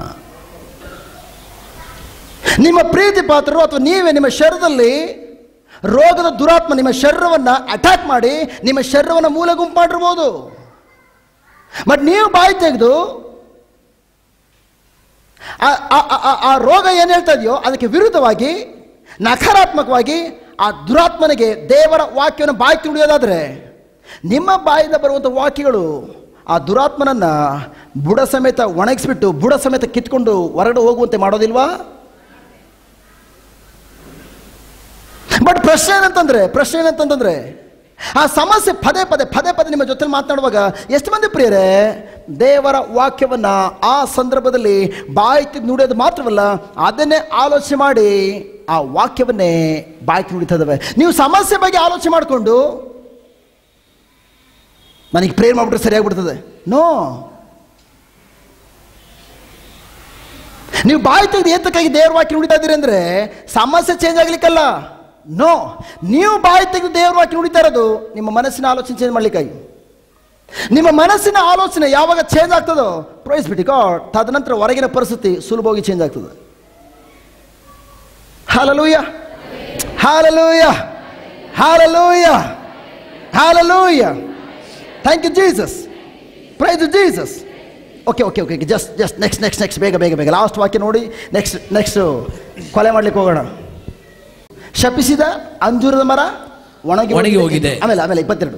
ನಿಮ್ಮ ಪ್ರೀತಿ ಪಾತ್ರರು ಅಥವಾ ನೀವೇ ನಿಮ್ಮ ಶರೀರದಲ್ಲಿ ರೋಗದ ದುರಾತ್ಮ ನಿಮ್ಮ ಶರೀರವನ್ನು ಅಟ್ಯಾಕ್ ಮಾಡಿ ನಿಮ್ಮ ಶರೀರವನ್ನು ಮೂಲೆ ಗುಂಪು ಮಾಡಿರ್ಬೋದು ಬಟ್ ನೀವು ಬಾಯಿ ತೆಗೆದು ಆ- ಆ- ಆ- ಆ ರೋಗ ಏನು ಹೇಳ್ತಾ ಇದೆಯೋ ಅದಕ್ಕೆ ವಿರುದ್ಧವಾಗಿ ನಕಾರಾತ್ಮಕವಾಗಿ ಆ ದುರಾತ್ಮನಿಗೆ ದೇವರ ವಾಕ್ಯವನ್ನು ಬಾಯಿ ತುಳಿಯೋದಾದರೆ ನಿಮ್ಮ ಬಾಯಿಂದ ಬರುವಂಥ ವಾಕ್ಯಗಳು ಆ ದುರಾತ್ಮನನ್ನ ಬುಡ ಸಮೇತ ಒಣಗಿಸ್ಬಿಟ್ಟು ಬುಡ ಸಮೇತ ಕಿತ್ಕೊಂಡು ಹೊರಗಡೆ ಹೋಗುವಂತೆ ಮಾಡೋದಿಲ್ವಾ ಬಟ್ ಪ್ರಶ್ನೆ ಏನಂತಂದ್ರೆ ಪ್ರಶ್ನೆ ಏನಂತಂದ್ರೆ ಆ ಸಮಸ್ಯೆ ಪದೇ ಪದೇ ಪದೇ ಪದೇ ನಿಮ್ಮ ಜೊತೆ ಮಾತನಾಡುವಾಗ ಎಷ್ಟು ಮಂದಿ ಪ್ರಿಯರೇ ದೇವರ ವಾಕ್ಯವನ್ನ ಆ ಸಂದರ್ಭದಲ್ಲಿ ಬಾಯಿ ತೆಗ್ದು ನುಡಿಯೋದು ಮಾತ್ರವಲ್ಲ ಅದನ್ನೇ ಆಲೋಚನೆ ಮಾಡಿ ಆ ವಾಕ್ಯವನ್ನೇ ಬಾಯಿ ತೆಗ್ದು ನುಡಿತಾ ಇದ್ದಾವೆ ನೀವು ಸಮಸ್ಯೆ ಬಗ್ಗೆ ಆಲೋಚನೆ ಮಾಡಿಕೊಂಡು ನನಗೆ ಪ್ರೇರ್ ಮಾಡ್ಬಿಟ್ರೆ ಸರಿಯಾಗ್ಬಿಡ್ತದೆ ನೋ ನೀವು ಬಾಯಿ ತೆಗೆದು ಏತಕ್ಕಾಗಿ ದೇವ್ರ ವಾಕ್ಯ ನುಡಿತಾ ಇದ್ದೀರಿ ಅಂದ್ರೆ ಸಮಸ್ಯೆ ಚೇಂಜ್ ಆಗ್ಲಿಕ್ಕಲ್ಲ ನೋ ನೀವು ಬಾಯಿ ತೆಗೆದು ದೇವ್ರ ವಾಕ್ಯ ನುಡಿತಾ ಇರೋದು ನಿಮ್ಮ ಮನಸ್ಸಿನ ಆಲೋಚನೆ ಚೇಂಜ್ ಮಾಡ್ಲಿಕ್ಕಾಗಿ ನಿಮ್ಮ ಮನಸ್ಸಿನ ಆಲೋಚನೆ ಯಾವಾಗ ಚೇಂಜ್ ಆಗ್ತದೋ ಪ್ರೈಸ್ ಬಿಟ್ಟು ಗಾಡ್ ತದನಂತರ ಹೊರಗಿನ ಪರಿಸ್ಥಿತಿ ಸುಲಭವಾಗಿ ಚೇಂಜ್ ಆಗ್ತದೆ hallelujah hallelujah hallelujah hallelujah thank you Jesus praise Jesus okay okay okay just just next next next ಬೇಗ ಬೇಗ ಬೇಗ ಲಾಸ್ಟ್ ವಾಕ್ಯ ನೋಡಿ ನೆಕ್ಸ್ಟ್ ನೆಕ್ಸ್ಟ್ ಕೊಲೆ ಮಾಡ್ಲಿಕ್ಕೆ ಹೋಗೋಣ ಶಪಿಸಿದ ಅಂಜೂರದ ಮರ ಒಣಗಿ ಒಣಗಿ ಹೋಗಿದೆ. ಆಮೇಲೆ ಆಮೇಲೆ ಇಪ್ಪತ್ತೆರಡು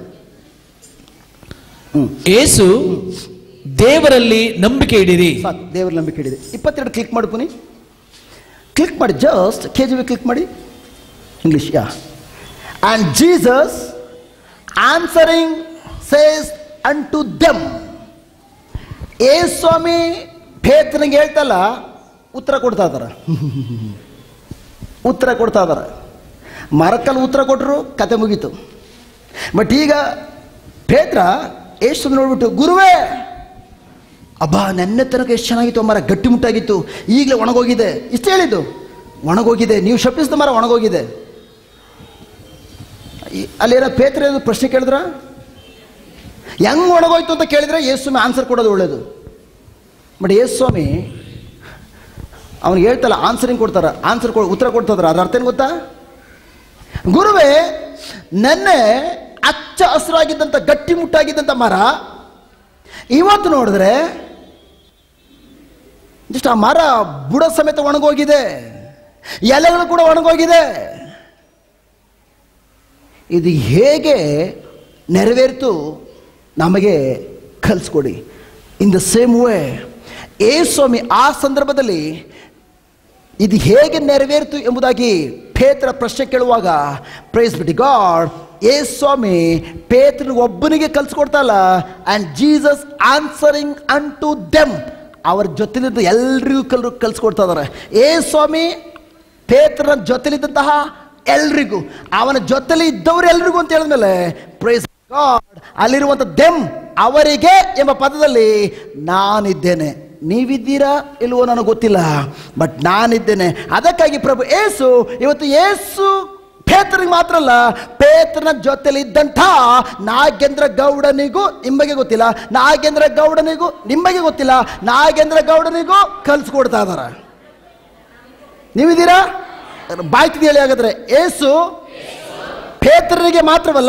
ಏಸು ದೇವರಲ್ಲಿ ನಂಬಿಕೆ ಇಡಿರಿ ಸಾಕು ದೇವರ ನಂಬಿಕೆ ಹಿಡಿದೆ ಇಪ್ಪತ್ತೆರಡು ಕ್ಲಿಕ್ ಮಾಡಿ ಪುನಿ ಕ್ಲಿಕ್ ಮಾಡಿ ಜಸ್ಟ್ ಕೆ ಜಿ ಕ್ಲಿಕ್ ಮಾಡಿ ಇಂಗ್ಲಿಷ್ ಯಾ and Jesus answering says unto them ಏ ಸ್ವಾಮಿ ಪೇತ್ರನಿಗೆ ಹೇಳ್ತಲ್ಲ ಉತ್ತರ ಕೊಡ್ತಾ ಇದಾರ ಉತ್ತರ ಕೊಡ್ತಾ ಇದಾರ ಮರಕ್ಕಲ್ಲಿ ಉತ್ತರ ಕೊಟ್ಟರು ಕತೆ ಮುಗೀತು ಬಟ್ ಈಗ ಪೇತ್ರ ಎಷ್ಟು ನೋಡ್ಬಿಟ್ಟು ಗುರುವೇ ಅಬ್ಬಾ ನೆನ್ನೆ ತನಕ ಎಷ್ಟು ಚೆನ್ನಾಗಿತ್ತು ಆ ಮರ ಗಟ್ಟಿಮುಟ್ಟಾಗಿತ್ತು ಈಗಲೇ ಒಣಗೋಗಿದೆ ಇಷ್ಟು ಹೇಳಿದ್ದು ಒಣಗೋಗಿದೆ ನೀವು ಶಪಿಸಿದ ಮರ ಒಣಗೋಗಿದೆ ಈ- ಅಲ್ಲೇನೋ ಪೇತ್ರ ಏನಾದ್ರು ಪ್ರಶ್ನೆ ಕೇಳಿದ್ರ ಹೆಂಗ್ ಒಣಗೋಯ್ತು ಅಂತ ಕೇಳಿದ್ರೆ ಯೇಸ್ವಾಮಿ ಆನ್ಸರ್ ಕೊಡೋದು ಒಳ್ಳೇದು ಬಟ್ ಯೇಸ್ವಾಮಿ ಅವ್ನಿಗೆ ಹೇಳ್ತಲ್ಲ ಆನ್ಸರಿಂಗ್ ಕೊಡ್ತಾರ ಆನ್ಸರ್ ಕೊ ಉತ್ತರ ಕೊಡ್ತಾರ ಅದ್ರ ಅರ್ಥ ಏನು ಗೊತ್ತಾ ಗುರುವೇ ನೆನ್ನೆ ಅಚ್ಚ ಹಸಿರಾಗಿದ್ದಂಥ ಗಟ್ಟಿ ಮುಟ್ಟಾಗಿದ್ದಂಥ ಮರ ಇವತ್ತು ನೋಡಿದ್ರೆ ಜಸ್ಟ್ ಆ ಮರ ಬುಡ ಸಮೇತ ಒಣಗೋಗಿದೆ ಎಲೆಗಳು ಕೂಡ ಒಣಗೋಗಿದೆ ಇದು ಹೇಗೆ ನೆರವೇರಿತು ನಮಗೆ ಕಲಿಸ್ಕೊಡಿ ಇನ್ ದ ಸೇಮ್ ವೇ ಏ ಸ್ವಾಮಿ ಆ ಸಂದರ್ಭದಲ್ಲಿ ಇದು ಹೇಗೆ ನೆರವೇರಿತು ಎಂಬುದಾಗಿ ಪೇತ್ರ ಪ್ರಶ್ನೆ ಕೇಳುವಾಗ ಪ್ರೈಸ್ ಬಿಟ್ಟು ಗಾಡ್ ಏ ಸ್ವಾಮಿ ಪೇತ್ರನಿಗೆ ಒಬ್ಬನಿಗೆ ಕಲಿಸ್ಕೊಡ್ತಾ ಇಲ್ಲ and Jesus answering unto them ಅವ್ರ ಜೊತೆಲಿದ್ದು ಎಲ್ರಿಗೂ ಕಲ್ ಕಲಿಸ್ಕೊಡ್ತಾ ಇದ್ದಾರೆ ಏ ಸ್ವಾಮಿ ಪೇತ್ರನ ಜೊತೆಲಿದ್ದಂತಹ ಎಲ್ರಿಗೂ ಅವನ ಜೊತೆಲಿ ಇದ್ದವರು ಎಲ್ರಿಗೂ ಅಂತ ಹೇಳಿದ್ಮೇಲೆ ಪ್ರೈಸ್ ಗಾಡ್ ಅಲ್ಲಿರುವಂಥ ದೆಮ್ ಅವರಿಗೆ ಎಂಬ ಪದದಲ್ಲಿ ನಾನಿದ್ದೇನೆ ನೀವಿದ್ದೀರಾ ಇಲ್ವೋ ನನಗೆ ಗೊತ್ತಿಲ್ಲ ಬಟ್ ನಾನಿದ್ದೇನೆ ಅದಕ್ಕಾಗಿ ಪ್ರಭು ಏಸು ಇವತ್ತು ಏಸು ಪೇತ್ರನಿಗೆ ಮಾತ್ರ ಅಲ್ಲ ಪೇತ್ರನ ಜೊತೆಲಿ ಇದ್ದಂಥ ನಾಗೇಂದ್ರ ಗೌಡನಿಗೂ ನಿಮಗೆ ಗೊತ್ತಿಲ್ಲ ನಾಗೇಂದ್ರ ಗೌಡನಿಗೂ ನಿಮಗೆ ಗೊತ್ತಿಲ್ಲ ನಾಗೇಂದ್ರ ಗೌಡನಿಗೂ ಕಲ್ಸ್ಕೊಡ್ತಾ ಇದಾರ ನೀವಿದ್ದೀರಾ ಬಾಯ್ತಿದೆ ಹೇಳಿ ಹಾಗಾದ್ರೆ ಏಸು ಪೇತ್ರನಿಗೆ ಮಾತ್ರವಲ್ಲ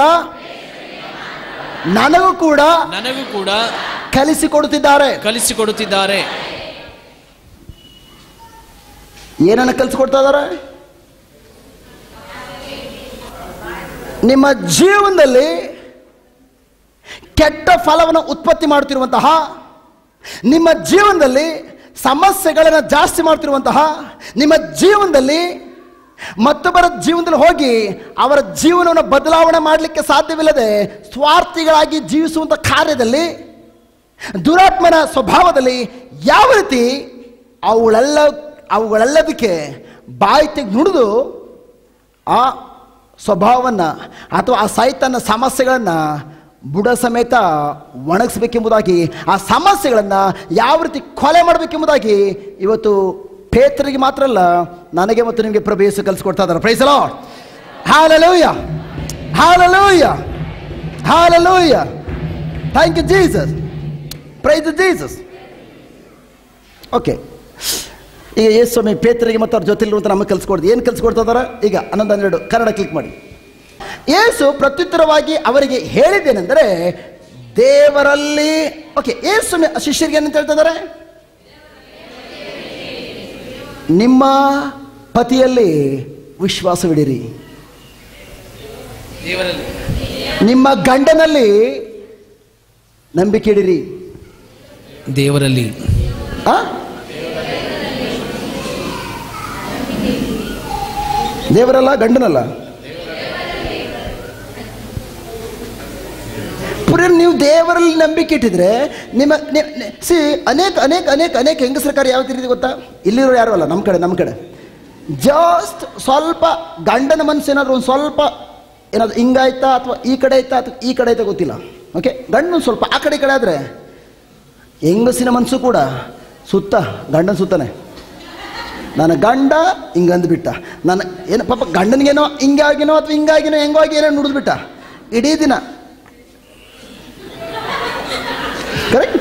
ನನಗೂ ಕೂಡ ನನಗೂ ಕೂಡ ಕಲಿಸಿಕೊಡುತ್ತಿದ್ದಾರೆ ಕಲಿಸಿಕೊಡುತ್ತಿದ್ದಾರೆ ಏನನ್ನ ಕಲಿಸ್ಕೊಡ್ತಾ ಇದ್ದಾರೆ ನಿಮ್ಮ ಜೀವನದಲ್ಲಿ ಕೆಟ್ಟ ಫಲವನ್ನು ಉತ್ಪತ್ತಿ ಮಾಡುತ್ತಿರುವಂತಹ ನಿಮ್ಮ ಜೀವನದಲ್ಲಿ ಸಮಸ್ಯೆಗಳನ್ನು ಜಾಸ್ತಿ ಮಾಡ್ತಿರುವಂತಹ ನಿಮ್ಮ ಜೀವನದಲ್ಲಿ ಮತ್ತೊಬ್ಬರ ಜೀವನದಲ್ಲಿ ಹೋಗಿ ಅವರ ಜೀವನವನ್ನು ಬದಲಾವಣೆ ಮಾಡಲಿಕ್ಕೆ ಸಾಧ್ಯವಿಲ್ಲದೆ ಸ್ವಾರ್ಥಿಗಳಾಗಿ ಜೀವಿಸುವಂಥ ಕಾರ್ಯದಲ್ಲಿ ದುರಾತ್ಮನ ಸ್ವಭಾವದಲ್ಲಿ ಯಾವ ರೀತಿ ಅವುಗಳೆಲ್ಲ ಅವುಗಳೆಲ್ಲದಕ್ಕೆ ಬಾಯಿ ತೆಗೆದು ನುಡಿದು ಆ ಸ್ವಭಾವವನ್ನು ಅಥವಾ ಆ ಸೈತನ ಸಮಸ್ಯೆಗಳನ್ನು ಬುಡ ಸಮೇತ ಒಣಗಿಸ್ಬೇಕೆಂಬುದಾಗಿ ಆ ಸಮಸ್ಯೆಗಳನ್ನು ಯಾವ ರೀತಿ ಕೊಲೆ ಮಾಡಬೇಕೆಂಬುದಾಗಿ ಇವತ್ತು ಪೇತ್ರರಿಗೆ ಮಾತ್ರ ಅಲ್ಲ ನನಗೆ ಮತ್ತು ನಿಮಗೆ ಪ್ರಭು ಯೇಸು ಕಲಿಸ್ಕೊಡ್ತಾ ಇದ್ದಾರೆ praise Lord hallelujah hallelujah hallelujah thank you Jesus praise Jesus okay ಈಗ ಯೇಸು ಸ್ವಾಮಿ ಪೇತ್ರರಿಗೆ ಮತ್ತು ಅವ್ರ ಜೊತೆಲಿರುವಂಥ ನಮಗೆ ಕಲಿಸ್ಕೊಡ್ದು ಏನು ಕಲಿಸ್ಕೊಡ್ತಾ ಇದಾರೆ ಈಗ ಹನ್ನೊಂದು ಹನ್ನೆರಡು ಕನ್ನಡ ಕ್ಲಿಕ್ ಮಾಡಿ ಯೇಸು ಪ್ರತ್ಯುತ್ತರವಾಗಿ ಅವರಿಗೆ ಹೇಳಿದ್ದೇನೆಂದರೆ ದೇವರಲ್ಲಿ ಓಕೆ ಯೇಸು ಸ್ವಾಮಿ ಶಿಷ್ಯರಿಗೆ ಏನಂತ ಹೇಳ್ತಾ ಇದ್ದಾರೆ ನಿಮ್ಮ ಪತಿಯಲ್ಲಿ ವಿಶ್ವಾಸವಿಡಿರಿ ದೇವರಲ್ಲಿ ನಿಮ್ಮ ಗಂಡನಲ್ಲಿ ನಂಬಿಕೆ ಇಡಿರಿ ದೇವರಲ್ಲಿ ಆ? ದೇವರಲ್ಲ ಗಂಡನಲ್ಲ ಪುರ ನೀವು ದೇವರಲ್ಲಿ ನಂಬಿಕೆ ಇಟ್ಟಿದ್ರೆ ನಿಮ್ಮ ಸಿ ಅನೇಕ ಅನೇಕ ಅನೇಕ ಅನೇಕ ಹೆಂಗಸರ ಕಾರ್ಯ ಯಾವ ರೀತಿ ಗೊತ್ತಾ ಇಲ್ಲಿರೋ ಯಾರು ಅಲ್ಲ ನಮ್ಮ ಕಡೆ ನಮ್ಮ ಕಡೆ ಜಸ್ಟ್ ಸ್ವಲ್ಪ ಗಂಡನ ಮನಸ್ಸು ಏನಾದರೂ ಒಂದು ಸ್ವಲ್ಪ ಏನಾದ್ರು ಹಿಂಗಾಯ್ತಾ ಅಥವಾ ಈ ಕಡೆ ಆಯ್ತಾ ಅಥವಾ ಈ ಕಡೆ ಆಯ್ತಾ ಗೊತ್ತಿಲ್ಲ ಓಕೆ ಗಂಡು ಸ್ವಲ್ಪ ಆ ಕಡೆ ಈ ಕಡೆ ಆದರೆ ಹೆಂಗಸಿನ ಮನಸ್ಸು ಕೂಡ ಸುತ್ತ ಗಂಡನ ಸುತ್ತಾನೆ ನನ್ನ ಗಂಡ ಹಿಂಗಂದ್ಬಿಟ್ಟ ನನ್ನ ಏನು ಪಾಪ ಗಂಡನಿಗೇನೋ ಹಿಂಗಾಗಿನೋ ಅಥವಾ ಹಿಂಗಾಗಿನೋ ಹೆಂಗೋ ಆಗಿ ಏನೋ ನುಡಿದ್ಬಿಟ್ಟ ಇಡೀ ದಿನ ಕರೆಕ್ಟ್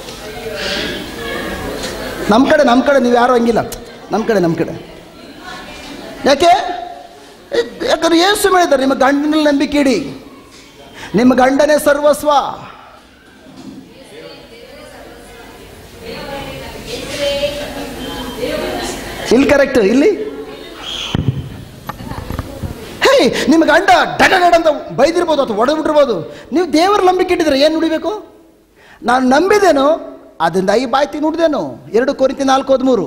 ನಮ್ಮ ಕಡೆ ನಮ್ಮ ಕಡೆ ನೀವು ಯಾರು ಹಂಗಿಲ್ಲ ನಮ್ಮ ಕಡೆ ನಮ್ಮ ಕಡೆ ಯಾಕೆ ಯಾಕಂದ್ರೆ ಏಸು ಹೇಳಿದ್ದಾರೆ ನಿಮ್ಮ ಗಂಡನಲ್ಲಿ ನಂಬಿಕೆ ಇಡಿ ನಿಮ್ಮ ಗಂಡನೇ ಸರ್ವಸ್ವ ಇಲ್ಲಿ ಕರೆಕ್ಟ್ ಇಲ್ಲಿ ಹೇ ನಿಮ್ಮ ಗಂಡ ಡಡ ಡಡ ಅಂತ ಬೈದಿರ್ಬೋದು ಅಥವಾ ಹೊಡೆದ್ಬಿಟ್ಟಿರ್ಬೋದು ನೀವು ದೇವರ ನಂಬಿಕೆ ಇಟ್ಟಿದ್ರೆ ಏನು ನುಡಿಬೇಕು ನಾನು ನಂಬಿದೇನು ಅದರಿಂದ ಐ ಬಾಯ್ತಿ ನುಡಿದೇನು ಎರಡು ಕೋರಿತಿ ನಾಲ್ಕು ಹದಿಮೂರು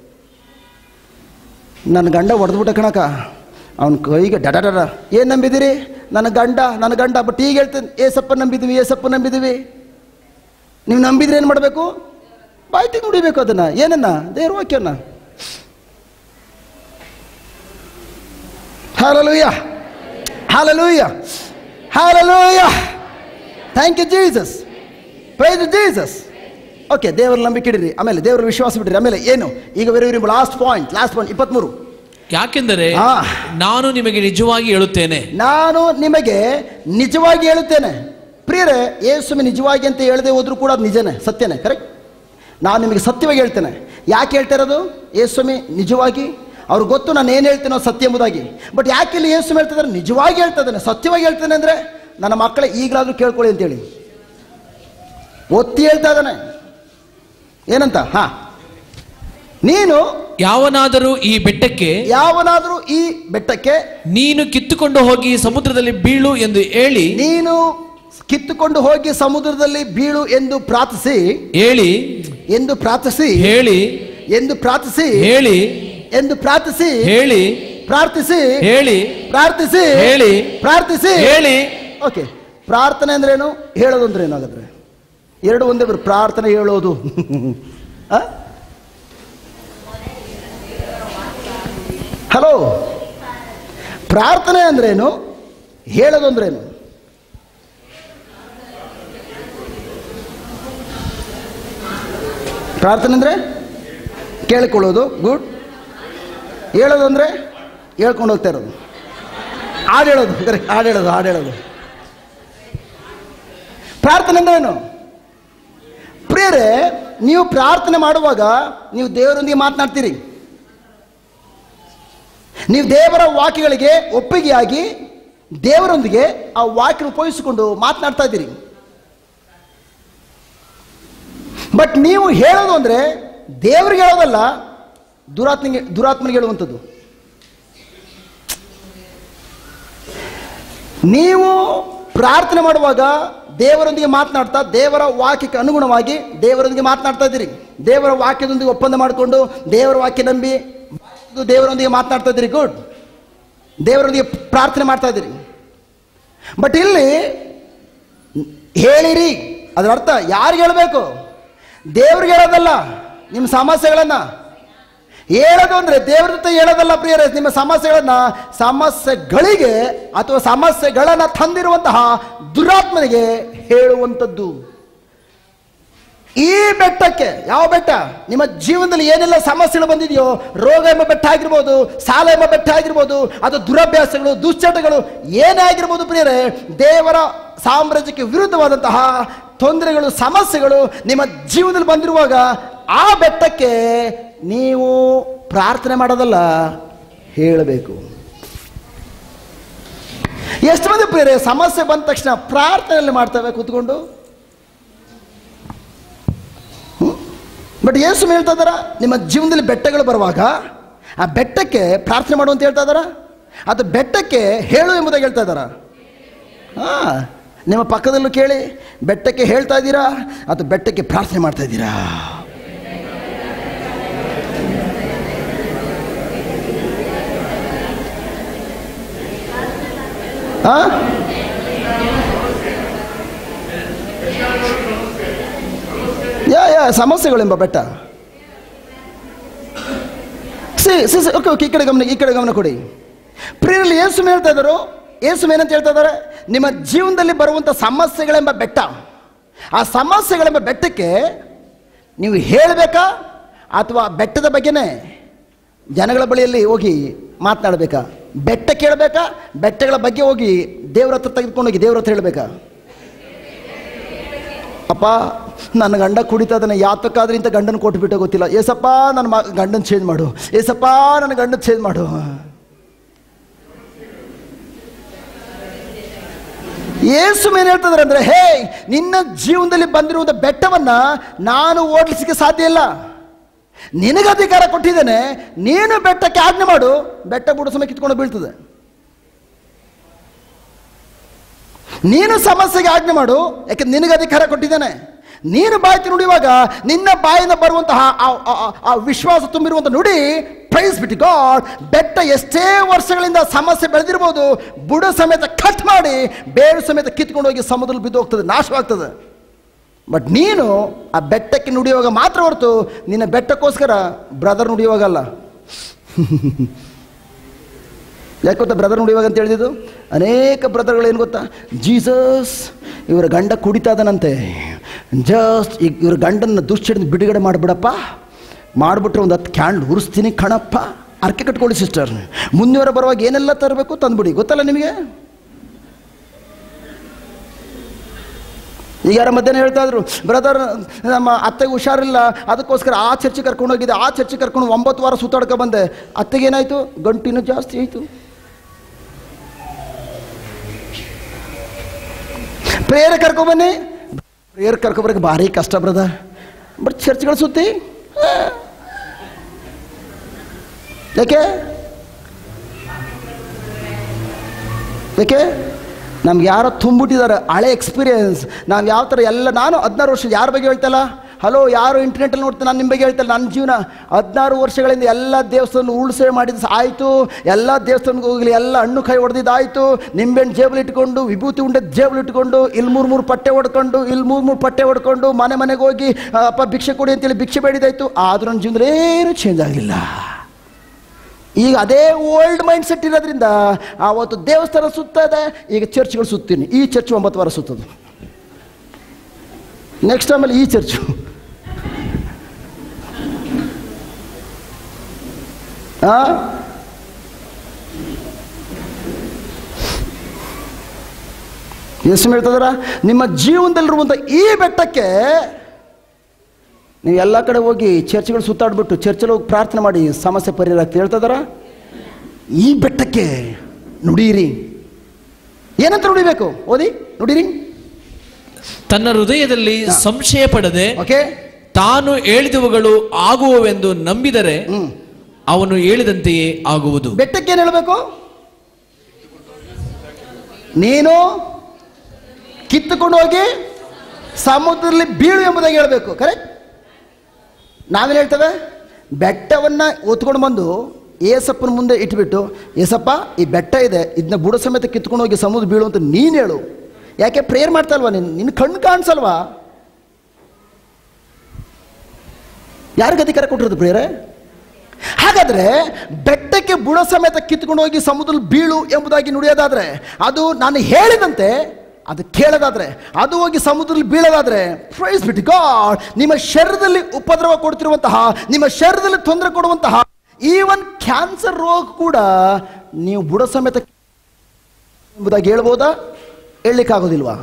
ನನ್ನ ಗಂಡ ಹೊಡೆದ್ಬಿಟ್ಟ ಕಣಕ ಅವನ ಕೈಗೆ ಡಡ ಡಡ ಏನು ನಂಬಿದಿರಿ ನನ್ನ ಗಂಡ ನನ್ನ ಗಂಡ ಬಟ್ ಈಗ ಹೇಳ್ತೇನೆ ಏಸಪ್ಪ ನಂಬಿದ್ವಿ ಏಸಪ್ಪ ನಂಬಿದ್ವಿ ನೀವು ನಂಬಿದ್ರೆ ಏನು ಮಾಡಬೇಕು ಬಾಯ್ತಿ ನುಡಿಬೇಕು ಅದನ್ನ ಏನನ್ನ ದೇವ್ರ ವಾಕ್ಯನ Hallelujah. Hallelujah. Hallelujah. Thank you, Jesus. Praise Jesus. Okay ದೇವರ ನಂಬಿಕೆ ಇಡಿರಿ ಆಮೇಲೆ ದೇವರ ವಿಶ್ವಾಸ ಬಿಡ್ರಿ ಆಮೇಲೆ ಏನು ಈಗ very last point last point ಇಪ್ಪತ್ಮೂರು ಯಾಕೆಂದರೆ ಆ. ನಾನು ನಿಮಗೆ ನಿಜವಾಗಿ ಹೇಳುತ್ತೇನೆ ನಾನು ನಿಮಗೆ ನಿಜವಾಗಿ ಹೇಳುತ್ತೇನೆ ಪ್ರಿಯರೇ ಯೇಸುವೆ ನಿಜವಾಗಿ ಅಂತ ಹೇಳದೆ ಹೋದ್ರೂ ಕೂಡ ಅದು ನಿಜನೇ ಸತ್ಯನೇ ಕರೆಕ್ಟ್ ನಾನು ನಿಮಗೆ ಸತ್ಯವಾಗಿ ಹೇಳ್ತೇನೆ ಯಾಕೆ ಹೇಳ್ತಾ ಇರೋದು ಯೇಸುಮಿ ನಿಜವಾಗಿ ಅವ್ರಿಗೆ ಗೊತ್ತು ನಾನು ಏನು ಹೇಳ್ತೇನೋ ಸತ್ಯ ಎಂಬುದಾಗಿ ಬಟ್ ಯಾಕೆ ಇಲ್ಲಿ ಯೇಸು ಹೇಳ್ತಿದ್ದಾರೆ ನಿಜವಾಗಿ ಹೇಳ್ತಾ ಇದ್ದಾನೆ ಸತ್ಯವಾಗಿ ಹೇಳ್ತಾನೆ ಅಂದರೆ ನನ್ನ ಮಕ್ಕಳೇ ಈಗಲಾದರೂ ಕೇಳ್ಕೊಳ್ಳಿ ಅಂತೇಳಿ ಒತ್ತಿ ಹೇಳ್ತಾ ಇದ್ದಾನೆ ಏನಂತ ಹಾ ನೀನು ಯಾವನಾದರೂ ಈ ಬೆಟ್ಟಕ್ಕೆ ಯಾವನಾದರೂ ಈ ಬೆಟ್ಟಕ್ಕೆ ನೀನು ಕಿತ್ತುಕೊಂಡು ಹೋಗಿ ಸಮುದ್ರದಲ್ಲಿ ಬೀಳು ಎಂದು ಹೇಳಿ ನೀನು ಕಿತ್ತುಕೊಂಡು ಹೋಗಿ ಸಮುದ್ರದಲ್ಲಿ ಬೀಳು ಎಂದು ಪ್ರಾರ್ಥಿಸಿ ಹೇಳಿ ಎಂದು ಪ್ರಾರ್ಥಿಸಿ ಹೇಳಿ ಎಂದು ಪ್ರಾರ್ಥಿಸಿ ಹೇಳಿ ಎಂದು ಪ್ರಾರ್ಥಿಸಿ ಹೇಳಿ ಪ್ರಾರ್ಥಿಸಿ ಹೇಳಿ ಪ್ರಾರ್ಥಿಸಿ ಹೇಳಿ ಪ್ರಾರ್ಥಿಸಿ ಹೇಳಿ ಓಕೆ ಪ್ರಾರ್ಥನೆ ಅಂದ್ರೇನು ಹೇಳೋದು ಅಂದ್ರೆ ಏನಾಗುತ್ತೆ ಎರಡು ಒಂದೇ ಬರು ಪ್ರಾರ್ಥನೆ ಹೇಳೋದು ಆ? ಹಲೋ ಪ್ರಾರ್ಥನೆ ಅಂದ್ರೇನು ಹೇಳೋದು ಅಂದ್ರೇನು ಪ್ರಾರ್ಥನೆ ಅಂದರೆ ಕೇಳಿಕೊಳ್ಳೋದು ಗುಡ್ ಹೇಳೋದು ಅಂದರೆ ಹೇಳ್ಕೊಂಡು ಹೋಗ್ತಾ ಇರೋದು ಹಾಡು ಹೇಳೋದು ಕರೆಕ್ಟ್ ಹಾಡು ಹೇಳೋದು ಹಾಡು ಹೇಳೋದು ಪ್ರಾರ್ಥನೆ ಅಂದ್ರೆ ಏನು ಪ್ರಿಯರೇ ನೀವು ಪ್ರಾರ್ಥನೆ ಮಾಡುವಾಗ ನೀವು ದೇವರೊಂದಿಗೆ ಮಾತನಾಡ್ತೀರಿ ನೀವು ದೇವರ ವಾಕ್ಯಗಳಿಗೆ ಒಪ್ಪಿಗೆಯಾಗಿ ದೇವರೊಂದಿಗೆ ಆ ವಾಕ್ಯ ಉಪಯೋಗಿಸಿಕೊಂಡು ಮಾತನಾಡ್ತಾ ಇದ್ದೀರಿ ಬಟ್ ನೀವು ಹೇಳೋದು ಅಂದರೆ ದೇವ್ರಿಗೆ ಹೇಳೋದಲ್ಲ ದುರಾತ್ಮನಿಗೆ ದುರಾತ್ಮನಿಗೆ ಹೇಳುವಂಥದ್ದು ನೀವು ಪ್ರಾರ್ಥನೆ ಮಾಡುವಾಗ ದೇವರೊಂದಿಗೆ ಮಾತನಾಡ್ತಾ ದೇವರ ವಾಕ್ಯಕ್ಕೆ ಅನುಗುಣವಾಗಿ ದೇವರೊಂದಿಗೆ ಮಾತನಾಡ್ತಾ ಇದ್ದೀರಿ ದೇವರ ವಾಕ್ಯದೊಂದಿಗೆ ಒಪ್ಪಂದ ಮಾಡಿಕೊಂಡು ದೇವರ ವಾಕ್ಯ ನಂಬಿ ದೇವರೊಂದಿಗೆ ಮಾತನಾಡ್ತಾ ಇದ್ದೀರಿ ಗುಡ್ ದೇವರೊಂದಿಗೆ ಪ್ರಾರ್ಥನೆ ಮಾಡ್ತಾ ಇದ್ದೀರಿ ಬಟ್ ಇಲ್ಲಿ ಹೇಳಿರಿ ಅದರ ಅರ್ಥ ಯಾರಿಗೆ ಹೇಳಬೇಕು ದೇವ್ರಿಗೆ ಹೇಳೋದಲ್ಲ ನಿಮ್ಮ ಸಮಸ್ಯೆಗಳನ್ನು ಹೇಳೋದು ಅಂದ್ರೆ ದೇವ್ರ ಜೊತೆ ಹೇಳೋದಲ್ಲ ಪ್ರಿಯರೇ ನಿಮ್ಮ ಸಮಸ್ಯೆಗಳನ್ನ ಸಮಸ್ಯೆಗಳಿಗೆ ಅಥವಾ ಸಮಸ್ಯೆಗಳನ್ನ ತಂದಿರುವಂತಹ ದುರಾತ್ಮನಿಗೆ ಹೇಳುವಂಥದ್ದು ಈ ಬೆಟ್ಟಕ್ಕೆ ಯಾವ ಬೆಟ್ಟ ನಿಮ್ಮ ಜೀವನದಲ್ಲಿ ಏನೆಲ್ಲ ಸಮಸ್ಯೆಗಳು ಬಂದಿದೆಯೋ ರೋಗ ಎಂಬ ಬೆಟ್ಟ ಆಗಿರ್ಬೋದು ಸಾಲ ಎಂಬ ಬೆಟ್ಟ ಆಗಿರ್ಬೋದು ಅದು ದುರಭ್ಯಾಸಗಳು ದುಶ್ಚಟಗಳು ಏನೇ ಆಗಿರ್ಬೋದು ಪ್ರಿಯರೇ ದೇವರ ಸಾಮ್ರಾಜ್ಯಕ್ಕೆ ವಿರುದ್ಧವಾದಂತಹ ತೊಂದರೆಗಳು ಸಮಸ್ಯೆಗಳು ನಿಮ್ಮ ಜೀವನದಲ್ಲಿ ಬಂದಿರುವಾಗ ಆ ಬೆಟ್ಟಕ್ಕೆ ನೀವು ಪ್ರಾರ್ಥನೆ ಮಾಡೋದಲ್ಲ ಹೇಳಬೇಕು ಎಷ್ಟು ಮಂದಿ ಪ್ರಿಯರೇ ಸಮಸ್ಯೆ ಬಂದ ತಕ್ಷಣ ಪ್ರಾರ್ಥನೆಯಲ್ಲಿ ಮಾಡ್ತೇವೆ ಕೂತ್ಕೊಂಡು ಬಟ್ ಯೇಸು ಹೇಳ್ತಾ ಇದಾರ ನಿಮ್ಮ ಜೀವನದಲ್ಲಿ ಬೆಟ್ಟಗಳು ಬರುವಾಗ ಆ ಬೆಟ್ಟಕ್ಕೆ ಪ್ರಾರ್ಥನೆ ಮಾಡು ಅಂತ ಹೇಳ್ತಾ ಇದಾರ ಅದು ಬೆಟ್ಟಕ್ಕೆ ಹೇಳು ಎಂಬುದಾಗಿ ಹೇಳ್ತಾ ಇದಾರ ಹಾ ನಿಮ್ಮ ಪಕ್ಕದಲ್ಲೂ ಕೇಳಿ ಬೆಟ್ಟಕ್ಕೆ ಹೇಳ್ತಾ ಇದ್ದೀರಾ ಅಥವಾ ಬೆಟ್ಟಕ್ಕೆ ಪ್ರಾರ್ಥನೆ ಮಾಡ್ತಾ ಇದ್ದೀರಾ ಆ? ಯಾ ಯಾ ಸಮಸ್ಯೆಗಳೆಂಬ ಬೆಟ್ಟ see see see okay okay ಈ ಕಡೆ ಗಮನ ಈ ಕಡೆ ಗಮನ ಕೊಡಿ ಪ್ರಿಯರಲ್ಲಿ ಏಸು ಹೇಳ್ತಾ ಇದ್ದಾರೆ ಏಸು ಏನಂತ ಹೇಳ್ತಾ ಇದ್ದಾರೆ ನಿಮ್ಮ ಜೀವನದಲ್ಲಿ ಬರುವಂಥ ಸಮಸ್ಯೆಗಳೆಂಬ ಬೆಟ್ಟ ಆ ಸಮಸ್ಯೆಗಳೆಂಬ ಬೆಟ್ಟಕ್ಕೆ ನೀವು ಹೇಳಬೇಕಾ ಅಥವಾ ಬೆಟ್ಟದ ಬಗ್ಗೆನೇ ಜನಗಳ ಬಳಿಯಲ್ಲಿ ಹೋಗಿ ಮಾತನಾಡಬೇಕಾ ಬೆಟ್ಟ ಕೇಳಬೇಕಾ ಬೆಟ್ಟಗಳ ಬಗ್ಗೆ ಹೋಗಿ ದೇವ್ರ ಹತ್ರ ತೆಗೆದುಕೊಂಡು ಹೋಗಿ ದೇವ್ರ ಹತ್ರ ಹೇಳಬೇಕಾ ಅಪ್ಪ ನನ್ನ ಗಂಡ ಕುಡಿತಾ ಇದ್ದಾನೆ ಯಾತಕ್ಕಾದ್ರೆ ಇಂಥ ಗಂಡನ ಕೊಟ್ಬಿಟ್ಟೆ ಗೊತ್ತಿಲ್ಲ ಏಸಪ್ಪ ನನ್ನ ಮ ಗಂಡನ ಚೇಂಜ್ ಮಾಡು ಏಸಪ್ಪ ನನ್ನ ಗಂಡನ ಚೇಂಜ್ ಮಾಡು ಏಸು ಏನು ಹೇಳ್ತಿದ್ದಾರೆ ಅಂದ್ರೆ ಹೇ ನಿನ್ನ ಜೀವನದಲ್ಲಿ ಬಂದಿರುವಂಥ ಬೆಟ್ಟವನ್ನ ನಾನು ಓಡಿಸಲಿಕ್ಕೆ ಸಾಧ್ಯ ಇಲ್ಲ ನಿನಗೆ ಅಧಿಕಾರ ಕೊಟ್ಟಿದ್ದೇನೆ ನೀನು ಬೆಟ್ಟಕ್ಕೆ ಆಜ್ಞೆ ಮಾಡು ಬೆಟ್ಟ ಬುಡ ಸಮಯ ಕಿತ್ಕೊಂಡು ಬೀಳ್ತದೆ ನೀನು ಸಮಸ್ಯೆಗೆ ಆಜ್ಞೆ ಮಾಡು ಯಾಕೆ ನಿನಗೆ ಅಧಿಕಾರ ಕೊಟ್ಟಿದ್ದೇನೆ ನೀನು ಬಾಯಿ ನುಡಿಯುವಾಗ ನಿನ್ನ ಬಾಯಿಂದ ಬರುವಂತಹ ಆ- ಆ- ಆ- ಆ ವಿಶ್ವಾಸ ತುಂಬಿರುವಂಥ ನುಡಿ ಪ್ರೈಸ್ ಬಿಟ್ಟು ಗಾಡ್ ಬೆಟ್ಟ ಎಷ್ಟೇ ವರ್ಷಗಳಿಂದ ಸಮಸ್ಯೆ ಬೆಳೆದಿರ್ಬೋದು ಬುಡ ಸಮೇತ ಕಟ್ ಮಾಡಿ ಬೇರು ಸಮೇತ ಕಿತ್ಕೊಂಡು ಹೋಗಿ ಸಮುದ್ರದಲ್ಲಿ ಬಿದ್ದು ಹೋಗ್ತದೆ ನಾಶವಾಗ್ತದೆ ಬಟ್ ನೀನು ಆ ಬೆಟ್ಟಕ್ಕೆ ನುಡಿಯುವಾಗ ಮಾತ್ರ ಹೊರತು ನಿನ್ನ ಬೆಟ್ಟಕ್ಕೋಸ್ಕರ ಬ್ರದರ್ ನುಡಿಯುವಾಗಲ್ಲ ಯಾಕೆ ಗೊತ್ತಾ ಬ್ರದರ್ ನುಡಿಯುವಾಗ ಅಂತ ಹೇಳಿದ್ದು ಅನೇಕ ಬ್ರದರ್ಗಳು ಏನು ಗೊತ್ತಾ ಜೀಸಸ್ ಇವರ ಗಂಡ ಕುಡಿತಾ ಇದ್ದಾನಂತೆ ಜಸ್ಟ್ ಈಗ ಇವ್ರ ಗಂಡನ ದುಶ್ಚಟದಿಂದ ಬಿಡುಗಡೆ ಮಾಡಿಬಿಡಪ್ಪ ಮಾಡಿಬಿಟ್ರೆ ಒಂದು ಹತ್ತು ಕ್ಯಾಂಡ್ ಉರಿಸ್ತೀನಿ ಕಣಪ್ಪ ಅರ್ಕೆ ಕಟ್ಕೊಳ್ಳಿ ಸಿಸ್ಟರ್ ಮುಂದಿನ ಬರುವಾಗ ಏನೆಲ್ಲ ತರಬೇಕು ತಂದ್ಬಿಡಿ ಗೊತ್ತಲ್ಲ ನಿಮಗೆ ಈಗ ಯಾರ ಮಧ್ಯಾಹ್ನ ಹೇಳ್ತಾ ಇದ್ರು ಬ್ರದರ್ ನಮ್ಮ ಅತ್ತೆಗೆ ಹುಷಾರಿಲ್ಲ ಅದಕ್ಕೋಸ್ಕರ ಆ ಚರ್ಚಿಗೆ ಕರ್ಕೊಂಡು ಹೋಗಿದ್ದೆ ಆ ಚರ್ಚಿಗೆ ಕರ್ಕೊಂಡು ಒಂಬತ್ತು ವಾರ ಸುತ್ತಾಡ್ಕೊ ಬಂದೆ ಅತ್ತೆಗೆ ಏನಾಯ್ತು ಗಂಟಿನೂ ಜಾಸ್ತಿ ಆಯಿತು ಪ್ರೇಯರ್ ಕರ್ಕೊಬನ್ನಿ ಪ್ರೇಯರ್ ಕರ್ಕೊಬರಕ್ಕೆ ಭಾರಿ ಕಷ್ಟ ಬ್ರದರ್ ಬಟ್ ಚರ್ಚ್ಗಳು ಸುತ್ತಿ ಆ. ಯಾಕೆ ಯಾಕೆ ನಮ್ಗೆ ಯಾರೋ ತುಂಬಿಟ್ಟಿದ್ದಾರೆ ಹಳೆ ಎಕ್ಸ್ಪೀರಿಯನ್ಸ್ ನಾವು ಯಾವ ಥರ ಎಲ್ಲ ನಾನು ಹದಿನಾರು ವರ್ಷ ಯಾರ ಬಗ್ಗೆ ಹೇಳ್ತಲ್ಲ ಹಲೋ ಯಾರು ಇಂಟರ್ನೆಟಲ್ಲಿ ನೋಡ್ತಾರೆ ನಾನು ನಿಮ್ಮ ಬಗ್ಗೆ ಹೇಳ್ತಲ್ಲ ನನ್ನ ಜೀವನ ಹದಿನಾರು ವರ್ಷಗಳಿಂದ ಎಲ್ಲ ದೇವಸ್ಥಾನ ಉಳ್ಸೆ ಮಾಡಿದ್ದು ಆಯಿತು ಎಲ್ಲ ದೇವಸ್ಥಾನಕ್ಕೆ ಹೋಗಲಿ ಎಲ್ಲ ಹಣ್ಣು ಕೈ ಹೊಡೆದಿದ್ದಾಯಿತು ನಿಂಬೆಹಣ್ಣು ಜೇಬಲ್ಲಿ ಇಟ್ಕೊಂಡು ವಿಭೂತಿ ಉಂಡೆ ಜೇಬಲ್ಲಿ ಇಟ್ಕೊಂಡು ಇಲ್ಲಿ ಮೂರು ಮೂರು ಪಟ್ಟೆ ಹೊಡ್ಕೊಂಡು ಇಲ್ಲಿ ಮೂರು ಮೂರು ಪಟ್ಟೆ ಹೊಡ್ಕೊಂಡು ಮನೆ ಮನೆಗೆ ಹೋಗಿ ಆ, ಅಪ್ಪ ಭಿಕ್ಷೆ ಕೊಡಿ ಅಂತೇಳಿ ಭಿಕ್ಷೆ ಬೇಡಿದಾಯ್ತು ಆದರೂ ನನ್ನ ಜೀವನದಲ್ಲಿ ಏನೂ ಚೇಂಜ್ ಆಗಲಿಲ್ಲ ಈಗ ಅದೇ ಓಲ್ಡ್ ಮೈಂಡ್ ಸೆಟ್ ಇರೋದ್ರಿಂದ ಆವತ್ತು ದೇವಸ್ಥಾನ ಸುತ್ತದೆ ಈಗ ಚರ್ಚ್ಗಳು ಸುತ್ತೀನಿ ಈ ಚರ್ಚ್ ಒಂಬತ್ತು ವಾರ ಸುತ್ತದು ನೆಕ್ಸ್ಟ್ ಆಮೇಲೆ ಈ ಚರ್ಚು ಆ ಎಷ್ಟು ಹೇಳ್ತದಾರ ನಿಮ್ಮ ಜೀವನದಲ್ಲಿರುವಂಥ ಈ ಬೆಟ್ಟಕ್ಕೆ ನೀವು ಎಲ್ಲ ಕಡೆ ಹೋಗಿ ಚರ್ಚ್ಗಳು ಸುತ್ತಾಡ್ಬಿಟ್ಟು ಚರ್ಚಲ್ಲಿ ಹೋಗಿ ಪ್ರಾರ್ಥನೆ ಮಾಡಿ ಸಮಸ್ಯೆ ಪರಿಹಾರ ಆಗ್ತದೆ ಹೇಳ್ತದಾರ ಈ ಬೆಟ್ಟಕ್ಕೆ ನುಡಿಯಿರಿ ಏನಂತ ನುಡಿಬೇಕು ಓದಿ ನುಡಿರಿ ತನ್ನ ಹೃದಯದಲ್ಲಿ ಸಂಶಯ ಪಡದೆ ಓಕೆ ತಾನು ಹೇಳಿದವುಗಳು ಆಗುವವೆಂದು ನಂಬಿದರೆ ಹ್ಮ್. ಅವನು ಹೇಳಿದಂತೆಯೇ ಆಗುವುದು ಬೆಟ್ಟಕ್ಕೆ ಏನು ಹೇಳಬೇಕು ನೀನು ಕಿತ್ತುಕೊಂಡು ಹೋಗಿ ಸಮುದ್ರದಲ್ಲಿ ಬೀಳು ಎಂಬುದಾಗಿ ಹೇಳಬೇಕು ಕರೆಕ್ಟ್ ನಾವೇನು ಹೇಳ್ತೇವೆ ಬೆಟ್ಟವನ್ನ ಒತ್ಕೊಂಡು ಬಂದು ಏಸಪ್ಪನ ಮುಂದೆ ಇಟ್ಬಿಟ್ಟು ಏಸಪ್ಪ ಈ ಬೆಟ್ಟ ಇದೆ ಇದನ್ನ ಬುಡ ಸಮೇತ ಕಿತ್ಕೊಂಡು ಹೋಗಿ ಸಮುದ್ರ ಬೀಳು ಅಂತ ನೀನು ಹೇಳು ಯಾಕೆ ಪ್ರೇಯರ್ ಮಾಡ್ತಾ ಇಲ್ವಾ ನೀನು ನಿನ್ನ ಕಣ್ಣು ಕಾಣಿಸಲ್ವಾ ಯಾರಿಗೆ ಅಧಿಕಾರ ಕೊಟ್ಟಿರೋದು ಪ್ರೇಯರೇ ಹಾಗಾದ್ರೆ ಬೆಟ್ಟಕ್ಕೆ ಬುಡ ಸಮೇತ ಕಿತ್ಕೊಂಡು ಹೋಗಿ ಸಮುದ್ರ ಬೀಳು ಎಂಬುದಾಗಿ ನುಡಿಯೋದಾದ್ರೆ ಅದು ನಾನು ಹೇಳಿದಂತೆ ಅದು ಕೇಳೋದಾದ್ರೆ ಅದು ಹೋಗಿ ಸಮುದ್ರದಲ್ಲಿ ಬೀಳೋದಾದ್ರೆ ಪ್ರೈಸ್ ಬಿಟ್ ಗಾಡ್ ನಿಮ್ಮ ಶರೀರದಲ್ಲಿ ಉಪದ್ರವ ಕೊಡ್ತಿರುವಂತಹ ನಿಮ್ಮ ಶರೀರದಲ್ಲಿ ತೊಂದರೆ ಕೊಡುವಂತಹ ಈವನ್ ಕ್ಯಾನ್ಸರ್ ರೋಗ ಕೂಡ ನೀವು ಬುಡ ಸಮೇತ ಎಂಬುದಾಗಿ ಹೇಳ್ಬೋದಾ ಹೇಳಲಿಕ್ಕಾಗೋದಿಲ್ವಾ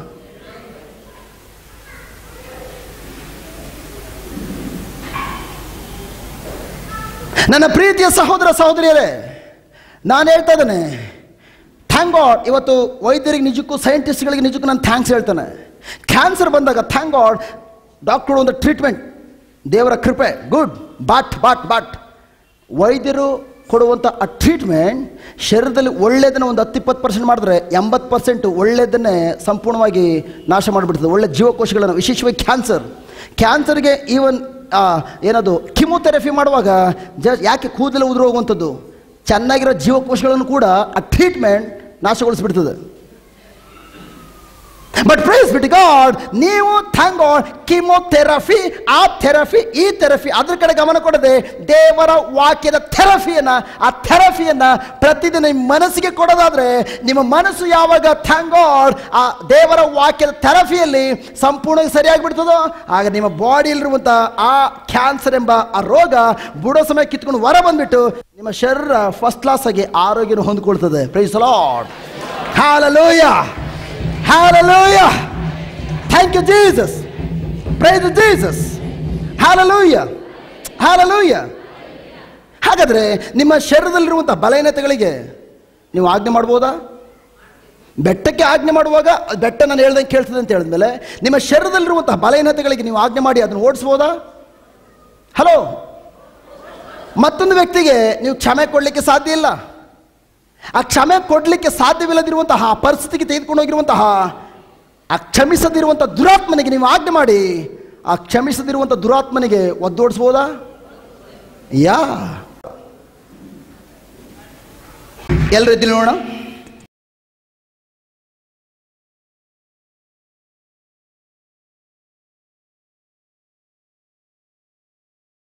ನನ್ನ ಪ್ರೀತಿಯ ಸಹೋದರ ಸಹೋದರಿಯರೇ ನಾನು ಹೇಳ್ತಾ ಇದ್ದೇನೆ ಥ್ಯಾಂಕ್ ಗಾಡ್ ಇವತ್ತು ವೈದ್ಯರಿಗೆ ನಿಜಕ್ಕೂ ಸೈಂಟಿಸ್ಟ್ಗಳಿಗೆ ನಿಜಕ್ಕೂ ನಾನು ಥ್ಯಾಂಕ್ಸ್ ಹೇಳ್ತಾನೆ ಕ್ಯಾನ್ಸರ್ ಬಂದಾಗ ಥ್ಯಾಂಕ್ ಗಾಡ್ ಡಾಕ್ಟರ್ ಒಂದು ಟ್ರೀಟ್ಮೆಂಟ್ ದೇವರ ಕೃಪೆ ಗುಡ್ ಬಟ್ ಬಟ್ ಬಟ್ ವೈದ್ಯರು ಕೊಡುವಂಥ ಆ ಟ್ರೀಟ್ಮೆಂಟ್ ಶರೀರದಲ್ಲಿ ಒಳ್ಳೆಯದನ್ನು ಒಂದು ಹತ್ತಿಪ್ಪತ್ತು ಪರ್ಸೆಂಟ್ ಮಾಡಿದ್ರೆ ಎಂಬತ್ತು ಪರ್ಸೆಂಟ್ ಒಳ್ಳೆಯದನ್ನೇ ಸಂಪೂರ್ಣವಾಗಿ ನಾಶ ಮಾಡಿಬಿಡ್ತದೆ ಒಳ್ಳೆ ಜೀವಕೋಶಗಳನ್ನು ವಿಶೇಷವಾಗಿ ಕ್ಯಾನ್ಸರ್ ಕ್ಯಾನ್ಸರ್ಗೆ ಈವನ್ ಏನದು ಕಿಮೋಥೆರಪಿ ಮಾಡುವಾಗ ಜ ಯಾಕೆ ಕೂದಲು ಉದುರು ಹೋಗುವಂಥದ್ದು ಚೆನ್ನಾಗಿರೋ ಜೀವಕೋಶಗಳನ್ನು ಕೂಡ ಆ ಟ್ರೀಟ್ಮೆಂಟ್ ನಾಶಗೊಳಿಸ್ಬಿಡ್ತದೆ ಬಟ್ ಪ್ರೈಸ್ ಬಿಟ್ ಗಾಡ್ ನೀವು ಥ್ಯಾಂಕ್ ಗಾಡ್ ಕಿಮೋಥೆರಪಿ ಆ ಥೆರಪಿ ಈ ಥೆರಪಿ ಅದ್ರ ಕಡೆ ಗಮನ ಕೊಡದೆ ದೇವರ ವಾಕ್ಯದ ಥೆರಪಿಯನ್ನ ಆ ಥೆರಪಿಯನ್ನ ಪ್ರತಿದಿನ ನಿಮ್ಮ ಮನಸ್ಸಿಗೆ ಕೊಡೋದಾದ್ರೆ ನಿಮ್ಮ ಮನಸ್ಸು ಯಾವಾಗ ಥ್ಯಾಂಕ್ ಗಾಡ್ ಆ ದೇವರ ವಾಕ್ಯದ ಥೆರಪಿಯಲ್ಲಿ ಸಂಪೂರ್ಣ ಸರಿಯಾಗಿ ಆಗ ನಿಮ್ಮ ಬಾಡಿಯಲ್ಲಿರುವಂಥ ಆ ಕ್ಯಾನ್ಸರ್ ಎಂಬ ಆ ರೋಗ ಬುಡೋ ಸಮಯ ಕಿತ್ಕೊಂಡು ಹೊರ ಬಂದ್ಬಿಟ್ಟು ನಿಮ್ಮ ಶರೀರ ಫಸ್ಟ್ ಕ್ಲಾಸ್ ಆಗಿ ಆರೋಗ್ಯನ ಹೊಂದ್ಕೊಳ್ತದೆ praise Lord Hallelujah. Hallelujah. Thank you, Jesus. Praise Jesus. Hallelujah. Hallelujah. ಹಾಗಾದ್ರೆ ನಿಮ್ಮ ಶರೀರದಲ್ಲಿರುವಂಥ ಬಲಹೀನತೆಗಳಿಗೆ ನೀವು ಆಜ್ಞೆ ಮಾಡ್ಬೋದಾ ಬೆಟ್ಟಕ್ಕೆ ಆಜ್ಞೆ ಮಾಡುವಾಗ ಅದ್ ಬೆಟ್ಟ ನಾನು ಹೇಳ್ದಂಗೆ ಕೇಳ್ತದೆ ಅಂತ ಹೇಳಿದ್ಮೇಲೆ ನಿಮ್ಮ ಶರೀರದಲ್ಲಿರುವಂತಹ ಬಲಹೀನತೆಗಳಿಗೆ ನೀವು ಆಜ್ಞೆ ಮಾಡಿ ಅದನ್ನು ಓಡಿಸ್ಬೋದಾ ಹಲೋ ಮತ್ತೊಂದು ವ್ಯಕ್ತಿಗೆ ನೀವು ಕ್ಷಮೆ ಕೊಡಲಿಕ್ಕೆ ಸಾಧ್ಯ ಇಲ್ಲ ಆ ಕ್ಷಮೆ ಕೊಡಲಿಕ್ಕೆ ಸಾಧ್ಯವಿಲ್ಲದಿರುವಂತಹ ಆ ಪರಿಸ್ಥಿತಿಗೆ ತೆಗೆದುಕೊಂಡು ಹೋಗಿರುವಂತಹ ಆ ಕ್ಷಮಿಸದಿರುವಂಥ ದುರಾತ್ಮನಿಗೆ ನೀವು ಆಜ್ಞೆ ಮಾಡಿ ಆ ಕ್ಷಮಿಸದಿರುವಂಥ ದುರಾತ್ಮನಿಗೆ ಒದ್ದೋಡಿಸ್ಬೋದಾ ಯಾ ಎಲ್ಲರೂ ಇದ್ದೀನಿ ನೋಡೋಣ